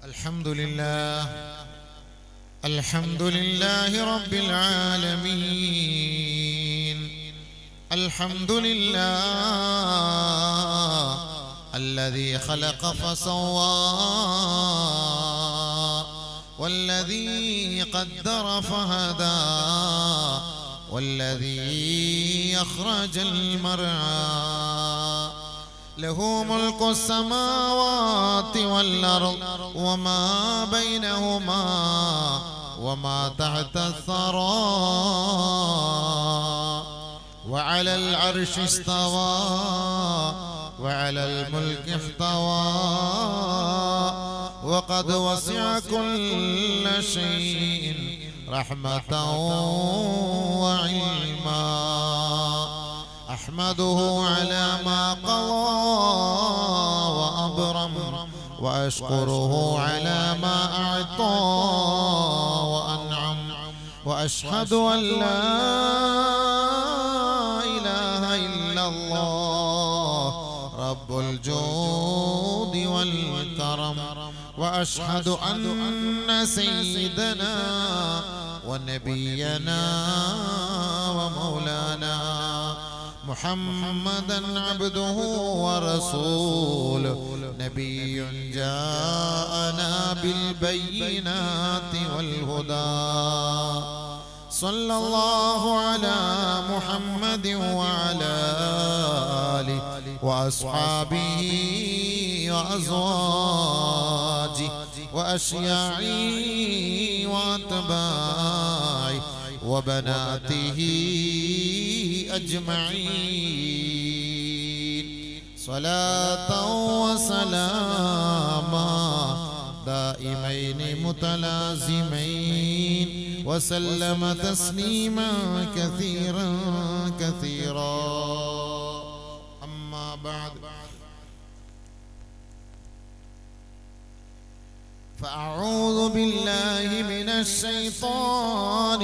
الحمد لله الحمد لله رب العالمين الحمد لله الذي خلق فسوى والذي قدر فهدى والذي يخرج المرعى له ملك السماوات والأرض وما بينهما وما تحت الثرى وعلى العرش استوى وعلى الملك احتوى وقد وسع كل شيء رحمة وعلما أحمده على ما قضى وأبرم وأشكره على ما أعطى وأنعم وأشهد أن لا إله إلا الله رب الجود والكرم وأشهد أن سيدنا ونبينا ومولانا محمدا عبده ورسوله نبي جاءنا بالبينات والهدى صلى الله على محمد وعلى آله وأصحابه وأزواجه وأشياعه وأتباعه وبناته أجمعين صلاة وسلاما دائمين متلازمين وسلم تسليما كثيرا كثيرا أما بعد فأعوذ بالله من الشيطان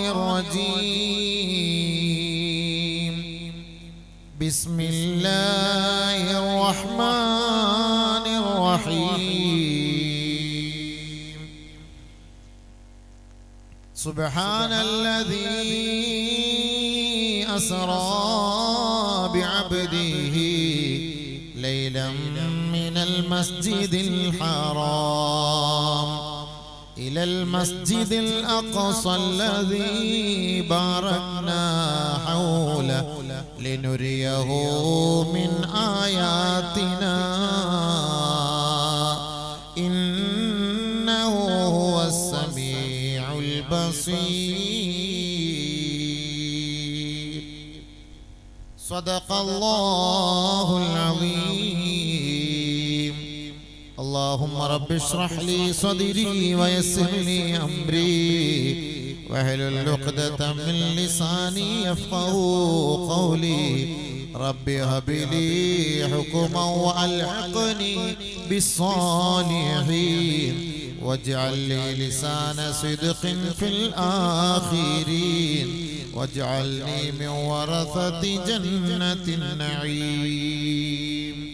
الرجيم بسم الله الرحمن الرحيم سبحان الذي أسرى بعبده ليلا من المسجد الحرام إلى المسجد الأقصى الذي باركنا حوله لنريه من آياتنا إنه هو السميع البصير صدق الله العظيم اللهم رب اشرح لي صدري ويسر لي أمري واحلل عقدة من لساني يفقه قولي رب هب لي حكما وألحقني بالصالحين واجعل لي لسان صدق في الآخرين واجعلني من ورثة جنة النعيم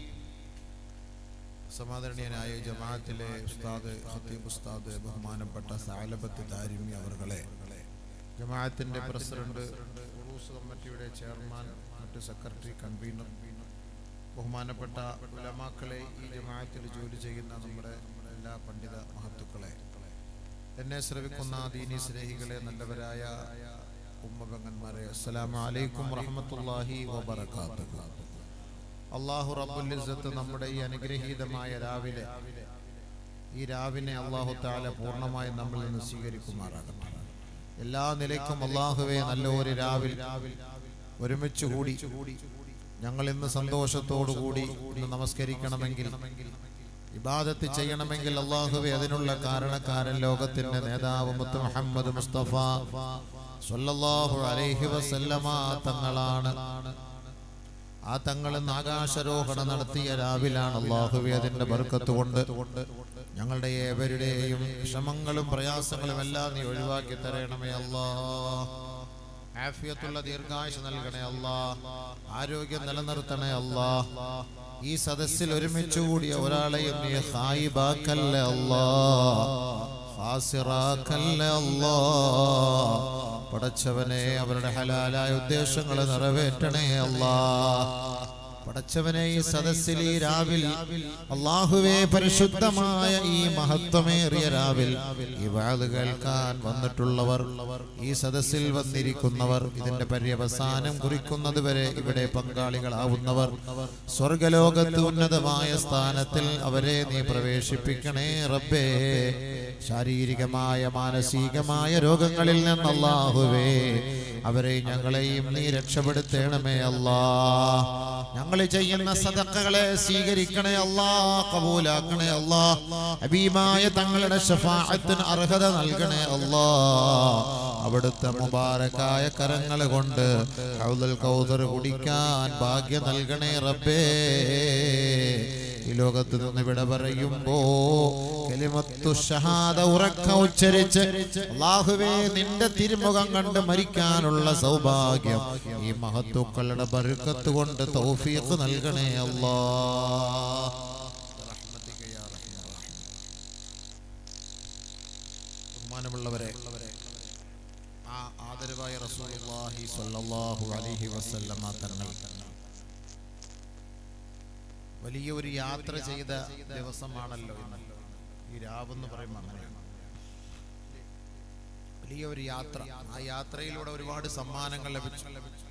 സമാദരണീയനായ ജമാഅത്തിലെ ഉസ്താദ് ഖത്തീബ് ഉസ്താദ് ബഹുമാനപ്പെട്ട സാലബത്ത് ദാരിമി അവർകളെ ജമാഅത്തിന്റെ പ്രസിഡന്റ് ഉറൂസ് കമ്മിറ്റിയുടെ ചെയർമാൻ മറ്റ് സെക്രട്ടറി കൺവീനർ ബഹുമാനപ്പെട്ട ഉലമാക്കളെ ഈ ജമാഅത്തിൽ ജോലി ചെയ്യുന്ന നമ്മുടെ എല്ലാ പണ്ഡിത മഹത്തുക്കളെ എന്നെ ശ്രവിക്കുന്ന ദീനി സ്നേഹികളെ നല്ലവരായ ഉമ്മപെങ്ങന്മാരെ അസ്സലാമു അലൈക്കും വറഹ്മത്തുള്ളാഹി വബറകാതുഹു അള്ളാഹു റബ്ബുൽ ഇസ്സത്ത് നമ്മുടെ ഈ അനുഗ്രഹീതമായ രാവിലെ ഈ രാവിനെ അള്ളാഹു താല പൂർണ്ണമായി നമ്മളിൽ നിന്ന് സ്വീകരിക്കുമാറാകട്ടെ എല്ലാ നിലയ്ക്കും അള്ളാഹുവെ നല്ല ഒരു രാവിൽ ഒരുമിച്ച് കൂടി ഞങ്ങൾ ഇന്ന് സന്തോഷത്തോടു കൂടി ഇന്ന് നമസ്കരിക്കണമെങ്കിൽ ഇബാദത്ത് ചെയ്യണമെങ്കിൽ അള്ളാഹുവെ അതിനുള്ള കാരണക്കാരൻ ലോകത്തിന്റെ നേതാവ് മുത്ത് മുഹമ്മദ് മുസ്തഫ സല്ലല്ലാഹു അലൈഹി വസല്ലമ തങ്ങളാണ് ആ തങ്ങൾ ഇന്ന് ആകാശരോഹണം നടത്തിയ രാവിലാണ് അള്ളാഹുവെ അതിന്റെ ബർക്കത്ത് കൊണ്ട് ഞങ്ങളുടെ ഏവരുടെയും വിഷമങ്ങളും പ്രയാസങ്ങളും എല്ലാം നീ ഒഴിവാക്കി തരണമേ അല്ലാ ആഫിയത്തുള്ള ദീർഘായുസ് നൽകണേ അല്ലാ ആരോഗ്യം നിലനിർത്തണേ അല്ലാ ഈ സദസ്സിൽ ഒരുമിച്ച് കൂടിയ ഒരാളെയും നീ ഹായിബാക്കല്ലേ അല്ലാ ഹാസിറാക്കല്ലേ അല്ലാ പടച്ചവനെ അവരുടെ ഹലാലായ ഉദ്ദേശങ്ങൾ നിറവേറ്റണേ അല്ലാ പടച്ചവനെ ഈ സദസ്സിൽ ഈ രാവിൽ അള്ളാഹുവേ പരിശുദ്ധമായ ഈ മഹത്വമേറിയ രാവിൽ ഈ വാത് കേൾക്കാൻ വന്നിട്ടുള്ളവർ ഈ സദസ്സിൽ വന്നിരിക്കുന്നവർ ഇതിന്റെ പര്യവസാനം കുറിക്കുന്നത് വരെ ഇവിടെ പങ്കാളികളാവുന്നവർ സ്വർഗലോകത്ത് ഉന്നതമായ സ്ഥാനത്തിൽ അവരെ നീ പ്രവേശിപ്പിക്കണേ റബ്ബേ ശാരീരികമായ മാനസികമായ രോഗങ്ങളിൽ നിന്ന് അല്ലാഹുവേ അവരെ ഞങ്ങളെയും നീ രക്ഷപ്പെടുത്തണമേ അല്ലാ ഞങ്ങൾ ചെയ്യുന്ന സദക്കകളെ സ്വീകരിക്കണേ അല്ലാ കബൂലാക്കണേ അല്ലാ ഹബീബായ തങ്ങളുടെ ഷഫാഅത്തിന് അർഹത നൽകണേ അല്ലാ അവിടുത്തെ മുബാരക്കായ കരങ്ങൾ കൊണ്ട് ഹൗദുൽ കൗദർ കുടിക്കാൻ ഭാഗ്യം നൽകണേ റബ്ബേ ഈ ലോകത്ത് നിന്ന് വിട പറയുമ്പോ കലിമത്തു ഷഹാദ ഉറക്ക ഉച്ചരിച്ച് അള്ളാഹുവേ നിന്റെ തിരുമുഖം കണ്ട് മരിക്കാനുള്ള സൗഭാഗ്യം ഈ മഹത്തുക്കളുടെ ബറുക്കത്ത് കൊണ്ട് തൗഫീഖ് നൽകണേ അല്ലാ ബഹുമാനമുള്ളവരെ ആ ആദരവായ റസൂലുള്ളാഹി സ്വല്ലല്ലാഹു അലൈഹി വസല്ലമ തങ്ങൾ വലിയ ഒരു യാത്ര ചെയ്ത ദിവസമാണല്ലോ ഇന്ന് ഈ രാവെന്ന് പറയുമ്പോൾ അങ്ങനെയാണ് വലിയ ഒരു യാത്ര ആ യാത്രയിലൂടെ ഒരുപാട് സമ്മാനങ്ങൾ ലഭിച്ചു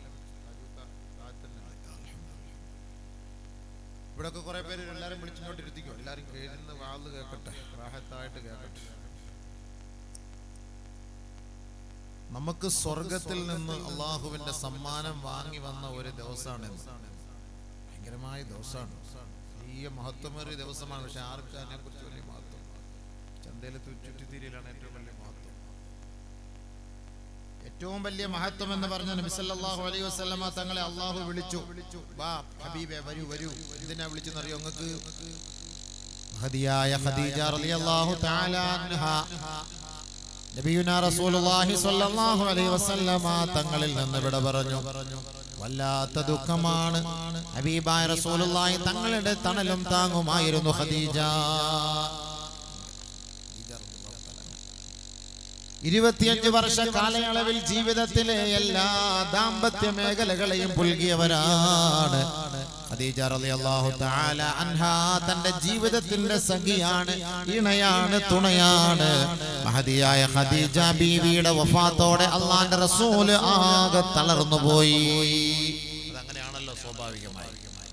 ഇവിടൊക്കെ കുറെ പേര് എല്ലാരും വിളിച്ചിങ്ങോട്ട് ഇരുത്തിക്കോ എല്ലാരും കേഴുന്ന വാത് കേൾക്കട്ടെ റാഹത്തായിട്ട് കേൾക്കട്ടെ നമുക്ക് സ്വർഗത്തിൽ നിന്ന് അള്ളാഹുവിന്റെ സമ്മാനം വാങ്ങി വന്ന ഒരു ദിവസമാണ് ഇന്ന്. ഭയങ്കരമായ ദിവസമാണ് വലിയ മഹത്വമേറിയ ദിവസമാണ് പക്ഷെ ആർക്ക് അതിനെ കുറിച്ച് വലിയ മഹത്വം ചന്തയിൽ ചുറ്റിത്തിരിയിലാണ് ഏറ്റവും വലിയ മഹത്വം ഏറ്റവും വലിയ മഹത്വം എന്ന് പറഞ്ഞ നബി സല്ലല്ലാഹു അലൈഹി വസല്ലമ തങ്ങളെ അള്ളാഹു വിളിച്ചു വാ ഹബീബെ വരൂ വരൂ എന്തിനാ വിളിച്ചെന്നറിയോ നിങ്ങൾക്ക് ഹദിയായ ഖദീജ റളിയല്ലാഹു തആല അൻഹ നബിയുന റസൂലുള്ളാഹി സ്വല്ലല്ലാഹു അലൈഹി വസല്ലമ തങ്ങളിൽ നിന്ന് വിട പറഞ്ഞു വല്ലാത്ത ദുഃഖമാണ് ഹബീബായ റസൂലുള്ളാഹി തങ്ങളുടെ തണലും താങ്ങുമായിരുന്നു ഖദീജ ഇരുപത്തിയഞ്ച് വർഷ കാലയളവിൽ ജീവിതത്തിലെ എല്ലാ ദാമ്പത്യ മേഖലകളെയും പുൽകിയവരാണ് ഖദീജ റളിയല്ലാഹു തആല അൻഹ തന്റെ ജീവിതത്തിന്റെ സഖിയാണ് ഇണയാണ് തുണയാണ് മഹദിയായ ഖദീജ ബീവിയുടെ വഫാത്തോടെ അള്ളാന്റെ റസൂല് ആകെ തളർന്നു പോയി അതങ്ങനെയാണല്ലോ സ്വാഭാവികമായി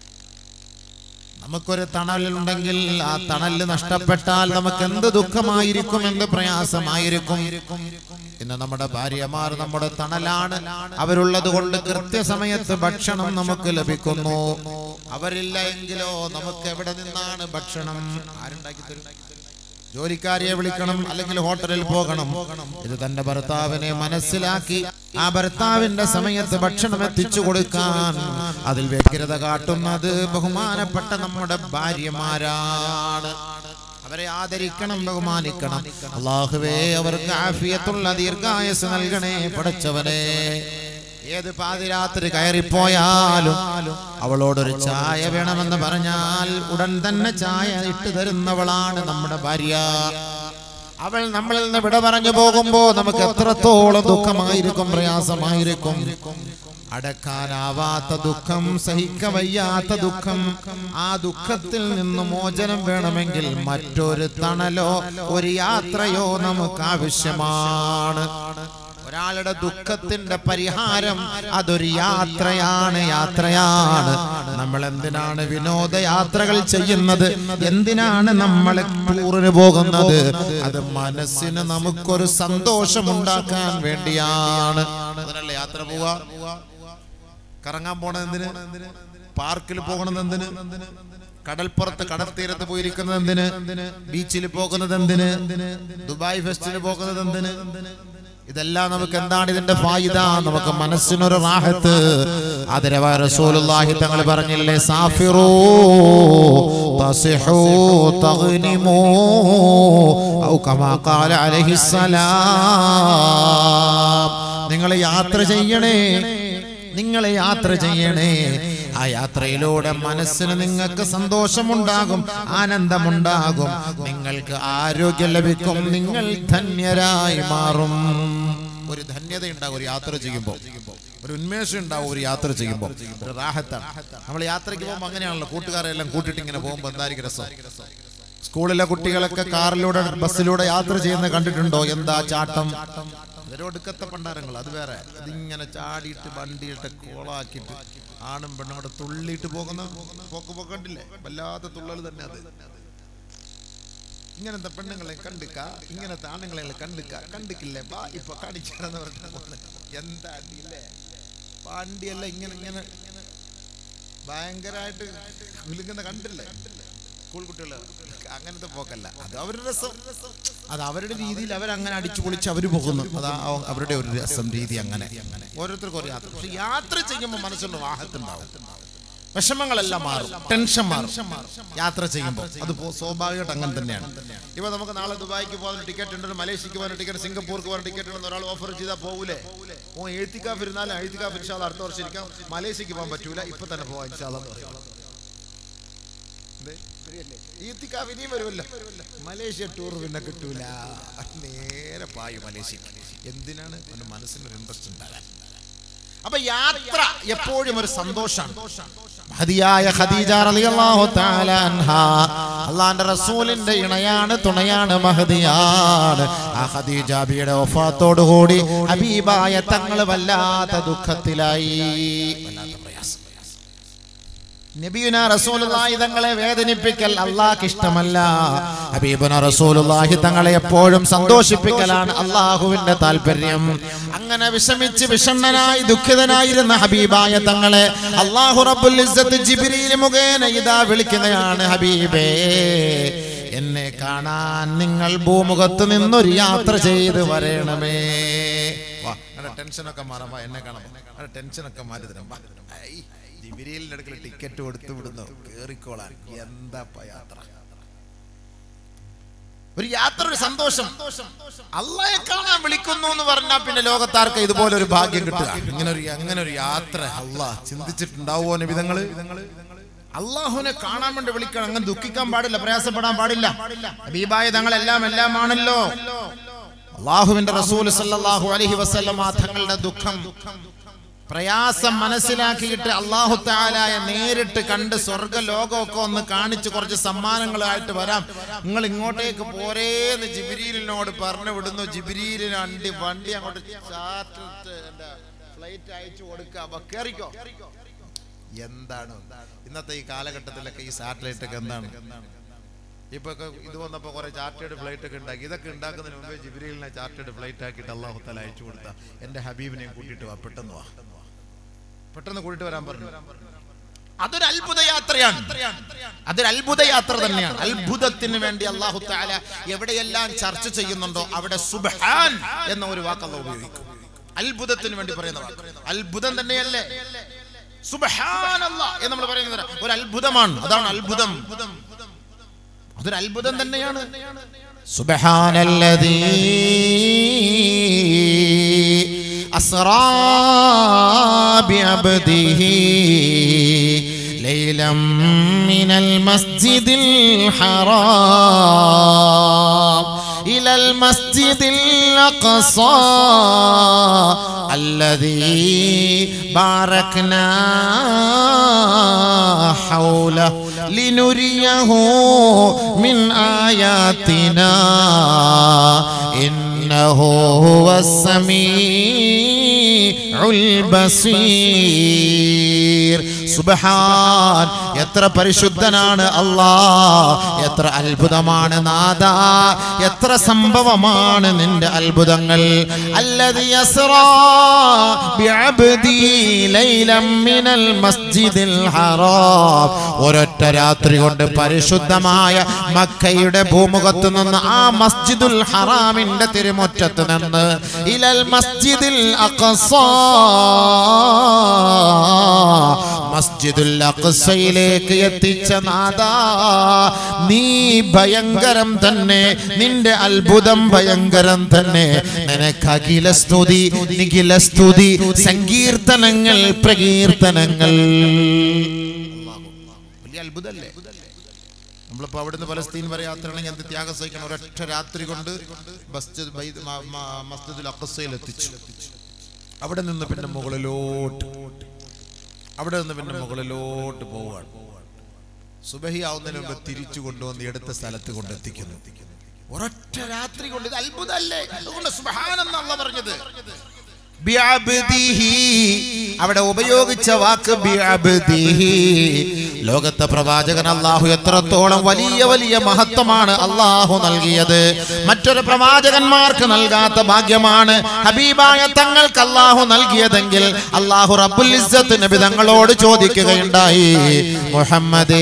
നമുക്കൊരു തണലുണ്ടെങ്കിൽ ആ തണല് നഷ്ടപ്പെട്ടാൽ നമുക്ക് എന്ത് ദുഃഖമായിരിക്കും എന്ത് പ്രയാസമായിരിക്കും ഇന്ന് നമ്മുടെ ഭാര്യമാർ നമ്മുടെ തണലാണ് അവരുള്ളത് കൊണ്ട് കൃത്യസമയത്ത് ഭക്ഷണം നമുക്ക് ലഭിക്കുന്നു അവരില്ല എങ്കിലോ നമുക്ക് എവിടെ നിന്നാണ് ഭക്ഷണം ആരുണ്ടാക്കി തരും ജോലിക്കാരിയെ വിളിക്കണം അല്ലെങ്കിൽ ഹോട്ടലിൽ പോകണം ഇത് തന്റെ ഭർത്താവിനെ മനസ്സിലാക്കി ആ ഭർത്താവിന്റെ സമയത്ത് ഭക്ഷണം എത്തിച്ചു കൊടുക്കാൻ അതിൽ വ്യഗ്രത കാട്ടുന്നത് ബഹുമാനപ്പെട്ട നമ്മുടെ ഭാര്യമാരാണ് അവരെ ആദരിക്കണം ബഹുമാനിക്കണം അള്ളാഹുവേ അവർക്ക് ആഫിയത്തുള്ള ദീർഘായസ് നൽകണേ പടച്ചവനെ ഏത് പാതിരാത്രി കയറിപ്പോയാലും അവളോടൊരു ചായ വേണമെന്ന് പറഞ്ഞാൽ ഉടൻ തന്നെ ചായ ഇട്ട് തരുന്നവളാണ് നമ്മുടെ ഭാര്യ അവൾ നമ്മളിൽ നിന്ന് വിട പറഞ്ഞു പോകുമ്പോ നമുക്ക് എത്രത്തോളം ദുഃഖമായിരിക്കും പ്രയാസമായിരിക്കും അടക്കാനാവാത്ത ദുഃഖം സഹിക്ക വയ്യാത്ത ദുഃഖം ആ ദുഃഖത്തിൽ നിന്ന് മോചനം വേണമെങ്കിൽ മറ്റൊരു തണലോ ഒരു യാത്രയോ നമുക്ക് ആവശ്യമാണ് ഒരാളുടെ ദുഃഖത്തിന്റെ പരിഹാരം അതൊരു യാത്രയാണ് യാത്രയാണ് നമ്മൾ എന്തിനാണ് വിനോദയാത്രകൾ ചെയ്യുന്നത് എന്തിനാണ് നമ്മൾ ടൂറിന് പോകുന്നത് അത് മനസ്സിന് നമുക്കൊരു സന്തോഷമുണ്ടാക്കാൻ വേണ്ടിയാണ് അതിനല്ലേ യാത്ര പോവാ കറങ്ങാൻ പോണത് എന്തിന് പാർക്കിൽ പോകണത് എന്തിന് കടൽപ്പുറത്ത് കടൽ തീരത്ത് പോയിരിക്കുന്നത് എന്തിന് ബീച്ചിൽ പോകുന്നത് എന്തിന് ദുബായ് ഫെസ്റ്റിന് പോകുന്നത് എന്തിന് ഇതെല്ലാം നമുക്ക് എന്താണ് ഇതിന്റെ ഫായിദ നമുക്ക് മനസ്സിനൊരു റാഹത്ത് അതിരവായ റസൂലുള്ളാഹി തങ്ങൾ പറഞ്ഞില്ലേ സാഫിറൂ തസിഹൂ തഗ്നിമൂ ഔ കമാ ഖാല അലൈഹിസ്സലാം നിങ്ങൾ യാത്ര ചെയ്യണേ നിങ്ങൾ യാത്ര ചെയ്യണേ ആ യാത്രയിലൂടെ മനസ്സിന് നിങ്ങൾക്ക് സന്തോഷമുണ്ടാകും ആനന്ദമുണ്ടാകും നിങ്ങൾക്ക് ആരോഗ്യം ലഭിക്കും നിങ്ങൾ ധന്യരായി മാറും ഒരു ധന്യത ഉണ്ടാകും ഒരു യാത്ര ചെയ്യുമ്പോൾ ഒരു ഉന്മേഷം ഉണ്ടാവും ഒരു യാത്ര ചെയ്യുമ്പോൾ ഒരു റാഹത്താണ് നമ്മൾ യാത്രയ്ക്ക് പോകുമ്പോൾ അങ്ങനെയാണല്ലോ കൂട്ടുകാരെ എല്ലാം കൂട്ടിട്ട് ഇങ്ങനെ പോകുമ്പോൾ എന്തായിരിക്കും രസം സ്കൂളിലെ കുട്ടികളൊക്കെ കാറിലൂടെ ബസ്സിലൂടെ യാത്ര ചെയ്യുന്ന കണ്ടിട്ടുണ്ടോ എന്താ ചാട്ടം ഒടുക്കത്തെ പണ്ടാരങ്ങൾ അത് വേറെ അതിങ്ങനെ ചാടിയിട്ട് വണ്ടിയിട്ട് കോളാക്കിയിട്ട് ആണും പെണ്ണും കൂടെ തുള്ളിയിട്ട് പോകുന്ന പോക്ക് പോക്കണ്ടില്ലേ വല്ലാത്ത തുള്ളൽ തന്നെ അത് ഇങ്ങനത്തെ പെണ്ണുങ്ങളെ കണ്ടുക്ക ഇങ്ങനത്തെ ആണുങ്ങളെ കണ്ടുക്ക കണ്ടിക്കില്ലേ ബാ ഇപ്പൊ കാണിച്ചാന്ന് പറഞ്ഞ എന്താ അടിയില്ലേ വണ്ടിയല്ല ഇങ്ങനെ ഇങ്ങനെ ഭയങ്കരമായിട്ട് വിലുങ്ങുന്ന കണ്ടില്ലേ സ്കൂൾ കുട്ടികൾ അങ്ങനത്തെ പോക്കല്ല അത് അവരുടെ രസം അത് അവരുടെ രീതിയിൽ അവരങ്ങനെ അടിച്ചു പൊളിച്ച് അവർ പോകുന്നു അതാ അവ- അവരുടെ ഒരു രസം രീതി അങ്ങനെ ഓരോരുത്തർക്കും ഒരു യാത്ര പക്ഷെ യാത്ര ചെയ്യുമ്പോൾ മനസ്സിന് വാഹത്തുണ്ടാവും വിഷമങ്ങളെല്ലാം മാറും ടെൻഷൻ മാറും യാത്ര ചെയ്യുമ്പോൾ അത് പോ- സ്വാഭാവികമായിട്ട് അങ്ങനെ തന്നെയാണ് ഇപ്പൊ നമുക്ക് നാളെ ദുബായിക്ക് പോകാൻ ടിക്കറ്റ് ഉണ്ട് മലേഷ്യക്ക് പോകാൻ ടിക്കറ്റ് സിംഗപ്പൂർക്ക് പോകാൻ ടിക്കറ്റ് ഉണ്ടെന്ന് ഒരാൾ ഓഫർ ചെയ്താൽ പോകൂലേ ഓ എഴുത്തിക്കാഫ് ഇരുന്നാലും എഴുത്തിക്കാഫ് ഇൻഷാല്ല അടുത്ത വർഷം ഇരിക്കാം മലേഷ്യക്ക് പോകാൻ പറ്റൂല ഇപ്പൊ തന്നെ പോവാം ഇൻഷാല്ല എന്ന് പറയും ഈത്തിക്കാവ് ഇനിയും വരുമല്ലോ മലേഷ്യ ടൂർ പിന്നെ കിട്ടൂല നേരെ പായു മലേഷ്യക്ക് എന്തിനാണ് അവന്റെ മനസ്സിനൊരു ഇൻട്രസ്റ്റ് ഉണ്ടാകാൻ അപ്പൊ യാത്ര എപ്പോഴും ഒരു സന്തോഷമാണ് മഹതിയായ ഖദീജ റളിയല്ലാഹു തആല അൻഹ അള്ളാന്റെ റസൂലിന്റെ ഇണയാണ് തുണയാണ് മഹദിയാണ് ആ ഖദീജ ബിയുടെ വഫാത്തോടു കൂടി ഹബീബായ തങ്ങൾ വല്ലാത്ത ദുഃഖത്തിലായി വല്ലാത്ത പ്രയാസം നബിയുന റസൂലുള്ളാഹി തങ്ങളെ വേദനിപ്പിക്കൽ അള്ളാഹ്ക്ക് ഇഷ്ടമല്ല ഹബീബുന റസൂലുള്ളാഹി തങ്ങളെ എപ്പോഴും സന്തോഷിപ്പിക്കലാണ് അള്ളാഹുവിന്റെ താല്പര്യം അങ്ങനെ വിഷമിച്ച് വിഷണ്ണനായി ദുഃഖിതനായിരുന്ന ഹബീബായ തങ്ങളെ അള്ളാഹു റബ്ബുൽ ഇസ്സത്ത് ജിബ്രീൽ മുഖേന ഇതാ വിളിക്കുകയാണ് ഹബീബേ എന്നെ കാണാൻ നിങ്ങൾ ഭൂമുഖത്ത് നിന്നൊരു യാത്ര ചെയ്ത് വരണമേ വാ ടെൻഷനൊക്കെ മാറാം വാ എന്നെ കാണാം ടെൻഷനൊക്കെ മാറ്റി തരാം വാ ഐ. ജിബിരിയിലിന്റെ അടുക്കൽ ടിക്കറ്റ് കൊടുത്തു വിടുന്നു കേറിക്കോളാൻ എന്താ യാത്ര ഒരു യാത്ര ഒരു സന്തോഷം അള്ളയെ കാണാൻ വിളിക്കുന്നു എന്ന് പറഞ്ഞാൽ പിന്നെ ലോകത്താർക്ക് ഇതുപോലെ ഒരു ഭാഗ്യം കിട്ടുക ഇങ്ങനെ ഒരു അങ്ങനെ ഒരു യാത്ര അള്ളാ ചിന്തിച്ചിട്ടുണ്ടാവോ നിബിതങ്ങള് അള്ളാഹുവിനെ കാണാൻ വേണ്ടി വിളിക്കണം അങ്ങനെ ദുഃഖിക്കാൻ പാടില്ല പ്രയാസപ്പെടാൻ പാടില്ല ഹബീബായ തങ്ങളെല്ലാം എല്ലാമാണല്ലോ അള്ളാഹുവിന്റെ റസൂൽ സല്ലല്ലാഹു അലൈഹി വസല്ലമ തങ്ങളുടെ ദുഃഖം പ്രയാസം മനസ്സിലാക്കിയിട്ട് അള്ളാഹു താലായ നേരിട്ട് കണ്ട് സ്വർഗ ലോകമൊക്കെ ഒന്ന് കാണിച്ച് കുറച്ച് സമ്മാനങ്ങളായിട്ട് വരാം നിങ്ങൾ ഇങ്ങോട്ടേക്ക് പോരേന്ന് ജിബിരിലിനോട് പറഞ്ഞു വിടുന്നു ജിബിരിലിന് വണ്ടി വണ്ടി അങ്ങോട്ട് ചാറ്റിട്ട് എന്താ ഫ്ലൈറ്റ് അയച്ചു കൊടുക്കുക അപ്പൊ കേറിക്കോ എന്താണ് ഇന്നത്തെ ഈ കാലഘട്ടത്തിലൊക്കെ ഈ സാറ്റലൈറ്റ് ഒക്കെ എന്താണ് ഇപ്പൊ ഒക്കെ ഇത് വന്നപ്പോ കുറെ ചാർട്ടേഡ് ഫ്ലൈറ്റ് ഒക്കെ ഉണ്ടാക്കി ഇതൊക്കെ ഉണ്ടാക്കുന്നതിന് മുമ്പേ ജിബിരിലിനെ ചാർട്ടേഡ് ഫ്ലൈറ്റ് ആക്കിയിട്ട് അള്ളാഹു തല അയച്ചു കൊടുത്ത എന്റെ ഹബീബിനെയും കൂട്ടിയിട്ട് വാ പെട്ടെന്ന് വാ പെട്ടെന്ന് കൂട്ടിട്ട് വരാൻ പറഞ്ഞു അതൊരു അത്ഭുത യാത്രയാണ് അതൊരു അത്ഭുത യാത്ര തന്നെയാണ് അത്ഭുതത്തിന് വേണ്ടി അള്ളാഹു താല എവിടെയെല്ലാം ചർച്ച ചെയ്യുന്നുണ്ടോ അവിടെ സുബ്ഹാൻ എന്ന ഒരു വാക്ക് അള്ളാഹ് ഉപയോഗിക്കും അത്ഭുതത്തിന് വേണ്ടി പറയുന്ന വാക്ക് അത്ഭുതം തന്നെയല്ലേ സുബ്ഹാനല്ലാ എന്ന് നമ്മൾ പറയുന്നത് ഒരു അത്ഭുതമാണ് അതാണ് അത്ഭുതം അതൊരു അത്ഭുതം തന്നെയാണ് സുബ്ഹാനല്ലദീ അസ്റാ ബിഅബ്ദിഹി ليلا من المسجد الحرام إلى المسجد الأقصى الذي باركنا حوله لنريه من آياتنا إنه هو السميع البصير സുബഹാൻ എത്ര പരിശുദ്ധനാണ് അല്ലാ എത്ര അത്ഭുതമാണ് നാദ എത്ര സംഭവമാണ് നിന്റെ അത്ഭുതങ്ങൾ അല്ലദി യസ്റാ ബിഅബ്ദി ലൈലം മിനൽ മസ്ജിദിൽ ഹറാം ഒരൊറ്റ രാത്രി കൊണ്ട് പരിശുദ്ധമായ മക്കയുടെ ഭൂമുഖത്ത് നിന്ന് ആ മസ്ജിദുൽ ഹറാമിന്റെ തിരുമുറ്റത്ത് നിന്ന് ഇലൽ മസ്ജിദിൽ അഖ്സാ മസ്ജിദുൽ അഖ്സയിലേക്ക് എത്തിച്ച നാദാ നീ ഭയങ്കരം തന്നെ നിന്റെ അത്ഭുതം ഭയങ്കരം തന്നെ നിനക്ക് അഖില സ്തുതി നിഖില സ്തുതി സങ്കീർത്തനങ്ങൾ പ്രകീർത്തനങ്ങൾ വലിയ അത്ഭുതല്ലേ നമ്മളിപ്പോ അവിടുന്ന് പലസ്തീൻ വരെ യാത്രയാണെങ്കിൽ എന്ത് ത്യാഗം സഹിക്കണം ഒരൊറ്റ രാത്രി കൊണ്ട് മസ്ജിദ് ബൈ- മ- മ- മസ്ജിദുൽ അഖസയിൽ എത്തിച്ചു അവിടെ നിന്ന് പിന്നെ മുകളിലോട്ട് അവിടെ നിന്ന് പിന്നെ മുകളിലോട്ട് പോവുകയാണ് സുബഹി ആവുന്നതിന് മുമ്പ് തിരിച്ചു കൊണ്ടുവന്ന് എടുത്ത സ്ഥലത്ത് കൊണ്ടെത്തിക്കുന്നു ഒരൊറ്റ രാത്രി കൊണ്ട് ഇത് അത്ഭുതമല്ലേ അതുകൊണ്ട് സുബ്ഹാനല്ലാഹ് പറഞ്ഞത് ബിഅബ്ദിഹി. അവിടെ ഉപയോഗിച്ച വാക്ക് ബിഅബ്ദിഹി. ലോകത്തെ പ്രവാചകൻ അള്ളാഹു എത്രത്തോളം വലിയ വലിയ മഹത്വമാണ് അള്ളാഹു നൽകിയത് മറ്റൊരു പ്രവാചകന്മാർക്ക് നൽകാത്ത ഭാഗ്യമാണ് ഹബീബായ തങ്ങൾക്ക് അള്ളാഹു നൽകിയതെങ്കിൽ അള്ളാഹു റബ്ബുൽ ഇസ്സത്ത് നബി തങ്ങളോട് ചോദിക്കുകയുണ്ടായി മുഹമ്മദേ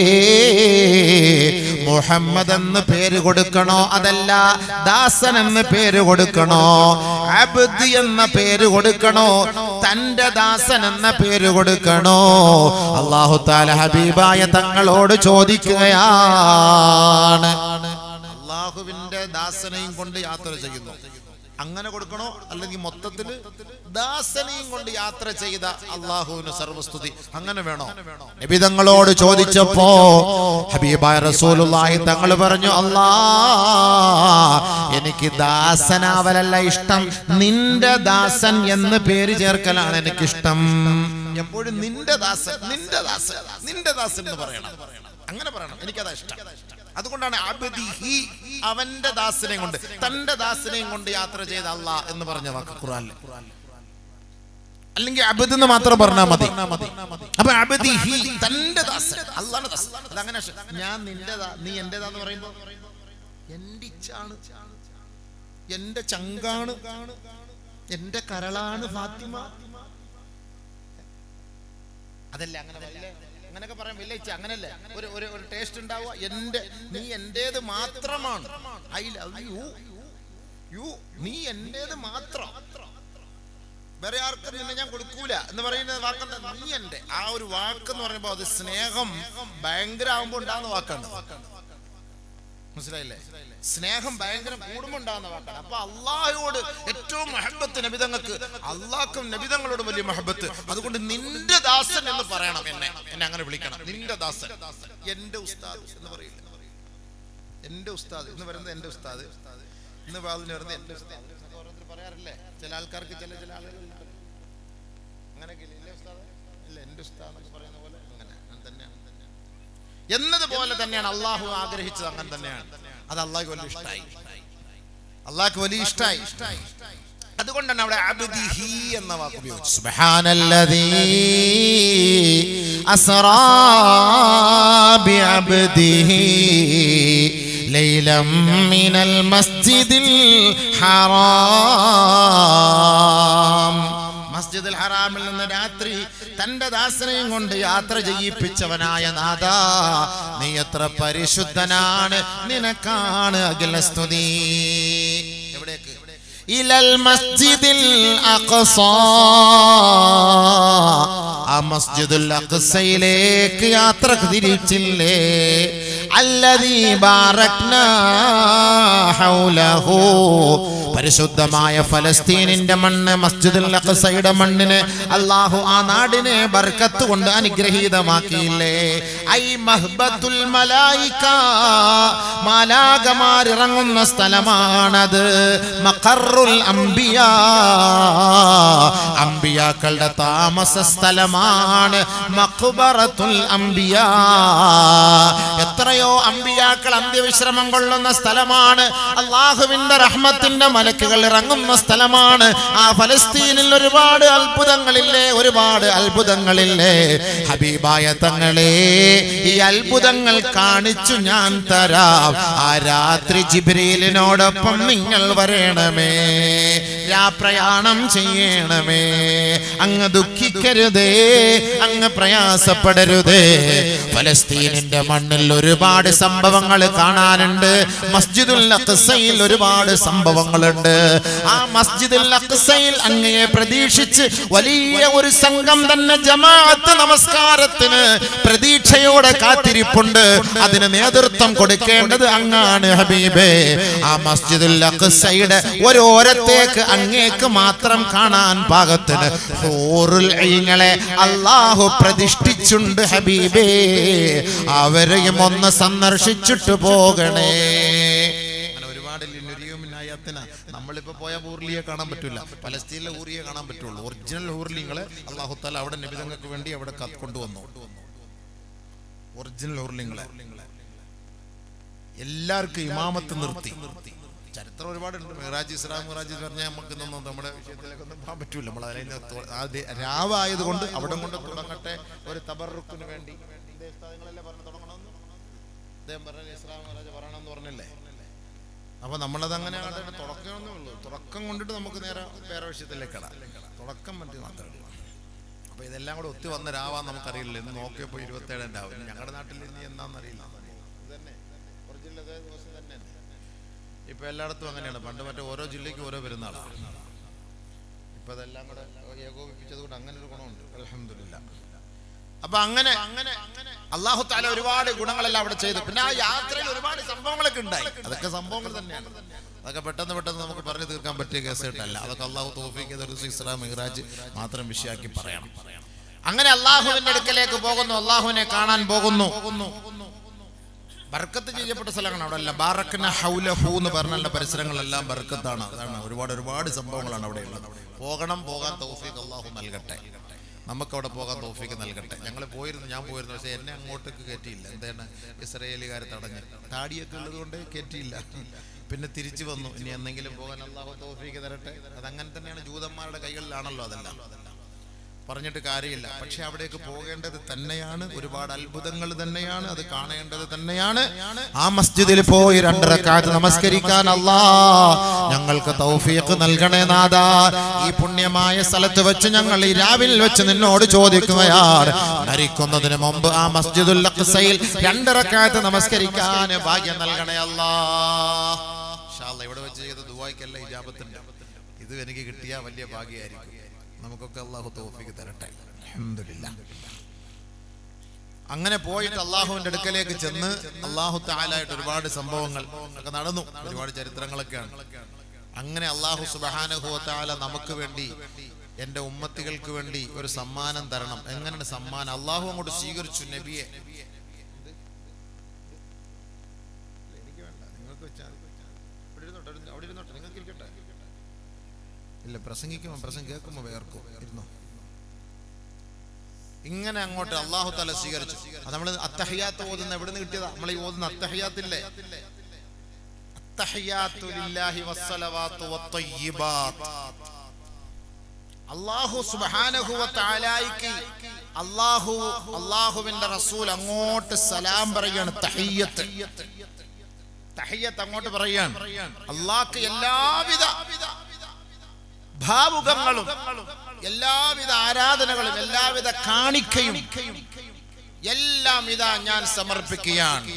മുഹമ്മദ് എന്ന് പേര് കൊടുക്കണോ അതല്ല ദാസൻ എന്ന് പേര് കൊടുക്കണോ അബ്ദ് എന്ന പേര് കൊടുക്കണോ തന്റെ ദാസൻ എന്ന പേര് കൊടുക്കണോ അള്ളാഹു താല ഹബീബായ തങ്ങളോട് ചോദിക്കുകയാണ് അള്ളാഹുവിന്റെ ദാസനെയും കൊണ്ട് യാത്ര ചെയ്യുന്നു അങ്ങനെ കൊടുക്കണോ അല്ലെങ്കിൽ മൊത്തത്തിൽ ദാസനെയും കൊണ്ട് യാത്ര ചെയ്ത അള്ളാഹുവിന് സർവസ്തുതി അങ്ങനെ വേണോ നബി തങ്ങളോട് ചോദിച്ചപ്പോ ഹബീബായ റസൂലുള്ളാഹി തങ്ങൾ പറഞ്ഞു അല്ലാ എനിക്ക് ദാസനാവലല്ല ഇഷ്ടം നിന്റെ ദാസൻ എന്ന് പേര് ചേർക്കലാണ് എനിക്കിഷ്ടം എപ്പോഴും നിന്റെ ദാസൻ നിന്റെ ദാസൻ നിന്റെ ദാസൻ എന്ന് പറയണം അങ്ങനെ പറയണം എനിക്കതാ ഇഷ്ടം അതുകൊണ്ടാണ് അബ്ദിഹി അവന്റെ ദാസനെയും കൊണ്ട് തന്റെ ദാസനെയും കൊണ്ട് യാത്ര ചെയ്ത അല്ല എന്ന് പറഞ്ഞ വാക്ക് ഖുറാനിൽ അല്ലെങ്കിൽ അബദ് എന്ന് മാത്രം പറഞ്ഞാൽ മതി അപ്പൊ അബദിഹി തന്റെ ദാസൻ അള്ളാന്റെ ദാസൻ അതങ്ങനെ ശ- ഞാൻ നിന്റെ നീ എന്റേതാന്ന് പറയുമ്പോ എന്റെ ഇച്ഛാണ് എന്റെ ചങ്കാണ് എന്റെ കരളാണ് ഫാത്തിമ അതല്ലേ അങ്ങനെ വല്ല അങ്ങനെയൊക്കെ പറയാൻ വലിയ ഇച്ഛ അങ്ങനല്ലേ ഒരു ഒരു ഒരു ടേസ്റ്റ് ഉണ്ടാവുക എന്റെ നീ എന്റേത് മാത്രമാണ് ഐ ലവ് യു യു നീ എന്റേത് മാത്രം വേറെ ആർക്കും നിന്നെ ഞാൻ കൊടുക്കൂല എന്ന് പറയുന്ന വാക്കെന്താ നീ എന്റെ ആ ഒരു വാക്ക് എന്ന് പറയുമ്പോ അത് സ്നേഹം ഭയങ്കര ആവുമ്പോ ഉണ്ടാകുന്ന വാക്കാണ് മനസ്സിലായില്ലേ സ്നേഹം ഭയങ്കര കൂടുമ്പോ ഉണ്ടാകുന്ന വാക്കാണ് അപ്പൊ അള്ളാഹുവോട് ഏറ്റവും മഹബത്ത് നബിതങ്ങൾക്ക് അള്ളാഹ്ക്കും നബിതങ്ങളോട് വലിയ മഹബത്ത് അതുകൊണ്ട് നിന്റെ ദാസൻ എന്ന് പറയണം എന്നെ എന്നെ അങ്ങനെ വിളിക്കണം നിന്റെ ദാസൻ എന്റെ ഉസ്താദ് എന്ന് പറയില്ല എന്റെ ഉസ്താദ് എന്ന് പറയുന്നത് എന്റെ ഉസ്താദ് ഇന്ന് വാതിന് വരുന്നത് എന്റെ ഉസ്താദ് എന്നൊക്കെ ഓരോരുത്തർ പറയാറില്ലേ ചില ആൾക്കാർക്ക് ചില ചില ആളുകൾ അങ്ങനെയൊക്കെ ഇല്ലേ? ഇല്ലേ ഉസ്താദ് ഇല്ല എന്റെ ഉസ്താദ് എന്നൊക്കെ പറയുന്ന പോലെ അങ്ങനെ അങ്ങനെ തന്നെയാണ് എന്നതുപോലെ തന്നെയാണ് അള്ളാഹു ആഗ്രഹിച്ചത് അങ്ങനെ തന്നെയാണ് അത് അള്ളാഹു വലിയ ഇഷ്ടമായി അള്ളാഹ്ക്ക് വലിയ ഇഷ്ടമായി അതുകൊണ്ടാണ് അവിടെ അബ്ദിഹി എന്ന വാക്ക് ഉപയോഗിച്ചത് സുബ്ഹാനല്ലദീ അസ്റാ ബിഅബ്ദിഹി ലൈലം മിനൽ മസ്ജിദിൽ ഹറാം മസ്ജിദുൽ ഹറാമിൽ നിന്ന് രാത്രി തന്റെ ദാസനെയും കൊണ്ട് യാത്ര ചെയ്യിപ്പിച്ചവനായ നാഥ നീ എത്ര പരിശുദ്ധനാണ് നിനക്കാണ് അഖില സ്തുതി എവിടേക്ക് ഇലൽ മസ്ജിദിൽ അഖ്സാ ആ മസ്ജിദുൽ അഖ്സയിലേക്ക് യാത്ര തിരിച്ചില്ലേ അല്ലദീ ബാറക്നാ ഹൗലഹു പരിശുദ്ധമായ ഫലസ്തീനിന്റെ മണ്ണ് മസ്ജിദുൽ അഖ്സയുടെ മണ്ണിന് അള്ളാഹു ആ നാടിനെ ബർക്കത്ത് കൊണ്ട് അനുഗ്രഹീതമാക്കിയില്ലേ ഐ മഹ്ബത്തുൽ മലായിക മാലാകമാർ ഇറങ്ങുന്ന സ്ഥലമാണത് മഖറുൽ അംബിയ അംബിയാക്കളുടെ താമസ സ്ഥലമാണ് മഖ്ബറത്തുൽ അംബിയ എത്രയോ അംബിയാക്കൾ അന്ത്യവിശ്രമം കൊള്ളുന്ന സ്ഥലമാണ് അള്ളാഹുവിന്റെ റഹ്മത്തിന്റെ മലക്കുകൾ ഇറങ്ങുന്ന സ്ഥലമാണ് ആ ഫലസ്തീനിൽ ഒരുപാട് അത്ഭുതങ്ങളില്ലേ ഒരുപാട് അത്ഭുതങ്ങളില്ലേ ഹബീബായ തങ്ങളെ ഈ അത്ഭുതങ്ങൾ കാണിച്ചു ഞാൻ തരാം ആ രാത്രി ജിബ്രീലിനോടൊപ്പം നിങ്ങൾ വരണമേ യാപ്രയാണം ചെയ്യണമേ അങ്ങ് ദുഃഖിക്കരുതേ അങ്ങ് പ്രയാസപ്പെടരുതേ ഫലസ്തീനിന്റെ മണ്ണിൽ ഒരുപാട് സംഭവങ്ങൾ കാണാനുണ്ട് മസ്ജിദുൽ അഖ്സയിൽ ഒരുപാട് സംഭവങ്ങളുണ്ട് ആ മസ്ജിദുൽ അഖ്സയിൽ അങ്ങയെ പ്രതീക്ഷിച്ച് വലിയ ഒരു സംഘം തന്നെ ജമാഅത്ത് നമസ്കാരത്തിന് പ്രതീക്ഷയോടെ കാത്തിരിപ്പുണ്ട് അതിന് നേതൃത്വം കൊടുക്കേണ്ടത് അങ്ങാണ് ഹബീബേ ആ മസ്ജിദുൽ അഖ്സയുടെ ഒരു ഓരത്തേക്ക് അങ്ങേക്ക് മാത്രം കാണാൻ പാകത്തിന് ഹൂറുൽ ഐങ്ങളെ അള്ളാഹു പ്രതിഷ്ഠിച്ചുണ്ട് ഹബീബേ അവരെയും ഒന്ന് സന്ദർശിച്ചിട്ട് പോകണേ അങ്ങനെ ഒരുപാട് ലിനുരിയുമിനായത്തിന നമ്മളിപ്പോ പോയ ഊർലിയെ കാണാൻ പറ്റില്ല പലസ്തീനിലെ ഊറിയെ കാണാൻ പറ്റുള്ളൂ ഒറിജിനൽ ഊർലിങ്ങളെ അള്ളാഹു താല അവിടെ നിബിതങ്ങൾക്ക് വേണ്ടി അവിടെ കത്ത് കൊണ്ടുവന്നു ഒറിജിനൽ ഊർലിങ്ങളെ എല്ലാവർക്കും ഇമാമത്ത് നിർത്തി ചരിത്രം ഒരുപാടുണ്ട് മിറാജ് ഇസ്ലാം മിറാജ് എന്ന് പറഞ്ഞാൽ നമുക്ക് ഇന്നൊന്നും നമ്മുടെ വിഷയത്തിലേക്ക് ഒന്നും പോകാൻ പറ്റൂല നമ്മൾ അതിനെ ആദ്യ രാവായതുകൊണ്ട് അവിടെ കൊണ്ട് തുടങ്ങട്ടെ ഒരു തബറുക്കിന് വേണ്ടി ഇതേ ഉസ്താദുങ്ങളല്ലേ പറഞ്ഞ് തുടങ്ങണമെന്ന് അദ്ദേഹം പറഞ്ഞ ഇസ്ലാം മിറാജ് പറയണമെന്ന് പറഞ്ഞല്ലേ അപ്പൊ നമ്മളത് അങ്ങനെ കണ്ടിട്ട് തുടക്കമൊന്നേ ഉള്ളൂ തുടക്കം കൊണ്ടിട്ട് നമുക്ക് നേരെ വേറെ വിഷയത്തിലേക്ക് ഇടാം തുടക്കം പറ്റി മാത്രമേ ഉള്ളൂ അപ്പൊ ഇതെല്ലാം കൂടെ ഒത്തു വന്ന രാവാൻ നമുക്കറിയില്ല ഇന്ന് നോക്കിയപ്പോ ഇരുപത്തേഴാം രാവ് ഇനി ഞങ്ങളുടെ നാട്ടിൽ ഇനി എന്താണെന്നറിയില്ല ഇതന്നെ ഒറിജിനൽ അതേ ദിവസം തന്നെ ഇപ്പൊ എല്ലായിടത്തും അങ്ങനെയാണ് പണ്ട് മറ്റേ ഓരോ ജില്ലയ്ക്കും ഓരോ പെരുന്നാളാണ് ഇപ്പൊ അതെല്ലാം കൂടെ ഏകോപിപ്പിച്ചത് കൊണ്ട് അങ്ങനെ ഒരു ഗുണമുണ്ട് അലഹമില്ല അപ്പൊ അങ്ങനെ അങ്ങനെ അള്ളാഹു താല ഒരുപാട് ഗുണങ്ങളെല്ലാം അവിടെ ചെയ്തു പിന്നെ ആ യാത്രയിൽ ഒരുപാട് സംഭവങ്ങളൊക്കെ ഉണ്ടായി അതൊക്കെ സംഭവങ്ങൾ തന്നെയാണ് അതൊക്കെ പെട്ടെന്ന് പെട്ടെന്ന് നമുക്ക് പറഞ്ഞു തീർക്കാൻ പറ്റിയ കേസായിട്ടല്ല അതൊക്കെ അള്ളാഹു തോഫിക്ക് ഇസ്ലാം മിഹ്റാജ് മാത്രം വിഷയാക്കി പറയണം അങ്ങനെ അള്ളാഹുവിന്റെ അടുക്കലേക്ക് പോകുന്നു അള്ളാഹുവിനെ കാണാൻ പോകുന്നു ബർക്കത്ത് ചെയ്യപ്പെട്ട സ്ഥലങ്ങളാണ് അവിടെ എല്ലാം ബാറക്കന ഹൗലഹു എന്ന് പറഞ്ഞുള്ള പരിസരങ്ങളെല്ലാം ബർക്കത്താണ് അതാണ് ഒരുപാട് ഒരുപാട് സംഭവങ്ങളാണ് അവിടെ ഉള്ളത് പോകണം പോകാൻ തൗഫീഖ് അള്ളാഹു നൽകട്ടെ നമുക്ക് അവിടെ പോകാൻ തോഫിക്ക് നൽകട്ടെ ഞങ്ങൾ പോയിരുന്നു ഞാൻ പോയിരുന്നു പക്ഷേ എന്നെ അങ്ങോട്ടേക്ക് കയറ്റിയില്ല എന്താണ് ഇസ്രയേലുകാർ തടഞ്ഞ് താടിയൊക്കെ ഉള്ളത് കൊണ്ട് കയറ്റിയില്ല പിന്നെ തിരിച്ചു വന്നു ഇനി എന്തെങ്കിലും പോകാൻ അള്ളാഹു തോഫിക്ക് തരട്ടെ അതങ്ങനെ തന്നെയാണ് ജൂതന്മാരുടെ കൈകളിലാണല്ലോ അതെല്ലാം പറഞ്ഞിട്ട് കാര്യമില്ല പക്ഷെ അവിടേക്ക് പോകേണ്ടത് തന്നെയാണ് ഒരുപാട് അത്ഭുതങ്ങൾ തന്നെയാണ് അത് കാണേണ്ടത് തന്നെയാണ് ആ മസ്ജിദിൽ പോയി രണ്ടരക്കാലത്ത് നമസ്കരിക്കാൻ അല്ലാ ഞങ്ങൾക്ക് തൗഫീഖ് നൽകണേ നാദാ ഈ പുണ്യമായ സ്ഥലത്ത് വെച്ച് ഞങ്ങൾ ഈ രാവിൽ വെച്ച് നിന്നോട് ചോദിക്കുകയാണ് മരിക്കുന്നതിന് മുമ്പ് ആ മസ്ജിദുൽ അഖ്സയിൽ രണ്ടരക്കാലത്ത് നമസ്കരിക്കാൻ ഭാഗ്യം നൽകണേ അല്ലാ ഇൻഷാ അല്ലാ, ഇവിടെ വെച്ച് ചെയ്ത ദുവായ്ക്കല്ല ഇജാബത്തുണ്ട് ഇത് എനിക്ക് കിട്ടിയ വലിയ ഭാഗ്യമായിരിക്കും നമുക്കൊക്കെ അള്ളാഹു തോഫിക്ക് തരട്ടെ അൽഹംദുലില്ലാ അങ്ങനെ പോയിട്ട് അള്ളാഹുവിന്റെ അടുക്കലേക്ക് ചെന്ന് അള്ളാഹു താലായിട്ട് ഒരുപാട് സംഭവങ്ങൾ ഒക്കെ നടന്നു ഒരുപാട് ചരിത്രങ്ങളൊക്കെയാണ് അങ്ങനെ അള്ളാഹു സുബഹാനഹു താല നമുക്ക് വേണ്ടി എന്റെ ഉമ്മത്തികൾക്ക് വേണ്ടി ഒരു സമ്മാനം തരണം എങ്ങനെയാണ് സമ്മാനം അള്ളാഹു അങ്ങോട്ട് സ്വീകരിച്ചു നബിയെ എനിക്ക് വേണ്ട നിങ്ങൾക്ക് വെച്ചാൽ ഇവിടെ ഇരുന്നോട്ടെ ഇവിടെ- അവിടെ ഇരുന്നോട്ടെ നിങ്ങൾക്ക് ഇരിക്കട്ടെ ഇല്ല പ്രസംഗിക്കുമ്പോൾ പ്രസംഗം കേൾക്കുമ്പോൾ വേർക്കും ഇരുന്നോ ഇങ്ങനെ അങ്ങോട്ട് അള്ളാഹു തല സ്വീകരിച്ചു അത് നമ്മൾ അത്തഹയാത്ത് ഓതുന്ന എവിടെ നിന്ന് കിട്ടിയതാ നമ്മൾ ഈ ഓതുന്ന അത്തഹയാത്തില്ലേ അത്തഹയാത്തു ലില്ലാഹി വസ്സലവാത്തു വത്തയ്യിബാത്ത് അള്ളാഹു സുബ്ഹാനഹു വ തആലായിക്ക് അള്ളാഹു അള്ളാഹുവിന്റെ റസൂൽ അങ്ങോട്ട് സലാം പറയാണ് തഹിയ്യത്ത് തഹിയ്യത്ത് അങ്ങോട്ട് പറയാണ് അള്ളാഹ്ക്ക് എല്ലാവിധ ഭാവുകങ്ങളും എല്ലാവിധ ആരാധനകളും എല്ലാവിധ കാണിക്കയും എല്ലാം ഇതാ ഞാൻ സമർപ്പിക്കുകയാണ്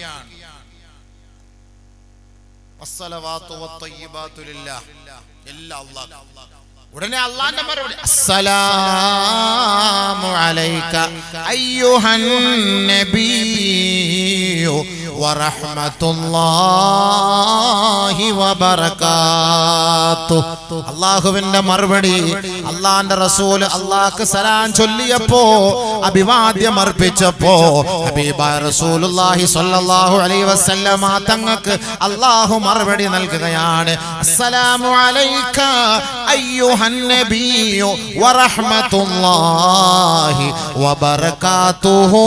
വസ്സലവാത്തു വത്തയ്യിബാത്തു ലില്ലാഹ്. എല്ലാം അല്ലാഹ് ഉടനെ അള്ളാന്റെ മറുപടി അസ്സലാമു അലൈക അയ്യുഹൻ നബിയ്യു വറഹ്മത്തുള്ളാഹി വബറകാത്തു അള്ളാഹുവിന്റെ മറുപടി അള്ളാന്റെ റസൂൽ അള്ളാഹ്ക്ക് സലാം ചൊല്ലിയപ്പോ അഭിവാദ്യം അർപ്പിച്ചപ്പോ ഹബീബായ റസൂലുള്ളാഹി സ്വല്ലല്ലാഹു അലൈഹി വസല്ലമ തങ്ങൾക്ക് അള്ളാഹു മറുപടി നൽകുകയാണ് അസ്സലാമു അലൈക അയ്യുഹൻ നബിയ്യു വറഹ്മത്തുള്ളാഹി വബറകാതുഹു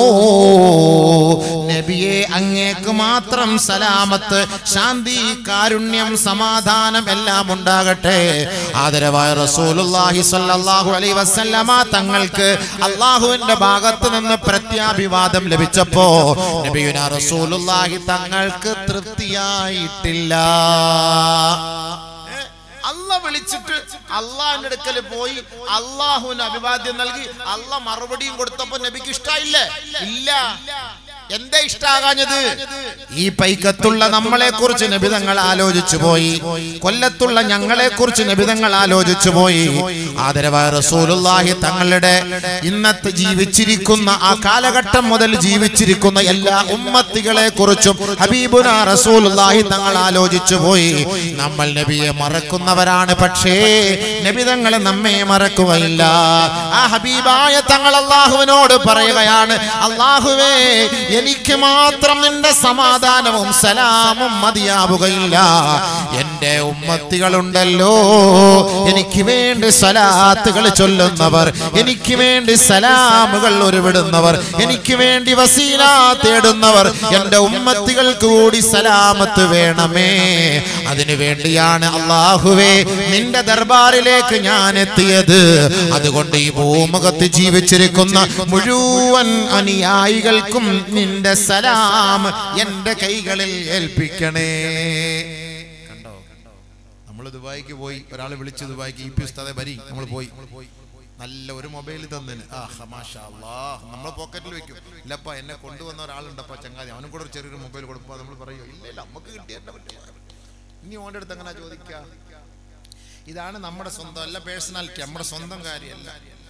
നബിയെ അങ്ങേക്ക് മാത്രം സലാമത്ത് ശാന്തി കാരുണ്യം സമാധാനം എല്ലാം ഉണ്ടാകട്ടെ ആദരവായ റസൂലുള്ളാഹി സ്വല്ലല്ലാഹു അലൈഹി വസല്ലമ തങ്ങൾക്ക് അള്ളാഹുവിന്റെ ഭാഗത്ത് നിന്ന് പ്രത്യാഭിവാദം ലഭിച്ചപ്പോ നബിയുന റസൂലുള്ളാഹി തങ്ങൾക്ക് തൃപ്തിയായിട്ടില്ല അല്ല വിളിച്ചിട്ട് അള്ളാഹിന്റെ അടുക്കൽ പോയി അള്ളാഹുവിന് അഭിവാദ്യം നൽകി അള്ള മറുപടിയും കൊടുത്തപ്പോ നബിക്ക് ഇഷ്ടായില്ലേ ഇല്ല എന്താ ഇഷ്ടാകാഞ്ഞത് ഈ പൈക്കത്തുള്ള നമ്മളെ കുറിച്ച് നബിതങ്ങൾ ആലോചിച്ചു പോയി കൊല്ലത്തുള്ള ഞങ്ങളെ കുറിച്ച് നബിതങ്ങൾ ആലോചിച്ചു പോയി ആദരവായ റസൂലുള്ളാഹി തങ്ങളുടെ ഇന്നത്തെ ജീവിച്ചിരിക്കുന്ന ആ കാലഘട്ടം മുതൽ ജീവിച്ചിരിക്കുന്ന എല്ലാ ഉമ്മത്തികളെ കുറിച്ചും ഹബീബുന റസൂലുള്ളാഹി തങ്ങൾ ആലോചിച്ചു പോയി നമ്മൾ നബിയെ മറക്കുന്നവരാണ് പക്ഷേ നബിതങ്ങൾ നമ്മെ മറക്കുകയില്ല ആ ഹബീബായ തങ്ങൾ അള്ളാഹുവിനോട് പറയുകയാണ് അള്ളാഹുവേ എനിക്ക് മാത്രം നിന്റെ സമാധാനവും സലാമും മതിയാവുകയില്ല എന്റെ ഉമ്മത്തികളുണ്ടല്ലോ എനിക്ക് വേണ്ടി സലാത്തുകൾ ചൊല്ലുന്നവർ എനിക്ക് വേണ്ടി സലാമുകൾ ഉരുവിടുന്നവർ എനിക്ക് വേണ്ടി വസീല തേടുന്നവർ എന്റെ ഉമ്മത്തികൾക്ക് കൂടി സലാമത്ത് വേണമേ അതിനു വേണ്ടിയാണ് അള്ളാഹുവേ നിന്റെ ദർബാറിലേക്ക് ഞാൻ എത്തിയത് അതുകൊണ്ട് ഈ ഭൂമുഖത്ത് ജീവിച്ചിരിക്കുന്ന മുഴുവൻ അനുയായികൾക്കും നിന്റെ സലാം എന്റെ കൈകളിൽ ഏൽപ്പിക്കണേ കണ്ടോ നമ്മൾ ദുബായിക്ക് പോയി ഒരാൾ വിളിച്ച് ദുബായിക്ക് ഇ പി ഉസ്താദെ വരി നമ്മൾ പോയി നല്ല ഒരു മൊബൈൽ തന്നിന് ആ നമ്മൾ പോക്കറ്റിൽ വെക്കും ഇല്ലപ്പ എന്നെ കൊണ്ടുവന്ന ഒരാളുണ്ടപ്പ ചങ്ങാതി അവനും കൂടെ ഒരു ചെറിയൊരു മൊബൈൽ കൊടുപ്പോ നമ്മൾ പറയോ ഇല്ല ഇല്ല നമുക്ക് കിട്ടിയ ഇനി ഓൻ്റെ അടുത്ത് എങ്ങനെ ചോദിക്കുക ഇതാണ് നമ്മുടെ സ്വന്തം അല്ല പേഴ്സണാലിറ്റി നമ്മുടെ സ്വന്തം കാര്യമല്ല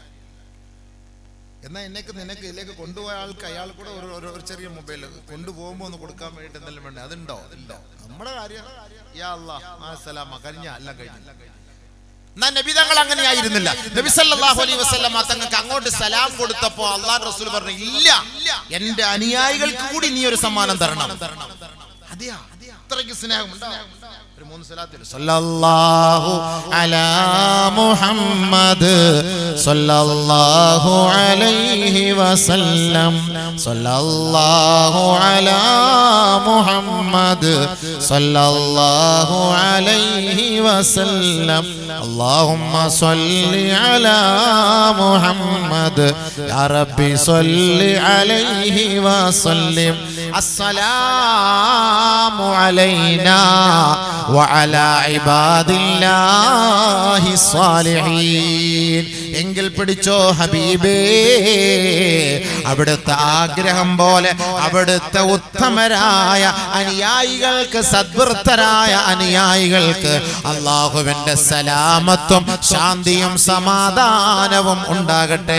എന്നാ എന്നേക്ക് നിനക്ക് ഇതിലേക്ക് കൊണ്ടുപോയ ആൾക്ക് അയാൾ കൂടെ ഒരു ഒരു- ഒരു ചെറിയ മൊബൈൽ കൊണ്ടുപോകുമ്പോ ഒന്ന് കൊടുക്കാൻ വേണ്ടി എന്തെങ്കിലും വേണ്ടേ അതുണ്ടോ ഉണ്ടോ നമ്മുടെ കാര്യം യാ അല്ലാ സലാമ കഴിഞ്ഞ എല്ലാം കഴിഞ്ഞു എന്നാ നബി തങ്ങൾ അങ്ങനെയായിരുന്നില്ല നബി സല്ലല്ലാഹു അലൈഹി വസല്ലമ തങ്ങൾക്ക് അങ്ങോട്ട് സലാം കൊടുത്തപ്പോ അള്ളാഹ് റസൂൽ പറഞ്ഞു ഇല്ല എന്റെ അനുയായികൾക്ക് കൂടി നീ ഒരു സമ്മാനം തരണം അതെയാ അത്രയ്ക്ക് സ്നേഹമുണ്ടോ ഒരു മൂന്ന് സലാത്തിൽ സല്ലല്ലാഹു അലാ മുഹമ്മദ് സല്ലല്ലാഹു അലൈഹി വസല്ലം സല്ലല്ലാഹു അലാ മുഹമ്മദ് സല്ലല്ലാഹു അലൈഹി വസല്ലം اللهم صل على محمد يا ربي صل عليه وسلم السلام علينا وعلى عباد الله الصالحين എങ്കിൽ പിടിച്ചോ ഹബീബേ അവിടുത്തെ ആഗ്രഹം പോലെ അവിടുത്തെ ഉത്തമരായ അനുയായികൾക്ക് സദ്വൃത്തരായ അനുയായികൾക്ക് അള്ളാഹുവിന്റെ സലാമത്വം ശാന്തിയും സമാധാനവും ഉണ്ടാകട്ടെ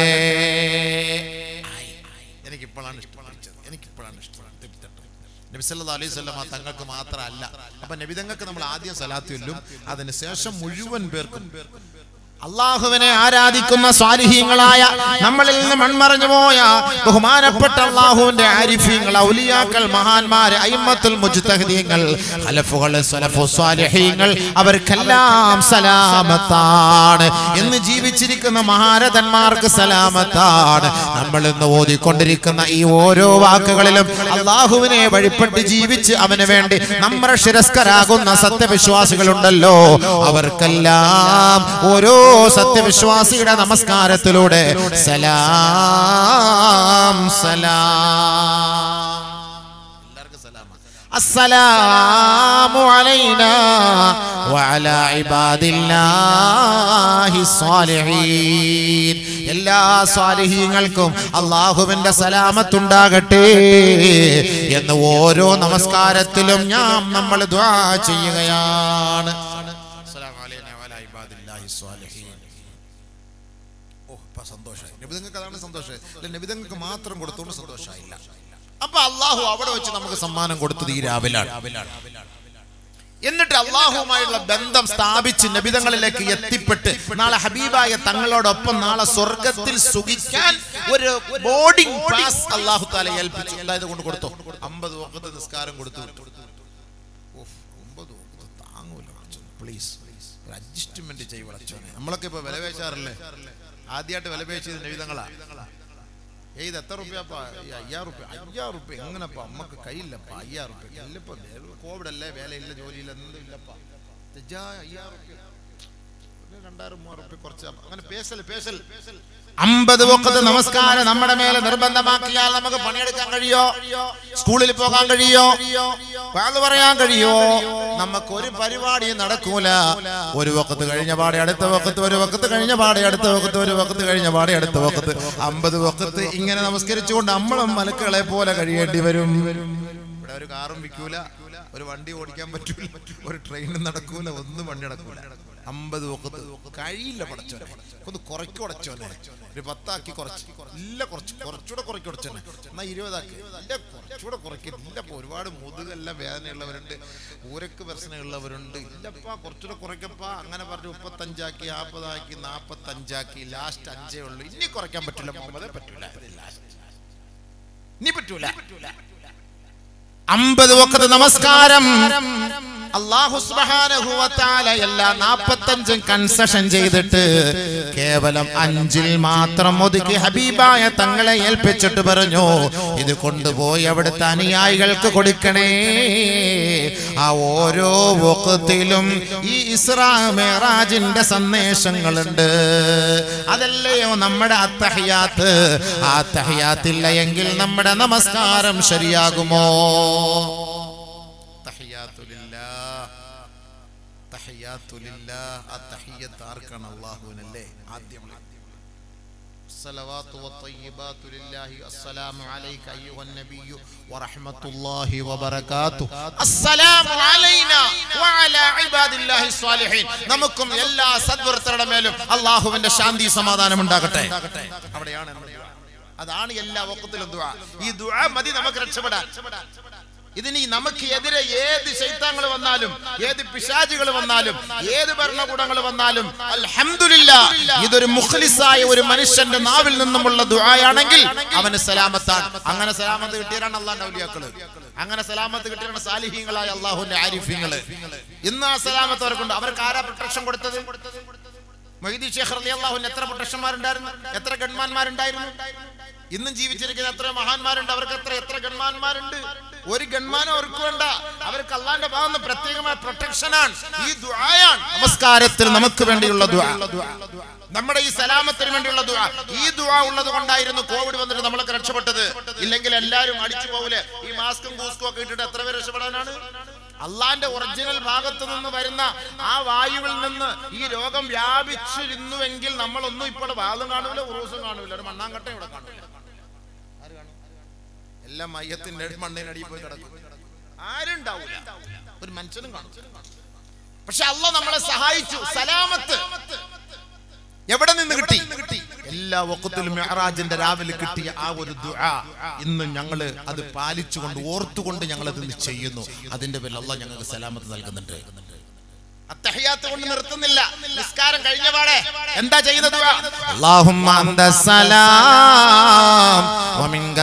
എനിക്കിപ്പോഴാണ് ഇഷ്ടപ്പെട്ടത് എനിക്കിപ്പോഴാണ് ഇഷ്ടപ്പെട്ടത് നബി സല്ലല്ലാഹു അലൈഹി വസല്ലമ തങ്ങൾക്ക് മാത്രമല്ല അപ്പൊ നബിതങ്ങൾക്ക് നമ്മൾ ആദ്യം സലാത്ത് ചൊല്ലും അതിനുശേഷം മുഴുവൻ പേർക്കും അള്ളാഹുവിനെ ആരാധിക്കുന്ന സ്വാലിഹീങ്ങളായ നമ്മളിൽ നിന്ന് മൺമറഞ്ഞു പോയ ബഹുമാനപ്പെട്ട അള്ളാഹുവിന്റെ ആരിഫീങ്ങൾ ഔലിയാക്കൾ മഹാന്മാര് അയിമത്തുൽ മുജ്തഹിദീങ്ങൾ ഖലഫുകൾ സലഫു സ്വാലിഹീങ്ങൾ അവർക്കെല്ലാം സലാമത്താണ് ഇന്ന് ജീവിച്ചിരിക്കുന്ന മഹാരഥന്മാർക്ക് സലാമത്താണ് നമ്മൾ ഇന്ന് ഓതിക്കൊണ്ടിരിക്കുന്ന ഈ ഓരോ വാക്കുകളിലും അള്ളാഹുവിനെ വഴിപ്പെട്ട് ജീവിച്ച് അവന് വേണ്ടി നമ്മുടെ ശിരസ്കരാകുന്ന സത്യവിശ്വാസികളുണ്ടല്ലോ അവർക്കെല്ലാം ഓരോ സത്യവിശ്വാസിയുടെ നമസ്കാരത്തിലൂടെ സലാം സലാം എല്ലാവർക്കും സലാം السلام علينا وعلى عباد الله الصالحين എല്ലാ സ്വാലിഹീങ്ങൾക്കും അള്ളാഹുവിന്റെ സലാമത്തുണ്ടാകട്ടെ എന്ന് ഓരോ നമസ്കാരത്തിലും ഞാൻ നമ്മൾ ദ്വാ ചെയ്യുകയാണ് അസ്സലാമു അലൈനാ വഅലാ ഇബാദില്ലാഹി സ്വാലിഹീൻ. ഓ ഇപ്പൊ സന്തോഷമായി നബിതങ്ങൾക്ക് അതാണ് സന്തോഷം അല്ല നബിതങ്ങൾക്ക് മാത്രം കൊടുത്തോണ്ട് സന്തോഷമായില്ല അപ്പൊ അള്ളാഹു അവിടെ വെച്ച് നമുക്ക് സമ്മാനം കൊടുത്തത് ഈ രാവിലാണ് എന്നിട്ട് അള്ളാഹുവുമായുള്ള ബന്ധം സ്ഥാപിച്ച് നബിതങ്ങളിലേക്ക് എത്തിപ്പെട്ട് നാളെ ഹബീബായ തങ്ങളോടൊപ്പം നാളെ സ്വർഗത്തിൽ സുഖിക്കാൻ ഒരു ബോർഡിംഗ് പാസ് അള്ളാഹു താല ഏൽപ്പിച്ചു അതായത് കൊണ്ട് കൊടുത്തു അമ്പത് വക്കത്ത് നിസ്കാരം കൊടുത്തു വിട്ടു. ഉഫ്, ഒമ്പത് വക്കത്ത് താങ്ങൂല പ്ലീസ് ഒരു അഡ്ജസ്റ്റ്മെന്റ് ചെയ്യ വളച്ചോനെ നമ്മളൊക്കെ ഇപ്പൊ വില പേശാറല്ലേ ആദ്യമായിട്ട് വില പേശിയത് നബിതങ്ങളാ ഏയ് ഇത് എത്ര റുപ്യപ്പാ ഈ അയ്യായിരം റുപ്യ അയ്യായിരം റുപ്യ എങ്ങനെപ്പാ അമ്മക്ക് കയ്യില്ലപ്പാ അയ്യായിരം റുപ്യ ഇല്ലപ്പാ കോവിഡ് അല്ലേ വേലയില്ല ജോലിയില്ല എന്തും ഇല്ലപ്പാ തെജാ അയ്യായിരം റുപ്യ രണ്ടായിരം മൂവായിരം റുപ്യ കുറച്ച് അങ്ങനെ പേശൽ പേശൽ അമ്പത് വക്കത്ത് നമസ്കാരം നമ്മുടെ മേലെ നിർബന്ധമാക്കിയാൽ നമുക്ക് പണിയെടുക്കാൻ കഴിയോ സ്കൂളിൽ പോകാൻ കഴിയോ വാത് പറയാൻ കഴിയോ നമുക്ക് ഒരു പരിപാടിയും നടക്കൂല ഒരു വക്കത്ത് കഴിഞ്ഞ പാടെ അടുത്ത വക്കത്ത് ഒരു വക്കത്ത് കഴിഞ്ഞ പാടെ അടുത്ത വക്കത്ത് ഒരു വക്കത്ത് കഴിഞ്ഞ പാടെ അടുത്ത വക്കത്ത് അമ്പത് വക്കത്ത് ഇങ്ങനെ നമസ്കരിച്ചുകൊണ്ട് നമ്മളും മലക്കുകളെ പോലെ കഴിയേണ്ടി വരും ഇവിടെ ഒരു കാറും വിൽക്കൂല ഒരു വണ്ടി ഓടിക്കാൻ പറ്റൂല ഒരു ട്രെയിനും നടക്കൂല ഒന്നും വണ്ടി നടക്കൂല അമ്പത് വക്കത്ത് കഴിയില്ല പടച്ചോനെ ഒന്ന് കുറയ്ക്ക് ഉടച്ചോനെ ഒരു പത്താക്കി കുറച്ച് ഇല്ല കുറച്ച് കുറച്ചുകൂടെ കുറയ്ക്ക് ഉടച്ചോനെ എന്നാ ഇരുപതാക്കി ഇല്ല കുറച്ചുകൂടെ കുറയ്ക്കും ഇല്ല ഇപ്പൊ ഒരുപാട് മുതുകെല്ലാം വേദനയുള്ളവരുണ്ട് ഊരക്ക് പ്രശ്നമുള്ളവരുണ്ട് ഇല്ലപ്പാ കുറച്ചുകൂടെ കുറയ്ക്കപ്പാ അങ്ങനെ പറഞ്ഞ് മുപ്പത്തഞ്ചാക്കി നാൽപ്പതാക്കി നാൽപ്പത്തഞ്ചാക്കി ലാസ്റ്റ് അഞ്ചേ ഉള്ളൂ ഇനി കുറയ്ക്കാൻ പറ്റില്ല മുഹമ്മദേ പറ്റൂല ലാസ്റ്റ് ഇനി പറ്റൂല അമ്പത് വക്കത്ത് നമസ്കാരം അള്ളാഹു സുബ്ഹാനഹു വ തആല എല്ലാ നാൽപ്പത്തഞ്ചും കൺസെഷൻ ചെയ്തിട്ട് കേവലം അഞ്ചിൽ മാത്രം ഒതുക്കി ഹബീബായ തങ്ങളെ ഏൽപ്പിച്ചിട്ട് പറഞ്ഞു ഇത് കൊണ്ടുപോയി അവിടുത്തെ അനുയായികൾക്ക് കൊടുക്കണേ ആ ഓരോ വക്കത്തിലും ഈ ഇസ്രാ മേറാജിന്റെ സന്ദേശങ്ങളുണ്ട് അതല്ലയോ നമ്മുടെ അത്തഹിയാത്ത് ആ തഹിയാത്തില്ല എങ്കിൽ നമ്മുടെ നമസ്കാരം ശരിയാകുമോ തഹിയാത്തുലില്ലാ തഹിയാത്തുലില്ലാ ആ തഹിയത്ത് ആർക്കാണ് അള്ളാഹുവിനല്ലേ ആദ്യം الصلوات والطيبات لله السلام عليك أيها النبي ورحمة الله وبركاته السلام علينا وعلى عباد الله الصالحين നമുക്കും എല്ലാ സദ്വൃത്തരുടെ മേലും അള്ളാഹുവിന്റെ ശാന്തി സമാധാനം ഉണ്ടാകട്ടെ അവിടെയാണ് നമ്മുടെ ദുആ. അതാണ് എല്ലാ വക്കത്തിലും ദുആ ഈ ദുആ മതി നമുക്ക് രക്ഷപ്പെടാൻ ഇതിനി നമുക്ക് എതിരെ ഏത് ശൈത്താങ്ങൾ വന്നാലും ഏത് പിശാചുകൾ വന്നാലും ഏത് ഭരണകൂടങ്ങൾ വന്നാലും അൽഹംദുലില്ലാ ഇതൊരു മുഖ്ലിസായ ഒരു മനുഷ്യന്റെ നാവിൽ നിന്നുമുള്ള ദുആയാണെങ്കിൽ അവന് സലാമത്താണ് അങ്ങനെ സലാമത്ത് കിട്ടിയവരാണ് അള്ളാന്റെ ഔലിയാക്കള് അങ്ങനെ സലാമത്ത് കിട്ടിയവരാണ് സാലിഹീങ്ങളായ അള്ളാഹുന്റെ ആരിഫീങ്ങള് ഇന്ന് ആ സലാമത്ത് അവർക്കുണ്ട് അവർക്ക് ആരാ പ്രൊട്ടക്ഷൻ കൊടുത്തത് മൊയ്തി ഷേഖ് റളിയല്ലാഹു അൻഹു എത്ര പ്രൊട്ടക്ഷന്മാരുണ്ടായിരുന്നു എത്ര ഗൺമാന്മാരുണ്ടായിരുന്നു ഇന്നും ജീവിച്ചിരിക്കുന്ന എത്ര മഹാന്മാരുണ്ട് അവർക്ക് എത്ര എത്ര ഗൺമാന്മാരുണ്ട് ഒരു ഗൺമാനും അവർക്ക് വേണ്ട അവർക്ക് അള്ളാന്റെ ഭാഗത്ത് പ്രത്യേകമായ പ്രൊട്ടക്ഷനാണ് ഈ ദുആയാണ് നമസ്കാരത്തിൽ നമുക്ക് വേണ്ടിയുള്ള ദുആ നമ്മുടെ ഈ സലാമത്തിന് വേണ്ടിയുള്ള ദുആ ഈ ദുആ ഉള്ളത് കൊണ്ടായിരുന്നു കോവിഡ് വന്നിട്ട് നമ്മളൊക്കെ രക്ഷപ്പെട്ടത് ഇല്ലെങ്കിൽ എല്ലാവരും അടിച്ചു പോകൂലെ ഈ മാസ്കും കൂസ്കും ഒക്കെ ഇട്ടിട്ട് എത്ര പേര് രക്ഷപ്പെടാനാണ് അള്ളാന്റെ ഒറിജിനൽ ഭാഗത്ത് നിന്ന് വരുന്ന ആ വായുവിൽ നിന്ന് ഈ രോഗം വ്യാപിച്ചിരുന്നുവെങ്കിൽ നമ്മളൊന്നും ഇപ്പോൾ വാദം കാണൂല ഉറൂസും കാണൂല ഒരു മണ്ണാങ്കട്ട ഇവിടെ കാണൂല ആര് കാണും? എല്ലാം മയ്യത്തിന്റെ മണ്ണിനടിയിൽ പോയി കിടക്കും ആരുണ്ടാവൂല ഒരു മനുഷ്യനും കാണും പക്ഷെ അല്ല നമ്മളെ സഹായിച്ചു സലാമത്ത് എവിടെ നിന്ന് കിട്ടി എല്ലാ വക്കത്തിലും മെഹറാജിന്റെ രാവിലെ കിട്ടിയ ആ ഒരു ദുആ ഇന്ന് ഞങ്ങള് അത് പാലിച്ചുകൊണ്ട് ഓർത്തുകൊണ്ട് ഞങ്ങൾ അത് ചെയ്യുന്നു അതിന്റെ പേരിൽ അള്ളാഹ് ഞങ്ങൾക്ക് സലാമത്ത് നൽകുന്നുണ്ട് അത്തഹിയാത്ത് കൊണ്ട് നിർത്തുന്നില്ല നിസ്കാരം കഴിഞ്ഞ പാടെ എന്താ ചെയ്യുന്നത് അല്ലാഹുമ്മ അന്ത സലാം വമിൻക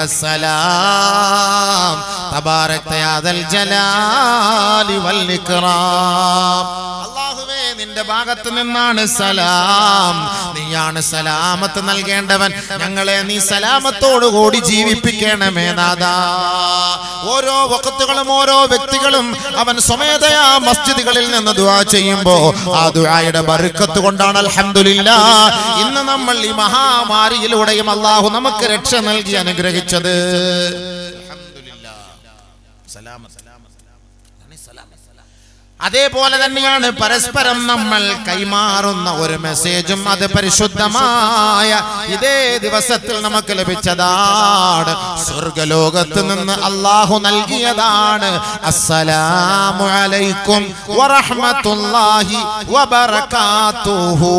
സലാം തബാരക്ത യാ ദൽ ജലാലി വൽ ഇക്റാം അല്ലാഹുവേ നിന്റെ ഭാഗത്ത് നിന്നാണ് സലാം നീയാണ് സലാമത്ത് നൽകേണ്ടവൻ ഞങ്ങളെ നീ സലാമത്തോടുകൂടി ജീവിപ്പിക്കണമേ നാദാ ഓരോ വക്കത്തുകളും ഓരോ വ്യക്തികളും അവൻ സ്വമേധയാ മസ്ജിദുകളിൽ നിന്ന് ദുആ ചെയ്യുമ്പോ ആ ദുആയുടെ ബർക്കത്ത് കൊണ്ടാണ് അൽഹംദുലില്ലാ ഇന്ന് നമ്മൾ ഈ മഹാമാരിയിലൂടെയും അള്ളാഹു നമുക്ക് രക്ഷ നൽകി അനുഗ്രഹിച്ചത് അൽഹംദുലില്ലാ. സലാമത്ത്. അതാണ് ഈ സലാമത്ത്. അതേപോലെ തന്നെയാണ് പരസ്പരം നമ്മൾ കൈമാറുന്ന ഒരു മെസ്സേജും അത് പരിശുദ്ധമായ ഇതേ ദിവസത്തിൽ നമുക്ക് ലഭിച്ചതാണ് സ്വർഗലോകത്ത് നിന്ന് അള്ളാഹു നൽകിയതാണ് അസ്സലാമു അലൈക്കും വറഹ്മത്തുള്ളാഹി വബറകാതുഹു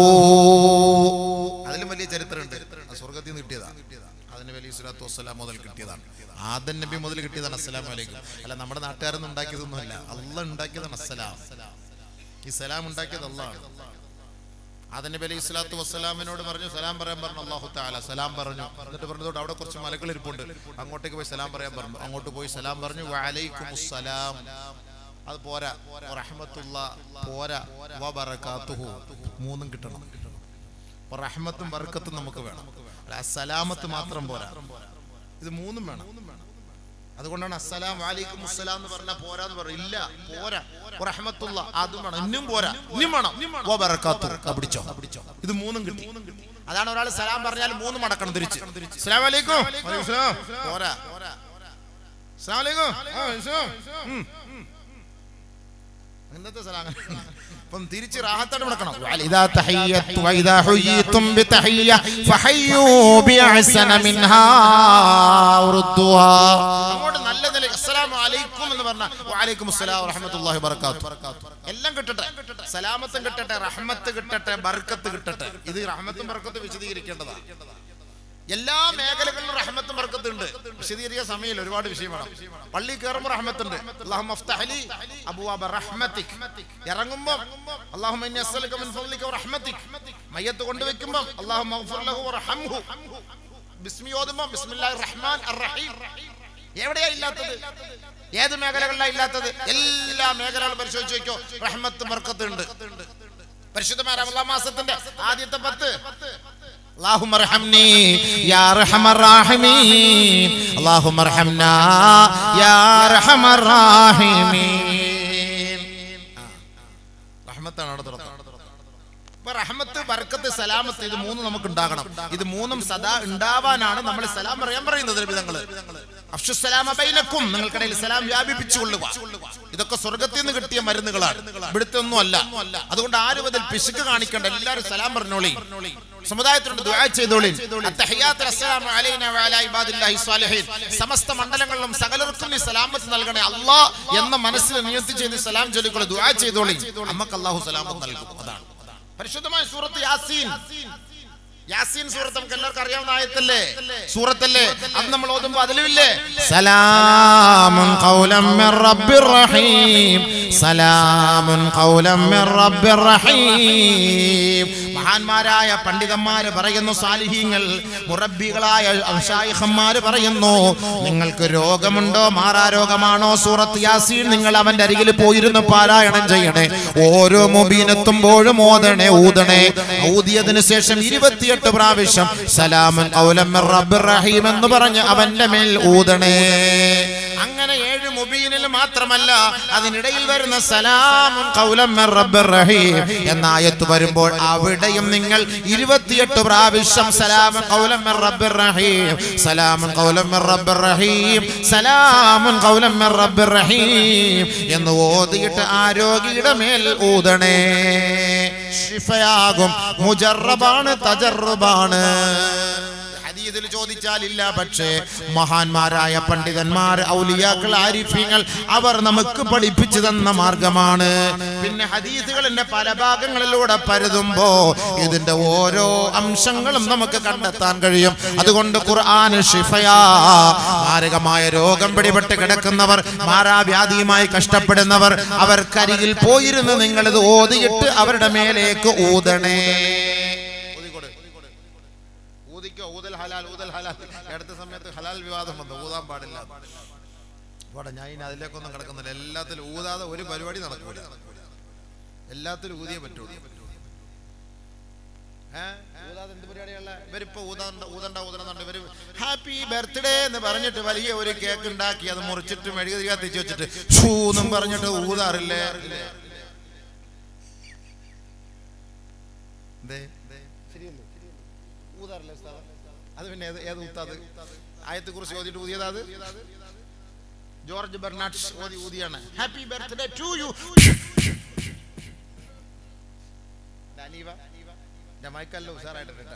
അതിലും വലിയ ചരിത്രമുണ്ട് അത് സ്വർഗത്തിൽ നിന്ന് കിട്ടിയതാണ് അതിന് വലിയ സ്വലാത്തു വസ്സലാം മുതൽ കിട്ടിയതാണ് ആദൻ നബി മുതൽ കിട്ടിയതാണ് അസ്സലാം വലൈക്കും അല്ല നമ്മുടെ നാട്ടുകാരൊന്നും ഉണ്ടാക്കിയതൊന്നുമല്ല അല്ല ഉണ്ടാക്കിയതാണ് അസ്സലാം ഈ സലാം ഉണ്ടാക്കിയത് അള്ളാണ് ആദൻ നബി അലൈഹി സ്വലാത്തു വസ്സലാമിനോട് പറഞ്ഞു സലാം പറയാൻ പറഞ്ഞു അള്ളാഹു താല സലാം പറഞ്ഞു എന്നിട്ട് പറഞ്ഞതോട് അവിടെ കുറച്ച് മലകൾ ഇരിപ്പുണ്ട് അങ്ങോട്ടേക്ക് പോയി സലാം പറയാൻ പറഞ്ഞു അങ്ങോട്ട് പോയി സലാം പറഞ്ഞു വഅലൈക്കും സലാം അത് പോരാ റഹ്മത്തുള്ള പോരാ വബറകാതുഹു മൂന്നും കിട്ടണം അപ്പൊ റഹ്മത്തും ബർക്കത്തും നമുക്ക് വേണം അല്ല സലാമത്ത് മാത്രം പോരാ ഇത് മൂന്നും വേണം അതുകൊണ്ടാണ് അസ്സലാം വാലിക്കും മുസ്സലാം എന്ന് പറഞ്ഞാൽ പോരാന്ന് പറയും ഇല്ല പോരാ റഹ്മത്തുള്ള അതും വേണം ഇന്നും പോരാ ഇന്നും വേണം വ ബറക്കാത്തു. ആ, പിടിച്ചോ ഇത് മൂന്നും കിട്ടി അതാണ് ഒരാൾ സലാം പറഞ്ഞാൽ മൂന്ന് മടക്കണം തിരിച്ച് അസ്സലാം വലൈക്കും വലൈക്കും സലാം. പോരാ അസ്സലാം വലൈക്കും ആ, സലാം. ഉം. ഇന്നത്തെ സലാം അപ്പം തിരിച്ച് റാഹത്തോടെ വിളക്കണം وإذا تحيت وإذا حييتم بتحية فحيوا بأحسن منها وردوها അങ്ങോട്ട് നല്ല നില അസ്സലാമു അലൈക്കും എന്ന് പറഞ്ഞ വഅലൈക്കും അസ്സലാം വറഹ്മത്തുള്ളാഹി വബറകാത്തു എല്ലാം കിട്ടട്ടെ സലാമത്തും കിട്ടട്ടെ റഹ്മത്ത് കിട്ടട്ടെ ബർക്കത്ത് കിട്ടട്ടെ ഇത് റഹ്മത്തും ബർക്കത്തും വിശദീകരിക്കേണ്ടതാണ് എല്ലാ മേഖലകളിലും റഹ്മത്തും ബർക്കത്തും ഉണ്ട് വിശദീകരിക്കാൻ സമയമില്ല ഒരുപാട് വിഷയമാണ് പള്ളി കയറുമ്പോൾ റഹ്മത്തുണ്ട് അല്ലാഹു മഫ്തഹലി അബുവാബ റഹ്മത്തിക് ഇറങ്ങുമ്പോൾ അല്ലാഹു ഇന്നി അസ്അലുക മിൻ ഫദ്ലിക വറഹ്മതിക് മയ്യത്ത് കൊണ്ടുവെക്കുമ്പോൾ അല്ലാഹു മഗ്ഫിർ ലഹു വറഹംഹു ബിസ്മി ഓതുമ്പോൾ ബിസ്മില്ലാഹിർ റഹ്മാൻ അർറഹീം എവിടെയാ ഇല്ലാത്തത് ഏത് മേഖലകളിലാ ഇല്ലാത്തത് എല്ലാ മേഖലകളും പരിശോധിച്ച് നോക്കിയോ റഹ്മത്ത് ബർക്കത്ത് ഉണ്ട് പരിശുദ്ധമായ റമളാൻ മാസത്തിന്റെ ആദ്യത്തെ പത്ത് اللهم ارحمني يا ارحم الراحمين اللهم ارحمنا يا ارحم الراحمين റഹ്മത്താണ് അവിടെ തുറന്നത് അപ്പൊ റഹ്മത്ത് ബർക്കത്ത് സലാമത്ത് ഇത് മൂന്നും നമുക്ക് ഉണ്ടാകണം ഇത് മൂന്നും സദാ ഉണ്ടാവാനാണ് നമ്മൾ സലാം പറയാൻ പറയുന്നത് വിധങ്ങള് അഫ്ഷുസലാമ ബൈനക്കും നിങ്ങൾക്കിടയിൽ സലാം വ്യാപിപ്പിച്ചുകൊള്ളുക ഇതൊക്കെ സ്വർഗത്തിൽ നിന്ന് കിട്ടിയ മരുന്നുകളാണ് ഇവിടുത്തെ ഒന്നും അല്ല അതുകൊണ്ട് ആരും അതിൽ പിശുക്ക് കാണിക്കണ്ട എല്ലാവരും സലാം പറഞ്ഞോളി സമുദായത്തിനോട് ദുആ ചെയ്തോളി അത്തഹിയാത്തുൽ അസ്സലാമു അലൈനാ വഅലാ ഇബാദില്ലാഹി സ്വാലിഹീൻ സമസ്ത മണ്ഡലങ്ങളിലും സകലർക്കും നീ സലാമത്ത് നൽകണേ അല്ലാ എന്ന മനസ്സിൽ നിയത്തി ചെയ്ത് സലാം ചൊല്ലിക്കൊണ്ട് ദുആ ചെയ്തോളി നമുക്ക് അല്ലാഹു സലാമത്ത് നൽകും അതാണ് പരിശുദ്ധമായ സൂറത്ത് യാസീൻ യാസീൻ സൂറത്ത് നമുക്ക് എല്ലാവർക്കും അറിയാവുന്ന ആയത്തല്ലേ സൂറത്തല്ലേ അത് നമ്മൾ ഓതുമ്പോ അതിലുമില്ലേ سلام قولا من رب رحيم سلام قولا من رب رحيم മഹാന്മാരായ പണ്ഡിതന്മാര് പറയുന്നു സാലിഹീങ്ങൾ മുറബികളായ ഷായിഖന്മാര് പറയുന്നു നിങ്ങൾക്ക് രോഗമുണ്ടോ മാറാ രോഗമാണോ സൂറത്ത് യാസീൻ നിങ്ങൾ അവന്റെ അരികിൽ പോയിരുന്ന് പാരായണം ചെയ്യണേ ഓരോ മുബീനെത്തുമ്പോഴും ഓതണേ ഊതണേ ഊതിയതിനു ശേഷം ഇരുപത്തിയെട്ട് പ്രാവശ്യം സലാമൻ ഔലം മിർ റബ്ബിർ റഹീം എന്ന് പറഞ്ഞ് അവന്റെ മേൽ ഊതണേ അങ്ങനെ ഏഴ് മുബീനിൽ മാത്രമല്ല അതിനിടയിൽ വരുന്ന സലാമുൻ ഖൗലം മിർ റബ്ബിർ റഹീം എന്ന ആയത്ത് വരുമ്പോൾ അവിടെയും നിങ്ങൾ ഇരുപത്തിയെട്ട് പ്രാവശ്യം സലാമുൻ ഖൗലം മിർ റബ്ബിർ റഹീം സലാമുൻ ഖൗലം മിർ റബ്ബിർ റഹീം സലാമുൻ ഖൗലം മിർ റബ്ബിർ റഹീം എന്ന് ഓതിയിട്ട് ആരോഗ്യയുടെ മേൽ ഊതണേ ഷിഫയാകും മുജറബാണ് തജറുബാണ് ഹദീസിൽ ചോദിച്ചാലില്ല പക്ഷേ മഹാന്മാരായ പണ്ഡിതന്മാർ ഔലിയാക്കൾ ആരിഫ്യങ്ങൾ അവർ നമുക്ക് പഠിപ്പിച്ചു തന്ന മാർഗമാണ് പിന്നെ ഹദീസുകളിന്റെ പല ഭാഗങ്ങളിലൂടെ പരതുമ്പോ ഇതിന്റെ ഓരോ അംശങ്ങളും നമുക്ക് കണ്ടെത്താൻ കഴിയും അതുകൊണ്ട് ഖുർആൻ ഷിഫയാ മാരകമായ രോഗം പിടിപെട്ട് കിടക്കുന്നവർ മാറാവ്യാധിയുമായി കഷ്ടപ്പെടുന്നവർ അവർക്കരികിൽ പോയിരുന്ന് നിങ്ങളിത് ഓതിയിട്ട് അവരുടെ മേലേക്ക് ഊതണേ ഊതിക്കൊട്. ഊതിക്കോ ഊതൽ ഹലാൽ ഊതൽ ഹലാൽ അടുത്ത സമയത്ത് ഹലാൽ വിവാദം വന്നു ഊതാൻ പാടില്ല പോട്ടെ ഞാൻ ഇനി അതിലേക്കൊന്നും കിടക്കുന്നില്ല എല്ലാത്തിലും ഊതാതെ ഒരു പരിപാടി നടക്കൂല എല്ലാത്തിലും ഊതിയേ പറ്റുള്ളൂ ഏ? ഊതാതെ എന്ത് പരിപാടിയുള്ള ഇവരിപ്പോ ഊതാണ്ട ഊതണ്ട ഊതണമെന്നുണ്ട് ഇവര് ഹാപ്പി ബർത്ത്ഡേ എന്ന് പറഞ്ഞിട്ട് വലിയ ഒരു കേക്ക് ഉണ്ടാക്കി അത് മുറിച്ചിട്ട് മെഴുകുതിരി കത്തിച്ച് വെച്ചിട്ട് ഷൂ എന്നും പറഞ്ഞിട്ട് ഊതാറില്ലേ എന്തേ ശരിയല്ലേ ഊതാറില്ലേ ഉസ്താദ്? അത് പിന്നെ ഏത് ഏത് ഊത്താത് ആയത്തെ കുറിച്ച് ഓതിട്ട് ഊതിയതാ അത് ജോർജ് ബെർണാഡ് ഓതി ഊതിയാണ് ഹാപ്പി ബർത്ത്ഡേ ടു യു ജമായിക്കല്ലോ ഉഷാറായിട്ടുണ്ട്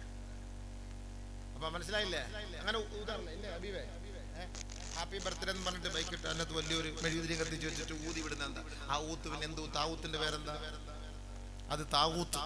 അപ്പൊ മനസ്സിലായില്ലേ അങ്ങനെ ഊതാറില്ലേ ഇല്ലേ ഹബീബേ ഹാപ്പി ബർത്ത്ഡേ എന്ന് പറഞ്ഞിട്ട് ബൈക്ക് ഇട്ട് അതിനകത്ത് വലിയൊരു മെഴുകുതിരി കത്തിച്ച് വെച്ചിട്ട് ഊതി വിടുന്ന എന്താ ആ ഊത്ത് പിന്നെ എന്ത് ഊത്ത് ആ ഊത്തിന്റെ പേരെന്താ അത് താവൂത്ത്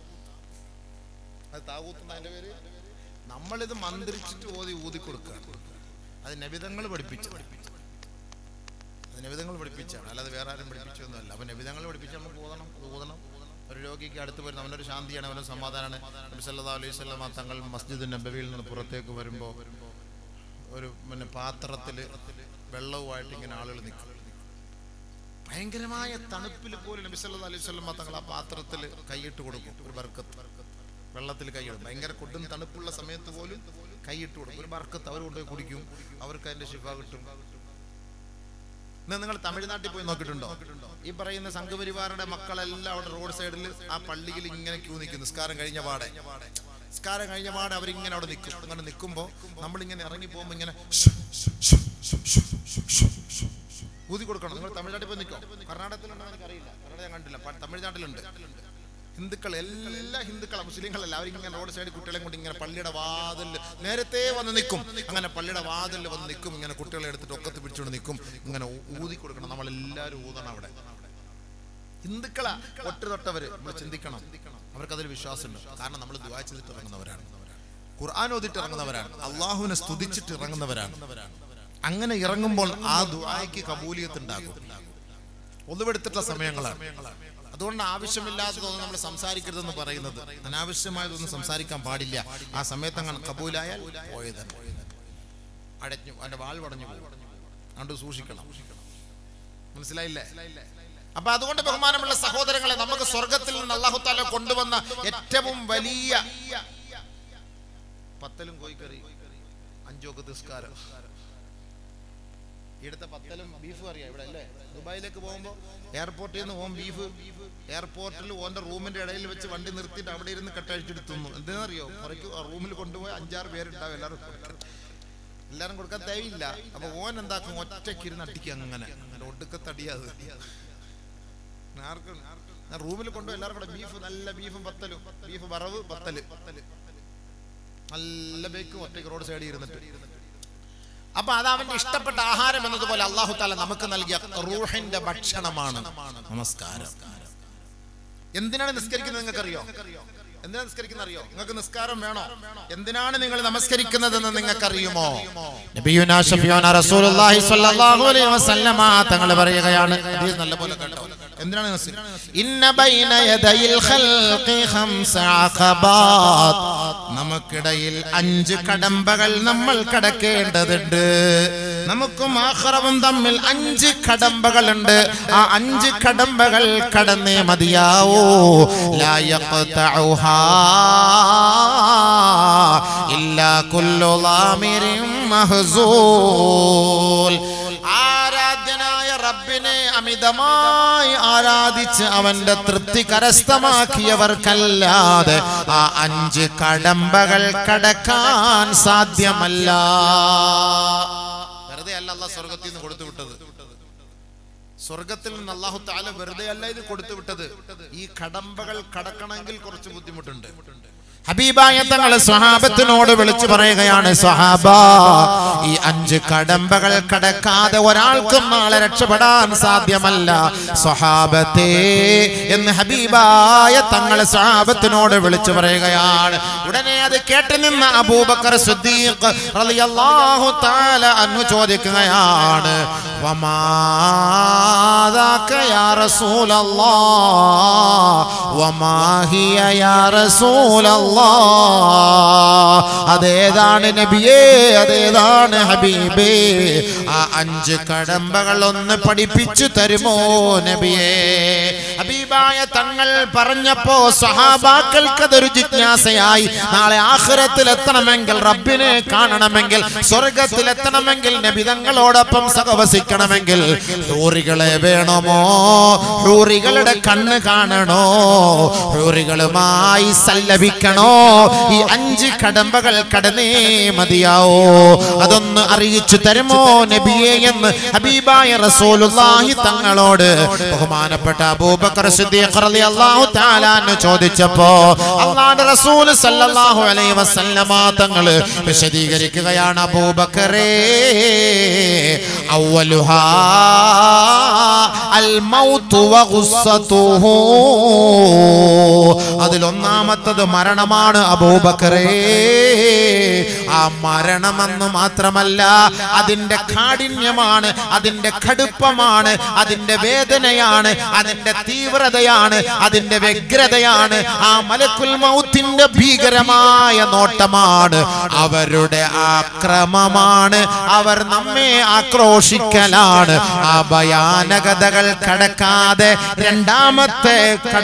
അത് താവൂത്ത് എന്നാ അതിന്റെ പേര് നമ്മളിത് മന്ത്രിച്ചിട്ട് ഓതി ഊതി കൊടുക്കുക അത് നബിതങ്ങൾ പഠിപ്പിച്ചു അത് നബിതങ്ങൾ പഠിപ്പിച്ചാണ് അല്ലാതെ വേറെ ആരും പഠിപ്പിച്ചൊന്നുമല്ല അപ്പൊ നബിതങ്ങൾ പഠിപ്പിച്ച് നമുക്ക് ഊതണം അത് ഊതണം ഒരു രോഗിക്ക് അടുത്ത് വരുന്ന അവനൊരു ശാന്തിയാണ് അവനൊരു സമാധാനമാണ് നബി സല്ലല്ലാഹു അലൈഹി വസല്ലമ തങ്ങൾ മസ്ജിദ് നബവിയിൽ നിന്ന് പുറത്തേക്ക് വരുമ്പോൾ ഒരു പിന്നെ പാത്രത്തിൽ വെള്ളവുമായിട്ട് ഇങ്ങനെ ആളുകൾ നിൽക്കും ഭയങ്കരമായ തണുപ്പിൽ പോലും നബി സല്ലല്ലാഹു അലൈഹി വസല്ലമ തങ്ങൾ ആ പാത്രത്തിൽ കൈയിട്ട് കൊടുക്കും ഒരു ബർക്കത്ത് വെള്ളത്തിൽ കൈയിടും ഭയങ്കര കൊടും തണുപ്പുള്ള സമയത്ത് പോലും കൈയിട്ട് കൊടുക്കും ഒരു ബർക്കത്ത് അവർ കൊണ്ടുപോയി കുടിക്കും അവർക്ക് അതിന്റെ ശിഫ കിട്ടും ഇന്ന് നിങ്ങൾ തമിഴ്നാട്ടിൽ പോയി നോക്കിയിട്ടുണ്ടോ ഈ പറയുന്ന സംഘപരിവാറുടെ മക്കളെല്ലാം അവിടെ റോഡ് സൈഡിൽ ആ പള്ളിയിൽ ഇങ്ങനെ ക്യൂ നിൽക്കും നിസ്കാരം കഴിഞ്ഞ പാടെ നിസ്കാരം കഴിഞ്ഞ പാടെ അവരിങ്ങനെ അവിടെ നിൽക്കും അങ്ങനെ നിൽക്കുമ്പോൾ നമ്മളിങ്ങനെ ഇറങ്ങി പോകുമ്പോൾ ഇങ്ങനെ ഷ്, ഷ്, ഷ്, ഷ്, ഷ്, ഷ്, ഷ്, ഷ്, ഷ്. ഊതി കൊടുക്കണം നിങ്ങൾ തമിഴ്നാട്ടിൽ പോയി നിൽക്കും കർണാടകത്തിലുണ്ടോ എന്ന് എനിക്കറിയില്ല കർണാടക ഞാൻ കണ്ടില്ല പ- തമിഴ്നാട്ടിലുണ്ട് ഹിന്ദുക്കൾ എല്ലാ ഹിന്ദുക്കളെ മുസ്ലിങ്ങളല്ല അവരിങ്ങനെ റോഡ് സൈഡ് കുട്ടികളെ കൊണ്ട് ഇങ്ങനെ പള്ളിയുടെ വാതിൽ നേരത്തെ വന്ന് നിൽക്കും അങ്ങനെ പള്ളിയുടെ വാതിൽ വന്ന് നിൽക്കും ഇങ്ങനെ കുട്ടികളെ എടുത്തിട്ട് ഒക്കത്ത് പിടിച്ചുകൊണ്ട് നിൽക്കും ഇങ്ങനെ ഊ- ഊതി കൊടുക്കണം നമ്മളെല്ലാവരും ഊതണം അവിടെ ഹിന്ദുക്കളാ ഒട്ട് തൊട്ടവര് നമ്മൾ ചിന്തിക്കണം അവർക്ക് അതിൽ വിശ്വാസമുണ്ട് കാരണം നമ്മൾ ദുവാ ചെയ്തിട്ട് ഇറങ്ങുന്നവരാണ് ഖുർആൻ ഓതിട്ട് ഇറങ്ങുന്നവരാണ് അള്ളാഹുവിനെ സ്തുതിച്ചിട്ട് ഇറങ്ങുന്നവരാണ് അങ്ങനെ ഇറങ്ങുമ്പോൾ ആ ദുആയ്ക്ക് കബൂലിയത്ത് ഉണ്ടാകും ഒന്നുവെടുത്തിട്ടുള്ള സമയങ്ങളാണ് അതുകൊണ്ട് ആവശ്യമില്ലാത്തതൊന്നും നമ്മൾ സംസാരിക്കരുതെന്ന് പറയുന്നത് അനാവശ്യമായതൊന്നും സംസാരിക്കാൻ പാടില്ല ആ സമയത്ത് അങ്ങനെ കബൂലായാൽ പോയത് അടഞ്ഞു അവന്റെ വാൾ പടഞ്ഞു പോകും അതുകൊണ്ട് സൂക്ഷിക്കണം മനസ്സിലായില്ലേ അപ്പൊ അതുകൊണ്ട് ബഹുമാനമുള്ള സഹോദരങ്ങളെ നമുക്ക് സ്വർഗത്തിൽ നിന്ന് അള്ളാഹു താല കൊണ്ടുവന്ന ഏറ്റവും വലിയ പത്തലും കോയിക്കറി അഞ്ചോക്ക് നിസ്കാരം ഇവിടുത്തെ പത്തലും ബീഫ് അറിയാം ഇവിടെ അല്ലേ ദുബായിലേക്ക് പോകുമ്പോൾ എയർപോർട്ടിൽ നിന്ന് ഓൻ ബീഫ് എയർപോർട്ടിൽ ഓന്റെ റൂമിന്റെ ഇടയിൽ വെച്ച് വണ്ടി നിർത്തിയിട്ട് അവിടെ ഇരുന്ന് കെട്ടഴിച്ചെടുത്തു എന്തിനറിയോ പുറയ്ക്ക് റൂമിൽ കൊണ്ടുപോയി അഞ്ചാറ് പേരുണ്ടാവും എല്ലാവരും കൊടുക്കാൻ എല്ലാരും കൊടുക്കാൻ തേവില്ല അപ്പൊ ഓൻ എന്താക്കും ഒറ്റയ്ക്ക് ഇരുന്ന് അടിക്കുക അങ്ങനെ അങ്ങനെ ഒടുക്കത്തടിയത് ആർക്കും ഞാൻ റൂമിൽ കൊണ്ടുപോയി എല്ലാവരും കൂടെ ബീഫ് നല്ല ബീഫും പത്തലും ബീഫ് വറവ് പത്തല് നല്ല ബേക്കും ഒറ്റയ്ക്ക് റോഡ് സൈഡിൽ ഇരുന്നിട്ട് അപ്പൊ അത് അവന്റെ ഇഷ്ടപ്പെട്ട ആഹാരം എന്നതുപോലെ അള്ളാഹു താല നമുക്ക് നൽകിയ റൂഹിന്റെ ഭക്ഷണമാണ് നമസ്കാരം എന്തിനാണ് നിസ്കരിക്കുന്നത് നിങ്ങൾക്കറിയോ എന്തിനാണ് നിസ്കരിക്കുന്നത് അറിയോ നിങ്ങൾക്ക് നിസ്കാരം വേണോ എന്തിനാണ് നിങ്ങൾ നമസ്കരിക്കുന്നതെന്ന് നിങ്ങൾക്കറിയുമോ നബിയുനാ ഷഫിയോന റസൂലുള്ളാഹി സ്വല്ലല്ലാഹു അലൈഹി വസല്ലമ തങ്ങൾ പറയുകയാണ് ഹദീസ് നല്ലപോലെ കേട്ടോ എന്തിനാണ് നിസ്കരിക്കുന്നത് ഇന്ന ബൈന യദയിൽ ഖൽഖി ഖംസ അഖബാത് നമുക്കിടയിൽ അഞ്ച് കടമ്പകൾ നമ്മൾ കടക്കേണ്ടതുണ്ട് നമുക്കും ആഹ്റവും തമ്മിൽ അഞ്ച് കടമ്പകളുണ്ട് ആ അഞ്ച് കടമ്പകൾ കടന്നേ മതിയാവൂ ലാ യഖ്തഉഹാ ഇല്ലാ കുല്ലു ളാമിരിൻ മഹ്സൂൽ ആരാധ്യനായ റബ്ബിനെ അമിതമായി ആരാധിച്ച് അവന്റെ തൃപ്തി കരസ്ഥമാക്കിയവർക്കല്ലാതെ ആ അഞ്ച് കടമ്പകൾ കടക്കാൻ സാധ്യമല്ല വെറുതെ അല്ല അല്ല സ്വർഗത്തിൽ നിന്ന് കൊടുത്തു വിട്ടത് സ്വർഗത്തിൽ നിന്ന് അള്ളാഹു താല വെറുതെ അല്ല ഇത് കൊടുത്തു വിട്ടത് ഈ കടമ്പകൾ കടക്കണമെങ്കിൽ കുറച്ച് ബുദ്ധിമുട്ടുണ്ട് ഹബീബായ തങ്ങൾ സ്വഹാബത്തിനോട് വിളിച്ചു പറയുകയാണ് സ്വഹാബ ഈ അഞ്ച് കടമ്പകൾ കടക്കാതെ ഒരാൾക്കും നാളെ രക്ഷപ്പെടാൻ സാധ്യമല്ല സ്വഹാബത്തെ എന്ന് ഹബീബായ തങ്ങൾ സ്വഹാബത്തിനോട് വിളിച്ചു പറയുകയാണ് ഉടനെ അത് കേട്ട് നിന്ന അബൂബക്കർ സിദ്ദീഖ് റളിയല്ലാഹു തആല അൻഹു ചോദിക്കുകയാണ് വമാദാക യാ റസൂലല്ലാഹ് വമാ ഹിയ യാ റസൂലല്ലാഹ് അതേതാണ് നബിയേ അതേതാണ് ഹബീബേ ആ അഞ്ച് കടമ്പകൾ ഒന്ന് പഠിപ്പിച്ചു തരുമോ നബിയേ ഹബീബായ തങ്ങൾ പറഞ്ഞപ്പോ സഹാബാക്കൾക്ക് അതൊരു ജിജ്ഞാസയായി നാളെ ആഖിറത്തിൽ എത്തണമെങ്കിൽ റബ്ബിനെ കാണണമെങ്കിൽ സ്വർഗത്തിൽ എത്തണമെങ്കിൽ നബി തങ്ങളോടൊപ്പം സഹവസിക്കണമെങ്കിൽ ഹൂറികളെ വേണമോ ഹൂറികളുടെ കണ്ണ് കാണണോ ഹൂറികളുമായി സല്ലപിക്കണോ ഈ അഞ്ച് കടമ്പകൾ കടന്നേ മതിയാവോ അതൊന്ന് അറിയിച്ചു തരുമോ നബിയെ എന്ന് ഹബീബായ റസൂലുള്ളാഹി തങ്ങളോട് ബഹുമാനപ്പെട്ട അബൂബക്കർ സിദ്ദീഖ് റളിയല്ലാഹു തആല അൻഹു ചോദിച്ചപ്പോ അല്ലാഹുവിന്റെ റസൂൽ സല്ലല്ലാഹു അലൈഹി വസല്ലമ തങ്ങൾ വിശദീകരിക്കുകയാണ് അബൂബക്കറേ അവലുഹാ അൽ മൗതു വഗുസ്സതുഹു അതിലൊന്നാമത്തത് മരണമാണ് അബൂബക്കറേ ആ മരണമെന്ന് മാത്രമല്ല അതിന്റെ കാഠിന്യമാണ് അതിന്റെ കടുപ്പമാണ് അതിന്റെ വേദനയാണ് അതിന്റെ തീവ്രതയാണ് അതിന്റെ വ്യഗ്രതയാണ് ആ മലക്കുൽ മൗത്തിന്റെ ഭീകരമായ നോട്ടമാണ് അവരുടെ ആക്രമമാണ് അവർ നമ്മെ ആക്രോശിക്കലാണ് ആ ഭയാനകതകൾ കടക്കാതെ രണ്ടാമത്തെ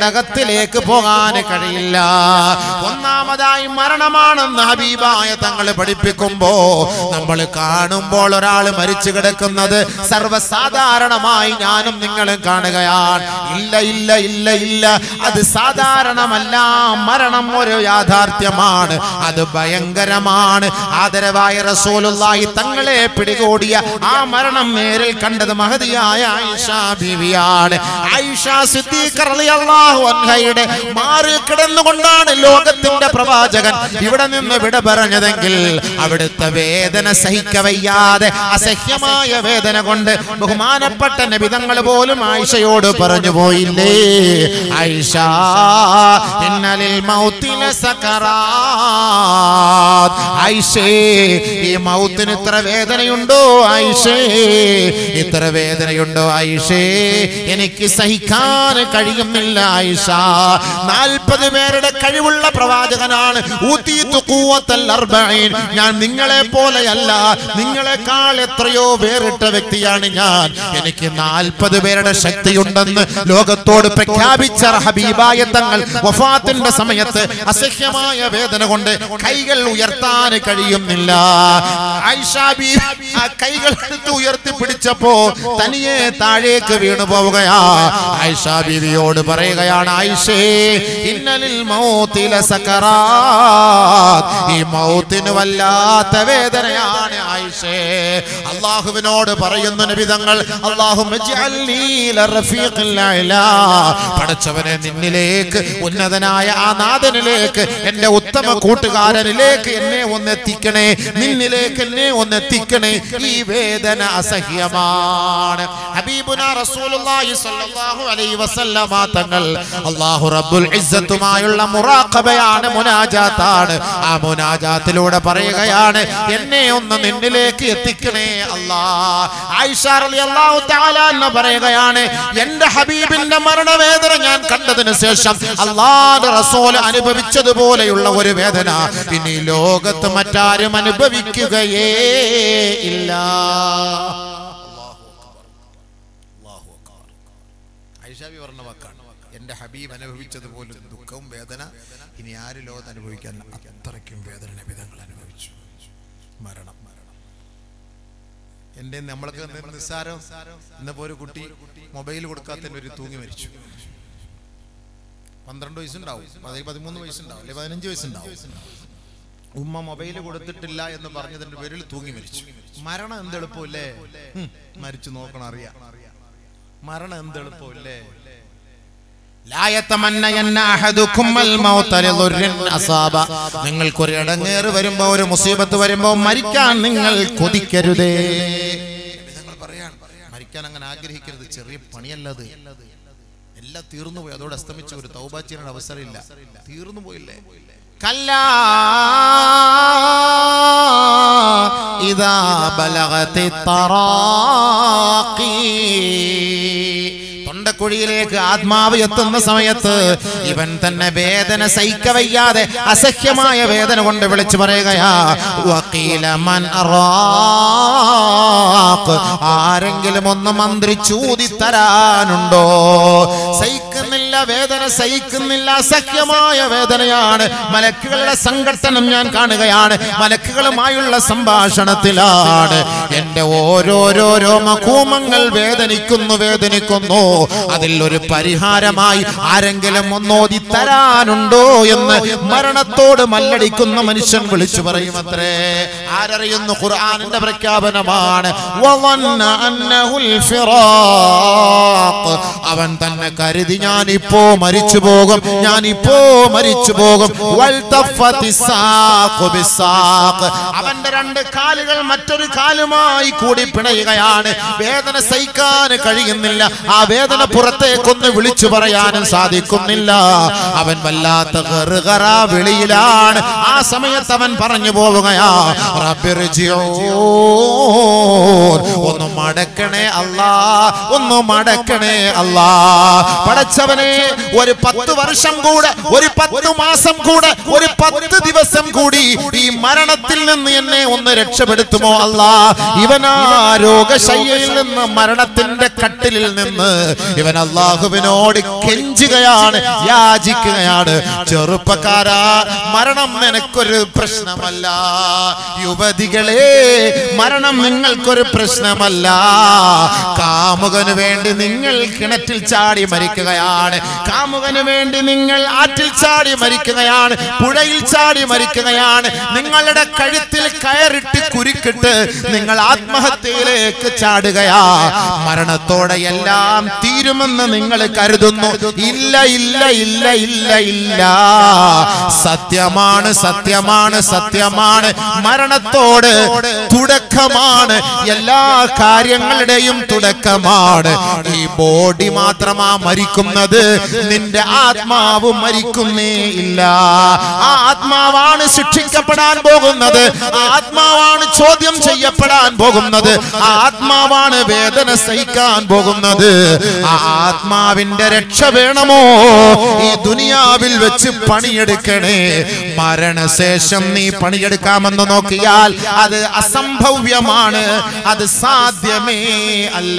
ഘടകത്തിലേക്ക് പോകാൻ കഴിയില്ല ഒന്നാമതായി മരണമാണെന്ന് ഹബീബായ തങ്ങൾ പഠിപ്പിക്കുമ്പോ നമ്മൾ കാണുമ്പോൾ ഒരാൾ മരിച്ചു കിടക്കുന്നത് സർവ്വസാധാരണമായി ഞാനും നിങ്ങളും കാണുകയാണ് ഇല്ല ഇല്ല ഇല്ല ഇല്ല അത് സാധാരണമല്ല മരണം ഒരു യാഥാർത്ഥ്യമാണ് അത് ഭയങ്കരമാണ് ആദരവായ റസൂലുള്ളാഹി തങ്ങളെ പിടികൂടിയ ആ മരണം നേരിൽ കണ്ടത് മഹതിയായ ആയിഷ ബീവിയാണ് ആയിഷ സിദ്ദീഖ റളിയല്ലാഹു അൻഹയുടെ മാറിൽ കിടന്നുകൊണ്ടാണ് ലോകത്തിന്റെ പ്രവാചകൻ ഇവിടെ നിന്ന് വിട പറഞ്ഞതെങ്കിൽ അവിടുത്തെ വേദന സഹിക്കവയ്യാതെ അസഹ്യമായ വേദന കൊണ്ട് ബഹുമാനപ്പെട്ട നബിതങ്ങൾ പോലും ആയിഷയോട് പറഞ്ഞു പോയില്ലേ ആയിഷ ഇന്നലിൽ മൗത്തിന സക്കറാത്ത് ആയിഷേ ഈ മൗത്തിന് ഇത്ര വേദനയുണ്ടോ ആയിഷേ ഇത്ര വേദനയുണ്ടോ ആയിഷേ എനിക്ക് സഹിക്കാൻ കഴിയുന്നില്ല ആയിഷ നാൽപ്പത് പേരുടെ കഴിവുള്ള പ്രവാചകനാണ് ഊതീതു ഖുവ്വത്തൽ അർബഈൻ. ഞാൻ നിങ്ങളെ പോലെയല്ല നിങ്ങളെക്കാൾ എത്രയോ വേറിട്ട വ്യക്തിയാണ് ഞാൻ എനിക്ക് നാൽപ്പത് പേരുടെ ശക്തിയുണ്ടെന്ന് ലോകത്തോട് പ്രഖ്യാപിച്ച ഹബീബായ തങ്ങൾ വഫാത്തിന്റെ സമയത്ത് അസഹ്യമായ വേദന കൊണ്ട് കൈകൾ ഉയർത്താൻ കഴിയുന്നില്ല ആയിഷ ബീവി ആ കൈകൾ എടുത്ത് ഉയർത്തി പിടിച്ചപ്പോ തനിയെ താഴേക്ക് വീണു പോവുകയാ ആയിഷ ബീവിയോട് പറയുകയാണ് ആയിഷേ ഇന്നലിൽ മൗത്തില സക്കറാത്ത് ഈ മൗത്തിന് വല്ലാത്ത വേദനയാണ് ആയിഷേ അള്ളാഹുവിനോട് പറയുന്നു നബിതങ്ങൾ അള്ളാഹു പടച്ചവനെ നിന്നിലേക്ക് ഉന്നതനായ ആ നാഥനിലേക്ക് എന്റെ ഉത്തമ കൂട്ടുകാരനിലേക്ക് എന്നെ ഒന്ന് എത്തിക്കണേ നിന്നിലേക്ക് എന്നെ ഒന്ന് എത്തിക്കണേ ഈ വേദന അസഹ്യമാണ് ഹബീബുന റസൂലുള്ളാഹി സ്വല്ലല്ലാഹു അലൈഹി വസല്ലമ തങ്ങൾ അല്ലാഹു റബ്ബുൽ ഇസ്സത്തുമായുള്ള മുറാഖബയാണ് മുനാജാത്താണ് ആ മുനാജാത്തിലൂടെ പറയുകയാണ് എന്നെ ഒന്ന് നിന്നിലേക്ക് എത്തിക്കണേ അല്ലാ ആയിഷ റളിയല്ലാഹു തആല എന്ന് പറയുകയാണ് എന്റെ ഹബീബിന്റെ മരണവേദന ഞാൻ കണ്ടതിന് ശേഷം അല്ലാഹുവിന്റെ റസൂൽ അനുഭവിച്ചതുപോലെയുള്ള ഒരു വേദന ഇനി ലോകത്ത് മറ്റാരും അനുഭവിക്കുകയേ ഇല്ല ഐഷാബി പറഞ്ഞ വാക്കാണ് എന്റെ ഹബീബ് അനുഭവിച്ചതുപോലെ ദുഃഖവും വേദന ഇനി ആര് ലോകത്ത് അനുഭവിക്കാൻ അത്രയ്ക്കും വേദന നബിതങ്ങൾ അനുഭവിച്ചു മരണം എന്റെ നമ്മൾക്ക് എന്ത് നിസ്സാരം ഇന്നിപ്പോ ഒരു കുട്ടി മൊബൈൽ കൊടുക്കാത്തതിന് ഒരു തൂങ്ങി മരിച്ചു പന്ത്രണ്ട് വയസ്സുണ്ടാവും പതി പതിമൂന്ന് വയസ്സുണ്ടാവും അല്ലെ പതിനഞ്ച് വയസ്സുണ്ടാവും ഉമ്മ മൊബൈൽ കൊടുത്തിട്ടില്ല എന്ന് പറഞ്ഞതിന്റെ പേരിൽ തൂങ്ങി മരിച്ചു മരണം എന്ത് എളുപ്പമില്ലേ ഹും, മരിച്ചു നോക്കണം അറിയാം മരണം എന്ത് എളുപ്പമില്ലേ നിങ്ങൾക്കൊരു ഇടങ്ങേറ് വരുമ്പോ ഒരു മുസീബത്ത് വരുമ്പോ മരിക്കാൻ നിങ്ങൾ കൊതിക്കരുതേ നിങ്ങൾ പറയാണ് മരിക്കാൻ അങ്ങനെ ആഗ്രഹിക്കരുത് ചെറിയ പണിയല്ലത് എല്ലാം തീർന്നു പോയി അതോടെ അസ്തമിച്ച ഒരു തൗബാച്ചിയുടെ അവസരമില്ല തീർന്നു പോയില്ലേ കല്ലാ ഇതാ ബലഗത്തി തറാഖി തൊണ്ടക്കുഴിയിലേക്ക് ആത്മാവ് എത്തുന്ന സമയത്ത് ഇവൻ തന്നെ വേദന സഹിക്കവയ്യാതെ അസഹ്യമായ വേദന കൊണ്ട് വിളിച്ചു പറയുകയാ വക്കീല മൻ അറാഖ്. ആരെങ്കിലും ഒന്ന് മന്ത്രി ചൂതി തരാനുണ്ടോ സഹിക്കുന്നില്ല വേദന സഹിക്കുന്നില്ല അസഹ്യമായ വേദനയാണ് മലക്കുകളുടെ സംഘട്ടനം ഞാൻ കാണുകയാണ് മലക്കുകളുമായുള്ള സംഭാഷണത്തിലാണ് എന്റെ ഓരോരോ രോമകൂമങ്ങൾ വേദനിക്കുന്നു വേദനിക്കുന്നു അതിൽ ഒരു പരിഹാരമായി ആരെങ്കിലും ഒന്നോതി തരാനുണ്ടോ എന്ന് മരണത്തോട് മല്ലടിക്കുന്ന മനുഷ്യൻ വിളിച്ചു പറയുമത്രേ ആരറിയുന്നു ഖുർആനിന്റെ പ്രഖ്യാപനമാണ് വظن أنه الفراق. അവൻ തന്നെ കരുതി ഞാൻ ഇപ്പോ മരിച്ചു പോകും ഞാൻ ഇപ്പോ മരിച്ചു പോകും വൽതഫത്തി സാഖു ബിസാഖ്. അവന്റെ രണ്ട് കാലുകൾ മറ്റൊരു കാലുമായി കൂടി പിണയുകയാണ് വേദന സഹിക്കാൻ കഴിയുന്നില്ല ആ വേദന പുറത്തേക്കൊന്ന് വിളിച്ചു പറയാനും സാധിക്കുന്നില്ല അവൻ വല്ലാത്ത ഗറുകറ വിളിയിലാണ് ആ സമയത്ത് അവൻ പറഞ്ഞു പോവുകയാ റബ്ബിർജിഊൻ. ഒന്ന് മടക്കണേ അല്ലാ ഒന്ന് മടക്കണേ അല്ലാ പടച്ചവനെ ഒരു പത്ത് വർഷം കൂടെ ഒരു പത്ത് മാസം കൂടെ ഒരു പത്ത് ദിവസം കൂടി ഈ മരണത്തിൽ നിന്ന് എന്നെ ഒന്ന് രക്ഷപ്പെടുത്തുമോ അല്ലാ ഇവനാ രോഗശയ്യയിൽ നിന്ന് മരണത്തിന്റെ കട്ടിലിൽ നിന്ന് ഇവൻ അള്ളാഹുവിനോട് കെഞ്ചുകയാണ് യാചിക്കുകയാണ് ചെറുപ്പക്കാരാ മരണം നിനക്കൊരു പ്രശ്നമല്ല യുവതികളെ മരണം നിങ്ങൾക്കൊരു പ്രശ്നമല്ല കാമുകന് വേണ്ടി നിങ്ങൾ കിണറ്റിൽ ചാടി മരിക്കുകയാണ് കാമുകന് വേണ്ടി നിങ്ങൾ ആറ്റിൽ ചാടി മരിക്കുകയാണ് പുഴയിൽ ചാടി മരിക്കുകയാണ് നിങ്ങളുടെ കഴുത്തിൽ കയറിട്ട് കുരുക്കിട്ട് നിങ്ങൾ ആത്മഹത്യയിലേക്ക് ചാടുകയാ മരണത്തോടെ എല്ലാം തീരുമെന്ന് നിങ്ങൾ കരുതുന്നു ഇല്ല ഇല്ല ഇല്ല ഇല്ല ഇല്ല സത്യമാണ് സത്യമാണ് സത്യമാണ് മരണത്തോട് തുടക്കമാണ് എല്ലാ കാര്യങ്ങളുടെയും തുടക്കമാണ് ഈ ബോഡി മാത്രമാ മരിക്കുന്നത് നിന്റെ ആത്മാവ് മരിക്കുന്നേ ഇല്ല ആ ആത്മാവാണ് ശിക്ഷിക്കപ്പെടാൻ പോകുന്നത് ആ ആത്മാവാണ് ചോദ്യം ചെയ്യപ്പെടാൻ പോകുന്നത് ആ ആത്മാവാണ് വേദന സഹിക്കാൻ പോകുന്നത് ആ ആത്മാവിന്റെ രക്ഷ വേണമോ ഈ ദുനിയാവിൽ വെച്ച് പണിയെടുക്കണേ മരണശേഷം നീ പണിയെടുക്കാമെന്ന് നോക്കിയാൽ അത് അസംഭവ്യമാണ് അത് സാധ്യമേ അല്ല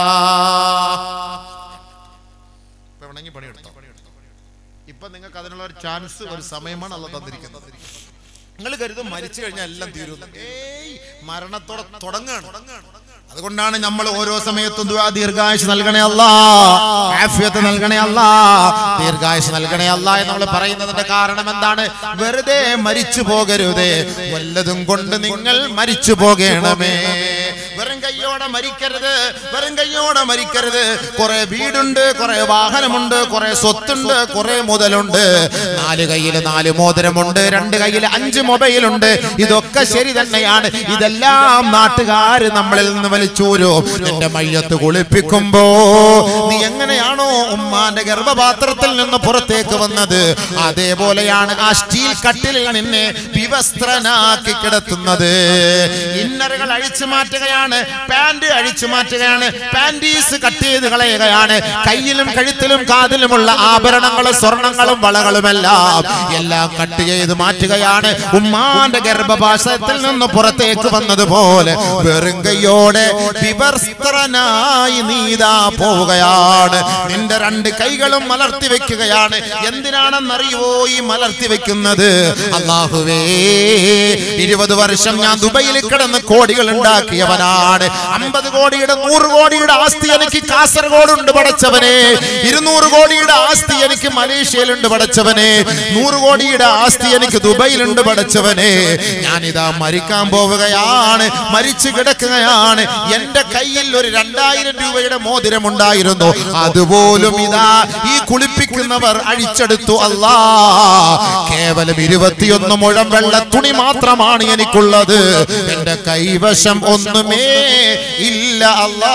വേണമെങ്കിൽ പണിയെടുത്തോ ഇപ്പൊ നിങ്ങൾക്ക് അതിനുള്ള ഒരു ചാൻസ് ഒരു സമയമാണ് അല്ല തന്നിരിക്കുന്നത് നിങ്ങൾ കരുതും മരിച്ചു കഴിഞ്ഞാൽ എല്ലാം തീരുന്നു ഏയ് മരണത്തോടെ തുടങ്ങാണ് അതുകൊണ്ടാണ് നമ്മൾ ഓരോ സമയത്തും ദുആ ദീർഘായുസ് നൽകണേ അല്ല ആഫിയത്ത് നൽകണേ അല്ല ദീർഘായുസ് നൽകണേ അല്ല എന്ന് നമ്മൾ പറയുന്നതിന്റെ കാരണം എന്താണ് വെറുതെ മരിച്ചു പോകരുതേ വല്ലതും കൊണ്ട് നിങ്ങൾ മരിച്ചു പോകണമേ വെറും കയ്യോടെ മരിക്കരുത് വെറും കയ്യോടെ മരിക്കരുത് കുറെ വീടുണ്ട് കുറെ വാഹനമുണ്ട് കുറെ സ്വത്തുണ്ട് കുറെ മുതലുണ്ട് നാല് കയ്യിൽ നാല് മോതിരമുണ്ട് രണ്ട് കയ്യിൽ അഞ്ച് മൊബൈലുണ്ട് ഇതൊക്കെ ശരി തന്നെയാണ് ഇതെല്ലാം നാട്ടുകാർ നമ്മളിൽ നിന്ന് വലിച്ചൂരോ നിന്റെ മയ്യത്ത് കുളിപ്പിക്കുമ്പോ നീ എങ്ങനെയാണോ ഉമ്മാന്റെ ഗർഭപാത്രത്തിൽ നിന്ന് പുറത്തേക്ക് വന്നത് അതേപോലെയാണ് ആ സ്റ്റീൽ കട്ടിലിൽ നിന്നെ വിവസ്ത്രനാക്കി കിടത്തുന്നത് ഇന്നറുകൾ അഴിച്ചു മാറ്റുകയാണ് പാന്റ് അഴിച്ചു മാറ്റുകയാണ് പാൻറ്റീസ് കട്ട് ചെയ്ത് കളയുകയാണ് കയ്യിലും കഴുത്തിലും കാതിലുമുള്ള ആഭരണങ്ങളും സ്വർണങ്ങളും വളകളുമെല്ലാം എല്ലാം കട്ട് ചെയ്ത് മാറ്റുകയാണ് ഉമ്മാന്റെ ഗർഭപാശത്തിൽ നിന്ന് പുറത്തേക്ക് വന്നതുപോലെ വെറും കൈയോടെ വിവർസ്ത്രനായി നീതാ പോവുകയാണ് നിന്റെ രണ്ട് കൈകളും മലർത്തി വെക്കുകയാണ് എന്തിനാണെന്നറിയുവോ ഈ മലർത്തി വെക്കുന്നത് അള്ളാഹുവേ ഇരുപത് വർഷം ഞാൻ ദുബൈയിൽ കിടന്ന് കോടികൾ ഉണ്ടാക്കിയവനാണ് അമ്പത് കോടിയുടെ നൂറ് കോടിയുടെ ആസ്തി എനിക്ക് കാസർഗോഡുണ്ട് പടച്ചവനെ ഇരുന്നൂറ് കോടിയുടെ ആസ്തി എനിക്ക് മലേഷ്യയിലുണ്ട് പടച്ചവനെ നൂറ് കോടിയുടെ ആസ്തി എനിക്ക് ദുബൈയിലുണ്ട് പടച്ചവനെ ഞാനിതാ മരിക്കാൻ പോവുകയാണ് മരിച്ചു കിടക്കുകയാണ് എന്റെ കയ്യിൽ ഒരു രണ്ടായിരം രൂപയുടെ മോതിരം ഉണ്ടായിരുന്നു അതുപോലും ഇതാ ഈ കുളിപ്പിക്കുന്നവർ അഴിച്ചെടുത്തു അല്ലാ കേവലം ഇരുപത്തിയൊന്ന് മുഴം വെള്ള തുണി മാത്രമാണ് എനിക്കുള്ളത് എന്റെ കൈവശം ഒന്നുമേ ഇല്ല അല്ലാ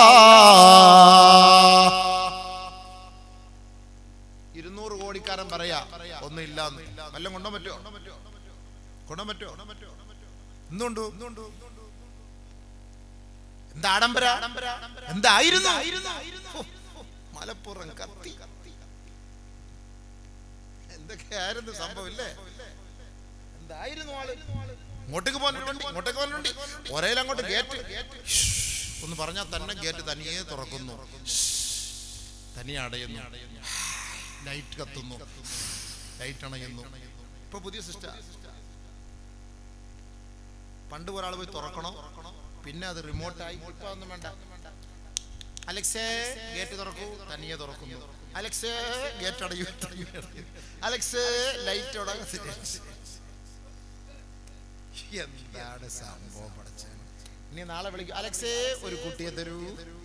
ഇരുന്നൂറ് കോടിക്കാരൻ പറയാ ഒന്നും ഇല്ല വല്ലതും കൊണ്ടോ പറ്റുമോ കൊണ്ടോ പറ്റുമോ എന്തുണ്ടോ എന്താ ആഡംബര എന്തായിരുന്നു ഹോ, മലപ്പുറം കത്തി എന്തൊക്കെയായിരുന്നു സംഭവം ഇല്ലേ എന്തായിരുന്നു ആള് ഇങ്ങോട്ടേക്ക് പോകാൻ വണ്ടി ഇങ്ങോട്ടേക്ക് പോകാൻ വണ്ടി ഒരേലും അങ്ങോട്ട് ഗേറ്റ് ഒന്ന് പറഞ്ഞാൽ തന്നെ ഗേറ്റ് തനിയെ തുറക്കുന്നു തനിയെ അടയുന്നു ലൈറ്റ് കത്തുന്നു ലൈറ്റ് അണയുന്നു ഇപ്പൊ പുതിയ സിസ്റ്റം പണ്ട് ഒരാൾ പോയി തുറക്കണോ പിന്നെ അത് റിമോട്ടായി ഇപ്പൊ ഒന്നും വേണ്ട അലക്സേ ഗേറ്റ് തുറക്കൂ തനിയെ തുറക്കുന്നു അലക്സേ ഗേറ്റ് അടയൂ തനിയെ അടയൂ. അലക്സേ ലൈറ്റ് എന്താണ് സംഭവം പഠിച്ചത് ഇനി നാളെ വിളിക്കും അലക്സേ ഒരു കുട്ടിയെ തരൂ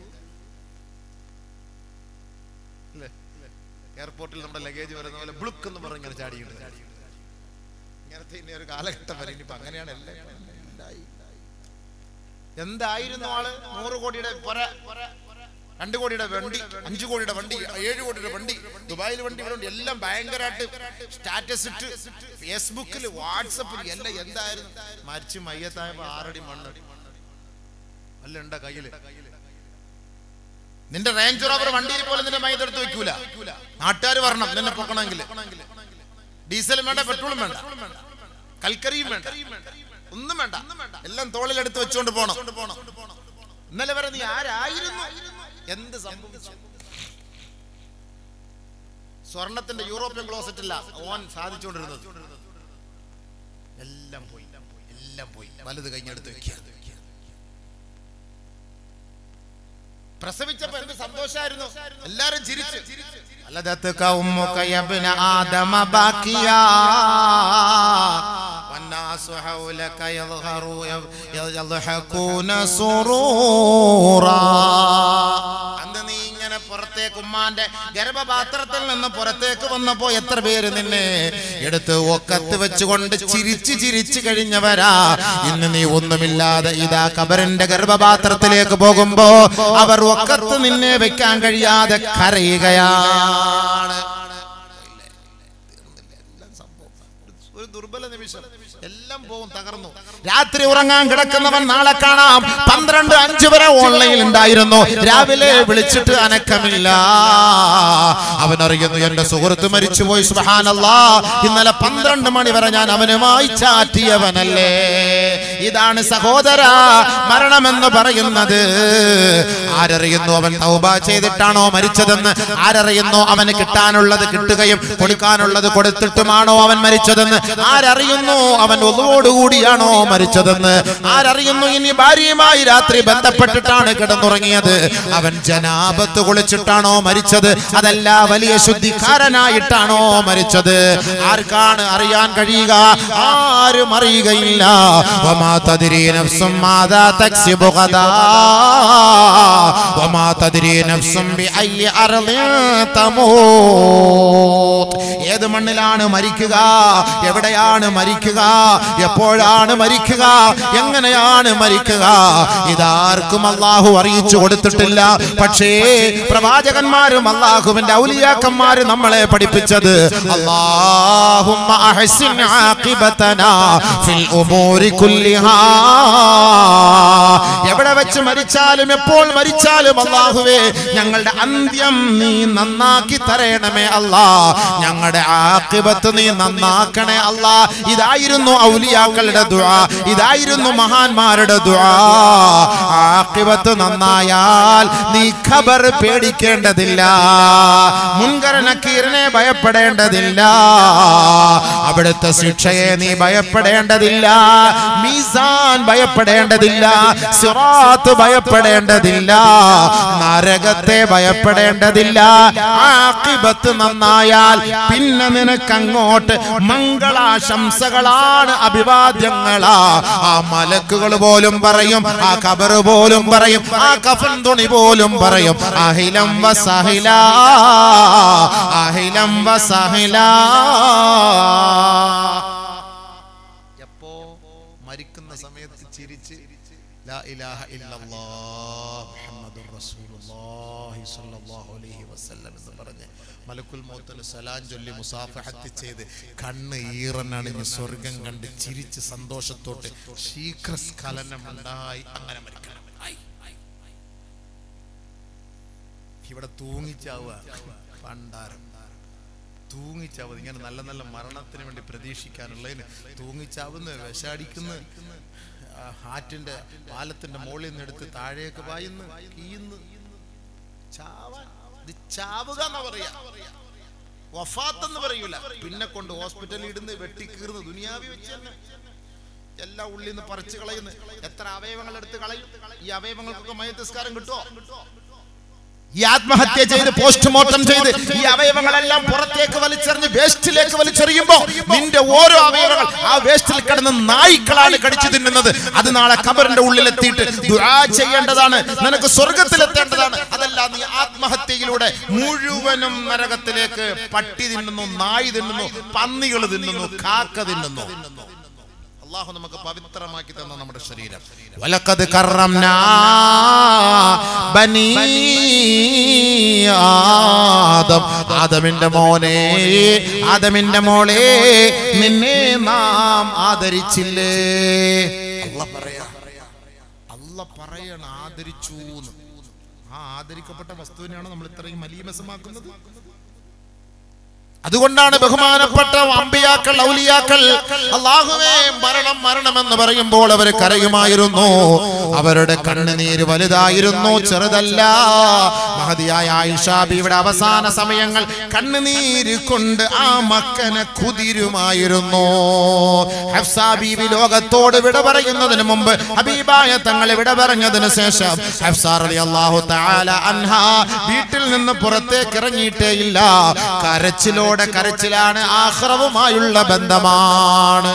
അല്ലേ എയർപോർട്ടിൽ നമ്മുടെ ലഗേജ് വരുന്ന പോലെ ബ്ലുക്ക് എന്ന് പറഞ്ഞ് ഇങ്ങനെ ചാടിയിട്ട് ഇങ്ങനത്തെ ഇനി ഒരു കാലഘട്ടം വരെ ഇനിയിപ്പോ അങ്ങനെയാണ് എല്ലാം ഉണ്ടായി. എന്തായിരുന്നു ആള് നൂറ് കോടിയുടെ പൊര രണ്ട് കോടിയുടെ വണ്ടി അഞ്ചു കോടിയുടെ വണ്ടി ഏഴ് കോടിയുടെ വണ്ടി ദുബായിൽ വണ്ടി ഇവിടെ ഉണ്ട് എല്ലാം ഭയങ്കരമായിട്ട് സ്റ്റാറ്റസ് ഇട്ട് ഫേസ്ബുക്കിൽ വാട്സപ്പിൽ എല്ലാം എന്തായിരുന്നു മരിച്ച് മയ്യത്തായപ്പോ ആറടി മണ്ണ് അല്ല ഉണ്ടാ കയ്യില് നിന്റെ റേഞ്ച് റോവർ വണ്ടിയിൽ പോലെ നിന്റെ മയ്യത്തെടുത്ത് വെക്കൂല നാട്ടുകാർ വരണം നിന്നെ പൊക്കണമെങ്കിൽ ഡീസലും വേണ്ട പെട്രോളും വേണ്ട കൽക്കരിയും വേണ്ട ഒന്നും വേണ്ട എല്ലാം തോളിലെടുത്ത് വെച്ചുകൊണ്ട് പോണം ഇന്നലെ വരെ നീ ആരായിരുന്നു എന്ത് സംഭവിച്ചു സ്വർണത്തിന്റെ യൂറോപ്യൻ ക്ലോസറ്റ് ഇല്ല ഓൻ സാധിച്ചുകൊണ്ടിരുന്നത് എല്ലാം പോയി എല്ലാം പോയി വലുത് കഴിഞ്ഞെടുത്ത് വെക്കുക പ്രസവിച്ചപ്പോ എന്ത് സന്തോഷായിരുന്നു എല്ലാരും ചിരിച്ചു ولدتك أمك يا ابن آدم باكيا والناس حولك يظهروا يضحكون سرورا അന്ന് നീ ഇങ്ങനെ പുറത്തേക്ക് ഉമ്മാന്റെ ഗർഭപാത്രത്തിൽ നിന്ന് പുറത്തേക്ക് വന്നപ്പോ എത്ര പേര് നിന്നെ എടുത്ത് ഒക്കത്ത് വെച്ചുകൊണ്ട് ചിരിച്ച് ചിരിച്ച് കഴിഞ്ഞവരാ ഇന്ന് നീ ഒന്നുമില്ലാതെ ഇതാ കബറിന്റെ ഗർഭപാത്രത്തിലേക്ക് പോകുമ്പോ അവർ ഒക്കത്ത് നിന്നെ വെക്കാൻ കഴിയാതെ കരയുകയാണ് ഒരു ദുർബല നിമിഷം എല്ലാം പോകും തകർന്നു രാത്രി ഉറങ്ങാൻ കിടക്കുന്നവൻ നാളെ കാണാം പന്ത്രണ്ട് അഞ്ചു വരെ ഓൺലൈനിൽ ഉണ്ടായിരുന്നു രാവിലെ വിളിച്ചിട്ട് അനക്കമില്ല അവൻ അറിയുന്നു എന്റെ സുഹൃത്ത് മരിച്ചുപോയി സുബാനല്ലാ ഇന്നലെ പന്ത്രണ്ട് മണി വരെ ഞാൻ അവനുമായി ചാറ്റിയവനല്ലേ ഇതാണ് സഹോദര മരണമെന്ന് പറയുന്നത് ആരറിയുന്നു അവൻ തൗബ ചെയ്തിട്ടാണോ മരിച്ചതെന്ന് ആരറിയുന്നു അവന് കിട്ടാനുള്ളത് കിട്ടുകയും കൊടുക്കാനുള്ളത് കൊടുത്തിട്ടുമാണോ അവൻ മരിച്ചതെന്ന് ആരറിയുന്നു അവൻ ഒന്നുകൂടിയാണോ മരിച്ചതെന്ന് ആരറിയുന്നു ഇനി ഭാര്യയുമായി രാത്രി ബന്ധപ്പെട്ടിട്ടാണ് കിടന്നുറങ്ങിയത് അവൻ ജനാപത്ത് കുളിച്ചിട്ടാണോ മരിച്ചത് അതല്ല വലിയ ശുദ്ധിക്കാരനായിട്ടാണോ മരിച്ചത് ആർക്കാണ് അറിയാൻ കഴിയുക ആരും അറിയുകയില്ല വമാ തദ്രീ നഫ്സും മാതാ തക്സിബു ഗദാ വമാ തദ്രീ നഫ്സും ബിഅയ്യി അർളിൻ തമൂത്ത് ഏത് മണ്ണിലാണ് മരിക്കുക എവിടെയാണ് മരിക്കുക എപ്പോഴാണ് മരിക്കുക എങ്ങനെയാണ് മരിക്കുക ഇതാർക്കും അള്ളാഹു അറിയിച്ചു കൊടുത്തിട്ടില്ല പക്ഷേ പ്രവാചകന്മാരും അള്ളാഹുവിന്റെ ഔലിയാക്കന്മാര് നമ്മളെ പഠിപ്പിച്ചത് അല്ലാഹുമ്മ അഹ്സിൻ ആഖിബതനാ ഫിൽ ഉമൂരി കുല്ലിഹാ എവിടെ വെച്ച് മരിച്ചാലും എപ്പോൾ മരിച്ചാലും അള്ളാഹുവേ ഞങ്ങളുടെ അന്ത്യം നീ നന്നാക്കി തരയണമേ അല്ലാ ഞങ്ങളുടെ ആക്കിബത്ത് നീ നന്നാക്കണേ അല്ലാ ഇതായിരുന്നു ഔലിയാക്കളുടെ ദുആ ഇതായിരുന്നു മഹാന്മാരുടെ ദുആ ആക്കിബത്ത് നന്നായാൽ നീ ഖബർ പേടിക്കേണ്ടതില്ല മുൻകര നക്കീറിനെ ഭയപ്പെടേണ്ടതില്ല അവിടുത്തെ ശിക്ഷയെ നീ ഭയപ്പെടേണ്ടതില്ല മീസാൻ ഭയപ്പെടേണ്ടതില്ല സിറാത്ത് ഭയപ്പെടേണ്ടതില്ല നരകത്തെ ഭയപ്പെടേണ്ടതില്ല ആഖിബത്ത് നന്നായാൽ പിന്നെ നിനക്ക് അങ്ങോട്ട് മംഗളാശംസകളാണ് അഭിവാദ്യങ്ങളാ ആ മലക്കുകൾ പോലും പറയും ആ കബർ പോലും പറയും ആ കഫൻ തുണി പോലും പറയും അഹിലം വസഹില അഹിലം വസഹില എപ്പോ മരിക്കുന്ന സമയത്ത് ചിരിച്ച് ലാ ഇലാഹ ഇല്ലല്ലാഹ് മുഹമ്മദുർ റസൂലുള്ളാഹി സ്വല്ലല്ലാഹു അലൈഹി വസല്ലം എന്ന് പറഞ്ഞ് മലക്കുൽ മൗത്തിന് സലാം ചൊല്ലി മുസാഫഹത്ത് ചെയ്ത് കണ്ണ് ഈറനണിഞ്ഞ് സ്വർഗം കണ്ട് ചിരിച്ച് സന്തോഷത്തോട്ട് ശീഘ്രസ്ഖലനം ഉണ്ടായി അങ്ങനെ മരിക്കണം ആയി. ഇവിടെ തൂങ്ങിച്ചാവുക പണ്ടാരം തൂങ്ങിച്ചാവുന്നത് ഇങ്ങനെ നല്ല നല്ല മരണത്തിന് വേണ്ടി പ്രതീക്ഷിക്കാനുള്ളതിന് തൂങ്ങിച്ചാവുന്ന വിഷാടിക്കുന്ന ആ, ആറ്റിന്റെ പാലത്തിന്റെ മുകളിൽ നിന്ന് എടുത്ത് താഴേക്ക് പായുന്നു കീയുന്നു ചാവാൻ ഇത് ചാവുക എന്നാ പറയാ വഫാത്ത് എന്ന് പറയൂല പിന്നെ കൊണ്ട് ഹോസ്പിറ്റലിൽ ഇടുന്ന് വെട്ടിക്കീർന്ന് ദുനിയാവി വെച്ച് തന്നെ എല്ലാ ഉള്ളിൽ നിന്ന് പറിച്ചു കളയുന്നു എത്ര അവയവങ്ങൾ എടുത്ത് കളയും ഈ അവയവങ്ങൾക്കൊക്കെ മയത്തിസ്കാരം കിട്ടുമോ ഈ ആത്മഹത്യ ചെയ്ത് പോസ്റ്റ്മോർട്ടം ചെയ്ത് ഈ അവയവങ്ങളെല്ലാം പുറത്തേക്ക് വലിച്ചെറിഞ്ഞ് വേസ്റ്റിലേക്ക് വലിച്ചെറിയുമ്പോ നിന്റെ ഓരോ അവയവങ്ങൾ ആ വേസ്റ്റിൽ കിടന്ന് നായ്ക്കളാണ് കടിച്ചു തിന്നുന്നത് അത് നാളെ കബറിന്റെ ഉള്ളിലെത്തിയിട്ട് ദുആ ചെയ്യേണ്ടതാണ് നിനക്ക് സ്വർഗത്തിലെത്തേണ്ടതാണ് അതല്ല നീ ആത്മഹത്യയിലൂടെ മുഴുവനും നരകത്തിലേക്ക് പട്ടി തിന്നുന്നു നായ് തിന്നുന്നു പന്നികൾ തിന്നുന്നു കാക്ക തിന്നുന്നു അള്ളാഹു നമുക്ക് പവിത്രമാക്കി തന്ന നമ്മുടെ ശരീരം വലക്കത് കറംനാ ബനീ ആദം ആദമിന്റെ മോനെ ആദമിന്റെ മോളെ നിന്നെ നാം ആദരിച്ചില്ലേ അല്ല പറയാ അല്ല പറയണ ആദരിച്ചു ആ ആദരിക്കപ്പെട്ട വസ്തുവിനെയാണ് നമ്മൾ ഇത്രയും മലീമസമാക്കുന്നത് അതുകൊണ്ടാണ് ബഹുമാനപ്പെട്ട അമ്പിയാക്കൾ ഔലിയാക്കൾ അള്ളാഹുവേ മരണം മരണമെന്ന് പറയുമ്പോൾ അവർ കരയുമായിരുന്നു അവരുടെ കണ്ണുനീര് വലുതായിരുന്നു ചെറുതല്ല മഹതിയായ ആയിഷാബിയുടെ അവസാന സമയങ്ങൾ കണ്ണുനീര് കൊണ്ട് ആ മക്കനെ കുതിരുമായിരുന്നു ഹഫ്സാബീബി ലോകത്തോട് വിട പറയുന്നതിന് മുമ്പ് ഹബീബായ തങ്ങൾ വിട പറഞ്ഞതിന് ശേഷം ഹഫ്സാർ അലി അള്ളാഹു തആല അൻഹ വീട്ടിൽ നിന്ന് പുറത്തേക്ക് ഇറങ്ങിയിട്ടേ ഇല്ല കരച്ചിലോടെ കരച്ചിലാണ് ആഹ്റവുമായുള്ള ബന്ധമാണ്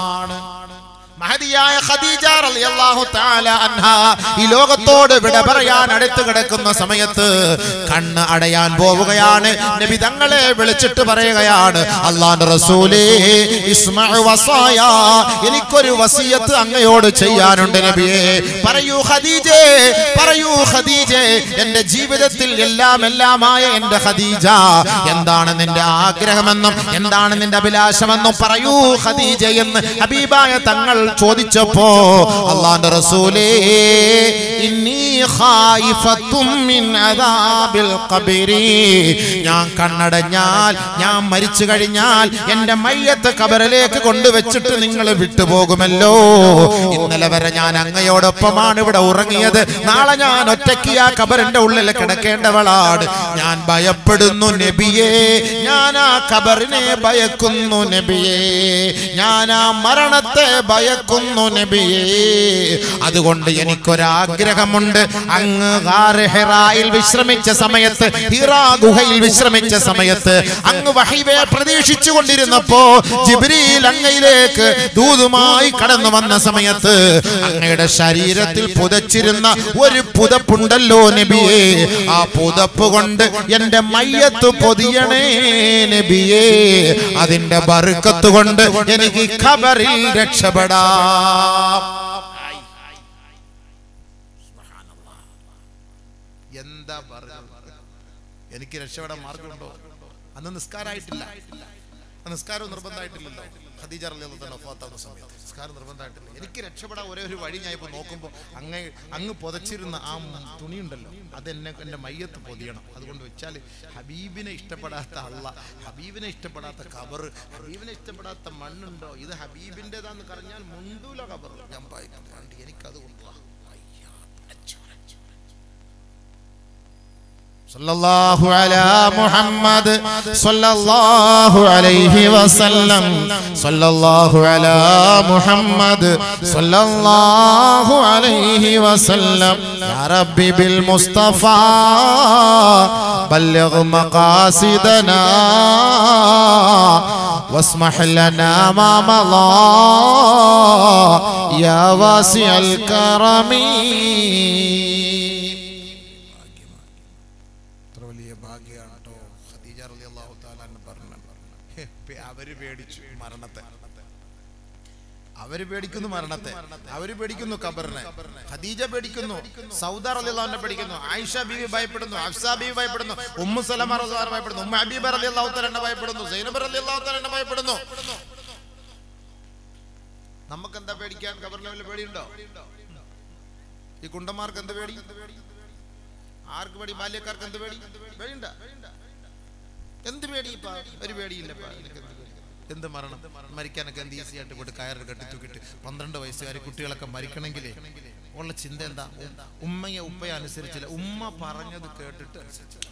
മഹതിയായ ഖദീജ റളിയല്ലാഹു തആല അൻഹ ഈ ലോകത്തോട് വിട പറയാൻ അടുത്ത് കിടക്കുന്ന സമയത്ത് കണ്ണ് അടയാൻ പോവുകയാണ് നബി തങ്ങളെ വിളിച്ചിട്ട് പറയുകയാണ് അള്ളാഹുവിന്റെ റസൂലേ ഇസ്മഉ വസായ എനിക്കൊരു വസിയത്ത് അങ്ങയോട് ചെയ്യാനുണ്ട് നബിയേ പറയൂ ഖദീജേ പറയൂ ഖദീജേ എൻ്റെ ജീവിതത്തിൽ എല്ലാം എല്ലാമായ എൻ്റെ ഖദീജ എന്താണ് നിന്റെ ആഗ്രഹമെന്നും എന്താണ് നിന്റെ അഭിലാഷമെന്നും പറയൂ ഖദീജ എന്ന് ഹബീബായ തങ്ങൾ ചോദിച്ചപ്പോ അള്ളാന്റെ റസൂലേ ഇന്നീ ഖായിഫത്തും മിൻ അദാബിൽ ഖബരി ഞാൻ കണ്ണടഞ്ഞാൽ ഞാൻ മരിച്ചു കഴിഞ്ഞാൽ എൻ്റെ മയ്യത്ത് കബറിലേക്ക് കൊണ്ടുവച്ചിട്ട് നിങ്ങൾ വിട്ടുപോകുമല്ലോ ഇന്നലെ വരെ ഞാൻ അങ്ങയോടൊപ്പമാണ് ഇവിടെ ഉറങ്ങിയത് നാളെ ഞാൻ ഒറ്റയ്ക്ക് ആ കബറിന്റെ ഉള്ളിൽ കിടക്കേണ്ടവളാണ് ഞാൻ ഭയപ്പെടുന്നു നബിയേ ഞാൻ ആ കബറിനെ ഭയക്കുന്നു നബിയേ ഞാൻ ആ മരണത്തെ ഭയക്കുന്നു നബിയേ അതുകൊണ്ട് എനിക്കൊരാഗ്രഹമുണ്ട് അങ്ങ് ഗാർ ഹിറായിൽ വിശ്രമിച്ച സമയത്ത് ഹിറാ ഗുഹയിൽ വിശ്രമിച്ച സമയത്ത് അങ്ങ് വഹിവെ പ്രതീക്ഷിച്ചു കൊണ്ടിരുന്നപ്പോ ജിബ്രീൽ അങ്ങയിലേക്ക് ദൂതുമായി കടന്നു വന്ന സമയത്ത് അങ്ങയുടെ ശരീരത്തിൽ പുതച്ചിരുന്ന ഒരു പുതപ്പുണ്ടല്ലോ നബിയേ ആ പുതപ്പ് കൊണ്ട് എന്റെ മയ്യത്ത് പൊതിയണേ നബിയേ അതിന്റെ ബറുക്കത്ത് കൊണ്ട് എനിക്ക് ഖബറിൽ രക്ഷപ്പെടാം എന്താ പറഞ്ഞത് എനിക്ക് രക്ഷപ്പെടാൻ മാർഗമുണ്ടോ അന്ന് നിസ്കാരമായിട്ടില്ല അന്ന് നിസ്കാരം നിർബന്ധമായിട്ടില്ലല്ലോ ഖദീജ റളിയല്ലാഹു തആല വഫാത്താവുന്ന സമയത്ത് നിസ്കാരം നിർബന്ധമായിട്ടില്ല എനിക്ക് രക്ഷപ്പെടാൻ ഒരേ ഒരു വഴി ഞാൻ ഇപ്പോൾ നോക്കുമ്പോൾ അങ്ങ് അങ്ങ് പുതച്ചിരുന്ന ആ തുണി ഉണ്ടല്ലോ അത് എന്നെ എൻ്റെ മയ്യത്ത് പൊതിയണം അതുകൊണ്ട് വെച്ചാൽ ഹബീബിനെ ഇഷ്ടപ്പെടാത്ത അള്ള ഹബീബിനെ ഇഷ്ടപ്പെടാത്ത കബർ ഹബീബിനെ ഇഷ്ടപ്പെടാത്ത മണ്ണുണ്ടോ ഇത് ഹബീബിൻ്റെതാന്ന് പറഞ്ഞാൽ മുണ്ടൂല കബർ ഞാൻ പറയുന്നുണ്ട് എനിക്കത് കൊണ്ടുവാ അയ്യാ, പടച്ചോനെ. صلى الله على محمد صلى الله عليه وسلم صلى الله على محمد صلى الله عليه وسلم يا ربي بالمصطفى بلغ مقاصدنا واسمح لنا ما مضى يا واسع الكرم എത്ര വലിയ ഭാഗ്യമാണ് കേട്ടോ ഖദീജ റളിയല്ലാഹു തആല എന്ന് പറഞ്ഞു അവര് പേടിച്ചു മരണത്തെ അവര് പേടിക്കുന്നു മരണത്തെ അവര് പേടിക്കുന്നു ഖബറിനെ ഖദീജ പേടിക്കുന്നു സൗദ റളിയല്ലാഹു പേടിക്കുന്നു ആയിഷ ബീവി ഭയപ്പെടുന്നു ഹഫ്സ ബീവി ഭയപ്പെടുന്നു ഉമ്മു സലമ റളിയല്ലാഹു ഭയപ്പെടുന്നു ഉമ്മ ഹബീബ റളിയല്ലാഹു തആല ഭയപ്പെടുന്നു സൈനബ റളിയല്ലാഹു തആല ഭയപ്പെടുന്നു നമുക്ക് എന്താ പേടിക്കാൻ ഖബറിലെ വല്ല പേടിയുണ്ടോ ഈ കുണ്ടന്മാർക്ക് എന്ത് പേടി ആർക്ക് പേടി ബാല്യക്കാർക്ക് എന്ത് പേടി പേടിയുണ്ട എന്ത് പേടി ഇപ്പൊ ഒരു പേടിയില്ല ഇപ്പൊ. നിനക്ക് എന്ത് പേടി? എന്ത് മരണം മരിക്കാനൊക്കെ എന്ത് ഈസി ആയിട്ട് പോയിട്ട് കയറ് കെട്ടി തൂക്കിട്ട് പന്ത്രണ്ട് വയസ്സുകാർ കുട്ടികളൊക്കെ മരിക്കണമെങ്കിലേ ഉള്ള ചിന്ത എന്താ ഉമ്മയെ ഉപ്പയെ അനുസരിച്ചില്ല ഉമ്മ പറഞ്ഞത് കേട്ടിട്ട് അനുസരിച്ചില്ല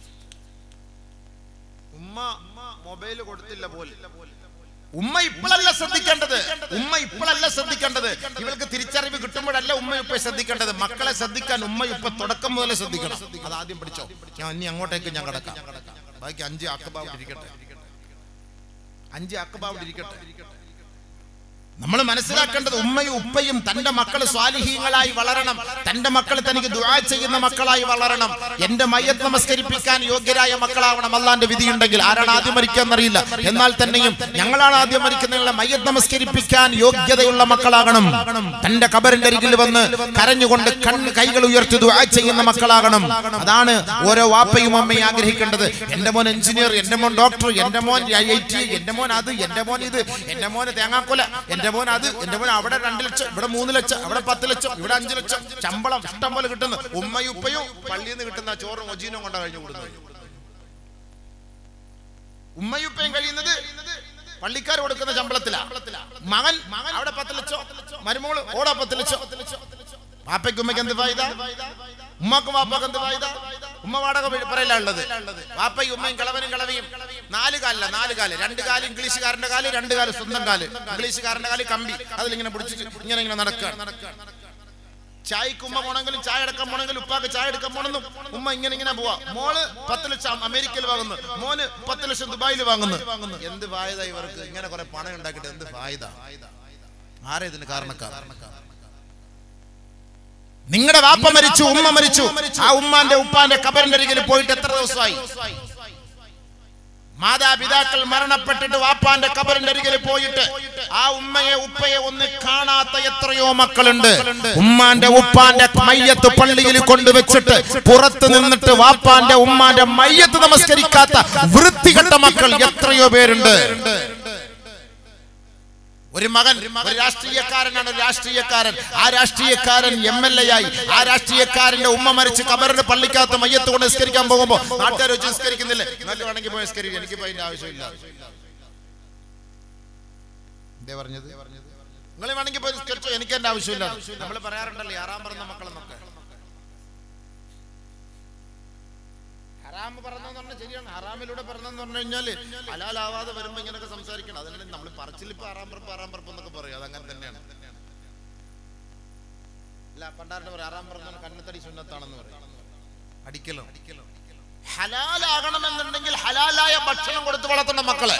ഉമ്മ മൊബൈൽ കൊടുത്തില്ല പോലെ ഉമ്മ ഇപ്പോഴല്ല ശ്രദ്ധിക്കേണ്ടത് ഉമ്മ ഇപ്പോഴല്ല ശ്രദ്ധിക്കേണ്ടത് ഇവൾക്ക് തിരിച്ചറിവ് കിട്ടുമ്പോഴല്ല ഉമ്മ ഉപ്പ ശ്രദ്ധിക്കേണ്ടത് മക്കളെ ശ്രദ്ധിക്കാൻ ഉമ്മ ഉപ്പ തുടക്കം മുതലേ ശ്രദ്ധിക്കണം അത് ആദ്യം പഠിച്ചോ ഞാൻ ഇനി അങ്ങോട്ടേക്ക് ഞാൻ കിടക്കാം ബാക്കി അഞ്ച് അക്കബാവിടെ ഇരിക്കട്ടെ അഞ്ച് അക്കബാവിടെ ഇരിക്കട്ടെ നമ്മൾ മനസ്സിലാക്കേണ്ടത് ഉമ്മയും ഉപ്പയും തന്റെ മക്കൾ സ്വാലിഹീങ്ങളായി വളരണം തന്റെ മക്കൾ തനിക്ക് ദുആ ചെയ്യുന്ന മക്കളായി വളരണം എന്റെ മയ്യത്ത് നമസ്കരിപ്പിക്കാൻ യോഗ്യരായ മക്കളാവണം അള്ളാന്റെ വിധിയുണ്ടെങ്കിൽ ആരാണ് ആദ്യം മരിക്കാന്നറിയില്ല എന്നാൽ തന്നെയും ഞങ്ങളാണ് ആദ്യം മരിക്കുന്ന മയ്യത്ത് നമസ്കരിപ്പിക്കാൻ യോഗ്യതയുള്ള മക്കളാകണം തന്റെ കബറിന്റെ അരികിൽ വന്ന് കരഞ്ഞുകൊണ്ട് കണ്ണ് കൈകൾ ഉയർത്തി ദുആ ചെയ്യുന്ന മക്കളാകണം അതാണ് ഓരോ വാപ്പയും അമ്മയും ആഗ്രഹിക്കേണ്ടത് എന്റെ മോൻ എഞ്ചിനീയർ എന്റെ മോൻ ഡോക്ടർ എന്റെ മോൻ ഐ ടി എന്റെ മോൻ അത് എന്റെ മോൻ ഇത് എന്റെ മോന് തേങ്ങാക്കൊല എന്റെ മോൻ അത് എന്റെ മോൻ അവിടെ രണ്ട് ലക്ഷം ഇവിടെ മൂന്ന് ലക്ഷം ഇവിടെ പത്ത് ലക്ഷം ഇവിടെ അഞ്ച് ലക്ഷം ശമ്പളം ഇഷ്ടം പോലെ കിട്ടുന്നു ഉമ്മയും ഉപ്പയും പള്ളിയിൽ നിന്ന് കിട്ടുന്ന ചോറും ഒജീനും കൊണ്ടാ കഴിഞ്ഞു കൂടുന്നത് ഉമ്മയുപ്പയും കഴിയുന്നത് പള്ളിക്കാർ കൊടുക്കുന്ന ശമ്പളത്തിലാ മകൻ അവിടെ പത്ത് ലക്ഷോ മരുമോള് ഓടാ പത്ത് ലക്ഷോ വാപ്പയ്ക്ക് ഉമ്മയ്ക്ക് എന്ത് ഫായിദ ഉമ്മക്കും വാപ്പക്ക് എന്ത് ഫായിദ ഉമ്മ വാടക വീ- പറയല ഉള്ളത് വാപ്പയും ഉമ്മയും കിളവനും കിളവിയും നാല് കാലില്ല നാല് കാല് രണ്ട് കാല് ഇംഗ്ലീഷുകാരന്റെ കാല് രണ്ട് കാല് സ്വന്തം കാല് ഇംഗ്ലീഷുകാരന്റെ കാല് കമ്പി അതിലിങ്ങനെ പിടിച്ചിട്ട് ഇങ്ങനെ ഇങ്ങനെ നടക്കുക ചായക്ക് ഉമ്മ പോണെങ്കിലും ചായ എടുക്കാൻ പോണെങ്കിലും ഉപ്പാക്ക് ചായ എടുക്കാൻ പോണെന്നും ഉമ്മ ഇങ്ങനെ ഇങ്ങനെ പോവാ മോള് പത്ത് ലക്ഷം അമേരിക്കയിൽ വാങ്ങുന്നു മോന് പത്ത് ലക്ഷം ദുബായിൽ വാങ്ങുന്നു എന്ത് ഫായത ഇവർക്ക് ഇങ്ങനെ കുറെ പണം ഉണ്ടാക്കിയിട്ട് എന്ത് ഫായത ആരാ ഇതിന് കാരണക്കാർ നിങ്ങളുടെ വാപ്പ മരിച്ചു ഉമ്മ മരിച്ചു ആ ഉമ്മാന്റെ ഉപ്പാന്റെ കബറിന്റെ അരികിൽ പോയിട്ട് എത്ര ദിവസമായി മാതാപിതാക്കൾ മരണപ്പെട്ടിട്ട് വാപ്പാന്റെ കബറിന്റെ അരികിൽ പോയിട്ട് ആ ഉമ്മയെ ഉപ്പയെ ഒന്ന് കാണാത്ത എത്രയോ മക്കളുണ്ട് ഉമ്മാന്റെ ഉപ്പാന്റെ മയ്യത്ത് പള്ളിയിൽ കൊണ്ടുവച്ചിട്ട് പുറത്ത് നിന്നിട്ട് വാപ്പാന്റെ ഉമ്മാന്റെ മയ്യത്ത് നമസ്കരിക്കാത്ത വൃത്തികെട്ട മക്കൾ എത്രയോ പേരുണ്ട് ഒരു മകൻ ഒരു രാഷ്ട്രീയക്കാരനാണ് ഒരു രാഷ്ട്രീയക്കാരൻ ആ രാഷ്ട്രീയക്കാരൻ എം എൽ എ ആയി ആ രാഷ്ട്രീയക്കാരന്റെ ഉമ്മ മരിച്ച് കബറിന്റെ പള്ളിക്കകത്ത് മയ്യത്ത് കൊണ്ട് നിസ്കരിക്കാൻ പോകുമ്പോ നാട്ടുകാർ വെച്ച് നിസ്കരിക്കുന്നില്ലേ നിങ്ങൾക്ക് വേണമെങ്കിൽ പോയി നിസ്കരിക്കും എനിക്ക് അതിന്റെ ആവശ്യമില്ല എന്തേ പറഞ്ഞത് നിങ്ങൾ വേണമെങ്കിൽ പോയി നിസ്കരിച്ചോ എനിക്ക് എന്റെ ആവശ്യമില്ല നമ്മൾ പറയാറുണ്ടല്ലോ ആറാം പറഞ്ഞ മക്കളെന്നൊക്കെ ഹറാം പറഞ്ഞെന്ന് പറഞ്ഞാൽ ശരിയാണ് ഹറാമിലൂടെ പറഞ്ഞെന്ന് പറഞ്ഞു കഴിഞ്ഞാൽ ഹലാലാവാതെ വരുമ്പോ ഇങ്ങനെയൊക്കെ സംസാരിക്കണം അതിനാണ് നമ്മൾ പറച്ചിൽ ഇപ്പൊ ആറാം പറപ്പ് ആറാം പറപ്പ് എന്നൊക്കെ പറയും അതങ്ങനെ തന്നെയാണ് അല്ല പണ്ടാരുടെ പറയും ആറാം പറഞ്ഞ കണ്ണത്തടി സുന്നത്താണെന്ന് പറയും അടിക്കലോ ഹലാലാകണമെന്നുണ്ടെങ്കിൽ ഹലാലായ ഭക്ഷണം കൊടുത്ത് വളർത്തണം മക്കളെ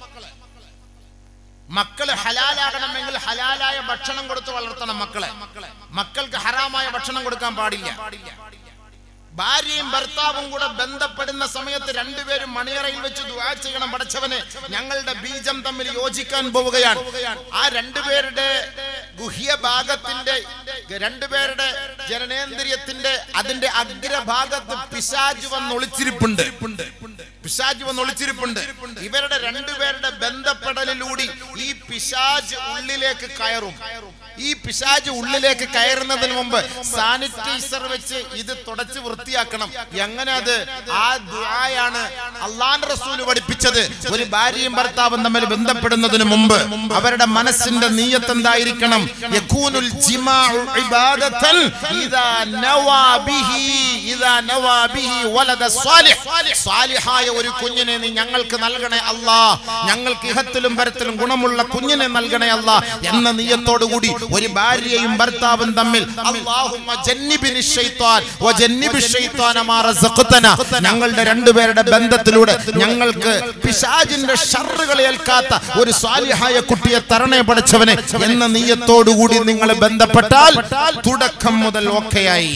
മക്കള് ഹലാലാകണമെങ്കിൽ ഹലാലായ ഭക്ഷണം കൊടുത്ത് വളർത്തണം മക്കളെ മക്കൾക്ക് ഹറാമായ ഭക്ഷണം കൊടുക്കാൻ പാടില്ല ഭാര്യയും ഭർത്താവും കൂടെ ബന്ധപ്പെടുന്ന സമയത്ത് രണ്ടുപേരും മണിയറയിൽ വെച്ച് ദുആ ചെയ്യണം പടച്ചവനെ ഞങ്ങളുടെ ബീജം തമ്മിൽ യോജിക്കാൻ പോവുകയാണ് ആ രണ്ടുപേരുടെ ഗുഹ്യ ഭാഗത്തിന്റെ രണ്ടുപേരുടെ ജനനേന്ദ്രിയത്തിന്റെ അതിന്റെ അഗ്രഭാഗത്ത് പിശാജ് വന്ന് ഒളിച്ചിരിപ്പുണ്ട് പിശാജ് വന്ന് ഒളിച്ചിരിപ്പുണ്ട് ഇവരുടെ രണ്ടുപേരുടെ ബന്ധപ്പെടലിലൂടെ ഈ പിശാജ് ഉള്ളിലേക്ക് കയറും ഈ പിശാജ് ഉള്ളിലേക്ക് കയറുന്നതിന് മുമ്പ് സാനിറ്റൈസർ വെച്ച് ഇത് തുടച്ച് വൃത്തിയാക്കണം എങ്ങനെ അത് ആ ദുആയാണ് അള്ളാൻ റസൂല് പഠിപ്പിച്ചത് ഒരു ഭാര്യയും ഭർത്താവും തമ്മിൽ ബന്ധപ്പെടുന്നതിന് മുമ്പ് അവരുടെ മനസ്സിന്റെ നീയത്ത് എന്തായിരിക്കണം യകൂനുൽ ജിമാഉ ഇബാദത്തൻ ഇദാ നവാ ബിഹി ഇദാ നവാ ബിഹി വലദ സ്വാലിഹ് സ്വാലിഹായ ഒരു കുഞ്ഞിനെ നീ ഞങ്ങൾക്ക് നൽകണേ അല്ലാ ഞങ്ങൾക്ക് ഇഹത്തിലും പരത്തിലും ഗുണമുള്ള കുഞ്ഞിനെ നൽകണേ അല്ലാ എന്ന നീയത്തോടുകൂടി ഒരു ഭാര്യയും ഭർത്താവും തമ്മിൽ അല്ലാഹുമ്മ ജന്നിബിനി ശൈത്വാൻ വജന്നിബി ശൈത്വാന മാ റസഖ്തന ഞങ്ങളുടെ രണ്ടുപേരുടെ ബന്ധത്തിലൂടെ ഞങ്ങൾക്ക് പിശാചിന്റെ ഷർറുകൾ ഏൽക്കാത്ത ഒരു സ്വാലിഹായ കുട്ടിയെ തരണേ പഠിച്ചവനെ എന്ന നീയത്തോടുകൂടി നിങ്ങൾ ബന്ധപ്പെട്ടാൽ തുടക്കം മുതൽ ഓക്കെയായി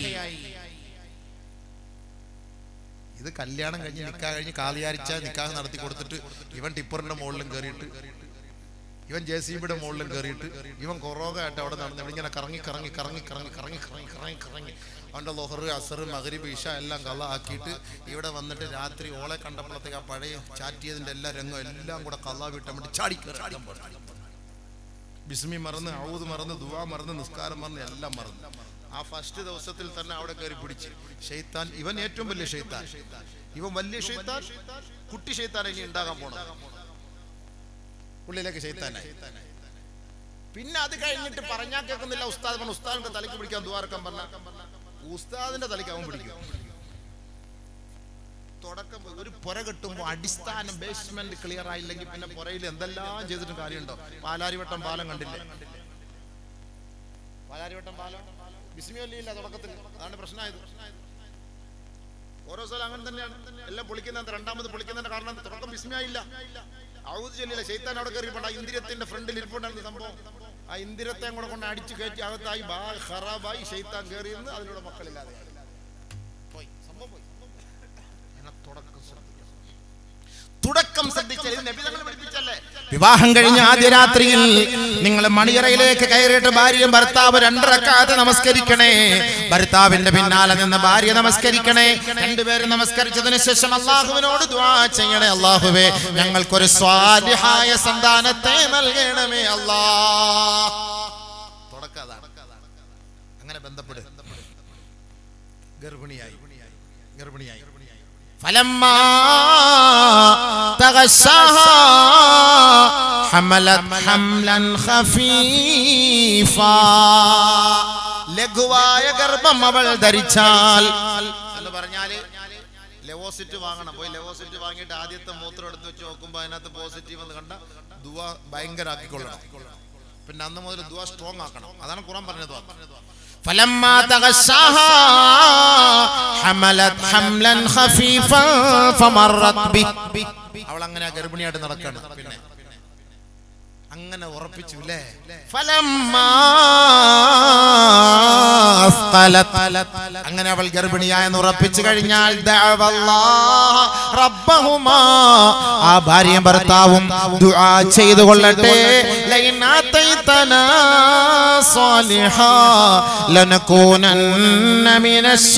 ഇത് കല്യാണം കഴിഞ്ഞ് നിക്കാ കഴിഞ്ഞ് കാലിയാരിച്ച നിക്കാഹ് നടത്തി കൊടുത്തിട്ട് ഇവൻ ടിപ്പറിന്റെ മുകളിലും കയറിയിട്ട് ഇവൻ ജെ സി ബിയുടെ മുകളിലും കയറിയിട്ട് ഇവൻ കൊറോഗായിട്ട് അവിടെ നടന്ന് ഇവിടെ ഇങ്ങനെ കറങ്ങി കറങ്ങി കറങ്ങി കറങ്ങി കറങ്ങി കറങ്ങി കറങ്ങി കറങ്ങി അവൻ്റെ ലോഹർ അസർ മകരിബ് ഇഷ എല്ലാം കള്ള ആക്കിയിട്ട് ഇവിടെ വന്നിട്ട് രാത്രി ഓളെ കണ്ടപ്പോഴത്തേക്ക് ആ പഴയ ചാറ്റ് ചെയ്തതിൻ്റെ എല്ലാ രംഗം എല്ലാം കൂടെ കള്ള വിട്ടാൻ വേണ്ടി ചാടി കയറി ബിസ്മി മറന്ന് ഔദ് മറന്ന് ദുവാ മറന്ന് നിസ്കാരം മറന്ന് എല്ലാം മറന്ന് ആ ഫസ്റ്റ് ദിവസത്തിൽ തന്നെ അവിടെ കയറി പിടിച്ച് ഷെയ്ത്താൻ ഇവൻ ഏറ്റവും വലിയ ഷെയ്ത്താൻ ഇവൻ വലിയ ഷെയ്ത്താൻ കുട്ടി ഷെയ്ത്താൻ ഇനി ഉണ്ടാകാൻ പോണം ഉള്ളിലേക്ക് ഷെയ്ത്താനായി പിന്നെ അത് കഴിഞ്ഞിട്ട് പറഞ്ഞാൽ കേൾക്കുന്നില്ല ഉസ്താദ് പറഞ്ഞു ഉസ്താദിന്റെ തലയ്ക്ക് പിടിക്കാൻ ദ്വാരക്കാൻ പറഞ്ഞ ഉസ്താദിന്റെ തലയ്ക്ക് അവൻ പിടിക്കും തുടക്കം ഒരു പുര കെട്ടുമ്പോൾ അടിസ്ഥാന ബേസ്മെന്റ് ക്ലിയർ ആയില്ലെങ്കിൽ പിന്നെ പുരയിൽ എന്തെല്ലാം ചെയ്തിട്ടും കാര്യമുണ്ടോ പാലാരിവട്ടം പാലം കണ്ടില്ലേ പാലാരിവട്ടം പാലം ബിസ്മിയല്ല തുടക്കത്തിൽ അതാണ് പ്രശ്നമായത് ഓരോ സ്ഥലം അങ്ങനെ തന്നെയാണ് എല്ലാം പൊളിക്കുന്ന രണ്ടാമത് പൊളിക്കുന്നതിന്റെ കാരണം തുടക്കം ബിസ്മിയായില്ല ഔദ് ചൊല്ലില്ല ശൈത്താൻ അവിടെ കയറിപ്പോണ്ട് ആ ഇന്ദ്രിയത്തിന്റെ ഫ്രണ്ടിൽ ഇരിപ്പുണ്ടായിരുന്നു സംഭവം ആ ഇന്ദ്രിയത്തെ കൂടെ കൊണ്ട് അടിച്ചു കയറ്റി അകത്തായി ബാ ഖറാബായി ശൈത്താൻ കയറിയെന്ന് അതിലൂടെ മക്കളില്ലാതെ പോയി സംഭവം പോയി അങ്ങനെ തുടക്കം ശ്രദ്ധിക്കണം. തുടക്കം ശ്രദ്ധിച്ചാൽ ഇത് നബി തങ്ങൾ പഠിപ്പിച്ചല്ലേ വിവാഹം കഴിഞ്ഞ ആദ്യ രാത്രിയിൽ നിങ്ങൾ മണിയറയിലേക്ക് കയറിയിട്ട് ഭാര്യയും ഭർത്താവ് രണ്ടരക്കാതെ നമസ്കരിക്കണേ ഭർത്താവിന്റെ പിന്നാലെ നിന്ന് ഭാര്യ നമസ്കരിക്കണേ രണ്ടുപേരും നമസ്കരിച്ചതിന് ശേഷം അള്ളാഹുവിനോട് ദ്വാ ചെയ്യണേ അള്ളാഹുവേ ഞങ്ങൾക്കൊരു സ്വാലിഹായ സന്താനത്തെ നൽകണമേ അല്ലാ തുടക്കം അതാണ് അങ്ങനെ ബന്ധപ്പെടും ഗർഭിണിയായി ഗർഭിണിയായി فلما تغشاها حملت حملا خفيفا ലഘുവായ ഗർഭം അവൾ ധരിച്ചാൽ എന്ന് പറഞ്ഞാല് ലെവോസിറ്റ് വാങ്ങണം പോയി ലെവോസിറ്റ് വാങ്ങിയിട്ട് ആദ്യത്തെ മൂത്രം എടുത്ത് വെച്ച് നോക്കുമ്പോൾ അതിനകത്ത് പോസിറ്റീവ് എന്ന് കണ്ട ദുവ ഭയങ്കര ആക്കിക്കൊള്ളണം പിന്നെ അന്ന് മുതൽ ദുവ സ്ട്രോങ് ആക്കണം അതാണ് ഖുറാൻ പറഞ്ഞത് فلما تغشاها حملت حملا خفيفا فمرت به അവൾ അങ്ങനെ ഗർഭിണിയായിട്ട് നടക്കാണ് പിന്നെ അങ്ങനെ ഉറപ്പിച്ചു അല്ലേ അങ്ങനെ അവൾ ഗർഭിണിയായെന്ന് ഉറപ്പിച്ചു കഴിഞ്ഞാൽ ദഅവല്ലാഹ റബ്ബഹുമാ ആ ഭാര്യയും ഭർത്താവും ദുആ ചെയ്തു കൊള്ളട്ടെ ലൈൻ ആതൈതനാ സാലിഹാ ലനകൂനന്ന മിനശ്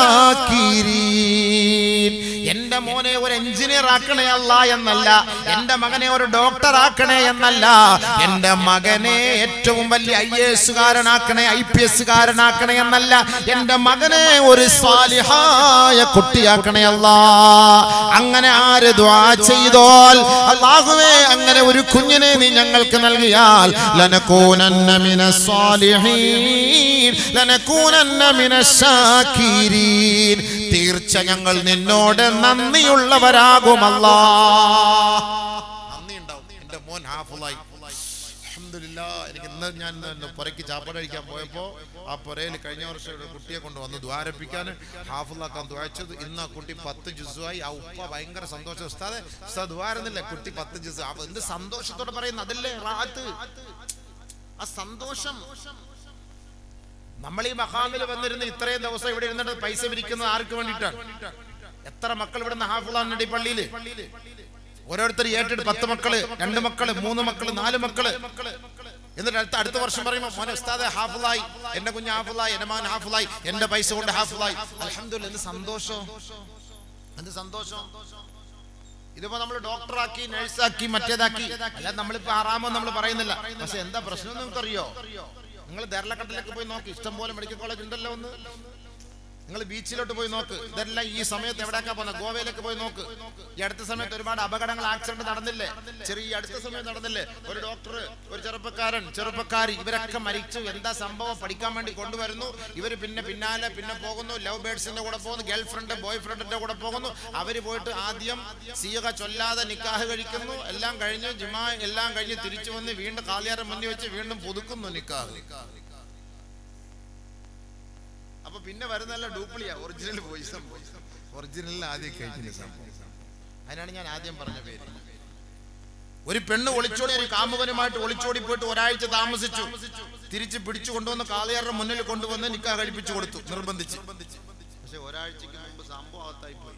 ശാകിരീൻ എന്റെ മോനെ ഒരു എഞ്ചിനീയർ ആക്കണേ അല്ല എന്നല്ല എന്റെ മകനെ ഒരു ഡോക്ടർ ആക്കണേ എന്നല്ല എന്റെ മകനെ ഏറ്റവും വലിയ ഐ എസ് കാരനാക്കണേ ഐ പി എസ് കാരനാക്കണേ എന്നല്ല എന്റെ മകനെ ഒരു സ്വാലിഹായ കുട്ടിയാക്കണേ അല്ല അങ്ങനെ ആര് ദ്വാ ചെയ്തോൽ അള്ളാഹുവേ അങ്ങനെ ഒരു കുഞ്ഞിനെ നീ ഞങ്ങൾക്ക് നൽകിയാൽ ലനകൂനന്ന മിനസ് സ്വാലിഹീൻ ലനകൂനന്ന മിനശ് ശാകിരീൻ തീർച്ച ഞങ്ങൾ നിന്നോട് നന്ദിയുള്ളവരാകുമല്ലാ നന്ദി ഉണ്ടാവും എന്റെ മോൻ ഹാഫുള്ളായി അൽഹംദുലില്ലാ എനിക്ക് ഇന്ന് ഞാൻ ഇന്ന് പുരയ്ക്ക് ചാപ്പാട് കഴിക്കാൻ പോയപ്പോ ആ പുരയിൽ കഴിഞ്ഞ വർഷം ഒരു കുട്ടിയെ കൊണ്ട് വന്ന് ദ്വാരപ്പിക്കാൻ ഹാഫുള്ളാക്കാൻ ദ്വാരച്ചത് ഇന്ന് ആ കുട്ടി പത്ത് ജുസുമായി ആ ഉപ്പ ഭയങ്കര സന്തോഷം ഉസ്താദെ ഉസ്താദ് ദ്വാരുന്നില്ല കുട്ടി പത്ത് ജുസ് അപ്പൊ എന്ത് സന്തോഷത്തോടെ പറയുന്നു അതല്ലേ റാത്ത് ആ സന്തോഷം നമ്മൾ ഈ മഹാമിൽ വന്നിരുന്ന് ഇത്രയും ദിവസം ഇവിടെ ഇരുന്നിട്ട് പൈസ പിരിക്കുന്നത് ആർക്ക് വേണ്ടിയിട്ടാണ് എത്ര മക്കൾ ഇവിടെ നിന്ന് ഹാഫുള്ളാണ് ഈ പള്ളിയിൽ ഓരോരുത്തർ ഏറ്റെടുത്ത് പത്ത് മക്കള് രണ്ട് മക്കള് മൂന്ന് മക്കള് നാല് മക്കള് എന്നിട്ട് അടുത്ത അടുത്ത വർഷം പറയുമ്പോൾ മോനെ ഉസ്താദെ ഹാഫുള്ളായി എന്റെ കുഞ്ഞ് ഹാഫുള്ളായി എന്റെ മകൻ ഹാഫുള്ളായി എന്റെ പൈസ കൊണ്ട് ഹാഫുള്ളായി അൽഹംദുലില്ലാ എന്ത് സന്തോഷം എന്ത് സന്തോഷം ഇതിപ്പോ നമ്മൾ ഡോക്ടറാക്കി നഴ്സാക്കി മറ്റേതാക്കി അല്ല നമ്മളിപ്പോ ആറാമോ നമ്മൾ പറയുന്നില്ല പക്ഷെ എന്താ പ്രശ്നം നിങ്ങൾക്കറിയോ നിങ്ങൾ ദേർലക്കട്ടിലേക്ക് പോയി നോക്ക് ഇഷ്ടം പോലെ മെഡിക്കൽ കോളേജ് ഉണ്ടല്ലോ ഒന്ന് നിങ്ങൾ ബീച്ചിലോട്ട് പോയി നോക്ക് ഇതെല്ലാം ഈ സമയത്ത് എവിടെയൊക്കെ പോകുന്നത് ഗോവയിലേക്ക് പോയി നോക്ക് ഈ അടുത്ത സമയത്ത് ഒരുപാട് അപകടങ്ങൾ ആക്സിഡന്റ് നടന്നില്ലേ ചെറിയ അടുത്ത സമയത്ത് നടന്നില്ലേ ഒരു ഡോക്ടർ ഒരു ചെറുപ്പക്കാരൻ ചെറുപ്പക്കാരി ഇവരൊക്കെ മരിച്ചു എന്താ സംഭവം പഠിക്കാൻ വേണ്ടി കൊണ്ടുവരുന്നു ഇവർ പിന്നെ പിന്നാലെ പിന്നെ പോകുന്നു ലവ് ബേഡ്സിന്റെ കൂടെ പോകുന്നു ഗേൾ ഫ്രണ്ട് ബോയ് ഫ്രണ്ടിന്റെ കൂടെ പോകുന്നു അവര് പോയിട്ട് ആദ്യം സീക ചൊല്ലാതെ നിക്കാഹ് കഴിക്കുന്നു എല്ലാം കഴിഞ്ഞ് ജിമാ എല്ലാം കഴിഞ്ഞ് തിരിച്ചു വന്ന് വീണ്ടും കാലിയാരം മുന്നിൽ വെച്ച് വീണ്ടും പുതുക്കുന്നു നിക്കാഹ് അപ്പൊ പിന്നെ വരുന്നല്ല ഡ്യൂപ്ലിയാ ഒറിജിനൽ പോയി സംഭവം ഒറിജിനൽ ആദ്യം കഴിഞ്ഞ സംഭവം അതിനാണ് ഞാൻ ആദ്യം പറഞ്ഞ പേര് ഒരു പെണ്ണ് ഒളിച്ചോടി ഒരു കാമുകനുമായിട്ട് ഒളിച്ചോടി പോയിട്ട് ഒരാഴ്ച താമസിച്ചു തിരിച്ച് പിടിച്ചു കൊണ്ടുവന്ന് കാളിയാരുടെ മുന്നിൽ കൊണ്ടുവന്ന് നിക്കാ കഴിപ്പിച്ചു കൊടുത്തു നിർബന്ധിച്ച് പക്ഷെ ഒരാഴ്ചക്ക് മുമ്പ് സംഭവം അകത്തായി പോയി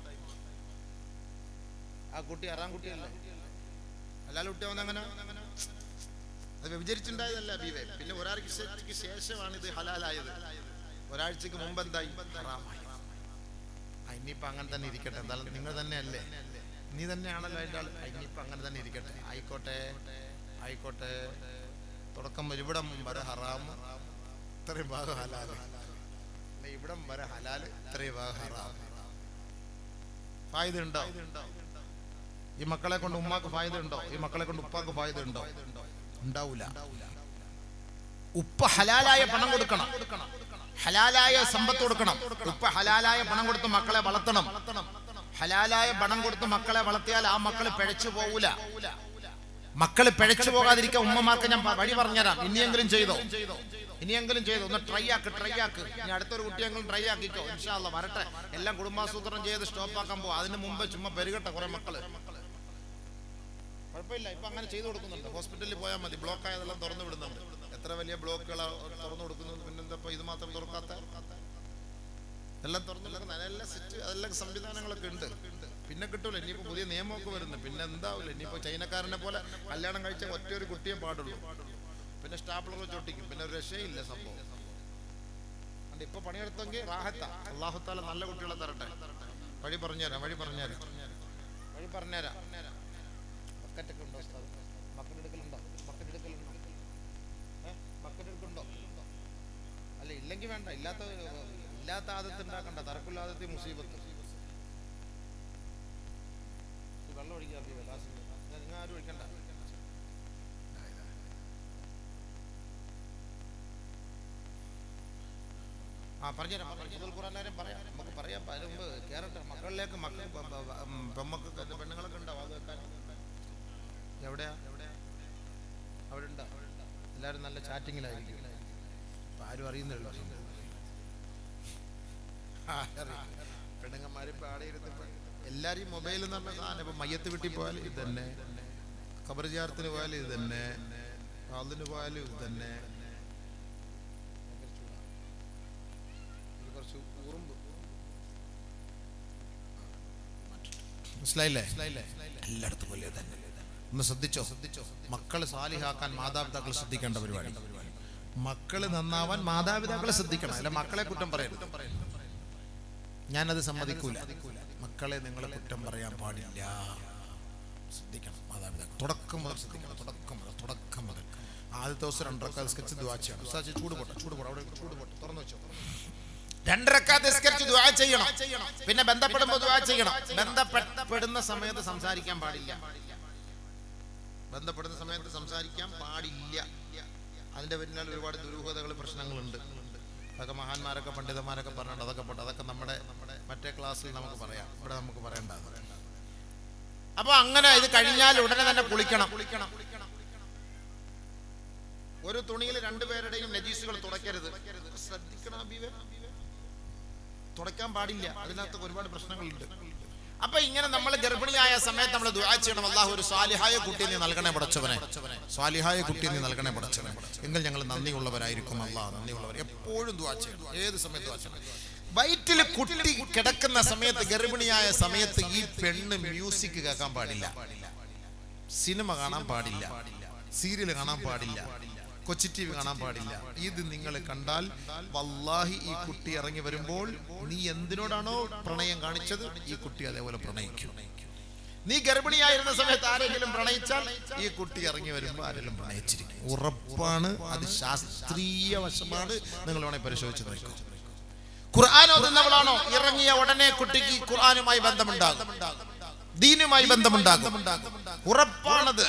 ആ കുട്ടി ആറാം കുട്ടിയല്ലേ അല്ലാതെ കുട്ടി അവനങ്ങനെ അത് വ്യഭിചരിച്ചുണ്ടായതല്ല ബീവേ പിന്നെ ഒരാഴ്ചക്ക് ശേഷമാണ് ഇത് ഹലാലായത് ഒരാഴ്ചക്ക് മുമ്പ് എന്തായി ഹറാമായി ആ, ഇനിയിപ്പോ അങ്ങനെ തന്നെ ഇരിക്കട്ടെ എന്തായാലും നിങ്ങൾ തന്നെയല്ലേ നീ തന്നെയാണല്ലോ അതിൻ്റെ ആൾ ആ, ഇനിയിപ്പോ അങ്ങനെ തന്നെ ഇരിക്കട്ടെ ആയിക്കോട്ടെ ആയിക്കോട്ടെ തുടക്കം വരെ ഇവിടം വരെ ഹറാം ഇത്രയും ഭാഗം ഹലാല് അല്ല, ഇവിടം വരെ ഹലാല് ഇത്രയും ഭാഗം ഹറാം ഫായ്ദ ഉണ്ടോ ഈ മക്കളെ കൊണ്ട് ഉമ്മാക്ക് ഫായ്ദ ഉണ്ടോ ഈ മക്കളെ കൊണ്ട് ഉപ്പാക്ക് ഫായ്ദ ഉണ്ടോ ഉണ്ടാവൂല ഉപ്പ ഹലാലായ പണം കൊടുക്കണം ഹലാലായ സമ്പത്ത് കൊടുക്കണം ഉപ്പ ഹലാലായ പണം കൊടുത്ത് മക്കളെ വളർത്തണം ഹലാലായ പണം കൊടുത്ത് മക്കളെ വളർത്തിയാൽ ആ മക്കള് പിഴച്ചു പോകൂല മക്കള് പിഴച്ചു പോകാതിരിക്കാൻ ഉമ്മമാർക്ക് ഞാൻ പ- വഴി പറഞ്ഞുതരാം ഇനിയെങ്കിലും ചെയ്തോ ഇനിയെങ്കിലും ചെയ്തോ ഒന്ന് ട്രൈ ആക്ക് ട്രൈ ആക്ക് ഇനി അടുത്തൊരു കുട്ടിയെങ്കിലും ട്രൈ ആക്കിക്കോ ഇൻഷാല്ല വരട്ടെ എല്ലാം കുടുംബാസൂത്രണം ചെയ്ത് സ്റ്റോപ്പ് ആക്കാൻ പോകും അതിന് മുമ്പ് ചുമ്മാ പെരുകട്ടെ കുറെ മക്കള് കുഴപ്പമില്ല ഇപ്പൊ അങ്ങനെ ചെയ്തു കൊടുക്കുന്നുണ്ട് ഹോസ്പിറ്റലിൽ പോയാൽ മതി ബ്ലോക്ക് ആയതെല്ലാം തുറന്നു വിടുന്നുണ്ട് എത്ര വലിയ ബ്ലോക്കുകൾ തുറന്നു കൊടുക്കുന്നത് പിന്നെന്താ ഇപ്പൊ ഇത് മാത്രം തുറക്കാത്ത എല്ലാം തുറന്നില്ല നല്ല സെറ്റ് അതെല്ലാം സംവിധാനങ്ങളൊക്കെ ഉണ്ട് പിന്നെ കിട്ടൂല ഇനിയിപ്പോ പുതിയ നിയമമൊക്കെ വരുന്നു പിന്നെ എന്താവില്ല ഇനിയിപ്പോ ചൈനക്കാരനെ പോലെ കല്യാണം കഴിച്ച ഒറ്റ ഒരു കുട്ടിയെ പാടുള്ളൂ പിന്നെ സ്റ്റാപ്ലർ വെച്ച് ഒട്ടിക്കും പിന്നെ ഒരു രക്ഷയില്ല സംഭവം അതുകൊണ്ട് ഇപ്പൊ പണിയെടുത്തെങ്കിൽ റാഹത്ത അള്ളാഹുത്താല നല്ല കുട്ടികളെ തരട്ടെ വഴി പറഞ്ഞുതരാം വഴി പറഞ്ഞുതരാം വഴി പറഞ്ഞുതരാം ബക്കറ്റൊക്കെ ഉണ്ടോ ഉസ്താദ്? ബക്കറ്റ് എടുക്കലുണ്ടോ ബക്കറ്റ് എടുക്കലുണ്ടോ ഏ? ബക്കറ്റ് എടുക്കലുണ്ടോ അല്ല ഇല്ലെങ്കിൽ വേണ്ട ഇല്ലാത്ത ഇല്ലാത്ത ആദത്ത് ഉണ്ടാക്കണ്ട തറക്കില്ലാദത്തെ മുസീബത്ത് ഈ വെള്ളം ഒഴിക്കാൻ നിങ്ങൾ ആരും ഒഴിക്കണ്ട ആ പറഞ്ഞുതരാം പറഞ്ഞുതരാം. ഖുർആനാരും പറയാം നമുക്ക് പറയാം അതിന് മുമ്പ് കേറട്ടെ മക്കളിലേക്ക് മക്കൾ പ- പ- പ- ഉം, പെമ്മക്കൊക്കെ ഇത് പെണ്ണുങ്ങളൊക്കെ ഉണ്ടാവും അത് വെക്കാൻ എവിടെയാ അവിടെ ഉണ്ടോ എല്ലാവരും നല്ല ചാറ്റിങ്ങിലായിരിക്കും ഇപ്പൊ ആരും അറിയുന്നില്ലല്ലോ ആ, അറിയാം. പെണ്ണുങ്ങന്മാര് ഇപ്പൊ ആടെ ഇരുന്ന് ഇപ്പൊ എല്ലാരും മൊബൈൽ എന്ന് പറഞ്ഞ സാധനം ഇപ്പൊ മയ്യത്ത് വീട്ടിൽ പോയാൽ ഇത് തന്നെ ഖബർ ജാറത്തിന് പോയാൽ ഇത് തന്നെ അതിന് പോയാലും ഇത് തന്നെ ഇത് കുറച്ച് ഉറുമ്പ് മനസ്സിലായില്ലേ എല്ലായിടത്തും പോലെ തന്നെ ഒന്ന് ശ്രദ്ധിച്ചോ ശ്രദ്ധിച്ചോ മക്കള് സാലിഹാക്കാൻ മാതാപിതാക്കൾ ശ്രദ്ധിക്കേണ്ട പരിപാടി മക്കള് നന്നാവാൻ മാതാപിതാക്കളെ ശ്രദ്ധിക്കണം അല്ല മക്കളെ കുറ്റം പറയരുത് ഞാനത് സമ്മതിക്കൂല മക്കളെ നിങ്ങളെ കുറ്റം പറയാൻ പാടില്ല ശ്രദ്ധിക്കണം മാതാപിതാക്കൾ തുടക്കം മുതൽ ശ്രദ്ധിക്കണം തുടക്കം മുതൽ തുടക്കം മുതൽ ആദ്യത്തെ ദിവസം രണ്ടരക്കാൽ സ്കെച്ച് ദ്വാച്ചയാണ് ഉസ്താദ് ചൂട് പോട്ടെ ചൂട് പോട്ടെ അവിടെ ചൂട് പോട്ടെ തുറന്നു വെച്ചോ രണ്ടരക്കാത്ത് നിസ്കരിച്ച് ദുആ ചെയ്യണം പിന്നെ ബന്ധപ്പെടുമ്പോൾ ദുആ ചെയ്യണം ബന്ധപ്പെടുന്ന സമയത്ത് സംസാരിക്കാൻ പാടില്ല ബന്ധപ്പെടുന്ന സമയത്ത് സംസാരിക്കാൻ പാടില്ല അതിന്റെ പിന്നിൽ ഒരുപാട് ദുരൂഹതകൾ പ്രശ്നങ്ങളുണ്ട് അതൊക്കെ മഹാന്മാരൊക്കെ പണ്ഡിതന്മാരൊക്കെ പറഞ്ഞിട്ടുണ്ട് അതൊക്കെ പോട്ടെ അതൊക്കെ നമ്മുടെ നമ്മുടെ മറ്റേ ക്ലാസ്സിൽ നമുക്ക് പറയാം ഇവിടെ നമുക്ക് പറയണ്ട അപ്പൊ അങ്ങനെ ഇത് കഴിഞ്ഞാൽ ഉടനെ തന്നെ കുളിക്കണം കുളിക്കണം ഒരു തുണിയിൽ രണ്ടുപേരുടെയും നജീസുകൾ തുടയ്ക്കരുത് ശ്രദ്ധിക്കണം ഹബീബേ. തുടയ്ക്കാൻ പാടില്ല അതിനകത്ത് ഒരുപാട് പ്രശ്നങ്ങളുണ്ട് അപ്പൊ ഇങ്ങനെ നമ്മൾ ഗർഭിണിയായ സമയത്ത് നമ്മൾ ദുആ ചെയ്യണം അള്ളാഹു ഒരു സ്വാലിഹായ കുട്ടി നീ നൽകണേ പടച്ചവനെ സ്വാലിഹായ കുട്ടി നീ നൽകണേ പടച്ചവനെ എങ്കിൽ ഞങ്ങൾ നന്ദിയുള്ളവരായിരിക്കും അള്ളാഹ് നന്ദിയുള്ളവർ എപ്പോഴും ദുആ ചെയ്യണം ഏത് സമയത്ത് ദുആ ചെയ്യണം വയറ്റിൽ കുട്ടി കിടക്കുന്ന സമയത്ത് ഗർഭിണിയായ സമയത്ത് ഈ പെണ്ണ് മ്യൂസിക് കേൾക്കാൻ പാടില്ല സിനിമ കാണാൻ പാടില്ല സീരിയൽ കാണാൻ പാടില്ല കൊച്ചി ടി വി കാണാൻ പാടില്ല ഇത് നിങ്ങൾ കണ്ടാൽ വല്ലാഹി ഈ കുട്ടി ഇറങ്ങി വരുമ്പോൾ നീ എന്തിനോടാണോ പ്രണയം കാണിച്ചത് ഈ കുട്ടി അതേപോലെ പ്രണയിക്കും നീ ഗർഭിണിയായിരുന്ന സമയത്ത് ആരെങ്കിലും പ്രണയിച്ചാൽ ഈ കുട്ടി ഇറങ്ങി വരുമ്പോൾ ആരെങ്കിലും പ്രണയിച്ചിരിക്കും ഉറപ്പാണ് അത് ശാസ്ത്രീയ വശമാണ് നിങ്ങൾ വേണേൽ പരിശോധിച്ച് നോക്കും ഖുർആൻ ഓതുന്നവളാണോ ഇറങ്ങിയ ഉടനെ കുട്ടിക്ക് ഖുർആനുമായി ബന്ധമുണ്ടാകും ദീനുമായി ബന്ധമുണ്ടാകും ഉറപ്പാണത്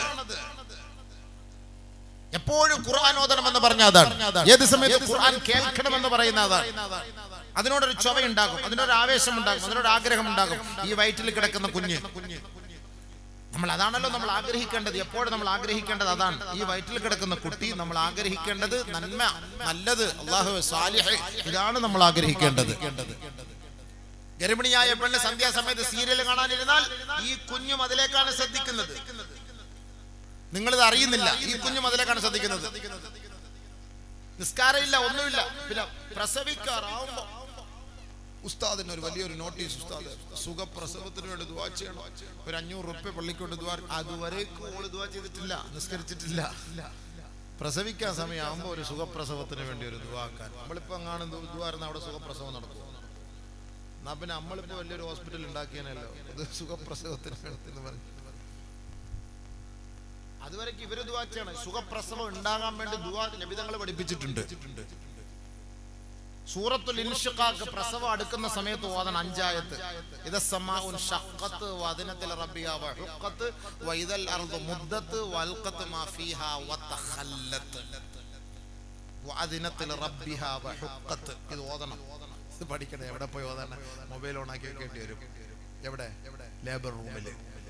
എപ്പോഴും ഖുർആൻ ഓതണമെന്ന് പറഞ്ഞ അതാണ് ഏത് സമയത്ത് ഖുർആൻ കേൾക്കണമെന്ന് പറയുന്ന അതാണ് അതിനോടൊരു ചൊവയുണ്ടാകും അതിനൊരു ആവേശം ഉണ്ടാകും അതിനൊരു ആഗ്രഹം ഉണ്ടാകും ഈ വയറ്റിൽ കിടക്കുന്ന കുഞ്ഞ് നമ്മൾ അതാണല്ലോ നമ്മൾ ആഗ്രഹിക്കേണ്ടത് എപ്പോഴും നമ്മൾ ആഗ്രഹിക്കേണ്ടത് അതാണ് ഈ വയറ്റിൽ കിടക്കുന്ന കുട്ടി നമ്മൾ ആഗ്രഹിക്കേണ്ടത് നന്മ നല്ലത് അള്ളാഹു സാലിഹ് ഇതാണ് നമ്മൾ ആഗ്രഹിക്കേണ്ടത് ഗർഭിണിയായ പെണ്ണ് സന്ധ്യാസമയത്ത് സീരിയൽ കാണാനിരുന്നാൽ ഈ കുഞ്ഞും അതിലേക്കാണ് ശ്രദ്ധിക്കുന്നത് നിങ്ങളിത് അറിയുന്നില്ല ഈ കുഞ്ഞും അതിലേക്കാണ് ശ്രദ്ധിക്കുന്നത് നിസ്കാരമില്ല ഒന്നുമില്ല പിന്നെ പ്രസവിക്കാറാവുമ്പോ ഉസ്താദിന് ഒരു വലിയൊരു നോട്ടീസ് ഉസ്താദ് സുഖപ്രസവത്തിന് വേണ്ടി ദുവാ ചെയ്യണം ഒരു അഞ്ഞൂറ് റുപ്യ പള്ളിക്കൊണ്ട് ദുവാ അതുവരേക്കും ഓള് ദുവാ ചെയ്തിട്ടില്ല നിസ്കരിച്ചിട്ടില്ല പ്രസവിക്കാൻ സമയമാകുമ്പോൾ ഒരു സുഖപ്രസവത്തിന് വേണ്ടി ഒരു ദുവാക്കാൻ നമ്മളിപ്പോ അങ്ങാണ് ദുവാരുന്ന അവിടെ സുഖപ്രസവം നടക്കും എന്നാ പിന്നെ നമ്മളിപ്പോ വലിയൊരു ഹോസ്പിറ്റൽ ഉണ്ടാക്കിയാനല്ലോ ഇത് സുഖപ്രസവത്തിന് വേണ്ടി എന്ന് പറഞ്ഞു അതുവരേക്ക് ഇവര് ദുവാ ചെയ്യണം സുഖപ്രസവം ഉണ്ടാകാൻ വേണ്ടി ദുവാ നബിതങ്ങൾ പഠിപ്പിച്ചിട്ടുണ്ട് സൂറത്തുൽ ഇൻഷിഖാഖ് പ്രസവം അടുക്കുന്ന സമയത്ത് ഓതണം അഞ്ചായത്ത് ഇദ സമാഉൻ ഷഖത്ത് വദനത്തിൽ റബ്ബിഹ വഹുഖത്ത് വഇദൽ അർദു മുദ്ദത്ത് വൽഖത്ത് മാ ഫീഹാ വതഖല്ലത്ത് വഅദിനത്തിൽ റബ്ബിഹ വഹുഖത്ത് ഇത് ഓതണം ഇത് പഠിക്കണേ എവിടെ പോയി ഓതണം മൊബൈൽ ഓൺ ആക്കി കേട്ടി വരും എവിടെ ലേബർ റൂമിൽ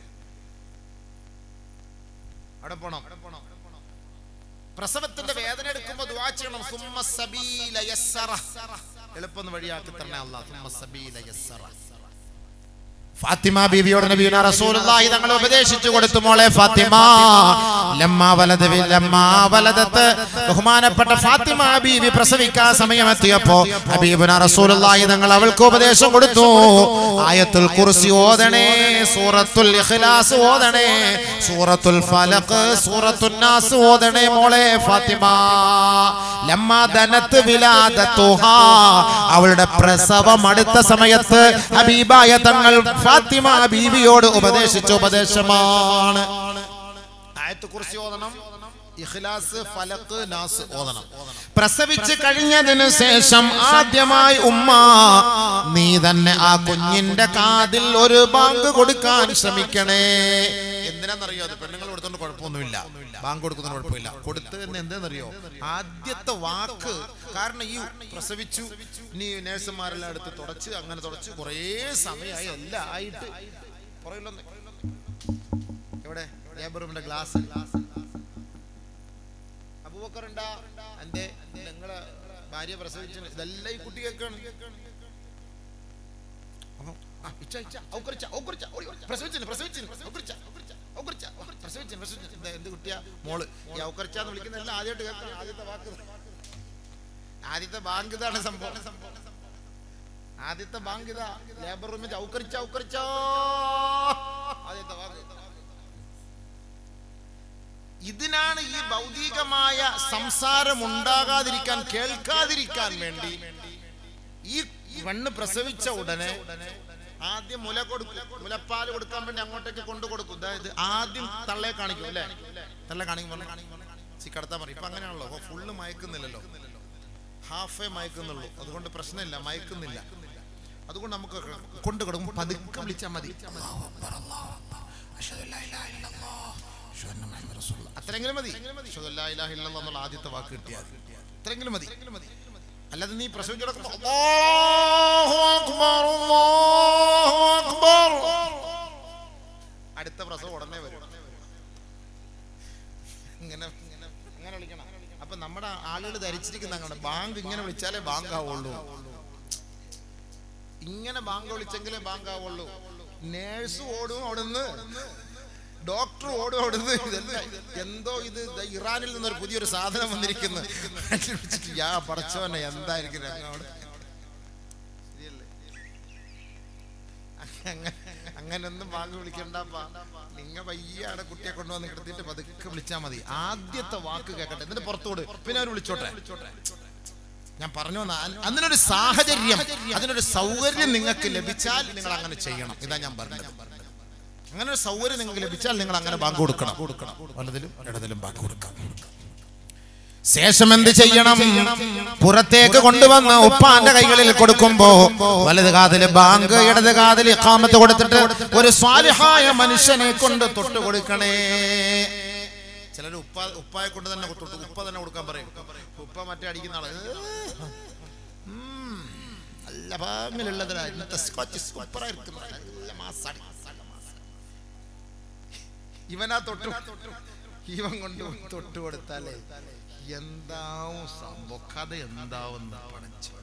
അവിടെ പോണം പ്രസവത്തിന്റെ വേദന എടുക്കുമ്പോൾ ദുആ ചെയ്യണം സുമ്മ സബീല യസ്സറ എളുപ്പം ഒന്ന് വഴിയാക്കി തരണേ അല്ലാഹ് സുമ്മ സബീല യസ്സറ ഫാത്തിമ ബീവിയോട് നബിയുന റസൂലുള്ളാഹി തങ്ങൾ ഉപദേശിച്ചു കൊടുത്തു മോളെ ഫാത്തിമ ലമ്മ വലദ ലമ്മ വലദത്ത് ബഹുമാനപ്പെട്ട ഫാത്തിമ ബീവി പ്രസവിക്കാൻ സമയമെത്തിയപ്പോ ഹബീബുന റസൂലുള്ളാഹി തങ്ങൾ അവൾക്ക് ഉപദേശം കൊടുത്തു ആയത്തുൽ കുർസി ഓതണേ സൂറത്തുൽ ഇഖ്ലാസ് ഓതണേ സൂറത്തുൽ ഫലഖ് സൂറത്തുൻ നാസ് ഓതണേ മോളെ ഫാത്തിമ ലമ്മ ദനത്ത് വിലാദത്തുഹാ അവളുടെ പ്രസവം അടുത്ത സമയത്ത് ഹബീബായ തങ്ങൾ ഫാത്തിമ ബീവിയോട് ഉപദേശിച്ച ഉപദേശമാണ് ആയത്ത് കുറിച്ച് ഓതണം ഇഖ്ലാസ് ഫലക്ക് നാസ് ഓതണം പ്രസവിച്ച് കഴിഞ്ഞതിനു ശേഷം ആദ്യമായി ഉമ്മ നീ തന്നെ ആ കുഞ്ഞിന്റെ കാതിൽ ഒരു ബാങ്ക് കൊടുക്കാൻ ശ്രമിക്കണേ എന്തിനാന്നറിയോ അത് പെണ്ണുങ്ങൾ കൊടുത്തോണ്ട് കുഴപ്പമില്ല കുഴപ്പമൊന്നുമില്ല ബാങ്ക് കൊടുക്കുന്നതിന് കുഴപ്പമില്ല കൊടുത്തതിന് എന്താണെന്നറിയോ ആദ്യത്തെ വാക്ക് കാരണം ഈ പ്രസവിച്ചു ഇനി നേഴ്സുമാരെല്ലാം എടുത്ത് തുടച്ച് അങ്ങനെ തുടച്ച് കുറേ സമയമായി എല്ലാം ആയിട്ട് പുറകിലൊന്ന് എവിടെ ലേബർ റൂമിന്റെ ഗ്ലാസ് അബൂബക്കറുണ്ടാ എന്റെ നിങ്ങളെ ഭാര്യ പ്രസവിച്ചു ഇതെല്ലാം ഈ കുട്ടി കേൾക്കാണ് അപ്പൊ, ആ, ഇച്ച, ഇച്ച, ഔക്കറിച്ച, ഔക്കറിച്ച, ഓടി, ഓടി, പ്രസവിച്ചിന്, പ്രസവിച്ചിന്, ഔക്കറിച്ച, ഔക്കറിച്ച, ഔക്കറിച്ച, പ്രസവിച്ചിന്, പ്രസവിച്ചിന്. ഇത് എന്ത് കുട്ടിയാ മോള് ഈ ഔക്കറിച്ച എന്ന് വിളിക്കുന്നതെല്ലാം ആദ്യമായിട്ട് കേൾക്കണം ആദ്യത്തെ വാക്ക് ആദ്യത്തെ ബാങ്ക് ഇതാണ് സംഭവം ആദ്യത്തെ ബാങ്ക് ഇതാ ലേബർ റൂമിൽ ഔക്കറിച്ച ഔക്കറിച്ച ആദ്യത്തെ വാക്ക് ഇതിനാണ് ഈ ഭൗതികമായ സംസാരം ഉണ്ടാകാതിരിക്കാൻ കേൾക്കാതിരിക്കാൻ വേണ്ടി ഈ പെണ്ണ് പ്രസവിച്ച ഉടനെ ആദ്യം മുല കൊടുക്കും മുലപ്പാല് കൊടുക്കാൻ വേണ്ടി അങ്ങോട്ടേക്ക് കൊണ്ടു കൊടുക്കും അതായത് ആദ്യം തള്ളയെ കാണിക്കും അല്ലേ തള്ള കാണിക്കും സി കടത്താൻ പറയും ഇപ്പൊ അങ്ങനെയാണല്ലോ അപ്പൊ ഫുള്ള് മയക്കുന്നില്ലല്ലോ ഹാഫേ മയക്കുന്നുള്ളൂ അതുകൊണ്ട് പ്രശ്നമില്ല മയക്കുന്നില്ല അതുകൊണ്ട് നമുക്ക് കൊണ്ടു കൊടുക്കും പതുക്കെ വിളിച്ചാൽ മതി അത്രയെങ്കിലും മതി അഷ്ഹദു അല്ലാ ഇലാഹ ഇല്ലല്ലാഹ് എന്നുള്ള ആദ്യത്തെ വാക്ക് കിട്ടിയാൽ അത്രയെങ്കിലും മതി അല്ലാതെ നീ പ്രസവിച്ചു കിടക്കുമ്പോ അല്ലാഹു അക്ബർ, അല്ലാഹു അക്ബർ. അടുത്ത പ്രസവം ഉടനെ വരും ഇങ്ങനെ ഇങ്ങനെ അങ്ങനെ വിളിക്കണം അപ്പൊ നമ്മുടെ ആളുകൾ ധരിച്ചിരിക്കുന്ന അങ്ങനെ ബാങ്ക് ഇങ്ങനെ വിളിച്ചാലേ ബാങ്ക് ആവുള്ളൂ ഇങ്ങനെ ബാങ്ക് വിളിച്ചെങ്കിലേ ബാങ്ക് ആവുള്ളൂ നേഴ്സ് ഓടും അവിടുന്ന് ഡോക്ടർ ഓടും അവിടുന്ന് ഇതെല്ലാം എന്തോ ഇത് ദാ ഇറാനിൽ നിന്നൊരു പുതിയൊരു സാധനം വന്നിരിക്കുന്നു വിളിച്ചിട്ട് യാ പടച്ചോനെ എന്തായിരിക്കും രംഗം അവിടെ ശരിയല്ലേ? അങ്ങ- അങ്ങനൊന്നും ബാങ്ക് വിളിക്കണ്ടപ്പാ നിങ്ങ പയ്യാണ് കുട്ടിയെ കൊണ്ടുവന്ന് കിടത്തിയിട്ട് പതുക്കെ വിളിച്ചാൽ മതി ആദ്യത്തെ വാക്ക് കേൾക്കട്ടെ എന്നിട്ട് പുറത്തോട് പിന്നെ അവർ വിളിച്ചോട്ടെ ഞാൻ പറഞ്ഞു വന്ന അതിനൊരു സാഹചര്യം അതിനൊരു സൗകര്യം നിങ്ങൾക്ക് ലഭിച്ചാൽ നിങ്ങൾ അങ്ങനെ ചെയ്യണം ഇതാ ഞാൻ പറഞ്ഞത് അങ്ങനെ ഒരു സൗകര്യം നിങ്ങൾക്ക് ലഭിച്ചാൽ നിങ്ങൾ അങ്ങനെ ബാങ്ക് കൊടുക്കണം കൊടുക്കണം വലതിലും ഇടതിലും ബാങ്ക് കൊടുക്കാം ശേഷം എന്ത് ചെയ്യണം പുറത്തേക്ക് കൊണ്ടുവന്ന് ഉപ്പാന്റെ കൈകളിൽ കൊടുക്കുമ്പോ വലത് കാതില് ബാങ്ക് ഇടത് കാതിൽ ഇഖാമത്ത് കൊടുത്തിട്ട് ഒരു സ്വാലിഹായ മനുഷ്യനെ കൊണ്ട് തൊട്ട് കൊടുക്കണേ ചിലർ ഉപ്പ ഉപ്പായെ കൊണ്ട് തന്നെ തൊട്ട് ഉപ്പ തന്നെ കൊടുക്കാൻ പറയും ഉപ്പ മറ്റേ അടിക്കുന്ന ആള് ഉം, നല്ല ഭാഗങ്ങളുള്ളതിനാ ഇന്നത്തെ സ്കോച്ച് സൂപ്പറായിരിക്കുന്നു നല്ല മാസാടി ഇവനാ തൊട്ട് ഇവൻ കൊണ്ട് തൊട്ട് കൊടുത്താലേ എന്താവും സംഭവം കഥ എന്താവും പഠിച്ചു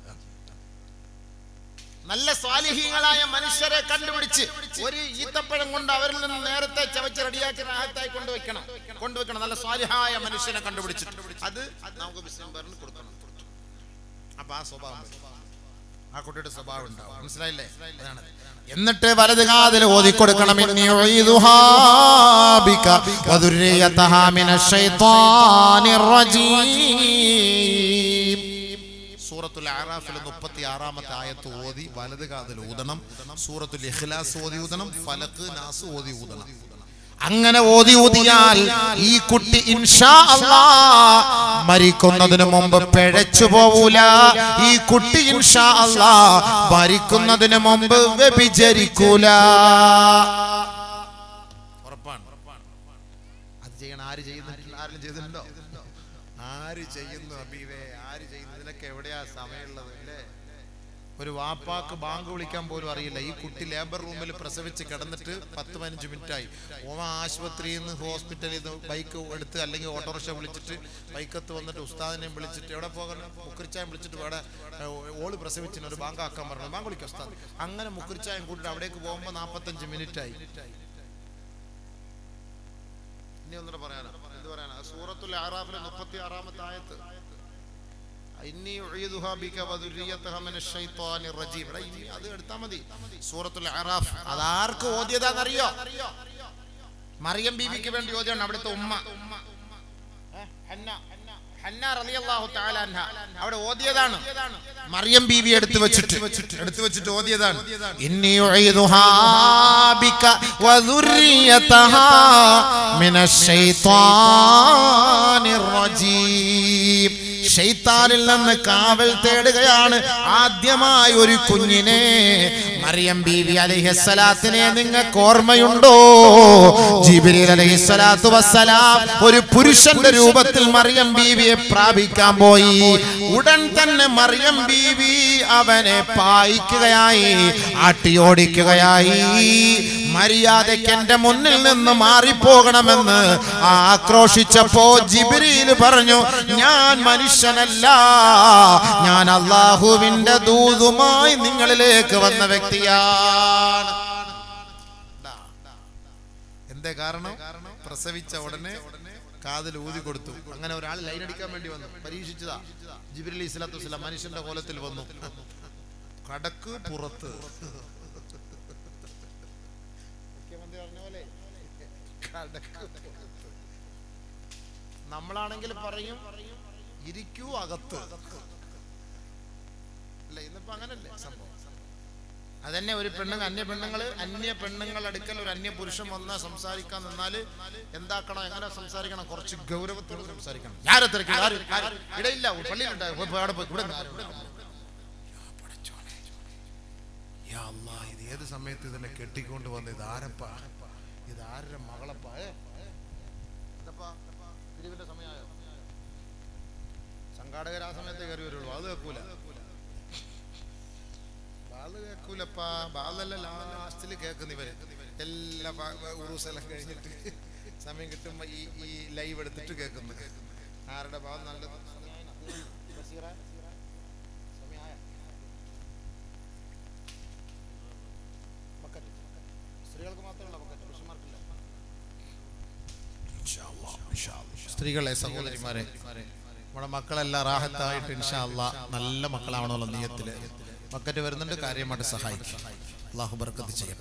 നല്ല സ്വാലിഹീങ്ങളായ മനുഷ്യരെ കണ്ടുപിടിച്ച് ഒരു ഈത്തപ്പഴം കൊണ്ട് അവരിൽ നിന്ന് നേരത്തെ ചവച്ച് റെഡിയാക്കി റാഹത്തായി കൊണ്ടുവയ്ക്കണം കൊണ്ടുവയ്ക്കണം നല്ല സ്വാലിഹായ മനുഷ്യനെ കണ്ടുപിടിച്ചിട്ട് അത് നമുക്ക് ബിസിനസ് കൊടുക്കണം അപ്പൊ ആ സ്വഭാവം വരും. ആ കുട്ടിയുടെ സ്വഭാവം ഉണ്ടാവും മനസ്സിലായില്ലേ അതാണ് എന്നിട്ട് വലത് കാതിൽ ഓതിക്കൊടുക്കണം ഇന്നി ഉഈദുഹാ ബിക വദുർരിയതഹാ മിനശ് ശൈത്വാനിർ റജീം സൂറത്തുൽ അറാഫിൽ മുപ്പത്തി ആറാമത്തെ ആയത്ത് ഓതി വലത് കാതിൽ ഊതണം സൂറത്തുൽ ഇഖ്ലാസ് ഓതി ഊതണം ഫലക്ക് നാസ് ഓതി ഊതണം അങ്ങനെ ഓതി ഊതിയാൽ ഈ കുട്ടി ഇൻഷാ അല്ലാ മരിക്കുന്നതിന് മുമ്പ് പിഴച്ചു പോവൂല ഈ കുട്ടി ഇൻഷാ അല്ലാ മരിക്കുന്നതിന് മുമ്പ് വ്യഭിചരിക്കൂല ഉറപ്പാണ് അത് ചെയ്യണം ആര് ചെയ്യുന്നു ആരെങ്കിലും ചെയ്തിട്ടുണ്ടോ ആര് ചെയ്യുന്നു അബീവേ ആര് ചെയ്യുന്നു ഇതിനൊക്കെ എവിടെയാ സമയമുള്ളത് അല്ലേ ഒരു വാപ്പാക്ക് ബാങ്ക് വിളിക്കാൻ പോലും അറിയില്ല ഈ കുട്ടി ലേബർ റൂമിൽ പ്രസവിച്ച് കിടന്നിട്ട് പത്ത് പതിനഞ്ച് മിനിറ്റായി ഓമ ആശുപത്രിയിൽ നിന്ന് ഹോസ്പിറ്റലിൽ നിന്ന് ബൈക്ക് എടുത്ത് അല്ലെങ്കിൽ ഓട്ടോറിക്ഷ വിളിച്ചിട്ട് ബൈക്കത്ത് വന്നിട്ട് ഉസ്താദിനെയും വിളിച്ചിട്ട് എവിടെ പോകണം മുക്കുരിച്ചായം വിളിച്ചിട്ട് ഇവിടെ ഏഹ്, ഓള് പ്രസവിച്ചിന് ഒരു ബാങ്ക് ആക്കാൻ പറഞ്ഞു ബാങ്ക് വിളിക്കാം ഉസ്താദ് അങ്ങനെ മുക്കുരിച്ചായം കൂട്ടിട്ട് അവിടേക്ക് പോകുമ്പോൾ നാൽപ്പത്തഞ്ച് മിനിറ്റായി ഇനി ഒന്നുകൂടെ പറയാനോ എന്ത് പറയാനാ സൂറത്തുൽ ആറാഫിലെ മുപ്പത്തി ആറാമത്തെ ആയത്ത് ഇന്നി ഉഈദുഹാ ബിക വദുരിയതഹാ മിനശ് ശൈത്വാനിർ റജീം എടാ, ഇനി അത് എടുത്താ മതി സൂറത്തുൽ അറാഫ് അതാർക്ക് ഓതിയതാണെന്നറിയോ മറിയം ബീവിക്ക് വേണ്ടി ഓതിയാണ് അവിടുത്തെ ഉമ്മ ഏ, ഹന്ന ഹന്ന റളിയല്ലാഹു തആല അൻഹ അവിടെ ഓതിയതാണ് മറിയം ബീവി എടുത്തു വെച്ചിട്ട് എടുത്തു വെച്ചിട്ട് ഓതിയതാണ് ഇന്നി ഉഈദുഹാ ബിക വദുരിയതഹാ മിനശ് ശൈത്വാനിർ റജീം ഷെയ്ത്താനിൽ നിന്ന് കാവൽ തേടുകയാണ് ആദ്യമായി ഒരു കുഞ്ഞിനെ മറിയം ബീവി അലൈഹിസ്സലാത്തിനെ നിങ്ങൾക്ക് ഓർമ്മയുണ്ടോ ജിബ്രീൽ അലൈഹിസ്സലാത്തു വസ്സലാം ഒരു പുരുഷന്റെ രൂപത്തിൽ മറിയം ബീവിയെ പ്രാപിക്കാൻ പോയി ഉടൻ തന്നെ മറിയം ബീവി അവനെ പായിക്കുകയായി ആട്ടിയോടിക്കുകയായി മര്യാദയ്ക്ക് എന്റെ മുന്നിൽ നിന്ന് മാറിപ്പോകണമെന്ന് ആക്രോശിച്ചപ്പോ ജിബിരിയിൽ പറഞ്ഞു ഞാൻ മനുഷ്യനല്ല ഞാൻ അള്ളാഹുവിന്റെ ദൂതുമായി നിങ്ങളിലേക്ക് വന്ന വ്യക്തിയാണ് എന്തേ കാരണം പ്രസവിച്ച ഉടനെ കാതിൽ ഊതി കൊടുത്തു അങ്ങനെ ഒരാൾ ലൈൻ അടിക്കാൻ വേണ്ടി വന്നു പരീക്ഷിച്ചതാ ജിബിരി ഇസ്ലാത്തു വസ്സലാം മനുഷ്യന്റെ കോലത്തിൽ വന്നു കടക്ക് പുറത്ത് മുഖ്യമന്ത്രി പറഞ്ഞ പോലെ കടക്ക് പുറത്ത്. നമ്മളാണെങ്കിൽ പറയും ഇരിക്കൂ അകത്ത് അല്ല ഇന്നിപ്പോ അങ്ങനല്ലേ സംഭവം അതന്നെ ഒരു പെണ്ണുങ്ങൾ അന്യ പെണ്ണുങ്ങൾ അന്യ പെണ്ണുങ്ങൾ അടുക്കൽ ഒരു അന്യ പുരുഷൻ വന്ന് സംസാരിക്കാൻ നിന്നാല് എന്താക്കണം എങ്ങനെ സംസാരിക്കണം കുറച്ച് ഗൗരവത്തോടെ സംസാരിക്കണം ആരെ തിരക്കി ആര് ആര്? ഇടയില്ല പള്ളിയിലുണ്ടാവും അവിടെ പോയി ഇവിടെ നിന്ന്. യാ പടച്ചോനെ. യാ അല്ലാ, ഇത് ഏത് സമയത്ത് ഇതിനെ കെട്ടിക്കൊണ്ട് വന്ന് ഇത് ആരപ്പാ ഇത് ആരുടെ മകളപ്പാ ഏ? ഇതപ്പാ, പിരിവിന്റെ സമയമായോ സംഘാടകർ ആ സമയത്ത് കയറി വരുള്ളൂ അത് കേൾക്കൂല ബാല് കേൾക്കൂലപ്പാ ബാലല്ല ലാസ്റ്റിൽ കേൾക്കുന്ന ഇവര് എല്ലാ ഉറൂസെല്ലാം കഴിഞ്ഞിട്ട് സമയം കിട്ടുമ്പോ ഈ ഈ ലൈവ് എടുത്തിട്ട് കേൾക്കുന്നു ആരുടെ ഭാഗം നല്ലത് ബഷീറ? സമയായ? ബക്കറ്റ്. സ്ത്രീകൾക്ക് മാത്രമല്ല ബക്കറ്റ് പുരുഷന്മാർക്കില്ല സ്ത്രീകളെ സഹോദരിമാരെ നമ്മുടെ മക്കളെല്ലാം റാഹത്തായിട്ട് ഇൻഷാ അല്ലാ നല്ല മക്കളാവണമെന്നുള്ള നീയത്തില് ബക്കറ്റ് വരുന്നുണ്ട് കാര്യമായിട്ട് സഹായിക്കും അള്ളാഹു ബർക്കത്ത് ചെയ്യട്ടെ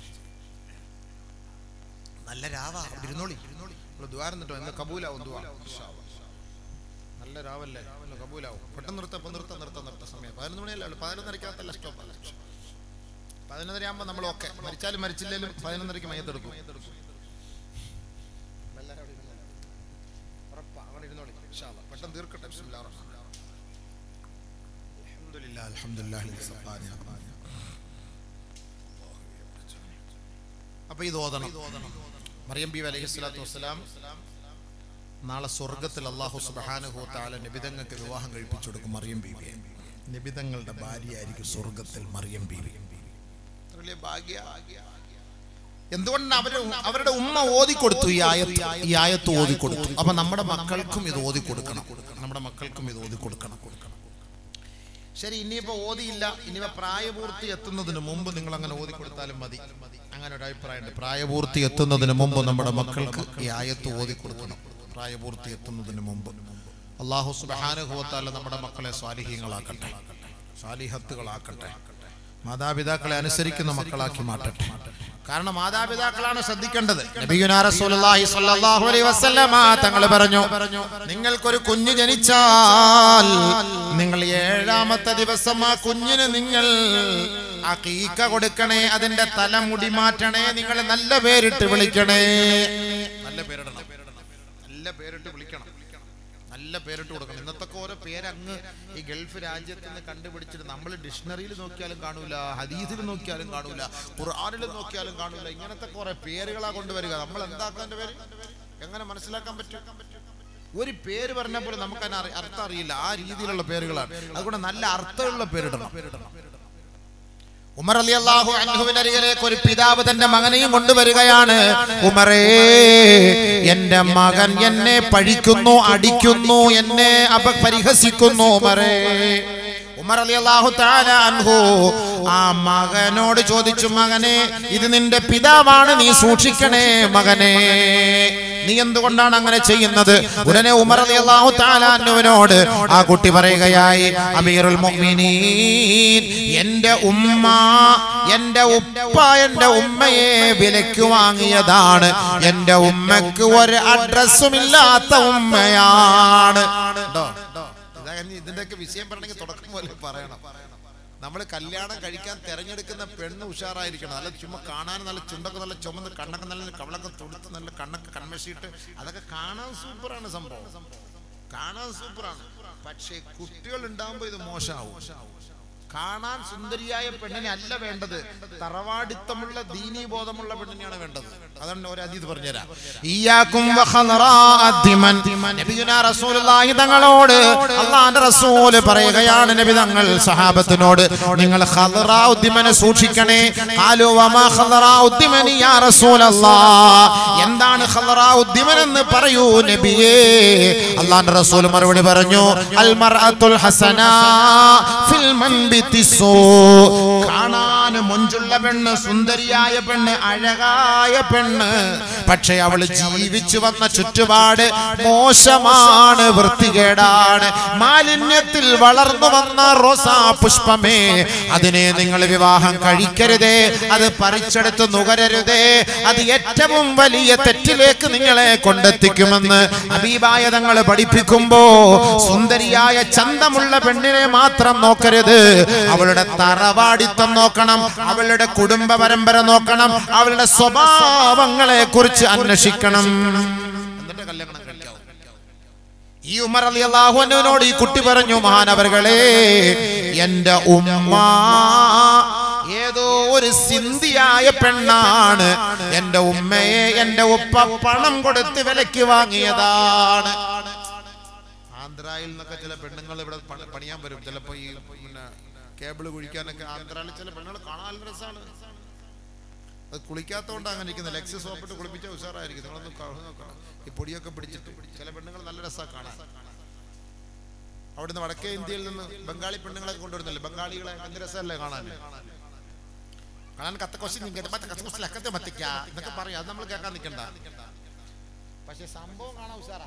നല്ല രാവാ അവിടെ ഇരുന്നോളി നമ്മള് ദ്വാരം നിട്ടോ ഇന്ന് കബൂലാവും ദ്വാ ഇൻഷാ അല്ലാ. നല്ല രാവല്ലേ ഇന്ന് കബൂലാവും പെട്ടെന്ന് നിർത്ത ഇപ്പൊ നിർത്ത നിർത്ത നിർത്ത സമയം പതിനൊന്ന് മണിയല്ലേ ഉള്ളൂ പതിനൊന്നരക്കകത്തല്ല സ്റ്റോപ്പ് പതിനൊന്നര ആകുമ്പോൾ നമ്മൾ ഓക്കെ മരിച്ചാലും മരിച്ചില്ലെങ്കിലും പതിനൊന്നരക്ക് മയ്യത്തെടുക്കും എല്ലാവരും അവിടെ ഇരുന്നോളി. ഉറപ്പാ, അവിടെ ഇരുന്നോളി. ഇൻഷാ അല്ലാ. പെട്ടെന്ന് തീർക്കട്ടെ ബിസ്മില്ലാഹിർ റഹ്മാനിർ റഹീം. അൽഹംദുലില്ലാഹ്, അൽഹംദുലില്ലാഹി അല്ലദീ സഫാനി അഖാനി. അപ്പൊ ഇത് ഓതണം മറിയം ബി അലൈഹി സ്വലാത്തു വസ്സലാം നാളെ സ്വർഗത്തിൽ അള്ളാഹു സുബ്ഹാനഹു തആല നബിതങ്ങൾക്ക് വിവാഹം കഴിപ്പിച്ചു കൊടുക്കും മറിയം ബീവിയെ നബിതങ്ങളുടെ ഭാര്യയായിരിക്കും സ്വർഗത്തിൽ മറിയം ബീവി എത്ര വലിയ ഭാഗ്യ എന്തുകൊണ്ടാണ് അവര് അവരുടെ ഉമ്മ ഓതി കൊടുത്തു ഈ ആയത്ത് ഈ ആയത്ത് ഓതി കൊടുത്തു അപ്പൊ നമ്മുടെ മക്കൾക്കും ഇത് ഓതി കൊടുക്കണം നമ്മുടെ മക്കൾക്കും ഇത് ഓതി കൊടുക്കണം കൊടുക്കണം ശരി ഇനിയിപ്പോ ഓതിയില്ല ഇനിയിപ്പോ പ്രായപൂർത്തി എത്തുന്നതിന് മുമ്പ് നിങ്ങൾ അങ്ങനെ ഓതി കൊടുത്താലും മതി അങ്ങനെ ഒരു അഭിപ്രായമുണ്ട് പ്രായപൂർത്തി എത്തുന്നതിന് മുമ്പ് നമ്മുടെ മക്കൾക്ക് ഈ ആയത്ത് ഓതി കൊടുക്കണം പ്രായപൂർത്തി എത്തുന്നതിന് മുമ്പ് അള്ളാഹു സുബാനുഭവത്താല നമ്മുടെ മക്കളെ സ്വാലിഹ്യങ്ങളാക്കട്ടെ സ്വാലിഹത്തുകളാക്കട്ടെ മാതാപിതാക്കളെ അനുസരിക്കുന്ന മക്കളാക്കി മാറ്റട്ടെ കാരണം മാതാപിതാക്കളാണ് ശ്രദ്ധിക്കേണ്ടത് നബിയുനാ റസൂലുള്ളാഹി സ്വല്ലല്ലാഹു അലൈഹി വസല്ലമ തങ്ങൾ പറഞ്ഞു നിങ്ങൾക്കൊരു കുഞ്ഞ് ജനിച്ചാൽ നിങ്ങൾ ഏഴാമത്തെ ദിവസം ആ കുഞ്ഞിന് നിങ്ങൾ അഖീക്ക കൊടുക്കണേ അതിന്റെ തലമുടി മാറ്റണേ നിങ്ങൾ നല്ല പേരിട്ട് വിളിക്കണേ നല്ല പേരിടണം നല്ല പേരിട്ട് വിളിക്കണം നല്ല പേരിട്ട് കൊടുക്കണം ഇന്നത്തെ ഓരോ പേര് അങ്ങ് ഈ ഗൾഫ് രാജ്യത്ത് നിന്ന് കണ്ടുപിടിച്ചിട്ട് നമ്മൾ ഡിക്ഷണറിയിൽ നോക്കിയാലും കാണൂല ഹദീസിൽ നോക്കിയാലും കാണൂല ഖുർആനിൽ നോക്കിയാലും കാണൂല ഇങ്ങനത്തെ കുറെ പേരുകളാ കൊണ്ടുവരിക നമ്മൾ എന്താക്കാൻ പേര് എങ്ങനെ മനസ്സിലാക്കാൻ പറ്റും ഒരു പേര് പറഞ്ഞപ്പോൾ നമുക്ക് അതിന് അറി- അർത്ഥം അറിയില്ല ആ രീതിയിലുള്ള പേരുകളാണ് അതുകൊണ്ട് നല്ല അർത്ഥമുള്ള പേരിടണം ഉമർ അലി അള്ളാഹു അൻഹുവിന്റെ അരികിലേക്ക് ഒരു പിതാവ് തന്റെ മകനെയും കൊണ്ടുവരികയാണ് ഉമറേ എന്റെ മകൻ എന്നെ പഴിക്കുന്നു അടിക്കുന്നു എന്നെ അപ പരിഹസിക്കുന്നു ഉമറേ ഉമർ അലി അള്ളാഹു താല അൻഹു ആ മകനോട് ചോദിച്ചു മകനെ ഇത് നിന്റെ പിതാവാണ് നീ സൂക്ഷിക്കണേ മകനെ നീ എന്തുകൊണ്ടാണ് അങ്ങനെ ചെയ്യുന്നത് ഉടനെ ഉമർ അലി അള്ളാഹു താലാന്നുവിനോട് ആ കുട്ടി പറയുകയായി അമീറുൽ മുഅ്മിനീൻ എന്റെ ഉമ്മ എന്റെ ഉപ്പ എന്റെ ഉമ്മയെ വിലക്ക് വാങ്ങിയതാണ് എന്റെ ഉമ്മക്ക് ഒരു അഡ്രസ്സും ഇല്ലാത്ത ഉമ്മയാണ് ഇതിന്റെയൊക്കെ വിഷയം പറയണമെങ്കിൽ തുടക്കം പോലെ പറയണം നമ്മൾ കല്യാണം കഴിക്കാൻ തെരഞ്ഞെടുക്കുന്ന പെണ്ണ് ഉഷാറായിരിക്കണം നല്ല ചുമ്മാ കാണാൻ നല്ല ചുണ്ടൊക്കെ നല്ല ചുമന്ന് കണ്ണൊക്കെ നല്ല കവളൊക്കെ തൊടുത്ത് നല്ല കണ്ണൊക്കെ കൺമശിയിട്ട് അതൊക്കെ കാണാൻ സൂപ്പറാണ് സംഭവം കാണാൻ സൂപ്പറാണ് പക്ഷേ കുട്ടികൾ ഉണ്ടാകുമ്പോ ഇത് മോശമാവും കാണാൻ സുന്ദരിയായ പെണ്ണിനെ അല്ല വേണ്ടത് തറവാടിത്തമുള്ള ദീനീ ബോധമുള്ള പെണ്ണിനെയാണ് വേണ്ടത് അതാണ് ഒരു അതീത് പറഞ്ഞുതരാം ഇയ്യാക്കും വഖദറാഅദ്ദിമൻ. നബിയുനാ റസൂലുള്ളാഹി തങ്ങളോട് അള്ളാന്റെ റസൂല് പറയുകയാണ് നബി തങ്ങൾ സഹാബത്തിനോട് നിങ്ങൾ ഖദറാഉദ്ദിമനെ സൂക്ഷിക്കണേ ഖാലു വമാ ഖദറാഉദ്ദിമനി യാ റസൂലല്ലാഹ് എന്താണ് ഖദറാഉദ്ദിമൻ എന്ന് പറയൂ നബിയേ അള്ളാന്റെ റസൂൽ മറുപടി പറഞ്ഞു അൽ മർഅത്തുൽ ഹസനാ ഫിൽ മൻബിത്തി സൂ കാണാൻ മൊഞ്ചുള്ള പെണ്ണ് സുന്ദരിയായ പെണ്ണ് അഴകായ പെണ്ണ് പക്ഷെ അവള് ജീവിച്ചു വന്ന ചുറ്റുപാട് മോശമാണ് വൃത്തികേടാണ് മാലിന്യത്തിൽ വളർന്നു വന്ന റോസാ പുഷ്പമേ അതിനെ നിങ്ങൾ വിവാഹം കഴിക്കരുതേ അത് പറിച്ചെടുത്ത് നുകരരുതേ അത് ഏറ്റവും വലിയ തെറ്റിലേക്ക് നിങ്ങളെ കൊണ്ടെത്തിക്കുമെന്ന് അബീബായ തങ്ങൾ പഠിപ്പിക്കുമ്പോ സുന്ദരിയായ ചന്തമുള്ള പെണ്ണിനെ മാത്രം നോക്കരുത് അവളുടെ തറവാടിത്തം നോക്കണം അവളുടെ കുടുംബ പരമ്പര നോക്കണം അവളുടെ സ്വഭാവങ്ങളെ കുറിച്ച് അന്വേഷിക്കണം എന്നിട്ട് കല്യാണം കഴിക്കാവൂ ഈ ഉമർ അലി അള്ളാഹുവിനോട് ഈ കുട്ടി പറഞ്ഞു മഹാനവറുകളെ എന്റെ ഉമ്മ ഏതോ ഒരു സിന്ധിയായ പെണ്ണാണ് എന്റെ ഉമ്മയെ എന്റെ ഉപ്പ പണം കൊടുത്ത് വിലക്ക് വാങ്ങിയതാണ് ആന്ധ്രയിൽ നിന്നൊക്കെ ചില പെണ്ണുങ്ങൾ ഇവിടെ പണി- പണിയാൻ വരും ചിലപ്പോ ഈ പിന്നെ കേബിൾ കുഴിക്കാനൊക്കെ ആന്ധ്രയിൽ ചില പെണ്ണുങ്ങൾ കാണാൻ നല്ല രസമാണ് അത് കുളിക്കാത്തോണ്ട് അങ്ങനെ ഇരിക്കുന്നത് ലെക്സ് സോപ്പിട്ട് കുളിപ്പിച്ച ഉഷാറായിരിക്കും നിങ്ങളൊന്ന് കാണു നോക്കണം ഈ പൊടിയൊക്കെ പിടിച്ചിട്ട് ചില പെണ്ണുങ്ങൾ നല്ല രസമാണ് കാണാൻ അവിടുന്ന് വടക്കേ ഇന്ത്യയിൽ നിന്ന് ബംഗാളി പെണ്ണുങ്ങളെ കൊണ്ടുവരുന്നില്ലേ ബംഗാളികളെ എന്ത് രസമല്ലേ കാണാൻ കാണാൻ കത്ത ക്വസ്റ്റ്യൻ ലക്കത്തെ മത്തിക്ക എന്നൊക്കെ പറയാം അത് നമ്മൾ കേൾക്കാൻ നിൽക്കണ്ട പക്ഷെ സംഭവം കാണാൻ ഉഷാറാ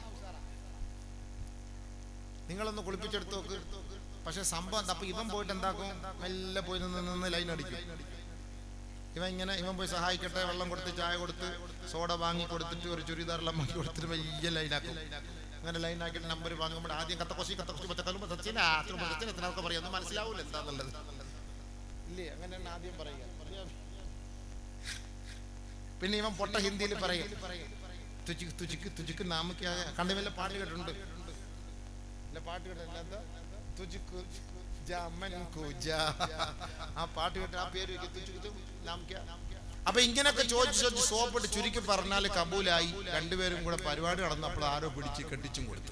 നിങ്ങളൊന്ന് കുളിപ്പിച്ചെടുത്ത് നോക്ക് പക്ഷെ സംഭവം എന്താ അപ്പൊ ഇവൻ പോയിട്ട് എന്താക്കും മെല്ലെ പോയി നിന്ന് നിന്ന് ലൈൻ അടിക്കും ഇവൻ ഇങ്ങനെ ഇവൻ പോയി സഹായിക്കട്ടെ വെള്ളം കൊടുത്ത് ചായ കൊടുത്ത് സോഡ വാങ്ങി കൊടുത്തിട്ട് ഒരു ചുരിദാറെല്ലാം വാങ്ങി കൊടുത്തിട്ട് വലിയ ലൈനാക്കും അങ്ങനെ ലൈൻ ആക്കിയിട്ട് നമ്പർ വാങ്ങുമ്പോൾ ആദ്യം കത്ത കൊശി കത്ത കൊശി പച്ചക്കല്ലും സച്ചിന സച്ചിന എത്രയൊക്കെ പറയാം ഒന്നും മനസ്സിലാവൂല എന്താന്നുള്ളത് ഇല്ലേ അങ്ങനെയാണ് ആദ്യം പറയുക പിന്നെ ഇവൻ പൊട്ട ഹിന്ദിയിൽ പറയും തുചിക്ക് തുചിക്ക് തുചിക്ക് നാമക്ക് കണ്ണു വല്ല പാട്ട് കേട്ടിട്ടുണ്ട് ഇല്ല പാട്ട് കേട്ടില്ല എന്താ തുചിക്ക് ജമൻ കുജ ആ പാട്ട് കേട്ട് ആ പേര് വെക്ക്, തുചിക്ക് തു നാം ക്യാ? അപ്പൊ ഇങ്ങനൊക്കെ ചോദിച്ചു ചോദിച്ച് സോപ്പിട്ട് ചുരുക്കി പറഞ്ഞാൽ കബൂലായി രണ്ടുപേരും കൂടെ പരിപാടി നടന്നപ്പോൾ ആരോ പിടിച്ച് കെട്ടിച്ചും കൊടുത്തു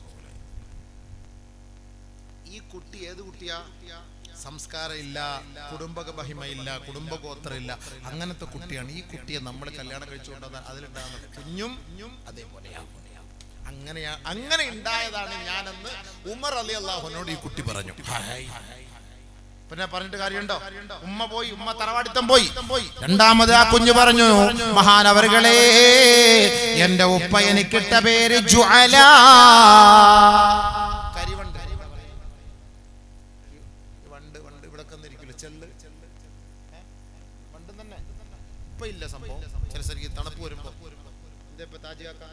ഈ കുട്ടി ഏത് കുട്ടിയാ സംസ്കാരം ഇല്ല കുടുംബ മഹിമയില്ല കുടുംബ ഗോത്രമില്ല അങ്ങനത്തെ കുട്ടിയാണ് ഈ കുട്ടിയെ നമ്മൾ കല്യാണം കഴിച്ചുകൊണ്ടുവന്നാൽ അതിലുണ്ടാകുന്ന കുഞ്ഞും അതേപോലെയാകും അങ്ങനെയാ അങ്ങനെ ഉണ്ടായതാണ് ഞാനെന്ന് ഉമർ അലി അള്ളാഹുനോട് ഈ കുട്ടി പറഞ്ഞു ഹായ്. പിന്നെ പറഞ്ഞിട്ട് കാര്യമുണ്ടോ ഉമ്മ പോയി ഉമ്മ തറവാടിത്തം പോയി രണ്ടാമത് ആ കുഞ്ഞു പറഞ്ഞു മഹാനവറുകളെ എന്റെ ഉപ്പ എനിക്കിട്ട പേര് ജ്വാല കരിവണ്ട് വണ്ട് വണ്ട് ഇവിടെ വന്നിരിക്കില്ല ചെല്ല് ഏ? വണ്ട് തന്നെ ഇപ്പൊ ഇല്ല സംഭവം ചില സ്ഥലത്ത് തണുപ്പ് വരുമ്പോ എന്താ ഇപ്പൊ താജിയാക്ക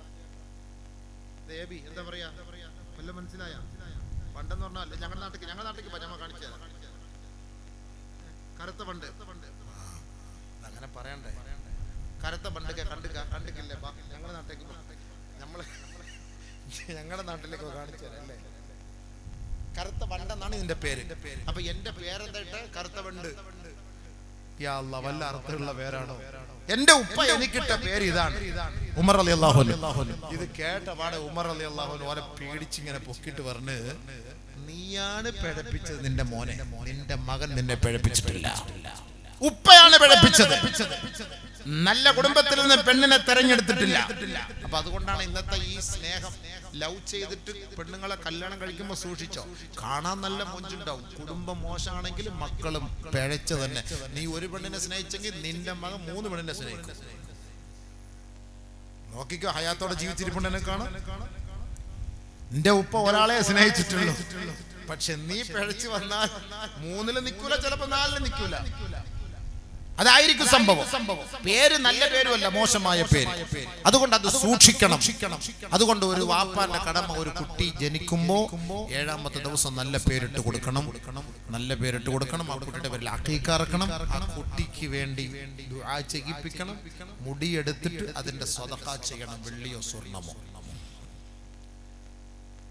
ദേബി എന്താ പറയാ വല്ല മനസ്സിലായ പണ്ടെന്ന് പറഞ്ഞാൽ ഞങ്ങളുടെ നാട്ടിലേക്ക് ഞങ്ങളുടെ നാട്ടിലേക്ക് പരമ കാണിച്ചു തരാം കറുത്ത പണ്ട് അങ്ങനെ പറയണ്ടേ കറുത്ത പണ്ടൊക്കെ കണ്ടു കണ്ടിട്ടില്ലേ ഞങ്ങളുടെ നാട്ടിലേക്ക് വാ. നമ്മള് ഞങ്ങളുടെ നാട്ടിലേക്ക് കാണിച്ചു തരാം അല്ലേ കറുത്ത വണ്ടെന്നാണ് ഇതിന്റെ പേര് അപ്പൊ എന്റെ പേരെന്തായിട്ട് കറുത്ത വണ്ട് യാ അല്ലാ, വല്ല അർത്ഥമുള്ള പേരാണോ എന്റെ ഉപ്പ എനിക്കിട്ട പേര് ഇതാണ് ഉമർ അലി അള്ളാഹുൻ ഇത് കേട്ട പാടെ ഉമർ അലി അള്ളാഹുൻ ഓനെ പേടിച്ചിങ്ങനെ പൊക്കിട്ട് പറഞ്ഞ് നീയാണ് പിഴപ്പിച്ചത് നിന്റെ മോനെ നിന്റെ മകൻ നിന്നെ പിഴപ്പിച്ചിട്ടില്ല ഉപ്പയാണ് പിഴപ്പിച്ചത് നല്ല കുടുംബത്തിൽ നിന്ന് പെണ്ണിനെ തെരഞ്ഞെടുത്തിട്ടില്ല അപ്പൊ അതുകൊണ്ടാണ് ഇന്നത്തെ ഈ സ്നേഹം ലവ് ചെയ്തിട്ട് പെണ്ണുങ്ങളെ കല്യാണം കഴിക്കുമ്പോൾ സൂക്ഷിച്ചോ കാണാൻ നല്ല മൊഞ്ചുണ്ടാവും കുടുംബം മോശമാണെങ്കിലും മക്കളും പിഴച്ച തന്നെ നീ ഒരു പെണ്ണിനെ സ്നേഹിച്ചെങ്കിൽ നിന്റെ മകൻ മൂന്ന് പെണ്ണിനെ സ്നേഹിക്കും നോക്കിക്കോ ഹയാത്തോടെ ജീവിച്ചിരിപ്പുണ്ടെന്നെ കാണാം നിന്റെ ഉപ്പ ഒരാളെ സ്നേഹിച്ചിട്ടുള്ളൂ പക്ഷെ നീ പിഴച്ചു വന്നാൽ മൂന്നില് നിൽക്കൂല ചിലപ്പോ നാലില് നിൽക്കൂല അതായിരിക്കും സംഭവം പേര് നല്ല പേരുമല്ല മോശമായ പേര് അതുകൊണ്ട് അത് സൂക്ഷിക്കണം അതുകൊണ്ട് ഒരു വാപ്പാന്റെ കടമ ഒരു കുട്ടി ജനിക്കുമ്പോ ഏഴാമത്തെ ദിവസം നല്ല പേരിട്ട് കൊടുക്കണം നല്ല പേരിട്ട് കൊടുക്കണം ആ കുട്ടിയുടെ പേരിൽ അക്കീക്കറക്കണം ആ കുട്ടിക്ക് വേണ്ടി ദുആ ചെയ്യിപ്പിക്കണം മുടിയെടുത്തിട്ട് അതിന്റെ സ്വതക്ക ചെയ്യണം വെള്ളിയോ സ്വർണമോ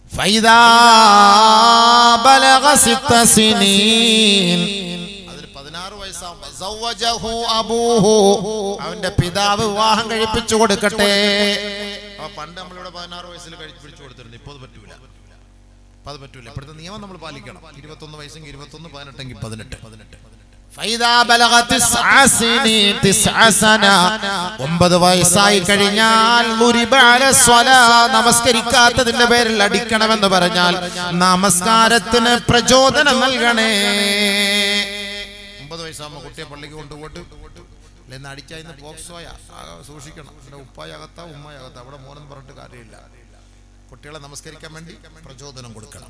فإذا بلغ ست سنين അതിൽ പതിനാറ് വയസ്സാകുമ്പോൾ സവ്വജഹു അബൂഹു അവന്റെ പിതാവ് വിവാഹം കഴിപ്പിച്ചു കൊടുക്കട്ടെ അപ്പൊ പണ്ട് നമ്മളിവിടെ പതിനാറ് വയസ്സിൽ കഴിപ്പിച്ചു കൊടുത്തിരുന്നു ഇപ്പൊ അത് പറ്റൂല അപ്പൊ അത് പറ്റൂല ഇപ്പോഴത്തെ നിയമം നമ്മൾ പാലിക്കണം ഇരുപത്തൊന്ന് വയസ്സെങ്കിൽ ഇരുപത്തൊന്ന് പതിനെട്ടെങ്കിൽ പതിനെട്ട് പതിനെട്ട് ഫൈദാ ബലഗ തിസ്അ സിനി തിസ്അ സന. ഒമ്പത് വയസ്സായി കഴിഞ്ഞാൽ ളുരിബ അല സ്വലാ. നമസ്കരിക്കാത്തതിന്റെ പേരിൽ അടിക്കണമെന്ന് പറഞ്ഞാൽ നമസ്കാരത്തിന് പ്രചോദനം നൽകണേ ഒമ്പത് വയസ്സാകുമ്പോൾ കുട്ടിയെ പള്ളിക്ക് കൊണ്ടുപോയിട്ട് എന്ന് അടിച്ചാൽ ഇന്ന് പോക്സോയ സൂക്ഷിക്കണം എൻ്റെ ഉപ്പായകത്താ ഉമ്മയകത്താ അവിടെ മോനെന്ന് പറഞ്ഞിട്ട് കാര്യമില്ല കുട്ടികളെ നമസ്കരിക്കാൻ വേണ്ടി പ്രചോദനം കൊടുക്കണം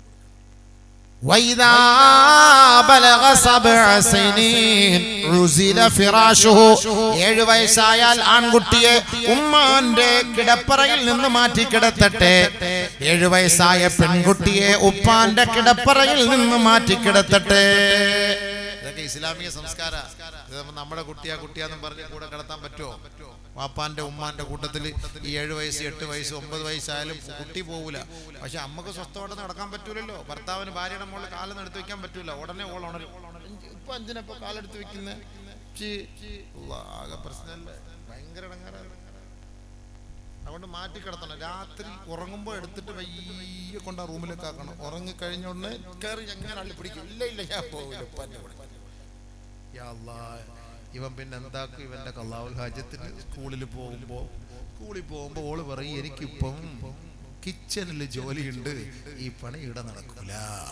وإذا بلغ سبع سنين عزل فراشه ഏഴ് വയസ്സായാൽ ആൺകുട്ടിയെ ഉമ്മാന്റെ കിടപ്പറയിൽ നിന്ന് മാറ്റി കിടത്തട്ടെ ഏഴ് വയസ്സായ പെൺകുട്ടിയെ ഉപ്പാന്റെ കിടപ്പറയിൽ നിന്ന് മാറ്റി കിടത്തട്ടെ ഇതൊക്കെ ഇസ്ലാമിക സംസ്കാര ഇത് നമ്മുടെ കുട്ടിയാ കുട്ടിയാന്നും പറഞ്ഞ് കൂടെ കിടത്താൻ പറ്റുമോ വാപ്പാന്റെ ഉമ്മാന്റെ കൂട്ടത്തിൽ ഈ ഏഴ് വയസ്സ് എട്ട് വയസ്സ് ഒമ്പത് വയസ്സായാലും കുട്ടി പോകൂല പക്ഷെ അമ്മക്ക് സ്വസ്ഥമായിട്ട് നടക്കാൻ പറ്റൂലല്ലോ ഭർത്താവിന് ഭാര്യയുടെ മുകളിൽ കാലം എടുത്ത് വെക്കാൻ പറ്റൂല ഉടനെ ഓൾ ഉണരും ഇപ്പൊ എന്തിനപ്പോ കാലെടുത്ത് വെക്കുന്നത് ആകെ പ്രശ്നമല്ലേ ഭയങ്കര ഇടങ്ങാറാണ് അതുകൊണ്ട് മാറ്റി കിടത്തണം രാത്രി ഉറങ്ങുമ്പോൾ എടുത്തിട്ട് വയ്യ കൊണ്ട് ആ റൂമിലേക്ക് ആക്കണം ഉറങ്ങി കഴിഞ്ഞ ഉടനെ കയറി എങ്ങനെ അള്ളി പിടിക്കും ഇല്ല ഇല്ല ഞാൻ പോകില്ല ഉപ്പാന്റെ കൂടെ യാ അല്ലാ, ഇവൻ പിന്നെ എന്താക്കും ഇവന്റെ കള്ളാവുൽ ഹാജത്തിന് സ്കൂളിൽ പോകുമ്പോ സ്കൂളിൽ പോകുമ്പോ ഓള് പറയും എനിക്കിപ്പം കിച്ചണിൽ ജോലിയുണ്ട് ഈ പണി ഇവിടെ നടക്കൂല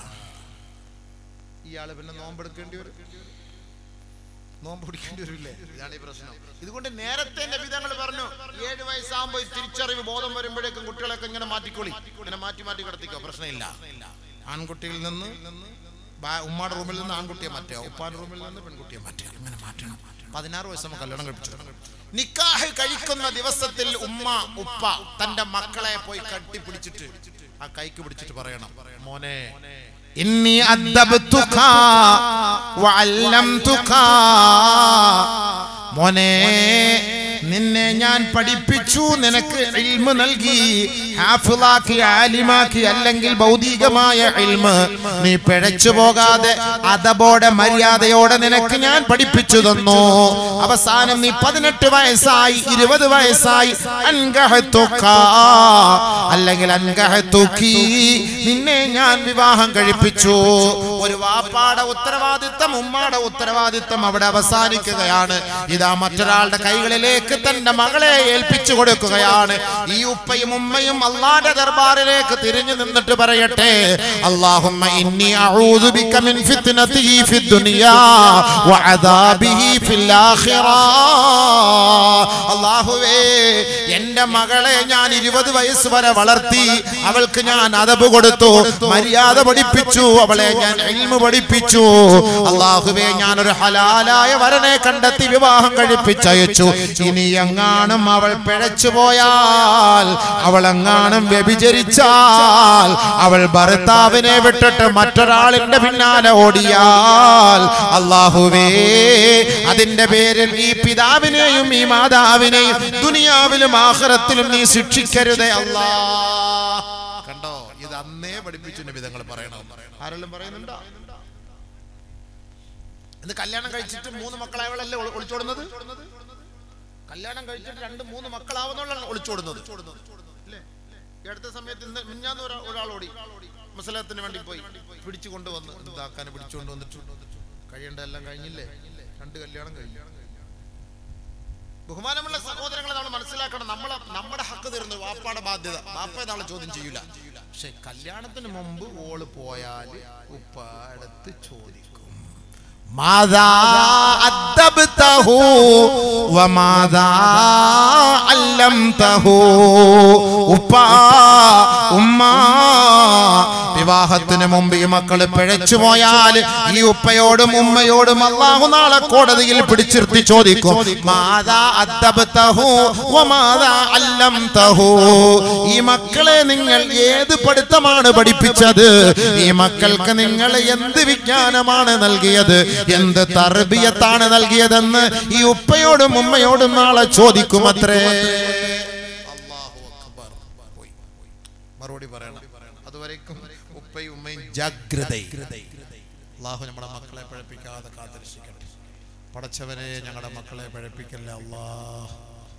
ഇയാള് പിന്നെ നോമ്പെടുക്കേണ്ടി വരും നോമ്പ് പിടിക്കേണ്ടി വരില്ലേ ഇതാണ് ഈ പ്രശ്നം ഇതുകൊണ്ട് നേരത്തെ നബിതങ്ങൾ പറഞ്ഞു ഏഴ് വയസ്സാകുമ്പോൾ ഈ തിരിച്ചറിവ് ബോധം വരുമ്പോഴേക്കും കുട്ടികളൊക്കെ ഇങ്ങനെ മാറ്റിക്കൊളി ഇങ്ങനെ മാറ്റി മാറ്റി കിടത്തിക്കോ പ്രശ്നമില്ല ആൺകുട്ടിയിൽ നിന്ന് ബാ- ഉമ്മാടെ റൂമിൽ നിന്ന് ആൺകുട്ടിയെ മാറ്റുക ഉപ്പാന്റെ റൂമിൽ നിന്ന് പെൺകുട്ടിയെ മാറ്റുക അങ്ങനെ മാറ്റണം പതിനാറ് വയസ്സ് നമുക്ക് കല്യാണം കഴിപ്പിച്ചു നിക്കാഹ് കഴിക്കുന്ന ദിവസത്തിൽ ഉമ്മ ഉപ്പ തന്റെ മക്കളെ പോയി കട്ടിപ്പിടിച്ചിട്ട് ആ കൈക്ക് പിടിച്ചിട്ട് പറയണം മോനെ ഇന്നി അദ്ദബ്തുക വഅല്ലംതുക മോനെ നിന്നെ ഞാൻ പഠിപ്പിച്ചു നിനക്ക് ഇൽമ് നൽകി ഹാഫിളാക്കി ആലിമാക്കി അല്ലെങ്കിൽ ഭൗതികമായ ഇൽമ് നീ പിഴച്ചു പോകാതെ അതബോടെ മര്യാദയോടെ നിനക്ക് ഞാൻ പഠിപ്പിച്ചു തന്നു അവസാനം നീ പതിനെട്ട് വയസ്സായി ഇരുപത് വയസ്സായി അൻഗഹത്തുക അല്ലെങ്കിൽ അൻഗഹത്തുക്കി നിന്നെ ഞാൻ വിവാഹം കഴിപ്പിച്ചു ഒരു വാപ്പാടെ ഉത്തരവാദിത്തം ഉമ്മാടെ ഉത്തരവാദിത്തം അവിടെ അവസാനിക്കുകയാണ് ഇതാ മറ്റൊരാളുടെ കൈകളിലേക്ക് തന്റെ മകളെ ഏൽപ്പിച്ചു കൊടുക്കുകയാണ് ഈ ഉപ്പയും ഉമ്മയും അള്ളാന്റെ ദർബാറിലേക്ക് തിരിഞ്ഞു നിന്നിട്ട് പറയട്ടെ അല്ലാഹുമ്മ ഇന്നി അഊദു ബിക മിൻ ഫിത്നതിഹി ഫിദ് ദുനിയാ വഅദാബിഹി ഫിൽ ആഖിറ അല്ലാഹുവേ എന്റെ മകളെ ഞാൻ ഇരുപത് വയസ്സ് വരെ വളർത്തി അവൾക്ക് ഞാൻ അതബ് കൊടുത്തു മര്യാദ പഠിപ്പിച്ചു അവളെ ഞാൻ ഇൽമു പഠിപ്പിച്ചു അള്ളാഹുവേ ഞാൻ ഒരു ഹലാലായ വരനെ കണ്ടെത്തി വിവാഹം കഴിപ്പിച്ചയച്ചു ഇനി എങ്ങാനും അവൾ പിഴച്ചു പോയാൽ അവൾ എങ്ങാനും വ്യഭിചരിച്ചാൽ അവൾ ഭർത്താവിനെ വിട്ടിട്ട് മറ്റൊരാളിന്റെ പിന്നാലെ ഓടിയാൽ അള്ളാഹുവേ അതിന്റെ പേരിൽ ഈ പിതാവിനെയും ഈ മാതാവിനെയും ദുനിയാവിലും ആഖിറത്തിലും നീ ശിക്ഷിക്കരുതേ അല്ലാ കണ്ടോ ഇത് അന്നേ പഠിപ്പിച്ചു വിധങ്ങൾ പറയണം ആരെല്ലാം പറയുന്നുണ്ടോ ഇത് കല്യാണം കഴിച്ചിട്ട് മൂന്ന് മക്കളായവളല്ലേ ഒളി- ഒളിച്ചോടുന്നത് കല്യാണം കഴിച്ചിട്ട് രണ്ട് മൂന്ന് മക്കളാവുന്നുള്ള ഒളിച്ചോടുന്നത് അല്ലേ? ഈ അടുത്ത സമയത്ത് ഇന്ന് മിഞ്ഞാന്ന് ഒരാ- ഒരാൾ ഓടി മസലത്തിന് വേണ്ടി പോയി പിടിച്ചു കൊണ്ടുവന്ന് ഇതാക്കാൻ പിടിച്ചുകൊണ്ട് വന്നിട്ട് കഴിയേണ്ട എല്ലാം കഴിഞ്ഞില്ലേ രണ്ട് കല്യാണം കഴിഞ്ഞു ബഹുമാനമുള്ള സഹോദരങ്ങളെ നമ്മൾ മനസ്സിലാക്കണം നമ്മളെ നമ്മുടെ ഹക്ക് തീർന്നു വാപ്പാടെ ബാധ്യത വാപ്പ നാളെ ചോദ്യം ചെയ്യൂല പക്ഷെ കല്യാണത്തിന് മുമ്പ് ഓള് പോയാൽ ഉപ്പ അടുത്ത് ചോദിക്കും മാതാ അദ്ദബ്തഹു വമാതാ അല്ലംതഹു ഉപ്പ ഉമ്മ വിവാഹത്തിന് മുമ്പ് ഈ മക്കള് പിഴച്ചു പോയാൽ ഈ ഉപ്പയോടും ഉമ്മയോടും അള്ളാഹു നാളെ കോടതിയിൽ പിടിച്ചിർത്തി ചോദിക്കും മാതാ അദ്ദബ്തഹു വമാതാ അല്ലംതഹു ഈ മക്കളെ നിങ്ങൾ ഏത് പഠിത്തമാണ് പഠിപ്പിച്ചത് ഈ മക്കൾക്ക് നിങ്ങൾ എന്ത് വിജ്ഞാനമാണ് നൽകിയത് എന്ത് തർബിയത്താണ് നൽകിയതെന്ന് ഈ ഉപ്പയോടും ഉമ്മയോടും നാളെ ചോദിക്കും അത്രേ മറുപടി പറയണം അതുവരേക്കും ഉപ്പയും ഉമ്മയും ജാഗ്രത അള്ളാഹു നമ്മുടെ മക്കളെ പഴപ്പിക്കാതെ കാത്തിരക്ഷിക്കട്ടെ പടച്ചവനെ ഞങ്ങളുടെ മക്കളെ പഴപ്പിക്കല്ല അള്ളാഹ്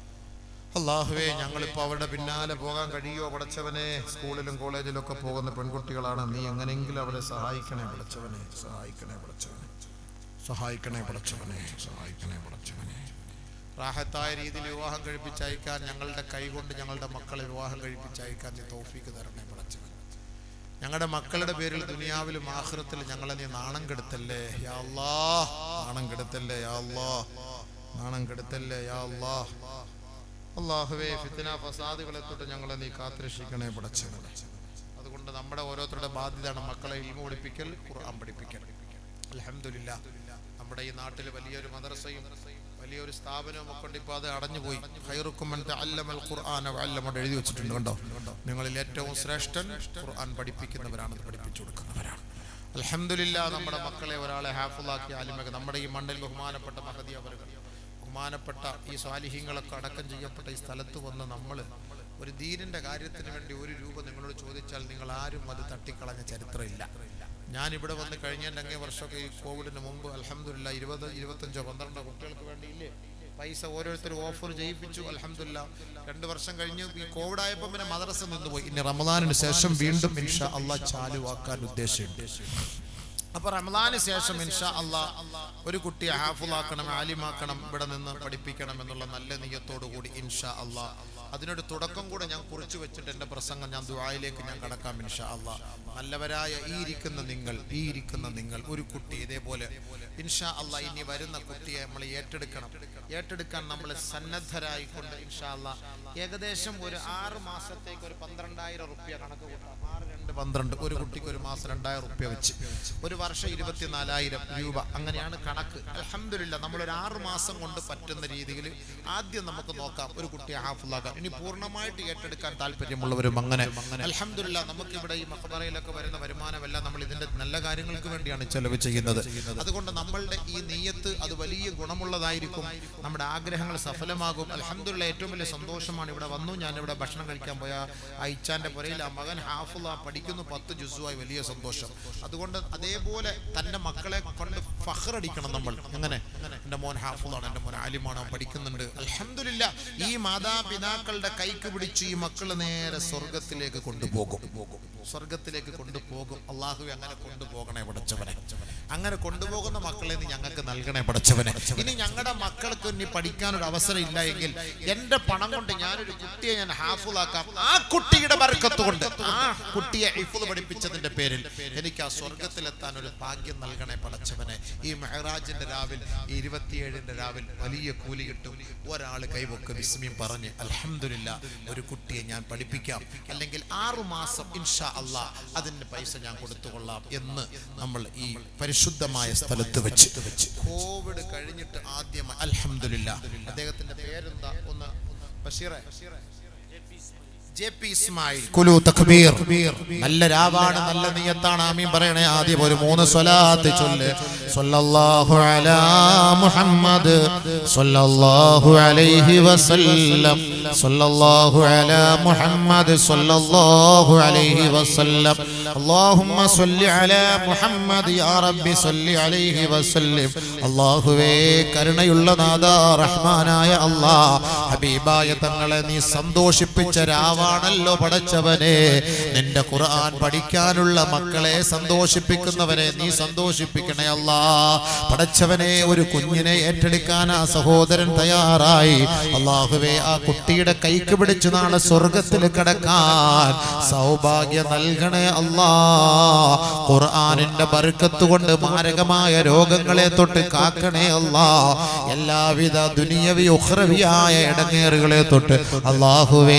അള്ളാഹുവേ ഞങ്ങളിപ്പോൾ അവരുടെ പിന്നാലെ പോകാൻ കഴിയോ പടച്ചവനെ സ്കൂളിലും കോളേജിലും ഒക്കെ പോകുന്ന പെൺകുട്ടികളാണ് നീ എങ്ങനെയെങ്കിലും അവരെ സഹായിക്കണേ പടച്ചവനെ സഹായിക്കണേ പടച്ചവനെ സഹായിക്കണേ പടച്ചവനെ സഹായിക്കണേ പടച്ചവനെ റാഹത്തായ രീതിയിൽ വിവാഹം കഴിപ്പിച്ചയക്കാൻ ഞങ്ങളുടെ കൈകൊണ്ട് ഞങ്ങളുടെ മക്കളെ വിവാഹം കഴിപ്പിച്ചയക്കാൻ നീ തോഫീക്ക് തരണേ പടച്ചവൻ ഞങ്ങളുടെ മക്കളുടെ പേരിൽ ദുനിയാവിലും ആഹ്റത്തിലും ഞങ്ങളെ നീ നാണം കെടുത്തല്ലേ യാ അല്ലാ നാണം കെടുത്തല്ലേ യാ അല്ലാ നാണം കെടുത്തല്ലേ യാ അല്ലാ അള്ളാഹുവേ ഫിത്തിന ഫസാദുകളെ തൊട്ട് ഞങ്ങളെ നീ കാത്തുരക്ഷിക്കണേ പടച്ചവനെ അതുകൊണ്ട് നമ്മുടെ ഓരോരുത്തരുടെ ബാധ്യതയാണ് മക്കളെ ഇൽമ പഠിപ്പിക്കൽ ഖുർആൻ പഠിപ്പിക്കൽ അലഹമില്ല നമ്മുടെ ഈ നാട്ടിൽ വലിയൊരു മദ്രസയും വലിയൊരു സ്ഥാപനവും ഒക്കെ ഉണ്ട് ഇപ്പോൾ അത് അടഞ്ഞുപോയി ഖൈറുക്കും മൻ തഅല്ലമൽ ഖുർആന വഅല്ലമ എന്ന് എഴുതി വെച്ചിട്ടുണ്ട് കണ്ടോ നിങ്ങളിൽ ഏറ്റവും ശ്രേഷ്ഠൻ ഖുർആൻ പഠിപ്പിക്കുന്നവരാണ് അത് പഠിപ്പിച്ചു കൊടുക്കുന്നവരാണ് അലഹമില്ല നമ്മുടെ മക്കളെ ഒരാളെ ഹാഫുള്ളാക്കി ആലിമക നമ്മുടെ ഈ മണ്ണിൽ ബഹുമാനപ്പെട്ട മഹദി അവർ ബഹുമാനപ്പെട്ട ഈ സ്വാലിഹ്യങ്ങളൊക്കെ അടക്കം ചെയ്യപ്പെട്ട ഈ സ്ഥലത്ത് വന്ന് നമ്മൾ ഒരു ദീനിന്റെ കാര്യത്തിന് വേണ്ടി ഒരു രൂപ നിങ്ങളോട് ചോദിച്ചാൽ നിങ്ങൾ ആരും അത് തട്ടിക്കളഞ്ഞ ചരിത്രമില്ല ഞാൻ ഇവിടെ വന്ന് കഴിഞ്ഞ അങ്ങേ വർഷമൊക്കെ ഈ കോവിഡിന് മുമ്പ് അലഹമില്ല ഇരുപത് ഇരുപത്തഞ്ചോ പന്ത്രണ്ടോ കുട്ടികൾക്ക് വേണ്ടിയില്ലേ പൈസ ഓരോരുത്തരും ഓഫർ ചെയ്യിപ്പിച്ചു അലഹമില്ല രണ്ട് വർഷം കഴിഞ്ഞ് ഈ കോവിഡ് ആയപ്പോൾ പിന്നെ മദ്രസ നിന്നുപോയി ഇനി റമദാനിന് ശേഷം വീണ്ടും ഇൻഷാ അള്ളാഹ് ചാലുവാക്കാൻ ഉദ്ദേശമുണ്ട് അപ്പൊ റമദാന് ശേഷം ഇൻഷാ അള്ളാ ഒരു കുട്ടിയെ ഹാഫുലാക്കണം ആലിമാക്കണം ഇവിടെ നിന്ന് പഠിപ്പിക്കണം എന്നുള്ള നല്ല നീയത്തോടു കൂടി ഇൻഷാ അള്ളാ അതിനൊരു തുടക്കം കൂടെ ഞാൻ കുറിച്ചു വെച്ചിട്ട് എൻ്റെ പ്രസംഗം ഞാൻ ദുആയിലേക്ക് ഞാൻ കടക്കാം ഇൻഷാ അള്ളാ നല്ലവരായ ഈ ഇരിക്കുന്ന നിങ്ങൾ ഈ ഇരിക്കുന്ന നിങ്ങൾ ഒരു കുട്ടി ഇതേപോലെ ഇൻഷാ അള്ളാ ഇനി വരുന്ന കുട്ടിയെ നമ്മൾ ഏറ്റെടുക്കണം ഏറ്റെടുക്കാൻ നമ്മൾ സന്നദ്ധരായിക്കൊണ്ട് ഇൻഷാ അള്ളാ ഏകദേശം ഒരു ആറ് മാസത്തേക്ക് ഒരു പന്ത്രണ്ടായിരം റുപ്യ കണക്ക് കൂട്ടാം ആറ് രണ്ട് പന്ത്രണ്ട് ഒരു കുട്ടിക്ക് ഒരു മാസം രണ്ടായിരം റുപ്യ വെച്ച് ഒരു വർഷം ഇരുപത്തിനാലായിരം രൂപ അങ്ങനെയാണ് കണക്ക് അലഹമില്ല നമ്മൾ ഒരു ആറ് മാസം കൊണ്ട് പറ്റുന്ന രീതിയിൽ ആദ്യം നമുക്ക് നോക്കാം ഒരു കുട്ടിയെ ഹാഫുള്ളാക്കാം ഇനി പൂർണ്ണമായിട്ട് ഏറ്റെടുക്കാൻ താല്പര്യമുള്ളവരും അങ്ങനെ അലഹമില്ല നമുക്ക് ഇവിടെ ഈ മഹബറയിലൊക്കെ വരുന്ന വരുമാനമെല്ലാം നമ്മൾ ഇതിന്റെ നല്ല കാര്യങ്ങൾക്ക് വേണ്ടിയാണ് ചെലവ് ചെയ്യുന്നത് അതുകൊണ്ട് നമ്മളുടെ ഈ നീയത്ത് അത് വലിയ ഗുണമുള്ളതായിരിക്കും നമ്മുടെ ആഗ്രഹങ്ങൾ സഫലമാകും അലഹമില്ല ഏറ്റവും വലിയ സന്തോഷമാണ് ഇവിടെ വന്നു ഞാൻ ഇവിടെ ഭക്ഷണം കഴിക്കാൻ പോയ ആ ഇച്ചാന്റെ പുരയിൽ ആ മകൻ ഹാഫുള്ള പഠിക്കുന്നു പത്ത് ജുസുവായി വലിയ സന്തോഷം അതുകൊണ്ട് അതേപോലെ തന്റെ മക്കളെ കൊണ്ട് ഫഹ്റടിക്കണം നമ്മൾ എങ്ങനെ എന്റെ മോൻ ഹാഫുള്ളാണ് എന്റെ മോൻ ആലിമാണ് അവൻ പഠിക്കുന്നുണ്ട് അലഹമില്ല ഈ മാതാപിതാക്കളുടെ കൈക്ക് പിടിച്ച് ഈ മക്കള് നേരെ സ്വർഗത്തിലേക്ക് കൊണ്ടുപോകും സ്വർഗത്തിലേക്ക് കൊണ്ടുപോകും അള്ളാഹു അങ്ങനെ കൊണ്ടുപോകണേ പടച്ചവനെ അങ്ങനെ കൊണ്ടുപോകുന്ന മക്കളെ നീ ഞങ്ങൾക്ക് നൽകണേ പടച്ചവനെ ഇനി ഞങ്ങളുടെ മക്കൾക്ക് ഇനി പഠിക്കാനൊരു അവസരം ഇല്ല എങ്കിൽ എന്റെ പണം കൊണ്ട് ഞാനൊരു കുട്ടിയെ ഞാൻ ഹാഫുലാക്കാം ആ കുട്ടിയുടെ ബർക്കത്ത് കൊണ്ട് ആ കുട്ടിയെ ഹിഫുൽ പഠിപ്പിച്ചതിന്റെ പേരിൽ എനിക്ക് ആ സ്വർഗത്തിലെത്താൻ ഒരു ഭാഗ്യം നൽകണേ പടച്ചവനെ ഈ മെഹറാജിന്റെ രാവിൽ ഈ ഇരുപത്തിയേഴിന്റെ രാവിൽ വലിയ കൂലി കിട്ടും ഒരാൾ കൈവൊക്കെ വിസ്മയം പറഞ്ഞ് അലഹമില്ല ഒരു കുട്ടിയെ ഞാൻ പഠിപ്പിക്കാം അല്ലെങ്കിൽ ആറു മാസം ഇൻഷാ അള്ളാ അതിന്റെ പൈസ ഞാൻ കൊടുത്തുകൊള്ളാം എന്ന് നമ്മൾ ഈ പരിശുദ്ധമായ സ്ഥലത്ത് വെച്ച് കോവിഡ് കഴിഞ്ഞിട്ട് ആദ്യമായി അലഹമില്ല അദ്ദേഹത്തിന്റെ പേരെന്താ ഒന്ന് ബഷീറെ ജെ പി ഇസ്മായിൽ കുലു തക്ബീർ നല്ല രാവാണ് നല്ല നിയത്താണ് ആമീൻ പറയണേ ആദ്യം ഒരു മൂന്ന് സ്വലാത്ത് ചൊല്ല് സല്ലല്ലാഹു അലാ മുഹമ്മദ് സല്ലല്ലാഹു അലൈഹി വസല്ലം സല്ലല്ലാഹു അലാ മുഹമ്മദ് സല്ലല്ലാഹു അലൈഹി വസല്ലം اللهم صل على محمد يا رب صل عليه وسلم അല്ലാഹുവേ കരുണയുള്ള നാഥ റഹ്മാനായ അല്ലാ ഹബീബായ തങ്ങളെ നീ സന്തോഷിപ്പിച്ച രാവാണല്ലോ പടച്ചവനെ നിന്റെ ഖുർആൻ പഠിക്കാനുള്ള മക്കളെ സന്തോഷിപ്പിക്കുന്നവനെ നീ സന്തോഷിപ്പിക്കണേ അല്ലാ പടച്ചവനെ ഒരു കുഞ്ഞിനെ ഏറ്റെടുക്കാൻ ആ സഹോദരൻ തയ്യാറായി അള്ളാഹുവേ ആ കുട്ടിയുടെ കൈക്ക് പിടിച്ചു നാളെ സ്വർഗത്തിൽ കിടക്കാൻ സൗഭാഗ്യം നൽകണേ അല്ലാ ഖുർആനിന്റെ ബർക്കത്ത് കൊണ്ട് മാരകമായ രോഗങ്ങളെ തൊട്ട് കാക്കണേ അല്ലാ എല്ലാവിധ ദുനിയവി ഉഖ്രവിയായ ഇടങ്ങേറുകളെ തൊട്ട് അള്ളാഹുവേ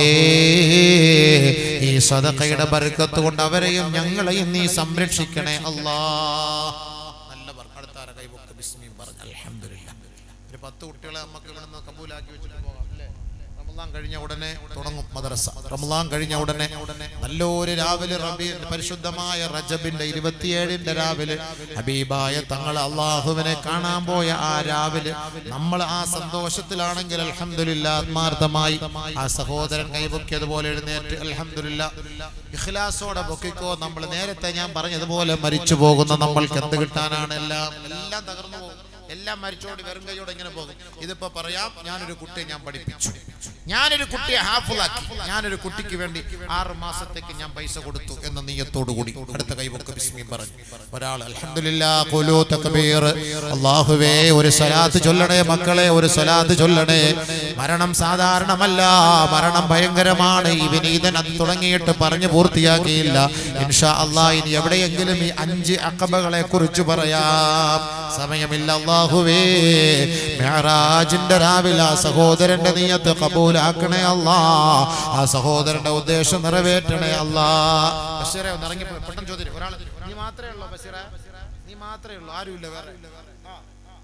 ഈ സദഖയുടെ ബർക്കത്ത് കൊണ്ട് അവരെയും ഞങ്ങളെയും നീ സംരക്ഷിക്കണേ അല്ലാ നല്ല അടുത്താര കൈവൊക്കെ ബിസ്മിയും പറഞ്ഞു അൽഹംദുലില്ലാ ഒരു പത്ത് കുട്ടികളെ നമുക്ക് ഇവിടെ നിന്ന് കബൂലാക്കി വെച്ചിട്ട് പോകാം അല്ലേ റമദാൻ കഴിഞ്ഞ ഉടനെ തുടങ്ങും മദ്രസ റമദാൻ കഴിഞ്ഞ ഉടനെ നല്ലൊരു രാവിലെ റബി പരിശുദ്ധമായ റജബിന്റെ ഇരുപത്തിയേഴിന്റെ രാവിലെ ഹബീബായ തങ്ങൾ അള്ളാഹുവിനെ കാണാൻ പോയ ആ രാവിലെ നമ്മൾ ആ സന്തോഷത്തിലാണെങ്കിൽ അൽഹംദുലില്ല ആത്മാർത്ഥമായി ആ സഹോദരൻ കൈപൊക്കിയതുപോലെ എഴുന്നേറ്റ് അൽഹംദുലില്ല ഇഖ്ലാസോടെ പൊക്കിക്കോ നമ്മൾ നേരത്തെ ഞാൻ പറഞ്ഞതുപോലെ മരിച്ചു പോകുന്ന നമ്മൾക്ക് എന്ത് കിട്ടാനാണ് എല്ലാം എല്ലാം തകർന്നു പോകും എല്ലാം മരിച്ചോടി വെറും കൈയോടെ ഇങ്ങനെ പോകും ഇതിപ്പോ പറയാം ഞാനൊരു കുട്ടിയെ ഞാൻ പഠിപ്പിച്ചു ഞാനൊരു കുട്ടിയെ ഹാഫിളാക്കി ഞാനൊരു കുട്ടിക്ക് വേണ്ടി ആറ് മാസത്തേക്ക് ഞാൻ പൈസ കൊടുത്തു എന്ന നീയത്തോടു കൂടി അടുത്ത കൈവക്ക് ബിസ്മി പറഞ്ഞു ഒരാൾ അൽഹംദുലില്ലാ ഖുലൂ തക്ബീർ അല്ലാഹുവേ ഒരു സ്വലാത്ത് ചൊല്ലണേ മക്കളെ ഒരു സ്വലാത്ത് ചൊല്ലണേ മരണം സാധാരണമല്ല മരണം ഭയങ്കരമാണ് ഈ വിനീതൻ അത് തുടങ്ങിയിട്ട് പറഞ്ഞു പൂർത്തിയാക്കിയില്ല ഇൻഷാ അല്ലാ ഇനി എവിടെയെങ്കിലും ഈ അഞ്ച് അക്കബകളെ കുറിച്ച് പറയാം സമയമില്ല അല്ലാഹുവേ മെഹറാജിന്റെ രാവിലെ ആ സഹോദരന്റെ നീയത്ത് കബൂലാക്കണേ അല്ലാ ആ സഹോദരന്റെ ഉദ്ദേശം നിറവേറ്റണേ അല്ലാ ബഷീറെ ഒന്ന് ഇറങ്ങി പോ. പെട്ടെന്ന് ചോദ്യം ഒരാൾ നീ മാത്രമേ ഉള്ളൂ ബഷീറ നീ മാത്രമേ ഉള്ളൂ ആരുമില്ല വേറെ ആ.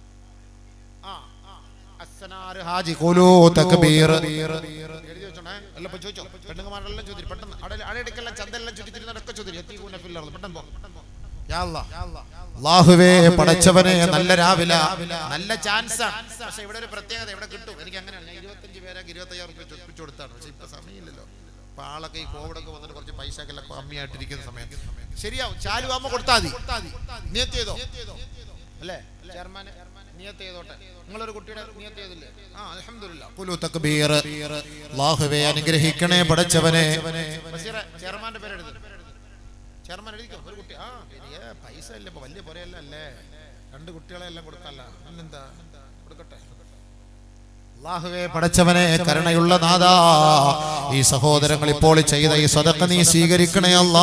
ആ. അസ്സനാര് ഹാജി ഖുലൂ തക്ബീർ എഴുതി വെച്ചോണേ അല്ല ഇപ്പൊ ചോദിച്ചോ പെണ്ണുങ്ങമാരെല്ലാം ചോദ്യം പെട്ടെന്ന് അവിടെ അടയെടുക്കെല്ലാം ചന്തെല്ലാം ചുറ്റി തിരിഞ്ഞവരൊക്കെ ചോദ്യം എത്തിക്കൂന ഫില്ലർ പെട്ടെന്ന് പോ യാ അല്ലാ. അള്ളാഹുവേ പടച്ചവനെ നല്ല രാവില നല്ല ചാൻസ് പക്ഷെ ഇവിടെ ഒരു പ്രത്യേകത ഇവിടെ കിട്ടും എനിക്ക് അങ്ങനെയാണ് ഞാൻ ഇരുപത്തഞ്ച് പേരൊക്കെ ഇരുപത്തയ്യായിരം റുപ്യ ചൊപ്പിച്ചു കൊടുത്താണ് പക്ഷെ ഇപ്പൊ സമയമില്ലല്ലോ അപ്പൊ ആളൊക്കെ ഈ കോവിഡൊക്കെ വന്നിട്ട് കുറച്ച് പൈസ ഒക്കെ എല്ലാം കമ്മിയായിട്ടിരിക്കുന്ന സമയത്ത് ശരിയാവും ചാലുവാകുമ്പോ കൊടുത്താൽ മതി നിയത്ത് ചെയ്തോ അല്ലേ ചെയർമാന് നിയത്ത് ചെയ്തോട്ടെ നിങ്ങളൊരു കുട്ടിയുടെ നിയത്ത് ചെയ്തില്ലേ ആ അൽഹംദുലില്ലാ ഖുലൂ തക്ബീർ അല്ലാഹുവേ അനുഗ്രഹിക്കണേ പടച്ചവനെ ബഷീറെ ചെയർമാന്റെ പേരെടുത്ത് ചെയർമാൻ എഴുതിക്കോ ഒരു കുട്ടി ആ വലിയ പൈസ ഇല്ല ഇപ്പൊ വലിയ പുരയല്ല അല്ലേ രണ്ട് കുട്ടികളെ എല്ലാം കൊടുക്കല്ല പിന്നെന്താ കൊടുക്കട്ടെ അള്ളാഹുവേ പടച്ചവനെ കരുണയുള്ള നാദാ ഈ സഹോദരങ്ങൾ ഇപ്പോൾ ചെയ്ത ഈ സ്വതക്ക നീ സ്വീകരിക്കണേ അല്ലാ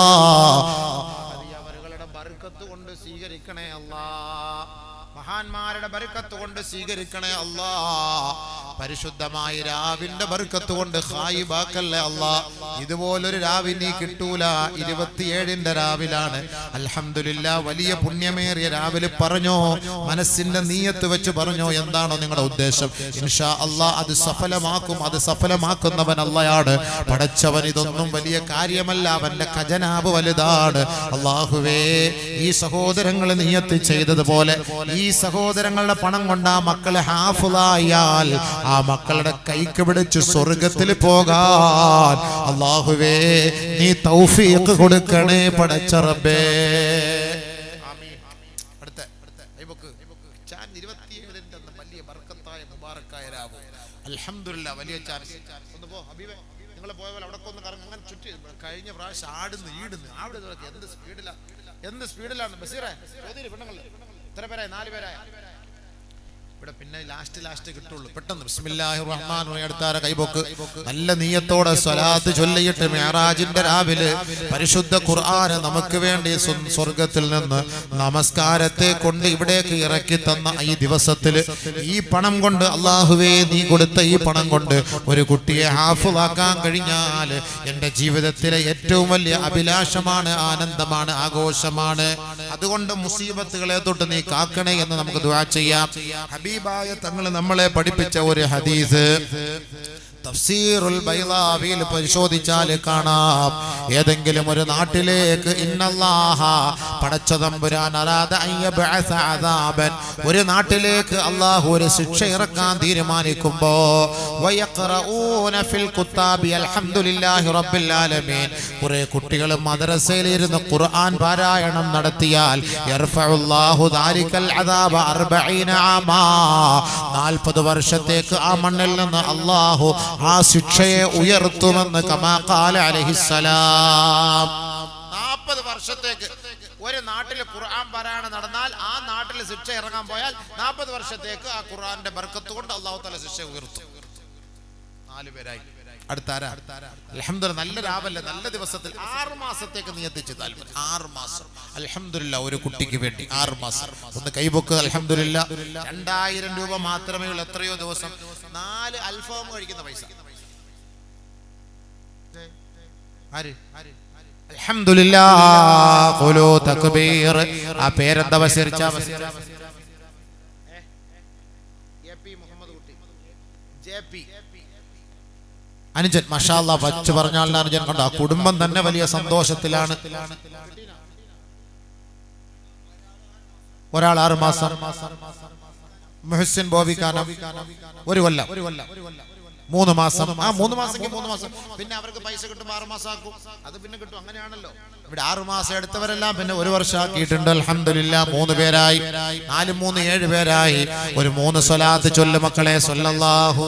അവരുടെ ബർക്കത്ത് കൊണ്ട് സ്വീകരിക്കണേ അല്ലാ മഹാന്മാരുടെ ബർക്കത്ത് കൊണ്ട് സ്വീകരിക്കണേ അല്ലാ പരിശുദ്ധമായ രാവിന്റെ ബർക്കത്ത് കൊണ്ട് ഹായിബാക്കല്ലേ അല്ലാ ഇതുപോലൊരു രാവി നീ കിട്ടൂല ഇരുപത്തിയേഴിന്റെ രാവിലാണ് അൽഹംദുലില്ലാ വലിയ പുണ്യമേറിയ രാവിലെ പറഞ്ഞോ മനസ്സിന്റെ നീയത്ത് വെച്ച് പറഞ്ഞോ എന്താണോ നിങ്ങളുടെ ഉദ്ദേശം ഇൻഷാ അല്ലാ അത് സഫലമാക്കും അത് സഫലമാക്കുന്നവൻ അല്ലയാണ് പടച്ചവൻ ഇതൊന്നും വലിയ കാര്യമല്ല അവന്റെ ഖജനാവ് വലുതാണ് അള്ളാഹുവേ ഈ സഹോദരങ്ങൾ നിയത്ത് ചെയ്തതുപോലെ ഈ സഹോദരങ്ങളുടെ പണം കൊണ്ട് ആ മക്കളെ ഹാഫുലായാൽ ആ മക്കളുടെ കൈക്ക് പിടിച്ച് സ്വർഗത്തിൽ പോകാൻ അള്ളാഹുവേ നീ തൗഫീഖ് കൊടുക്കണേ പടച്ചറബേ അടുത്ത അടുത്ത ഐബക്ക് ചാൻ ഇരുപത്തിയേഴിന്റെ അന്ന് വലിയ ബർക്കത്തായ മുബാറക്കായ രാവ് അൽഹംദുലില്ലാ വലിയ ചാൻസ് ഒന്ന് പോ ഹബീബെ നിങ്ങൾ പോയ പോലെ അവിടെ ഒന്ന് കറങ്ങി അങ്ങനെ ചുറ്റി കഴിഞ്ഞ പ്രാവശ്യം ആടുന്നു ഈടുന്നു അവിടെ ഇതൊക്കെ എന്ത് സ്പീഡിലാ എന്ത് സ്പീഡിലാണ് ബസീറെ ചോദ്യം പെണ്ണുങ്ങൾ എത്ര പേരായി നാല് പേരായി ഇവിടെ പിന്നെ ലാസ്റ്റ് ലാസ്റ്റ് കിട്ടുള്ളൂ പെട്ടെന്ന് ബിസ്മില്ലാഹിർ റഹ്മാൻ റഹീം അടുത്താര കൈബോക്ക് നല്ല നീയത്തോടെ സ്വലാത്ത് ചൊല്ലിയിട്ട് മെഹറാജിന്റെ രാവിലെ പരിശുദ്ധ ഖുർആന് നമുക്ക് വേണ്ടി സ്വ- സ്വർഗത്തിൽ നിന്ന് നമസ്കാരത്തെ കൊണ്ട് ഇവിടേക്ക് ഇറക്കി തന്ന ഈ ദിവസത്തിൽ ഈ പണം കൊണ്ട് അള്ളാഹുവേ നീ കൊടുത്ത ഈ പണം കൊണ്ട് ഒരു കുട്ടിയെ ഹാഫുവാക്കാൻ കഴിഞ്ഞാൽ എൻ്റെ ജീവിതത്തിലെ ഏറ്റവും വലിയ അഭിലാഷമാണ് ആനന്ദമാണ് ആഘോഷമാണ് അതുകൊണ്ട് മുസീബത്തുകളെ തൊട്ട് നീ കാക്കണേ എന്ന് നമുക്ക് ദുആ ചെയ്യാം ഹബീബായ തങ്ങൾ നമ്മളെ പഠിപ്പിച്ച ഒരു ഹദീസ് തഫ്സീറുൽ ബൈളാവിയിൽ പരിശോധിച്ചാൽ കാണാം ഏതെങ്കിലും ഒരു നാട്ടിലേക്ക് ഇന്നല്ലാഹ പടച്ച തമ്പുരാൻ അറാദ അൻ യബ്അസ അദാബൻ ഒരു നാട്ടിലേക്ക് അള്ളാഹു ഒരു ശിക്ഷ ഇറക്കാൻ തീരുമാനിക്കുമ്പോ വയഖറഊന ഫിൽ കുത്താബി അൽഹംദുലില്ലാഹി റബ്ബിൽ ആലമീൻ കുറെ കുട്ടികൾ മദ്രസയിൽ ഇരുന്ന് ഖുർആൻ പാരായണം നടത്തിയാൽ യർഫഉല്ലാഹു ദാലിക്കൽ അദാബ 40 ആമാ 40 വർഷത്തേക്ക് ആ മണ്ണിൽ നിന്ന് അള്ളാഹു ആ ശിക്ഷയെ ഉയർത്തുമെന്ന് കമാ ഖാല അലൈഹിസ്സലാം നാൽപ്പത് വർഷത്തേക്ക് ഒരു നാട്ടിൽ ഖുർആൻ പാരായണം നടന്നാൽ ആ നാട്ടിൽ ശിക്ഷ ഇറങ്ങാൻ പോയാൽ നാൽപ്പത് വർഷത്തേക്ക് ആ ഖുർആന്റെ ബർക്കത്ത് കൊണ്ട് അള്ളാഹു തല ശിക്ഷ ഉയർത്തും നാല് പേരായി അടുത്താരാ അൽഹംദുലില്ലാ നല്ല രാവല്ലേ നല്ല ദിവസത്തിൽ ആറ് മാസത്തേക്ക് നിയത്തിച്ച് താല്പര്യം ആറ് മാസം അൽഹംദുലില്ലാ ഒരു കുട്ടിക്ക് വേണ്ടി ആറ് മാസം ഒന്ന് കൈപൊക്ക് അൽഹംദുലില്ലാ രണ്ടായിരം രൂപ മാത്രമേ ഉള്ളൂ എത്രയോ ദിവസം നാല് അൽഫാം കഴിക്കുന്ന പൈസ ആര് അൽഹംദുലില്ലാ ഖുലൂ തക്ബീർ ആ പേരെന്താ വസിർച്ച എ പി മുഹമ്മദ് കുട്ടി ജെ പി അനുജൻ മഷാല്ല വച്ചു പറഞ്ഞാൽ അനുജൻ കണ്ടോ ആ കുടുംബം തന്നെ വലിയ സന്തോഷത്തിലാണ് ഒരാൾ ആറ് മാസം മുഹസിൻ ബോബിക്കാനം ഒരു കൊല്ലം മൂന്ന് മാസം ആ മൂന്ന് മാസം മൂന്ന് മാസം പിന്നെ അവർക്ക് പൈസ കിട്ടും ആറ് മാസം ആക്കും അത് പിന്നെ കിട്ടും അങ്ങനെയാണല്ലോ ഇവിടെ ആറ് മാസം എടുത്തവരെല്ലാം പിന്നെ ഒരു വർഷം ആക്കിയിട്ടുണ്ട് അൽഹംദുലില്ല മൂന്ന് പേരായി നാല് മൂന്ന് ഏഴ് പേരായി ഒരു മൂന്ന് സ്വലാത്ത് ചൊല്ലു മക്കളെ സ്വല്ലല്ലാഹു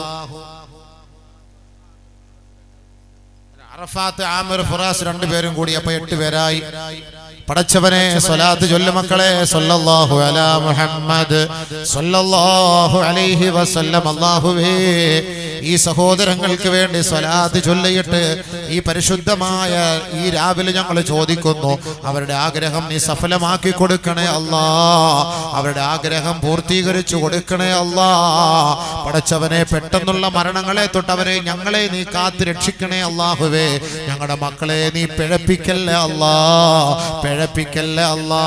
അറഫാത്ത് ആമിർ ഫുറാസ് രണ്ടുപേരും കൂടി അപ്പൊ എട്ട് പേരായി പടച്ചവനെ സ്വലാത്ത് ചൊല്ലു മക്കളെ സല്ലല്ലാഹു അലാ മുഹമ്മദ് സല്ലല്ലാഹു അലൈഹി വസല്ലം അല്ലാഹുവേ ഈ സഹോദരങ്ങൾക്ക് വേണ്ടി സ്വലാത്ത് ചൊല്ലിയിട്ട് ഈ പരിശുദ്ധമായ ഈ രാവിലെ ഞങ്ങൾ ചോദിക്കുന്നു അവരുടെ ആഗ്രഹം നീ സഫലമാക്കി കൊടുക്കണേ അല്ലാ അവരുടെ ആഗ്രഹം പൂർത്തീകരിച്ചു കൊടുക്കണേ അല്ലാ പടച്ചവനെ പെട്ടെന്നുള്ള മരണങ്ങളെ തൊട്ട് അവരെ ഞങ്ങളെ നീ കാത്ത് രക്ഷിക്കണേ അല്ലാഹുവേ ഞങ്ങളുടെ മക്കളെ നീ പിഴപ്പിക്കല്ലേ അല്ലാ പിഴപ്പിക്കല്ലേ അല്ലാ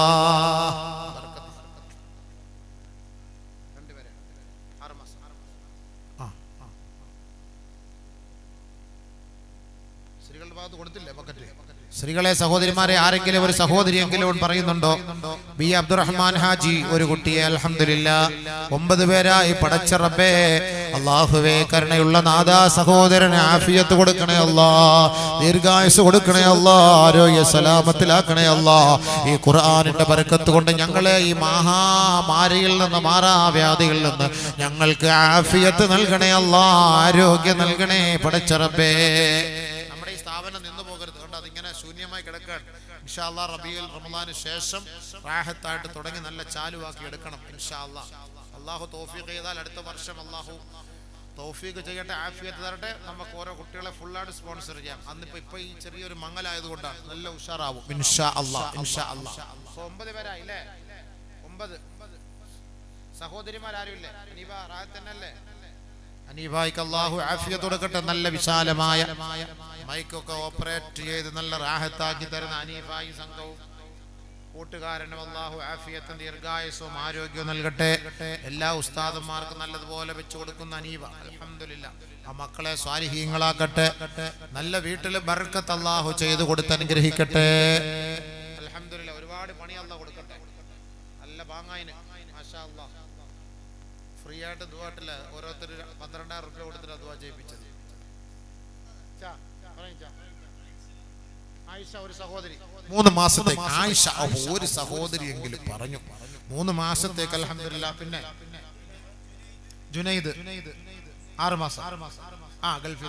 സ്ത്രീകളെ സഹോദരിമാരെ ആരെങ്കിലും ഒരു സഹോദരിയെങ്കിലും പറയുന്നുണ്ടോ ബി അബ്ദുറഹ്മാൻ ഹാജി ഒരു കുട്ടിയെ അൽഹംദുലില്ല ഒമ്പത് പേരായി പടച്ച റബ്ബേ അള്ളാഹുവേ കരുണയുള്ള നാദാ സഹോദരന് ആഫിയത്ത് കൊടുക്കണേ അല്ലാ ദീർഘായുസ് കൊടുക്കണേ അല്ലാ ആരോഗ്യ സലാമത്തിലാക്കണേ അല്ലാ ഈ ഖുർആനിന്റെ ബർക്കത്ത് കൊണ്ട് ഞങ്ങളെ ഈ മഹാമാരിയിൽ നിന്ന് മാറാവ്യാധികളിൽ നിന്ന് ഞങ്ങൾക്ക് ആഫിയത്ത് നൽകണേ അല്ലാ ആരോഗ്യം നൽകണേ പടച്ച റബ്ബേ നമ്മുടെ ഈ സ്ഥാപനം നിന്നു പോകരുത് കണ്ടോ അതിങ്ങനെ ശൂന്യമായി കിടക്കാൻ ഇൻഷാല്ലാ റബിയുൽ റമദാന് ശേഷം റാഹത്തായിട്ട് തുടങ്ങി നല്ല ചാലുവാക്കി എടുക്കണം ഇൻഷാല്ലാ അള്ളാഹു തൗഫീഖ് ചെയ്താൽ അടുത്ത വർഷം അള്ളാഹു തൗഫീഖ് ചെയ്യട്ടെ ആഫിയത്ത് തരട്ടെ നമുക്ക് ഓരോ കുട്ടികളെ ഫുള്ളായിട്ട് സ്പോൺസർ ചെയ്യാം അന്നിപ്പോ ഇപ്പൊ ഈ ചെറിയൊരു മങ്ങലായതുകൊണ്ടാണ് നല്ല ഉഷാറാവും ഇൻഷാ അല്ലാ ഇൻഷാ അല്ലാ അപ്പൊ ഒമ്പത് പേരായില്ലേ ഒമ്പത് സഹോദരിമാരും ഇല്ലേ അനീബ റാഹത്ത് തന്നെയല്ലേ അനീബായിക്ക് അള്ളാഹു ആഫിയത്ത് കൊടുക്കട്ടെ നല്ല വിശാലമായ മൈക്കൊക്കെ ഓപ്പറേറ്റ് ചെയ്ത് നല്ല റാഹത്താക്കി തരുന്ന അനീഫായി സംഘവും കൂട്ടുകാരനും അള്ളാഹു ആഫിയത്തും ദീർഘായുസവും ആരോഗ്യവും നൽകട്ടെ എല്ലാ ഉസ്താദന്മാർക്കും നല്ലതുപോലെ വെച്ചു കൊടുക്കുന്ന അനീബ അൽഹംദുലില്ലാ ആ മക്കളെ സ്വാലിഹീങ്ങളാക്കട്ടെ നല്ല വീട്ടിൽ ബർക്കത്ത് അള്ളാഹു ചെയ്തു കൊടുത്ത് അനുഗ്രഹിക്കട്ടെ അൽഹംദുലില്ലാ ഒരുപാട് പണി അള്ളാഹ് കൊടുക്കട്ടെ നല്ല ബാങ്ങായിന് മാഷാ അള്ളാഹ് ഫ്രീ ആയിട്ട് ദുവാട്ടില്ല ഓരോരുത്തർ പന്ത്രണ്ടായിരം റുപ്യ കൊടുത്തിട്ട് ദുവാ ചെയ്യിപ്പിച്ചത് ചാ, പറയ് ചാ. ആയിഷ ഒരു സഹോദരി മൂന്ന് മാസത്തേക്ക് ആയിഷ ഓ, ഒരു സഹോദരി എങ്കിലും പറഞ്ഞു മൂന്ന് മാസത്തേക്ക് അലഹമില്ല പിന്നെ ജുനൈദ് ആറ് മാസം ആ ഗൾഫിൽ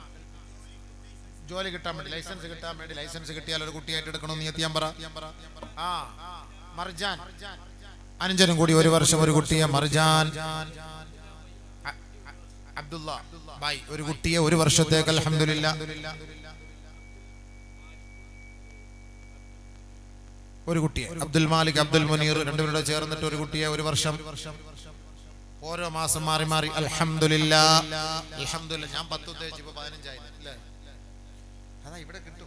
ജോലി കിട്ടാൻ വേണ്ടി ലൈസൻസ് കിട്ടാൻ വേണ്ടി ലൈസൻസ് കിട്ടിയാൽ ഒരു കുട്ടിയായിട്ട് എടുക്കണമെന്ന് എത്തിയാൻ പറ ആ മർജാൻ അനുജനും കൂടി ഒരു വർഷം ഒരു കുട്ടിയെ മർജാൻ അ- അ- അബ്ദുള്ള ബായ് ഒരു കുട്ടിയെ ഒരു വർഷത്തേക്ക് അൽഹംദുലില്ല ഒരു കുട്ടിയെ അബ്ദുൽ മാലിക് അബ്ദുൽ മുനീർ രണ്ടുപേരുടെ ചേർന്നിട്ട് ഒരു കുട്ടിയെ ഒരു വർഷം ഓരോ മാസം മാറി മാറി അൽഹംദുലില്ല അൽഹംദുലില്ല ഞാൻ പത്ത് ഉദ്ദേശിച്ചു ഇപ്പൊ പതിനഞ്ചായി അല്ലേ അതാ ഇവിടെ കിട്ടും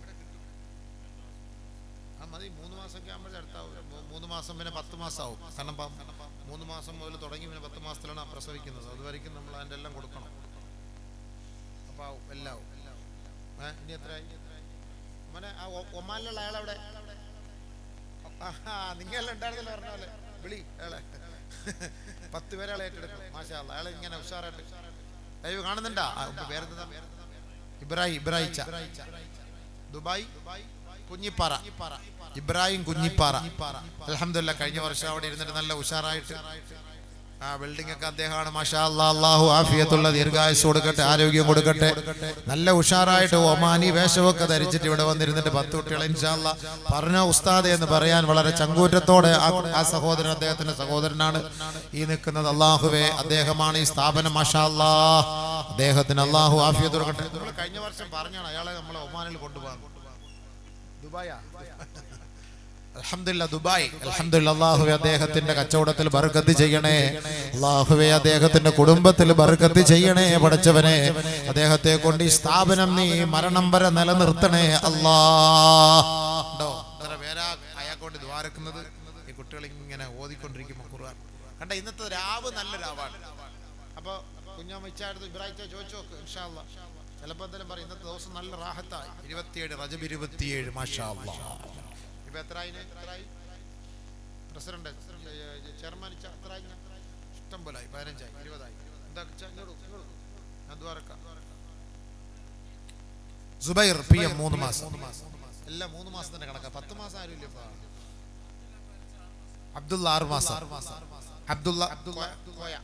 ആ മതി മൂന്ന് മാസമൊക്കെ ആകുമ്പോഴേ അടുത്താവും മൂ- മൂന്ന് മാസം പിന്നെ പത്ത് മാസം ആവും കാരണം പ- മൂന്ന് മാസം മുതൽ തുടങ്ങി പിന്നെ പത്ത് മാസത്തിലാണ് ആ പ്രസവിക്കുന്നത് അതുവരെയ്ക്കും നമ്മൾ അതിൻ്റെ എല്ലാം കൊടുക്കണം അപ്പൊ ആവും എല്ലാം ആവും ഏ, ഇനി എത്രയായി മോനെ ആ ഒ- ഒമാനിലുള്ള അയാളെവിടെ നിങ്ങളെല്ലാം ഉണ്ടായിരുന്നല്ലോ പറഞ്ഞ പോലെ വിളി അയാളെ പത്ത് പേരെ അയാളെ ഏറ്റെടുക്കും മാഷാ അല്ലാ. അയാളെ ഇങ്ങനെ ഉഷാറായിട്ട് ലൈവ് കാണുന്നുണ്ടാ ആ, ഉപ്പ പേരെന്താ ഇബ്രാഹിം ഇബ്രാഹിച്ച ദുബായ് കുഞ്ഞിപ്പാറ ഇബ്രാഹിം കുഞ്ഞിപ്പാറ അലഹമില്ല കഴിഞ്ഞ വർഷം അവിടെ ഇരുന്നിട്ട് നല്ല ഉഷാറായിട്ട് ആ ബിൽഡിംഗ് ഒക്കെ അദ്ദേഹമാണ് മാഷാ അല്ലാ അള്ളാഹു ആഫിയത്തുള്ള ദീർഘായുസ് കൊടുക്കട്ടെ ആരോഗ്യം കൊടുക്കട്ടെ നല്ല ഉഷാറായിട്ട് ഒമാനി വേഷമൊക്കെ ധരിച്ചിട്ട് ഇവിടെ വന്നിരുന്നിട്ട് പത്ത് കുട്ടികളെ ഇൻഷാല്ല പറഞ്ഞ ഉസ്താദ് എന്ന് പറയാൻ വളരെ ചങ്കൂറ്റത്തോടെ ആ ആ സഹോദരൻ അദ്ദേഹത്തിന്റെ സഹോദരനാണ് ഈ നിൽക്കുന്നത് അള്ളാഹുവേ അദ്ദേഹമാണ് ഈ സ്ഥാപനം മാഷാ അല്ലാ അദ്ദേഹത്തിന് അള്ളാഹു ആഫിയത്ത് കൊടുക്കട്ടെ നമ്മൾ കഴിഞ്ഞ വർഷം പറഞ്ഞാണ് അയാളെ നമ്മളെ ഒമാനിൽ കൊണ്ടുപോകാൻ ദുബായാ അൽഹംദുലില്ലാ ദുബായ് അൽഹംദുലില്ലാ അല്ലാഹുവേ അദ്ദേഹത്തിന്റെ കച്ചവടത്തിൽ ബർക്കത്ത് ചെയ്യണേ അല്ലാഹുവേ അദ്ദേഹത്തിന്റെ കുടുംബത്തിൽ ബർക്കത്ത് ചെയ്യണേ പടച്ചവനെ അദ്ദേഹത്തെ കൊണ്ട് ഈ സ്ഥാപനം നീ മരണം വരെ നിലനിർത്തണേ അല്ലാ ഉണ്ടോ എത്ര പേരാ അയാൾക്കൊണ്ട് ദ്വാരക്കുന്നത് ഈ കുട്ടികൾ ഇങ്ങനെ ഓതിക്കൊണ്ടിരിക്കുമ്പോൾ ഖുർആൻ കണ്ട ഇന്നത്തെ രാവ് നല്ല രാവാണ് അപ്പൊ കുഞ്ഞമ്മ ഇച്ചാടുത്ത് ഇബ്രാഹിം ചോദിച്ചു നോക്ക് ഇൻഷാ അല്ലാ ചിലപ്പോൾ എന്തെങ്കിലും പറയും ഇന്നത്തെ ദിവസം നല്ല റാഹത്തായി ഇരുപത്തിയേഴ് റജബ് ഇരുപത്തിയേഴ് മാഷാ അല്ലാ. ഇപ്പൊ എത്രയായി എത്രയായി പ്രസിഡന്റ് ചെയർമാൻ എത്രയായി ഇഷ്ടം പോലായി പതിനഞ്ചായി ഇരുപതായി എന്താ ചെ- ഇങ്ങോട്ട് വാ, ഇങ്ങോട്ട് വാ. ഞാൻ ദ്വാരക്കാം സുബൈർ പി എം മൂന്ന് മാസം എല്ലാം മൂന്ന് മാസത്തിന്റെ കണക്കാ പത്ത് മാസം ആരും ഇല്ല ഇപ്പൊ അബ്ദുള്ള ആറ് മാസം അബ്ദുള്ള കോയ- കോയ.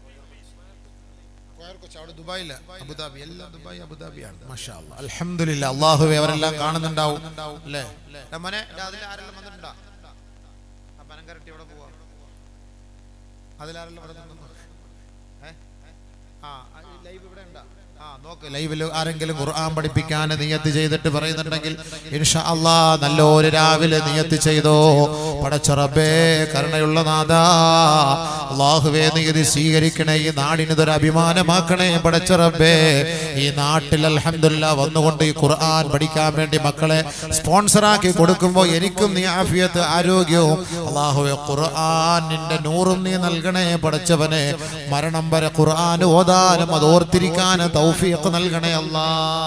കോയർ കൊച്ച് അവിടെ ദുബായില് അബുദാബി എല്ലാം ദുബായ് അബുദാബിയാണ് മാഷാ അല്ലാ. അൽഹംദുലില്ലാ അള്ളാഹുവെ അവരെല്ലാം കാണുന്നുണ്ടാവും അല്ലേ എടാ മോനെ എടാ, അതിൽ ആരെല്ലാം വന്നിട്ടുണ്ടാ ആ പനങ്കരട്ടി എവിടെ പോവാ അതിലാരെല്ലാം ഇവിടെ നിന്നു ഏ? ആ ലൈവ് ഇവിടെ ഉണ്ടാ ആ നോക്ക് ലൈവിൽ ആരെങ്കിലും ഖുർആൻ പഠിപ്പിക്കാൻ നിയത്ത് ചെയ്തിട്ട് പറയുന്നുണ്ടെങ്കിൽ ഇൻഷാ അല്ലാ നല്ലൊരു രാവിലെ നിയത്ത് ചെയ്തോ പടച്ച റബ്ബേ കരുണയുള്ള നാദാ അള്ളാഹുവേ നീ ഇത് സ്വീകരിക്കണേ ഈ നാടിന് ഇതൊരു അഭിമാനമാക്കണേ പടച്ച റബ്ബേ ഈ നാട്ടിൽ അൽഹംദുലില്ലാ വന്നുകൊണ്ട് ഈ ഖുർആൻ പഠിക്കാൻ വേണ്ടി മക്കളെ സ്പോൺസറാക്കി കൊടുക്കുമ്പോൾ എനിക്കും നീ ആഫിയത്ത് ആരോഗ്യവും അള്ളാഹുവെ ഖുർആൻ നിന്റെ നൂറും നീ നൽകണേ പടച്ചവനെ മരണം വരെ ഖുർആൻ ഓതാനും അത് ഓർത്തിരിക്കാനും തൗഫീഖ് നൽകണേ അല്ലാ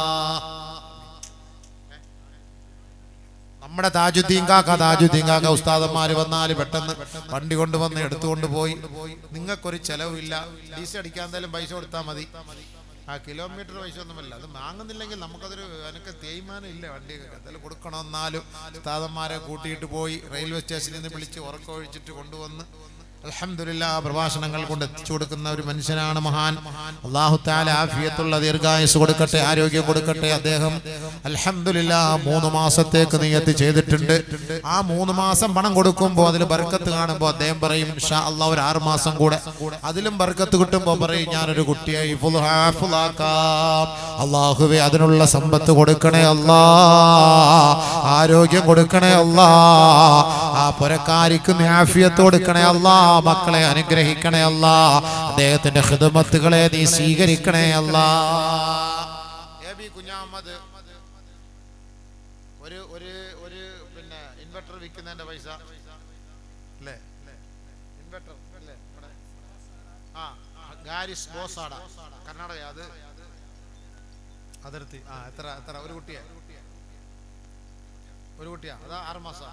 നമ്മുടെ താജുദ്ദീൻ കാക്ക താജുദ്ദീൻ കാക്ക ഉസ്താദന്മാര് വന്നാൽ പെട്ടെന്ന് വണ്ടി കൊണ്ടുവന്ന് എടുത്തുകൊണ്ട് പോയി നിങ്ങൾക്കൊരു ചെലവില്ല ഡീസൽ അടിക്കാൻ എന്തായാലും പൈസ കൊടുത്താൽ മതി ആ കിലോമീറ്റർ പൈസ ഒന്നുമല്ല അത് വാങ്ങുന്നില്ലെങ്കിൽ നമുക്കതൊരു എനിക്ക് തേയ്മാനം ഇല്ല വണ്ടി എന്തായാലും കൊടുക്കണമെന്നാലും ഉസ്താദന്മാരെ കൂട്ടിയിട്ട് പോയി റെയിൽവേ സ്റ്റേഷനിൽ നിന്ന് വിളിച്ച് ഉറക്കമൊഴിച്ചിട്ട് കൊണ്ടുവന്ന് അൽഹംദുലില്ല പ്രഭാഷണങ്ങൾ കൊണ്ട് എത്തിച്ചു കൊടുക്കുന്ന ഒരു മനുഷ്യനാണ് മഹാൻ അള്ളാഹു താല ആഫിയത്തുള്ള ദീർഘായുസ് കൊടുക്കട്ടെ ആരോഗ്യം കൊടുക്കട്ടെ അദ്ദേഹം അൽഹംദുലില്ല മൂന്ന് മാസത്തേക്ക് നീയത്ത് ചെയ്തിട്ടുണ്ട് ആ മൂന്ന് മാസം പണം കൊടുക്കുമ്പോൾ അതിൽ ബർക്കത്ത് കാണുമ്പോൾ അദ്ദേഹം പറയും ഷാ അള്ളാഹ് ഒരു ആറ് മാസം കൂടെ അതിലും ബർക്കത്ത് കിട്ടുമ്പോൾ പറയും ഞാനൊരു കുട്ടിയെ ഹിഫുൾ ഹാഫിളാക്കാം. അള്ളാഹുവെ അതിനുള്ള സമ്പത്ത് കൊടുക്കണേ അല്ലാ ആരോഗ്യം കൊടുക്കണേ അല്ലാ ആ പുരക്കാരിക്ക് നീ ആഫിയത്ത് കൊടുക്കണേ അല്ലാ മക്കളെ അനുഗ്രഹിക്കണേ അല്ലാ അദ്ദേഹത്തിന്റെ ഹിദമത്തുകളെ നീ സ്വീകരിക്കണേ അല്ലാ എ ബി കുഞ്ഞാമത് ഒരു ഒരു ഒരു പിന്നെ ഇൻവെർട്ടർ വിൽക്കുന്നതിന്റെ പൈസ അല്ലേ ഇൻവെർട്ടർ അല്ലേ ഇവിടെ? ആ ഗാരിസ് ബോസാട കർണാടക അത് അതിർത്തി ആ എത്ര എത്ര ഒരു കുട്ടിയെ ഒരു കുട്ടിയാ അതാ ആറ് മാസം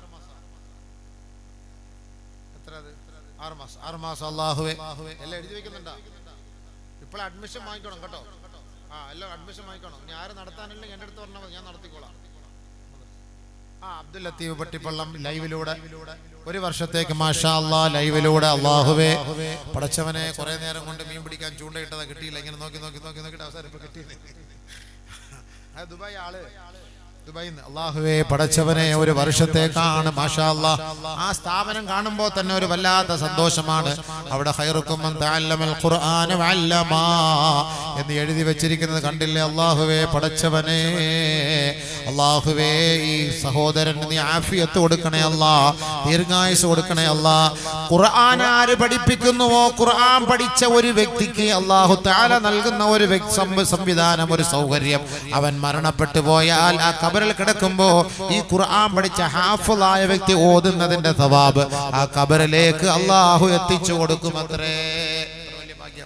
എത്ര അത് ആറ് മാസം ആറ് മാസം അള്ളാഹുവേ എല്ലാം എഴുതി വെക്കുന്നുണ്ടോ ഇപ്പോൾ അഡ്മിഷൻ വാങ്ങിക്കണം കേട്ടോ ആ എല്ലാം അഡ്മിഷൻ വാങ്ങിക്കണം ഇനി ആര് നടത്താനില്ലെങ്കിൽ എൻ്റെ അടുത്ത് പറഞ്ഞാൽ മതി ഞാൻ നടത്തിക്കോളാം ആ അബ്ദുൽ ലത്തീഫ് പട്ടിപ്പള്ളം ലൈവിലൂടെ ഒരു വർഷത്തേക്ക് മാഷാ അല്ലാ ലൈവിലൂടെ അള്ളാഹുവേ പടച്ചവനെ കുറെ നേരം കൊണ്ട് മീൻ പിടിക്കാൻ ചൂണ്ടയിട്ടതാ കിട്ടിയില്ല ഇങ്ങനെ നോക്കി നോക്കി നോക്കി നോക്കിയിട്ട് അവസാനം ഇപ്പൊ കിട്ടിയില്ല ആ ദുബായ് ആള് ദുബായിൽ നിന്ന് അള്ളാഹുവേ പടച്ചവനെ ഒരു വർഷത്തേക്കാണ് മാഷാ അല്ലാ ആ സ്ഥാപനം കാണുമ്പോൾ തന്നെ ഒരു വല്ലാത്ത സന്തോഷമാണ് അവിടെ ഖൈറുക്കും മൻ തഅല്ലമൽ ഖുർആന വഅല്ലമാ എന്ന് എഴുതി വെച്ചിരിക്കുന്നത് കണ്ടില്ലേ അള്ളാഹുവേ പടച്ചവനെ അള്ളാഹുവേ ഈ സഹോദരൻ നീ ആഫിയത്ത് കൊടുക്കണേ അല്ലാ ദീർഘായുസ് കൊടുക്കണേ അല്ലാ ഖുർആൻ ആര് പഠിപ്പിക്കുന്നുവോ ഖുർആൻ പഠിച്ച ഒരു വ്യക്തിക്ക് അള്ളാഹു താല നൽകുന്ന ഒരു വ്യക്തി സംവി- സംവിധാനം ഒരു സൗകര്യം അവൻ മരണപ്പെട്ടു പോയാൽ ആ കബറിൽ കിടക്കുമ്പോ ഈ ഖുർആൻ പഠിച്ച ഹാഫുളായ വ്യക്തി ഓതുന്നതിന്റെ സവാബ് ആ കബറിലേക്ക് അള്ളാഹു എത്തിച്ചു കൊടുക്കും അത്രേ വലിയ ഭാഗ്യം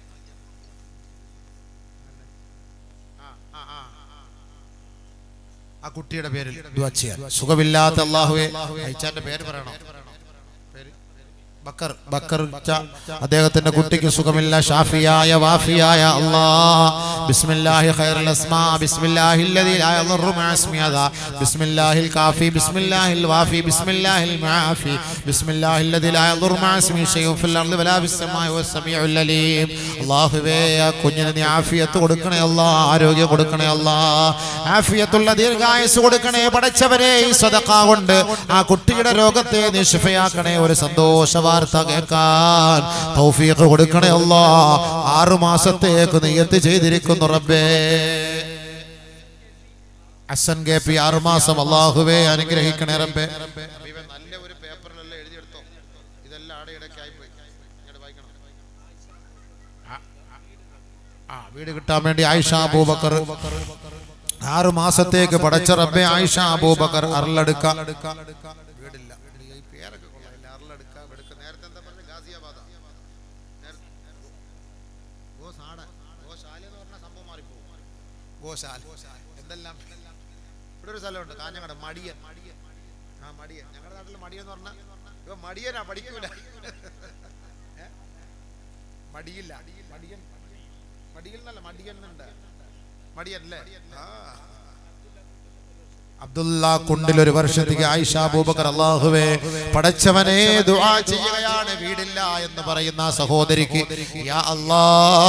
ആ കുട്ടിയുടെ പേരിൽ ദുആ ചെയ്യാൻ സുഖമില്ലാത്ത അള്ളാഹുവെ അയച്ചാന്റെ പേര് പറയണോ പേര്? ബക്കർ ബക്കർ ച. അദ്ദേഹത്തിന്റെ കുട്ടിക്ക് സുഖമില്ല ഷാഫിയായ വാഫിയായ അല്ലാ ബിസ്മില്ലാഹി ഖൈറുൽ അസ്മാ ബിസ്മില്ലാഹിൽ ലദീ ലാ യദുറു മഅ ഇസ്മിഹി ബിസ്മില്ലാഹിൽ കാഫി ബിസ്മില്ലാഹിൽ വാഫി ബിസ്മില്ലാഹിൽ മുആഫി ബിസ്മില്ലാഹിൽ ലദീ ലാ യദുറു മഅ ഇസ്മിഹി ഷൈഉൻ ഫിൽ അർളി വലാ ഫിസ് സമാഇ വസ്സമീഉൽ അലീം അല്ലാഹുവേ ആ കുഞ്ഞിന് നീ ആഫിയത്ത് കൊടുക്കണേ അല്ലാ ആരോഗ്യം കൊടുക്കണേ അല്ലാ ആഫിയത്തുള്ള ദീർഘായുസ് കൊടുക്കണേ പടച്ചവരെ ഈ സദഖ കൊണ്ട് ആ കുട്ടിയുടെ രോഗത്തെ നീ ശിഫയാക്കണേ ഒരു സന്തോഷ വാർത്ത കേൾക്കാൻ തൗഫീഖ് കൊടുക്കണേ അല്ലാ ആറു മാസത്തേക്ക് നീയത്ത് ചെയ്തിരിക്കുന്നു റബ്ബേ അസൻ കെ പി ആറു മാസം അള്ളാഹുവേ അനുഗ്രഹിക്കണേ റബ്ബേ നല്ല ഒരു പേപ്പറിലെല്ലാം എഴുതിയെടുത്തോ ഇതെല്ലാം ആടെ ഇടയ്ക്കായി പോയി ഇങ്ങോട്ട് വായിക്കണം ആ വീട് കിട്ടാൻ വേണ്ടി ആയിഷ അബൂബക്കർ ആറു മാസത്തേക്ക് പടച്ച റബ്ബെ ആയിഷ അബൂബക്കർ അറളെടുക്ക വീടില്ല ഈ പേരൊക്കെ കൊള്ളാം അറളെടുക്ക വെടുക്ക നേരത്തെ എന്താ പറഞ്ഞ ഗാസിയാബാദ ഗോസാട ഗോശാല എന്ന് പറഞ്ഞ സംഭവം മാറിപ്പോകും ഗോശാല എന്തെല്ലാം ഇവിടെ ഒരു സ്ഥലമുണ്ട് കാഞ്ഞങ്ങാട് മടിയൻ ആ മടിയൻ ഞങ്ങളുടെ നാട്ടിൽ മടിയൻ എന്ന് പറഞ്ഞാൽ ഇപ്പൊ മടിയനാ പഠിക്കൂല ഏ? മടിയില്ല മടിയൻ മടിയിൽ എന്നല്ല മടിയൻ എന്നുണ്ട് മടിയൻ അല്ലേ ആ അബ്ദുള്ള കുണ്ടിൽ ഒരു വർഷത്തേക്ക് ആയിഷ അബൂബക്കർ അള്ളാഹുവേ പടച്ചവനെ ദുആ ചെയ്യുകയാണ് വീടില്ല എന്ന് പറയുന്ന ആ സഹോദരിക്ക് യാ അല്ലാ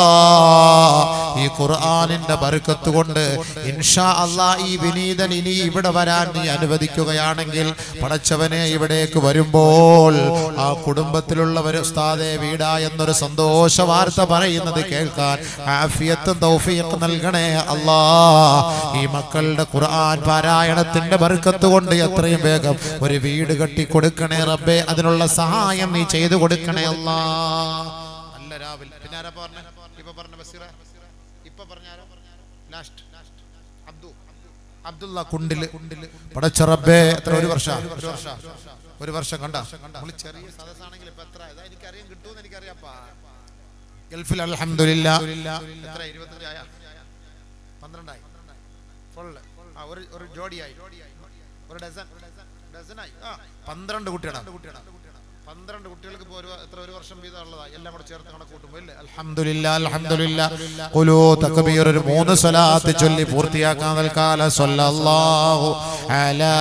ഈ ഖുർആനിന്റെ ബർക്കത്ത് കൊണ്ട് ഇൻഷാ അല്ലാ ഈ വിനീതൻ ഇനി ഇവിടെ വരാൻ നീ അനുവദിക്കുകയാണെങ്കിൽ പടച്ചവനെ ഇവിടേക്ക് വരുമ്പോൾ ആ കുടുംബത്തിലുള്ളവർ ഉസ്താദെ വീടാ എന്നൊരു സന്തോഷ വാർത്ത പറയുന്നത് കേൾക്കാൻ ആഫിയത്തും തൗഫീഖ് നൽകണേ അല്ലാ ഈ മക്കളുടെ ഖുർആൻ പാരായണത്തിന്റെ ബർക്കത്ത് കൊണ്ട് എത്രയും വേഗം ഒരു വീട് കെട്ടി കൊടുക്കണേ റബ്ബേ അതിനുള്ള സഹായം നീ ചെയ്തു കൊടുക്കണേ അല്ലാ നല്ല രാവിലെ പിന്നെ ആരാ പറഞ്ഞ ഇപ്പൊ പറഞ്ഞ ബസീറ ഇപ്പൊ പറഞ്ഞാരോ ലാസ്റ്റ് അബ്ദു അബ്ദുള്ള കുണ്ടില് പടച്ച റബ്ബേ എത്ര ഒരു വർഷം ഒരു വർഷം ഒരു വർഷം കണ്ട നമ്മള് ചെറിയ സദസ്സാണെങ്കിൽ ഇപ്പൊ എത്ര ഇതാ എനിക്കറിയാൻ കിട്ടുമെന്ന് എനിക്കറിയാപ്പാ ഗൾഫിൽ അൽഹംദുലില്ല എത്ര ഇരുപത്തഞ്ചായ പന്ത്രണ്ടായി ഫുള്ള് ആ ഒരു ഒരു ജോഡിയായി ഒരു ഡസൻ ഡസനായി ആ പന്ത്രണ്ട് കുട്ടികളാണ് പന്ത്രണ്ട് കുട്ടികൾക്ക് ഇപ്പോൾ ഒരു എത്ര ഒരു വർഷം വീതം ഉള്ളതാ എല്ലാം കൂടെ ചേർത്ത് കണക്ക് കൂട്ടുമ്പോൾ ഇല്ലേ അൽഹംദുലില്ലാ അൽഹംദുലില്ലാ ഖുലൂ തക്ബീർ ഒരു മൂന്ന് സ്വലാത്ത് ചൊല്ലി പൂർത്തിയാക്കാൻ തൽക്കാല സ്വല്ലല്ലാഹു അലാ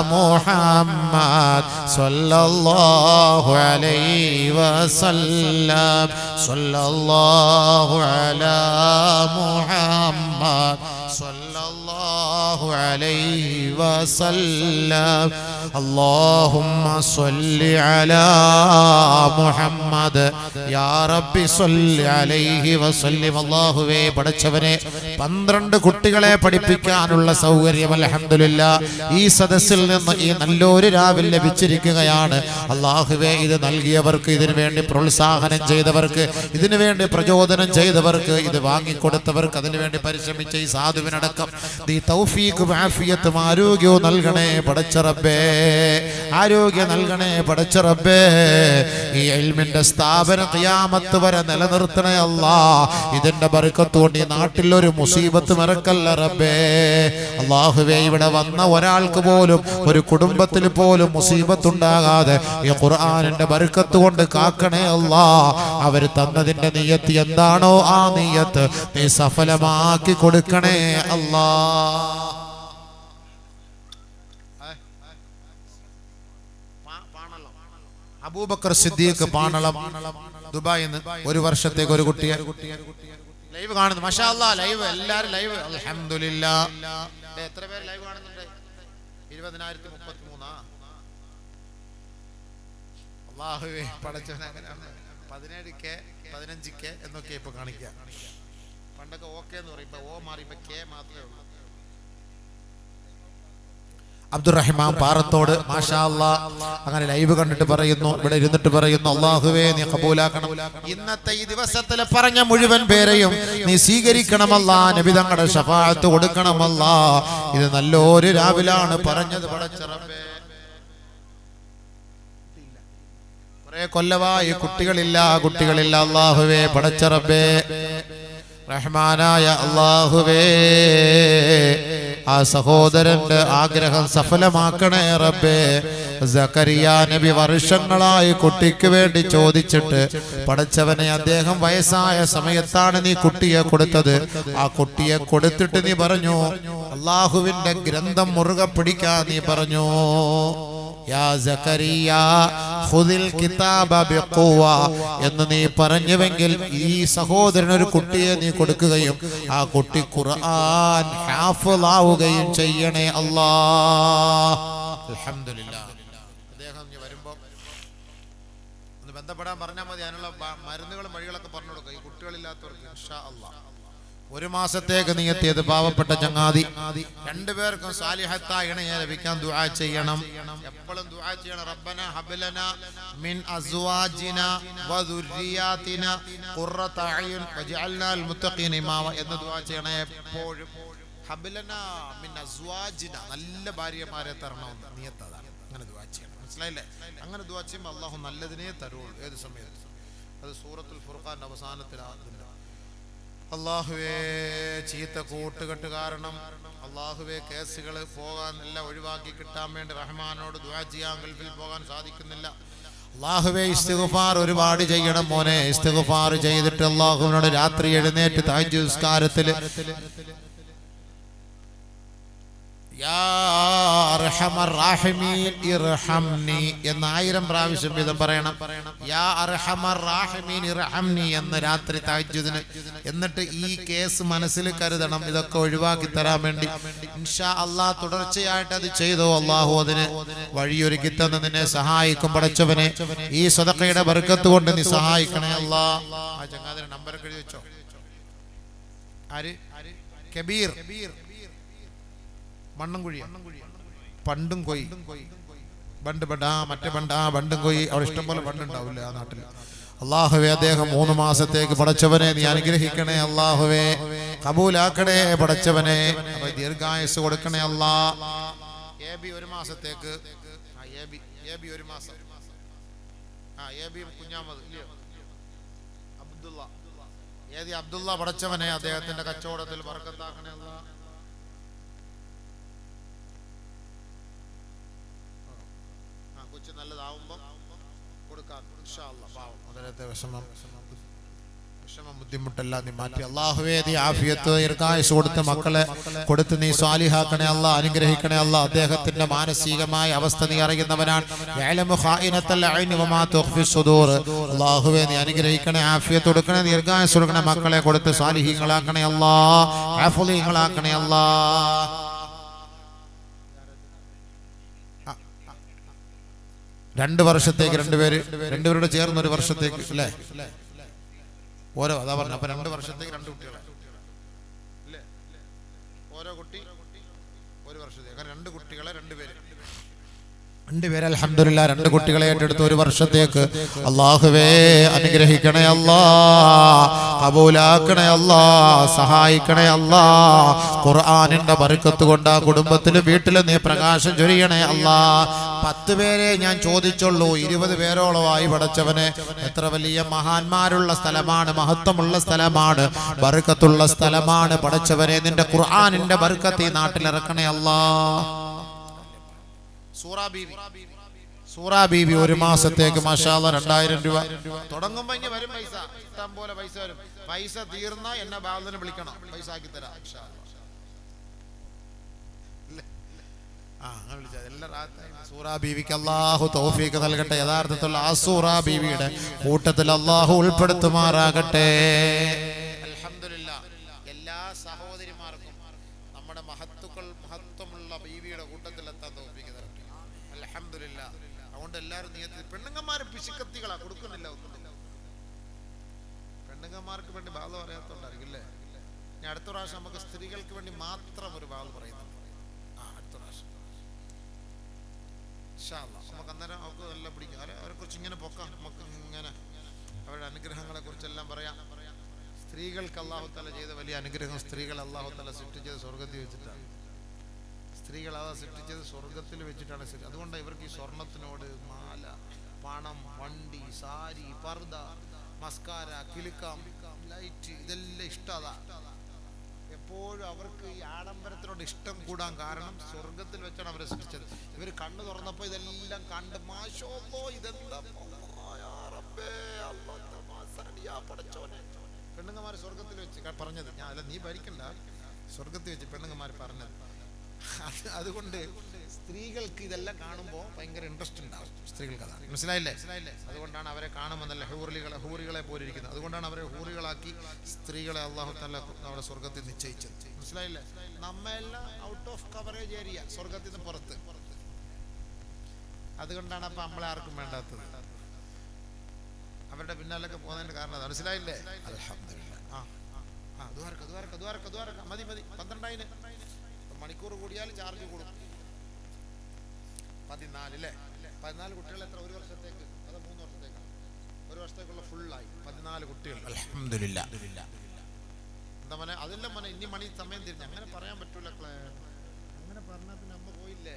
മുഹമ്മദ് സ്വല്ലല്ലാഹു അലൈഹി വസല്ലം സ്വല്ലല്ലാഹു അലാ മുഹമ്മദ് സ്വല്ലല്ലാഹു അലൈഹി വസല്ലം اللهم صل على محمد يا رب صل عليه وسلم അല്ലാഹുവേ പടച്ചവനെ പന്ത്രണ്ട് കുട്ടികളെ പഠിപ്പിക്കാനുള്ള സൗകര്യം അൽഹംദുലില്ല ഈ സദസ്സിൽ നിന്ന് ഈ നല്ലൊരു രാവിലെ ലഭിച്ചിരിക്കുകയാണ് അള്ളാഹുവേ ഇത് നൽകിയവർക്ക് ഇതിനു വേണ്ടി പ്രോത്സാഹനം ചെയ്തവർക്ക് ഇതിനു വേണ്ടി പ്രചോദനം ചെയ്തവർക്ക് ഇത് വാങ്ങിക്കൊടുത്തവർക്ക് അതിനു വേണ്ടി പരിശ്രമിച്ച ഈ സാധുവിനടക്കം നീ തൗഫീഖും ആഫിയത്തും ആരോഗ്യവും നൽകണേ പടച്ച റബ്ബേ ആരോഗ്യം നൽകണേ പടച്ച റബ്ബേ ഈ എൽമിന്റെ സ്ഥാപന ഖിയാമത്ത് വരെ നിലനിർത്തണേ അല്ലാ ഇതിന്റെ ബർക്കത്തുകൊണ്ട് ഈ നാട്ടിൽ ഒരു മുസീബത്ത് മറക്കല്ല റബ്ബേ അള്ളാഹുവേ ഇവിടെ വന്ന ഒരാൾക്ക് പോലും ഒരു കുടുംബത്തിൽ പോലും മുസീബത്ത് ഉണ്ടാകാതെ ഈ ഖുർആനിന്റെ ബർക്കത്ത് കൊണ്ട് കാക്കണേ അല്ലാ അവർ തന്നതിന്റെ നീയത്ത് എന്താണോ ആ നീയത്ത് നീ സഫലമാക്കി കൊടുക്കണേ അല്ലാ അബൂബക്കർ സിദ്ദീഖ് പാണളം ദുബായിൽ നിന്ന് ഒരു വർഷത്തേക്ക് ഒരു കുട്ടിയെ ലൈവ് കാണുന്നു മഷാ അല്ലാ ലൈവ് എല്ലാരും ലൈവ് അൽഹംദുലില്ലാ ദേ, എത്ര പേര് ലൈവ് കാണുന്നുണ്ട് ഇരുപതിനായിരത്തി മുപ്പത്തി മൂന്നാ അള്ളാഹുവേ പടച്ചവൻ അങ്ങനെയാണ് പതിനേഴ് കെ പതിനഞ്ച് കെ എന്നൊക്കെ ഇപ്പൊ കാണിക്കുക പണ്ടൊക്കെ ഓക്കെ എന്ന് പറയും ഇപ്പൊ ഓ മാറി ഇപ്പൊ കെ മാത്രമേ ഉള്ളൂ അബ്ദുറഹിമാൻ പാറത്തോട് മാഷാ അല്ലാ അങ്ങനെ ലൈവ് കണ്ടിട്ട് പറയുന്നു ഇവിടെ ഇരുന്നിട്ട് പറയുന്നു അള്ളാഹുവേ നീ കബൂലാക്കണം ഇന്നത്തെ ഈ ദിവസത്തിൽ പറഞ്ഞ മുഴുവൻ പേരെയും നീ സ്വീകരിക്കണമല്ല നബി തങ്ങളുടെ ഷഫാഴത്ത് കൊടുക്കണമല്ല ഇത് നല്ലൊരു രാവിലാണ് പറഞ്ഞത് പടച്ച റബ്ബേ കുറെ കൊല്ലമായി കുട്ടികളില്ല കുട്ടികളില്ല അള്ളാഹുവേ പടച്ച റബ്ബേ റഹ്മാനായ അള്ളാഹുവേ ആ സഹോദരന്റെ ആഗ്രഹം സഫലമാക്കണേ റബ്ബേ സക്കരിയ നബി വർഷങ്ങളായി കുട്ടിക്ക് വേണ്ടി ചോദിച്ചിട്ട് പടച്ചവനെ അദ്ദേഹം വയസ്സായ സമയത്താണ് നീ കുട്ടിയെ കൊടുത്തത് ആ കുട്ടിയെ കൊടുത്തിട്ട് നീ പറഞ്ഞു അള്ളാഹുവിന്റെ ഗ്രന്ഥം മുറുകെ പിടിക്കാൻ നീ പറഞ്ഞു യാ സക്കരിയ ഖുദിൽ കിതാബ ബിഖുവ എന്ന് നീ പറഞ്ഞുവെങ്കിൽ ഈ സഹോദരൻ ഒരു കുട്ടിയെ നീ കൊടുക്കുകയും ആ കുട്ടി ഖുർആൻ ഹാഫിളാവുകയും ചെയ്യണേ അല്ലാ അൽഹംദുലില്ലാ അദ്ദേഹം ഇനി വരുമ്പോ ഒന്ന് ബന്ധപ്പെടാൻ പറഞ്ഞാൽ മതി അതിനുള്ള ബ- മരുന്നുകളും വഴികളൊക്കെ പറഞ്ഞു കൊടുക്കുക ഈ കുട്ടികളില്ലാത്തവർക്ക് ഇൻഷാ അല്ലാ ഒരു മാസത്തേക്ക് നീ എത്തിയത് പാവപ്പെട്ട ചങ്ങാതി രണ്ടുപേർക്കും സാലിഹത്തായ ഇണയെ ലഭിക്കാൻ ദുആ ചെയ്യണം എപ്പോഴും ദുആ ചെയ്യണം റബ്ബന ഹബ്ലന മിൻ അസ്വാജിന വദുർരിയാതിന ഖുറത അയുൻ വജഅൽനാ ലിൽമുത്തഖീന ഇമാമ എന്ന് ദുആ ചെയ്യണം എപ്പോഴും ഹബ്ലന മിൻ അസ്വാജിന നല്ല ഭാര്യമാരെ തരണമെന്ന് നിയത്തതാണ് അങ്ങനെ ദുആ ചെയ്യണം മനസ്സിലായില്ലേ അങ്ങനെ ദുആ ചെയ്യുമ്പോൾ അള്ളാഹു നല്ലതിനെ തരുള്ളൂ ഏത് സമയത്ത് അത് സൂറത്തുൽ ഫുർഖാന്റെ അവസാനത്തിലാണ് അള്ളാഹുവേ ചീത്ത കൂട്ടുകെട്ട് കാരണം അള്ളാഹുവേ കേസുകൾ പോകാൻ എല്ലാം ഒഴിവാക്കി കിട്ടാൻ വേണ്ടി റഹ്മാനോട് ദുആ ചെയ്യാൻ ഗൾഫിൽ പോകാൻ സാധിക്കുന്നില്ല അള്ളാഹുവേ ഇസ്തിഗ്ഫാർ ഒരുപാട് ചെയ്യണം മോനെ ഇസ്തിഗ്ഫാർ ചെയ്തിട്ട് അള്ളാഹുവിനോട് രാത്രി എഴുന്നേറ്റ് താജ് നിസ്കാരത്തിൽ യാ അർഹമർ റാഹിമീൻ ഇർഹംനി എന്ന് ആയിരം പ്രാവശ്യം വീതം പറയണം യാ അർഹമർ റാഹിമീൻ ഇർഹംനി എന്ന് രാത്രി താജ്ജുദിന് എന്നിട്ട് ഈ കേസ് മനസ്സിൽ കരുതണം ഇതൊക്കെ ഒഴിവാക്കി തരാൻ വേണ്ടി ഇൻഷാ അള്ളാഹ് തുടർച്ചയായിട്ട് അത് ചെയ്തോ അള്ളാഹു അതിന് വഴിയൊരുക്കി തന്ന് നിന്നെ സഹായിക്കും പടച്ചവനെ ഈ സ്വതക്കയുടെ ബർക്കത്ത് കൊണ്ട് നീ സഹായിക്കണേ അല്ലാ ആ ചങ്ങാതിന്റെ നമ്പറൊക്കെ എഴുതി വെച്ചോ ആര് കബീർ മണ്ണൻകുഴി പണ്ടും കൊയ് ബണ്ട് ബണ്ട് ആ മറ്റേ ബണ്ട് ആ ബണ്ടും കൊയ് അവിടെ ഇഷ്ടംപോലെ ബണ്ടുണ്ടാവില്ലേ ആ നാട്ടിൽ അള്ളാഹുവേ അദ്ദേഹം മൂന്ന് മാസത്തേക്ക് പടച്ചവനെ നീ അനുഗ്രഹിക്കണേ അള്ളാഹുവേ കബൂലാക്കണേ പടച്ചവനെ അപ്പൊ ദീർഘായുസ് കൊടുക്കണേ അല്ലാ എ ബി ഒരു മാസത്തേക്ക് ആ എ ബി എ ബി ഒരു മാസം ആ എ ബി കുഞ്ഞാമത് ഇല്ലയോ അബ്ദുള്ള ഏതി അബ്ദുള്ള പടച്ചവനെ അദ്ദേഹത്തിന്റെ കച്ചവടത്തിൽ പറക്കത്താക്കണേ അല്ല ആ കൊച്ചു നല്ലതാവുമ്പോ കൊടുക്കാം ഇൻഷാ അല്ലാ, പാവം അതിനകത്തെ വിഷമം വിഷമം ബുദ്ധിമുട്ടെല്ലാം നീ മാറ്റി അള്ളാഹുവേ നീ ആഫിയത്ത് ദീർഘായുസ് കൊടുത്ത് മക്കളെ കൊടുത്ത് നീ സ്വാലിഹാക്കണേ അല്ല അനുഗ്രഹിക്കണേ അല്ല അദ്ദേഹത്തിന്റെ മാനസികമായ അവസ്ഥ നീ അറിയുന്നവനാണ് യഅലമു ഖായിനത്തൽ ഐനി വമാ തുഖ്ഫി സുദൂർ അള്ളാഹുവേ നീ അനുഗ്രഹിക്കണേ ആഫിയത്ത് കൊടുക്കണേ ദീർഘായുസ് കൊടുക്കണേ മക്കളെ കൊടുത്ത് സ്വാലിഹീങ്ങളാക്കണേ അല്ലാ ആഫുലീങ്ങളാക്കണേ അല്ലാ രണ്ട് വർഷത്തേക്ക് രണ്ടുപേര് രണ്ടുപേരോട് ചേർന്ന് ഒരു വർഷത്തേക്ക് അല്ലേ ഓരോ അതാ പറഞ്ഞു അപ്പൊ രണ്ട് വർഷത്തേക്ക് രണ്ട് കുട്ടികളെ ഇല്ലേ ഓരോ കുട്ടി ഒരു വർഷത്തേക്ക് കാരണം രണ്ട് കുട്ടികളെ രണ്ടുപേര് രണ്ടുപേരെ അൽഹംദുലില്ലാ രണ്ട് കുട്ടികളെ ഏറ്റെടുത്ത് ഒരു വർഷത്തേക്ക് അള്ളാഹുവേ അനുഗ്രഹിക്കണേ അല്ലാ കബൂലാക്കണേ അല്ലാ സഹായിക്കണേ അല്ലാ ഖുർആനിന്റെ ബർക്കത്ത് കൊണ്ട് ആ കുടുംബത്തിലും വീട്ടിലും നീ പ്രകാശം ചൊരിയണേ അല്ലാ പത്ത് പേരെ ഞാൻ ചോദിച്ചുള്ളൂ ഇരുപത് പേരോളമായി പടച്ചവനെ എത്ര വലിയ മഹാന്മാരുള്ള സ്ഥലമാണ് മഹത്വമുള്ള സ്ഥലമാണ് ബർക്കത്തുള്ള സ്ഥലമാണ് പടച്ചവനെ നിന്റെ ഖുർആനിന്റെ ബർക്കത്ത് ഈ നാട്ടിലിറക്കണേ അല്ലാ സൂറ ബീവി സൂറാ ബീബി ഒരു മാസത്തേക്ക് മഷാല രണ്ടായിരം രൂപ തുടങ്ങുമ്പോ ഇനി വരും പൈസ ഇഷ്ടം പോലെ പൈസ വരും പൈസ തീർന്ന എന്നെ ബാലന് വിളിക്കണം പൈസ ആക്കി തരാം ഇൻഷാ അല്ലാ. ഇല്ലേ? ആ അങ്ങനെ വിളിച്ചാ എല്ലാം റാഹത്തായി. സൂറാ ബീവിക്ക് അള്ളാഹു തൗഫീക്ക് നൽകട്ടെ യഥാർത്ഥത്തിൽ ആ സൂറാ ബീവിയുടെ കൂട്ടത്തിൽ അള്ളാഹു ഉൾപ്പെടുത്തുമാറാകട്ടെ അൽഹംദുലില്ലാ എല്ലാ സഹോദരിമാർക്കും നമ്മുടെ മഹത്തുക്കൾ മഹത്വമുള്ള ബീവിയുടെ കൂട്ടത്തിൽ എത്താൻ തോപ്പിക്ക് തരട്ടെ അൽഹംദുലില്ലാ അതുകൊണ്ട് എല്ലാവരും നീയത്തിൽ പെണ്ണുങ്ങന്മാർ പിശുക്കത്തികളാ കൊടുക്കുന്നില്ല ഒന്നും പെണ്ണുങ്ങന്മാർക്ക് വേണ്ടി ബാധ പറയാത്തോണ്ടായിരിക്കും അല്ലേ ഞാൻ അടുത്ത പ്രാവശ്യം നമുക്ക് സ്ത്രീകൾക്ക് വേണ്ടി മാത്രം ഒരു ബാധ പറയുന്നുണ്ട് ആ അടുത്ത പ്രാവശ്യം ഇൻഷാ അല്ലാ. നമുക്ക് അന്നേരം അവർക്ക് നല്ല പിടിക്കും അവരെ അവരെ കുറിച്ച് ഇങ്ങനെ പൊക്കാം നമുക്ക് ഇങ്ങനെ അവരുടെ അനുഗ്രഹങ്ങളെ കുറിച്ചെല്ലാം പറയാം സ്ത്രീകൾക്ക് അള്ളാഹു തല ചെയ്ത വലിയ അനുഗ്രഹം സ്ത്രീകൾ അള്ളാഹു തല സൃഷ്ടിച്ചത് സ്വർഗത്തിൽ വെച്ചിട്ടാണ് സ്ത്രീകൾ അത് സൃഷ്ടിച്ചത് സ്വർഗത്തിൽ വെച്ചിട്ടാണ് സൃഷ്ടി- അതുകൊണ്ടാണ് ഇവർക്ക് ഈ സ്വർണത്തിനോട് മാല പണം വണ്ടി സാരി പർദ മസ്കാര കിലുക്കം ലൈറ്റ് ഇതെല്ലാം ഇഷ്ടതാ എപ്പോഴും അവർക്ക് ഈ ആഡംബരത്തിനോട് ഇഷ്ടം കൂടാൻ കാരണം സ്വർഗത്തിൽ വെച്ചാണ് അവരെ സൃഷ്ടിച്ചത് ഇവർ കണ്ണു തുറന്നപ്പോ ഇതെല്ലാം കണ്ട് മാഷോപ്പോ ഇതെന്താ യാ റബ്ബേ, അല്ലാഹ് മാസാടിയാ പടച്ചോനെ. പെണ്ണുങ്ങന്മാർ സ്വർഗത്തിൽ വെച്ച് ക- പറഞ്ഞത് ഞാൻ അല്ല നീ ഭരിക്കണ്ട സ്വർഗത്തിൽ വെച്ച് പെണ്ണുങ്ങന്മാർ പറഞ്ഞത് അത് അതുകൊണ്ട് സ്ത്രീകൾക്ക് ഇതെല്ലാം കാണുമ്പോൾ ഭയങ്കര ഇൻട്രസ്റ്റ് ഉണ്ടാവും സ്ത്രീകൾക്ക് അതാണ് മനസ്സിലായില്ലേ അതുകൊണ്ടാണ് അവരെ കാണുമ്പോൾ നല്ല ഹൂറികളെ ഹൂറികളെ പോലെ ഇരിക്കുന്നത് അതുകൊണ്ടാണ് അവരെ ഹൂറികളാക്കി സ്ത്രീകളെ അള്ളാഹു തല നമ്മുടെ സ്വർഗത്തിൽ നിശ്ചയിച്ചത് മനസ്സിലായില്ലേ നമ്മെല്ലാം ഔട്ട് ഓഫ് കവറേജ് ഏരിയ സ്വർഗത്തിൽ നിന്ന് പുറത്ത് അതുകൊണ്ടാണ് അപ്പൊ നമ്മളെ ആർക്കും വേണ്ടാത്തത് അവരുടെ പിന്നാലൊക്കെ പോകുന്നതിന്റെ കാരണം അതാണ്. മനസ്സിലായില്ലേ അൽഹംദുലില്ലാ. ആ ആ ദ്വാരക്ക ദ്വാരക്ക ദ്വാരക്ക ദ്വാരക്ക മതി മതി പന്ത്രണ്ടായിന് മണിക്കൂർ കൂടിയാൽ ചാർജ് കൂടും പതിനാല് അല്ലേ പതിനാല് കുട്ടികൾ എത്ര ഒരു വർഷത്തേക്ക് അതോ മൂന്ന് വർഷത്തേക്ക് ഒരു വർഷത്തേക്കുള്ള ഫുള്ളായി പതിനാല് കുട്ടികൾ അൽഹംദുലില്ലാ എന്താ മോനെ അതെല്ലാം മോനെ ഇനി മണി സമയം തിരിഞ്ഞു അങ്ങനെ പറയാൻ പറ്റൂല ക്ലേ അങ്ങനെ പറഞ്ഞാൽ പിന്നെ അമ്മ പോയില്ലേ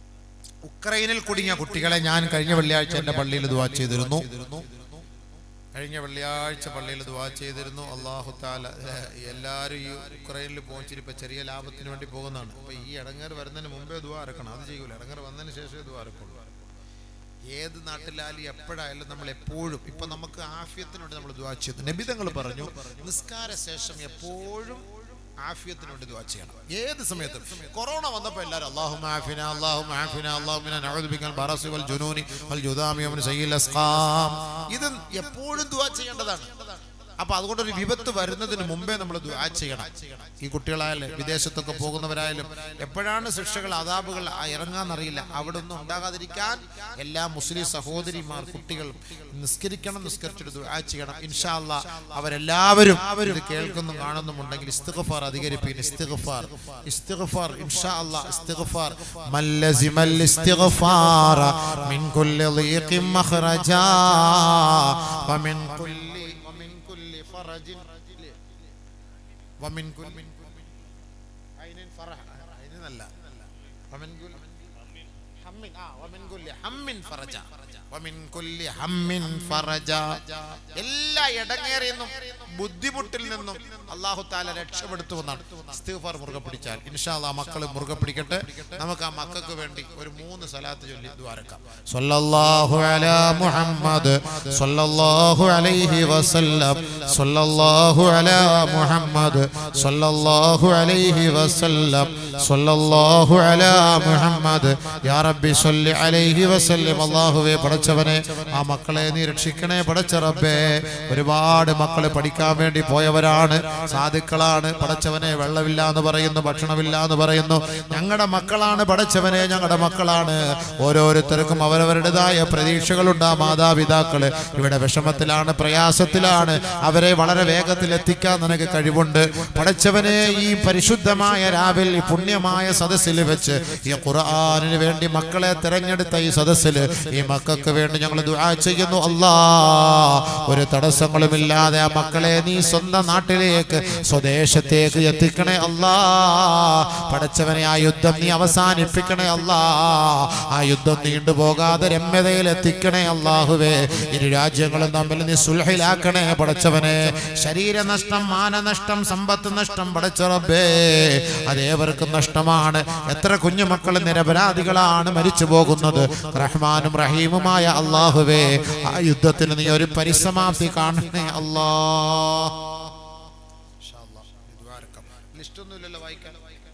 ഉക്രൈനിൽ കുടുങ്ങിയ കുട്ടികളെ ഞാൻ കഴിഞ്ഞ വെള്ളിയാഴ്ച എന്റെ പള്ളിയിൽ ദുവാ ചെയ്തിരുന്നു കഴിഞ്ഞ വെള്ളിയാഴ്ച പള്ളിയിൽ ദുവാ ചെയ്തിരുന്നു അള്ളാഹു താല എല്ലാവരും ഈ ഉക്രൈനിൽ പോയിച്ചിട്ട് ഇപ്പൊ ചെറിയ ലാഭത്തിന് വേണ്ടി പോകുന്നതാണ് അപ്പൊ ഈ ഇടങ്ങർ വരുന്നതിന് മുമ്പേ ദുവാ ഇറക്കണം അത് ചെയ്യൂല ഇടങ്ങർ വന്നതിന് ശേഷമേ ദുവാ ഇറക്കുള്ളൂ ഏത് നാട്ടിലായാലും എപ്പോഴായാലും നമ്മൾ എപ്പോഴും ഇപ്പൊ നമുക്ക് ആഫ്യത്തിനോട് നമ്മൾ ദുവാ ചെയ്തു നബിതങ്ങൾ പറഞ്ഞു നിസ്കാര ശേഷം എപ്പോഴും ആഫിയത്തിന് വേണ്ടി ദുആ ചെയ്യണം ഏത് സമയത്തും കൊറോണ വന്നപ്പോൾ എല്ലാവരും അല്ലാഹു ആഫിന അല്ലാഹു ആഫിന അല്ലാഹു മിന നഊദു ബിക്കൽ ബറസി വൽ ജുനൂനി വൽ ജുദാമി വമിൻ സയ്യിൽ അസ്ഖാം ഇത് എപ്പോഴും ദുആ ചെയ്യേണ്ടതാണ് അപ്പൊ അതുകൊണ്ട് ഒരു വിപത്ത് വരുന്നതിന് മുമ്പേ നമ്മൾ ദുആ ചെയ്യണം ഈ കുട്ടികളായാലും വിദേശത്തൊക്കെ പോകുന്നവരായാലും എപ്പോഴാണ് ശിക്ഷകൾ അതാബുകൾ ഇറങ്ങാന്നറിയില്ല അവിടെ ഒന്നും ഉണ്ടാകാതിരിക്കാൻ എല്ലാ മുസ്ലിം സഹോദരിമാർ കുട്ടികൾ നിസ്കരിക്കണം നിസ്കരിച്ചിട്ട് ദുആ ചെയ്യണം ഇൻഷാ അല്ലാ അവരെല്ലാവരും ഇത് കേൾക്കുന്നും കാണുന്നുമുണ്ടെങ്കിൽ ഇസ്തിഗ്ഫാർ അധികരിപ്പിക്കും ഇസ്തിഗ്ഫാർ ഇസ്തിഗ്ഫാർ ഇൻഷാ അല്ലാ ഇസ്തിഗ്ഫാർ മല്ലസിമൽ ഇസ്തിഗ്ഫാർ മിൻ കുല്ലി ളീഖിൻ മഖ്റജാ വമിൻ കുല്ലി ومن كل فرج ومن كل عين فرح عين അല്ല ومن كل هم ആ ومن كل هم فرج ومن كل هم فرج എല്ലാ ഇടങ്ങേറിയെന്നും ബുദ്ധിമുട്ടിൽ നിന്നും അള്ളാഹു താല രക്ഷപ്പെടുത്തുമെന്നാണ് ഇസ്തിഗ്ഫാർ മുറുകെ പിടിച്ചാൽ ഇൻഷാ അല്ലാഹ് മക്കൾ മുറുകെ പിടിക്കട്ടെ നമുക്ക് ആ മക്കൾക്ക് വേണ്ടി ഒരു മൂന്ന് സലാത്ത് ചൊല്ലി ദ്വാരക്കാം സല്ലല്ലാഹു അലാ മുഹമ്മദ് സല്ലല്ലാഹു അലൈഹി വസല്ലം സല്ലല്ലാഹു അലാ മുഹമ്മദ് സല്ലല്ലാഹു അലൈഹി വസല്ലം സല്ലല്ലാഹു അലാ മുഹമ്മദ് യാ റബ്ബി സല്ലി അലൈഹി വസല്ലം അല്ലാഹുവേ പടച്ചവനെ ആ മക്കളെ നീ രക്ഷിക്കണേ പടച്ച റബ്ബേ ഒരുപാട് മക്കളെ പഠിക്കാൻ വേണ്ടി പോയവരാണ് സാധുക്കളാണ് പടച്ചവനെ വെള്ളമില്ല എന്ന് പറയുന്നു ഭക്ഷണമില്ല എന്ന് പറയുന്നു ഞങ്ങളുടെ മക്കളാണ് പടച്ചവനെ ഞങ്ങളുടെ മക്കളാണ് ഓരോരുത്തർക്കും അവരവരുടേതായ പ്രതീക്ഷകളുണ്ട് ആ മാതാപിതാക്കള് ഇവിടെ വിഷമത്തിലാണ് പ്രയാസത്തിലാണ് അവരെ വളരെ വേഗത്തിൽ എത്തിക്കാൻ നിനക്ക് കഴിവുണ്ട് പടച്ചവനെ ഈ പരിശുദ്ധമായ രാവിൽ ഈ പുണ്യമായ സദസ്സിൽ വെച്ച് ഈ ഖുർആാനിന് വേണ്ടി മക്കളെ തെരഞ്ഞെടുത്ത ഈ സദസ്സിൽ ഈ മക്കൾക്ക് വേണ്ടി ഞങ്ങൾ ദുആ ചെയ്യുന്നു അല്ലാ ഒരു തടസ്സങ്ങളുമില്ലാതെ ആ മക്കളെ നീ സ്വന്തം നാട്ടിലേക്ക് സ്വദേശത്തേക്ക് എത്തിക്കണേ അല്ലാ പടച്ചവനെ ആ യുദ്ധം നീ അവസാനിപ്പിക്കണേ അല്ലാ ആ യുദ്ധം നീണ്ടുപോകാതെ രമ്യതയിൽ എത്തിക്കണേ അല്ലാഹുവേ ഇരു രാജ്യങ്ങളും തമ്മിൽ നീ സുൽഹിലാക്കണേ പടച്ചവനെ ശരീരനഷ്ടം മാനനഷ്ടം സമ്പത്ത് നഷ്ടം പടച്ചറബേ അതേവർക്കും നഷ്ടമാണ് എത്ര കുഞ്ഞുമക്കൾ നിരപരാധികളാണ് മരിച്ചു പോകുന്നത് റഹ്മാനും റഹീമുമായ അള്ളാഹുവേ ആ യുദ്ധത്തിന് നീ ഒരു പരിസമാപ്തി കാണണേ അല്ലാ ലിസ്റ്റൊന്നുമില്ലല്ലോ വായിക്കാൻ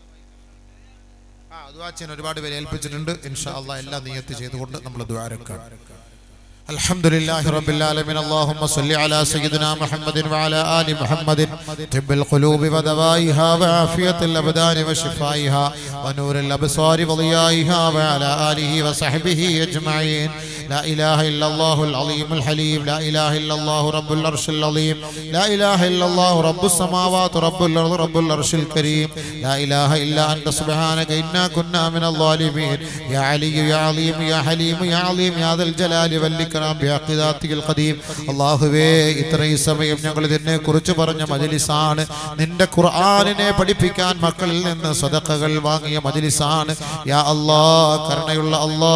ആ ദ്വാച്ചൻ ഒരുപാട് പേര് ഏൽപ്പിച്ചിട്ടുണ്ട് ഇൻഷാ അള്ളാ എല്ലാം നിയത്ത് ചെയ്തുകൊണ്ട് നമ്മൾ ദ്വാരക്കാം الحمد لله رب العالمين اللهم صل على سيدنا محمد وعلى آل محمد طب القلوب ودوائها وعافية الأبدان وشفائها ونور الأبصار وضيائها وعلى آله وصحبه أجمعين لا إله إلا الله العظيم الحليم لا إله إلا الله رب العرش العظيم لا إله إلا الله رب السماوات رب الأرض رب العرش الكريم لا إله إلا أنت سبحانك إنا كنا من الظالمين يا علي يا عظيم يا حليم يا عظيم يا ذا الجلال والإكرام بحقذاتك القديم അള്ളാഹുവേ ഇത്രയും സമയം ഞങ്ങൾ ഇതിനെ കുറിച്ച് പറഞ്ഞ മജലിസാണ് നിന്റെ ഖുർആാനിനെ പഠിപ്പിക്കാൻ മക്കളിൽ നിന്ന് സദക്കകൾ വാങ്ങിയ മജലിസാണ് യാ അല്ലാ കരുണയുള്ള അല്ലാ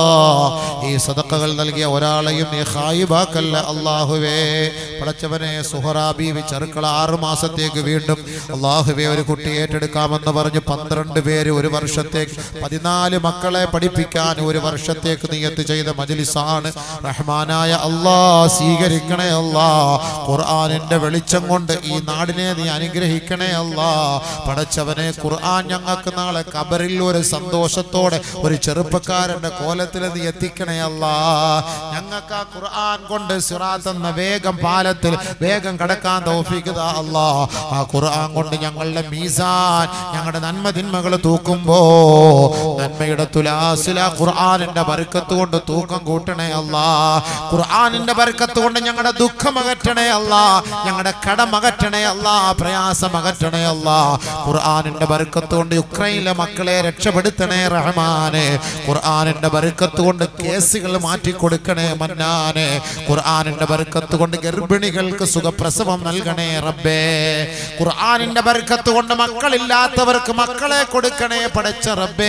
ഈ സദക്കകൾ നൽകിയ ഒരാളെയും നീ ഹായിബാക്കല്ല അള്ളാഹുവേ പടച്ചവനെ സുഹറാബീവി ചെറുക്കള ആറു മാസത്തേക്ക് വീണ്ടും അള്ളാഹുവേ ഒരു കുട്ടി ഏറ്റെടുക്കാമെന്ന് പറഞ്ഞ് പന്ത്രണ്ട് പേര് ഒരു വർഷത്തേക്ക് പതിനാല് മക്കളെ പഠിപ്പിക്കാൻ ഒരു വർഷത്തേക്ക് നീയത്ത് ചെയ്ത മജലിസാണ് റഹ്മാനായ അള്ളാ സ്വീകരിക്കണേ അല്ലാ ഖുർആാനിന്റെ വെളിച്ചം കൊണ്ട് ഈ നാടിനെ നീ അനുഗ്രഹിക്കണേ അല്ലാ പടച്ചവനെ ഖുർആൻ ഞങ്ങൾക്ക് നാളെ കബറിൽ ഒരു സന്തോഷത്തോടെ ഒരു ചെറുപ്പക്കാരന്റെ കോലത്തിൽ നീ എത്തിക്കണേ അല്ലാ ഞങ്ങൾക്ക് ആ ഖുർആൻ കൊണ്ട് സിറാത്ത് എന്ന വേഗം പാലത്തിൽ വേഗം കടക്കാൻ തൗഫീഖ് താ അല്ലാ ആ ഖുർആൻ കൊണ്ട് ഞങ്ങളുടെ മീസാൻ ഞങ്ങളുടെ നന്മ തിന്മകൾ തൂക്കുമ്പോ നന്മയുടെ തുലാസില ഖുർആനിന്റെ ബർക്കത്ത് കൊണ്ട് തൂക്കം കൂട്ടണേ അല്ലാ ഖുർആനിന്റെ ബർക്കത്ത് കൊണ്ട് ഞങ്ങളുടെ ദുഃഖം അകറ്റണേ അല്ലാ ഞങ്ങളുടെ കടം അകറ്റണേ അല്ലാ പ്രയാസം അകറ്റണേ അല്ലാ ഖുർആനിന്റെ ബർക്കത്ത് കൊണ്ട് യുക്രൈനിലെ മക്കളെ രക്ഷപ്പെടുത്തണേ റഹ്മാനെ ഖുർആനിന്റെ ബർക്കത്ത് കൊണ്ട് കേസുകൾ മാറ്റി കൊടുക്കണേ മന്നാനെ ഖുർആനിന്റെ ബർക്കത്ത് കൊണ്ട് ഗർഭിണികൾക്ക് സുഖപ്രസവം നൽകണേ റബ്ബേ ഖുർആനിന്റെ ബർക്കത്ത് കൊണ്ട് മക്കളില്ലാത്തവർക്ക് മക്കളെ കൊടുക്കണേ പടച്ച റബ്ബേ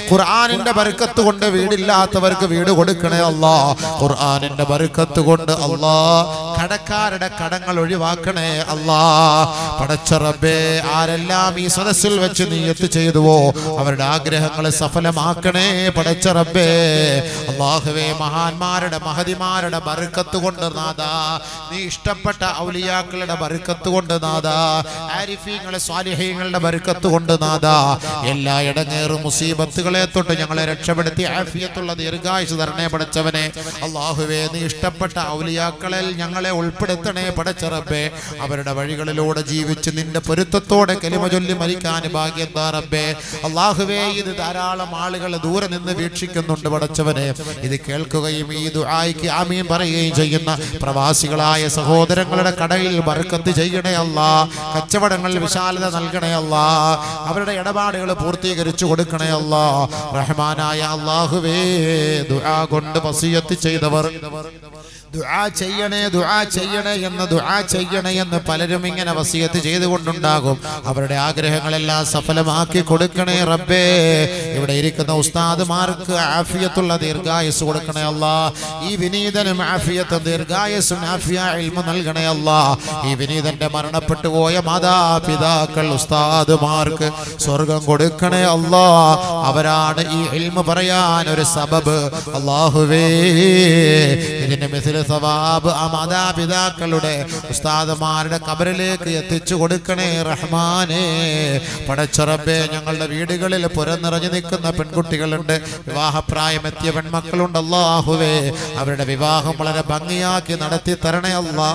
ഖുർആനിന്റെ ബർക്കത്ത് കൊണ്ട് വീടില്ലാത്തവർക്ക് വീട് കൊടുക്കണേ അല്ലാ ഖുർആനിന്റെ ബർക്കത്ത് കൊണ്ട് അല്ലാ കടക്കാരുടെ കടങ്ങൾ ഒഴിവാക്കണേ അല്ലാ പടച്ച റബ്ബേ ആരെല്ലാം ഈ സദസ്സിൽ വെച്ച് നീയത്ത് ചെയ്തുവോ അവരുടെ ആഗ്രഹങ്ങളെ സഫലമാക്കണേ പടച്ച റബ്ബേ അള്ളാഹുവേ മഹാന്മാരുടെ മഹതിമാരുടെ ബർക്കത്ത് കൊണ്ട് നാദാ നീ ഇഷ്ടപ്പെട്ട ഔലിയാക്കളുടെ ബർക്കത്ത് കൊണ്ട് നാദാ ആരിഫീങ്ങളെ സ്വാലിഹീങ്ങളുടെ ബർക്കത്ത് കൊണ്ട് നാദാ എല്ലാ ഇടങ്ങേറും മുസീബത്തുകളെ തൊട്ട് ഞങ്ങളെ രക്ഷപ്പെടുത്തി ആഫിയത്തുള്ള ദീർഘായുസ് തരണേ പടച്ചവനെ അള്ളാഹുവേ നീ ഇഷ്ടപ്പെട്ട ഔലിയാക്കളിൽ ഞങ്ങളെ ഉൾപ്പെടുത്തണേ പടച്ചറബേ അവരുടെ വഴികളിലൂടെ ജീവിച്ച് നിന്റെ പൊരുത്തത്തോടെ കലിമ ചൊല്ലി മരിക്കാൻ ഭാഗ്യം താ റബ്ബേ അള്ളാഹുവേ ഇത് ധാരാളം ആളുകൾ ദൂരെ നിന്ന് വീക്ഷിക്കുന്നുണ്ട് പടച്ചവനെ ഇത് കേൾക്കുകയും ഈ ദുആയ്ക്ക് ആമീൻ പറയുകയും ചെയ്യുന്ന പ്രവാസികളായ സഹോദരങ്ങളുടെ കടയിൽ ബർക്കത്ത് ചെയ്യണേ അല്ല കച്ചവടങ്ങളിൽ വിശാലത നൽകണേ അല്ല അവരുടെ ഇടപാടുകൾ പൂർത്തീകരിച്ചു കൊടുക്കണേ അല്ല റഹ്മാനായ അള്ളാഹുവേ ദുആ കൊണ്ട് വസിയത്ത് ചെയ്തവർ ദുആ ചെയ്യണേ ദുആ ചെയ്യണേ എന്ന് ദുആ ചെയ്യണേ എന്ന് പലരും ഇങ്ങനെ വസിയത്ത് ചെയ്തുകൊണ്ടുണ്ടാകും അവരുടെ ആഗ്രഹങ്ങളെല്ലാം സഫലമാക്കി കൊടുക്കണേ റബ്ബേ ഇവിടെ ഇരിക്കുന്ന ഉസ്താദുമാർക്ക് ആഫിയത്തുള്ള ദീർഘായുസ് കൊടുക്കണേ അല്ല ഈ വിനീതനും ആഫിയത്തും ദീർഘായുസും ആഫിയ ഇൽമ നൽകണേ അല്ല ഈ വിനീതന്റെ മരണപ്പെട്ടു പോയ മാതാപിതാക്കൾ ഉസ്താദുമാർക്ക് സ്വർഗം കൊടുക്കണേ അല്ല അവരാണ് ഈ ഇൽമ പറയാൻ ഒരു സബബ് അള്ളാഹുവേ ഇതിന്റെ മിഥില സവാബ് ആ മാതാപിതാക്കളുടെ ഉസ്താദമാരുടെ കബറിലേക്ക് എത്തിച്ചു കൊടുക്കണേ റഹ്മാനേ പടച്ചറബേ ഞങ്ങളുടെ വീടുകളിൽ പുറന്നിറഞ്ഞു നിൽക്കുന്ന പെൺകുട്ടികളുണ്ട് വിവാഹപ്രായം എത്തിയ പെൺമക്കളുണ്ട് അല്ലാഹുവേ അവരുടെ വിവാഹം വളരെ ഭംഗിയാക്കി നടത്തി തരണേ അല്ലാ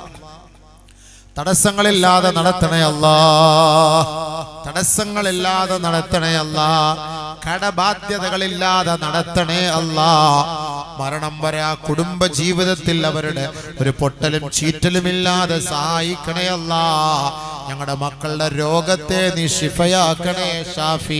തടസ്സങ്ങളില്ലാതെ നടത്തണേ അല്ലാ തടസ്സങ്ങളില്ലാതെ നടത്തണേ അല്ലാ കടബാധ്യതകളില്ലാതെ നടത്തണേ അല്ലാ മരണം വരെ ആ കുടുംബ ജീവിതത്തിൽ അവരുടെ ഒരു പൊട്ടലും ചീറ്റലുമില്ലാതെ സഹായിക്കണേ അല്ലാ ഞങ്ങളുടെ മക്കളുടെ രോഗത്തെ നീ ഷിഫയാക്കണേ ഷാഫി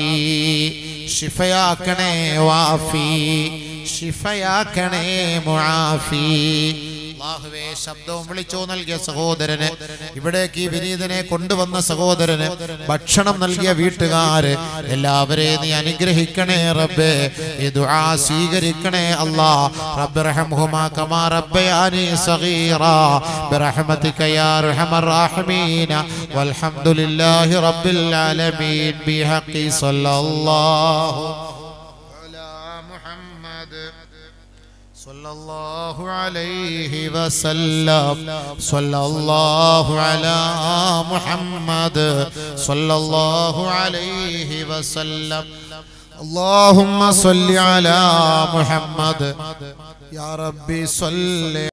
ഷിഫയാക്കണേ വാഫി ഷിഫയാക്കണേ മുആഫി അള്ളാഹുവേ ശബ്ദവും വിളിച്ചോ നൽകിയ സഹോദരന് ഇവിടേക്ക് ഈ വിനീതനെ കൊണ്ടുവന്ന സഹോദരന് ഭക്ഷണം നൽകിയ വീട്ടുകാര് എല്ലാവരെയും നീ അനുഗ്രഹിക്കണേ റബ്ബേ ഈ ദുആ സ്വീകരിക്കണേ അല്ലാ റബ്ബ് റഹ്മുഹുമാ കമാ റബ്ബയാനി സഗീറ برحمتك يا ارحم الراحمين والحمد لله رب العالمين بحق صلى الله على محمد صلى الله عليه وسلم صلى الله على محمد صلى الله عليه وسلم اللهم صل على محمد يا ربي صل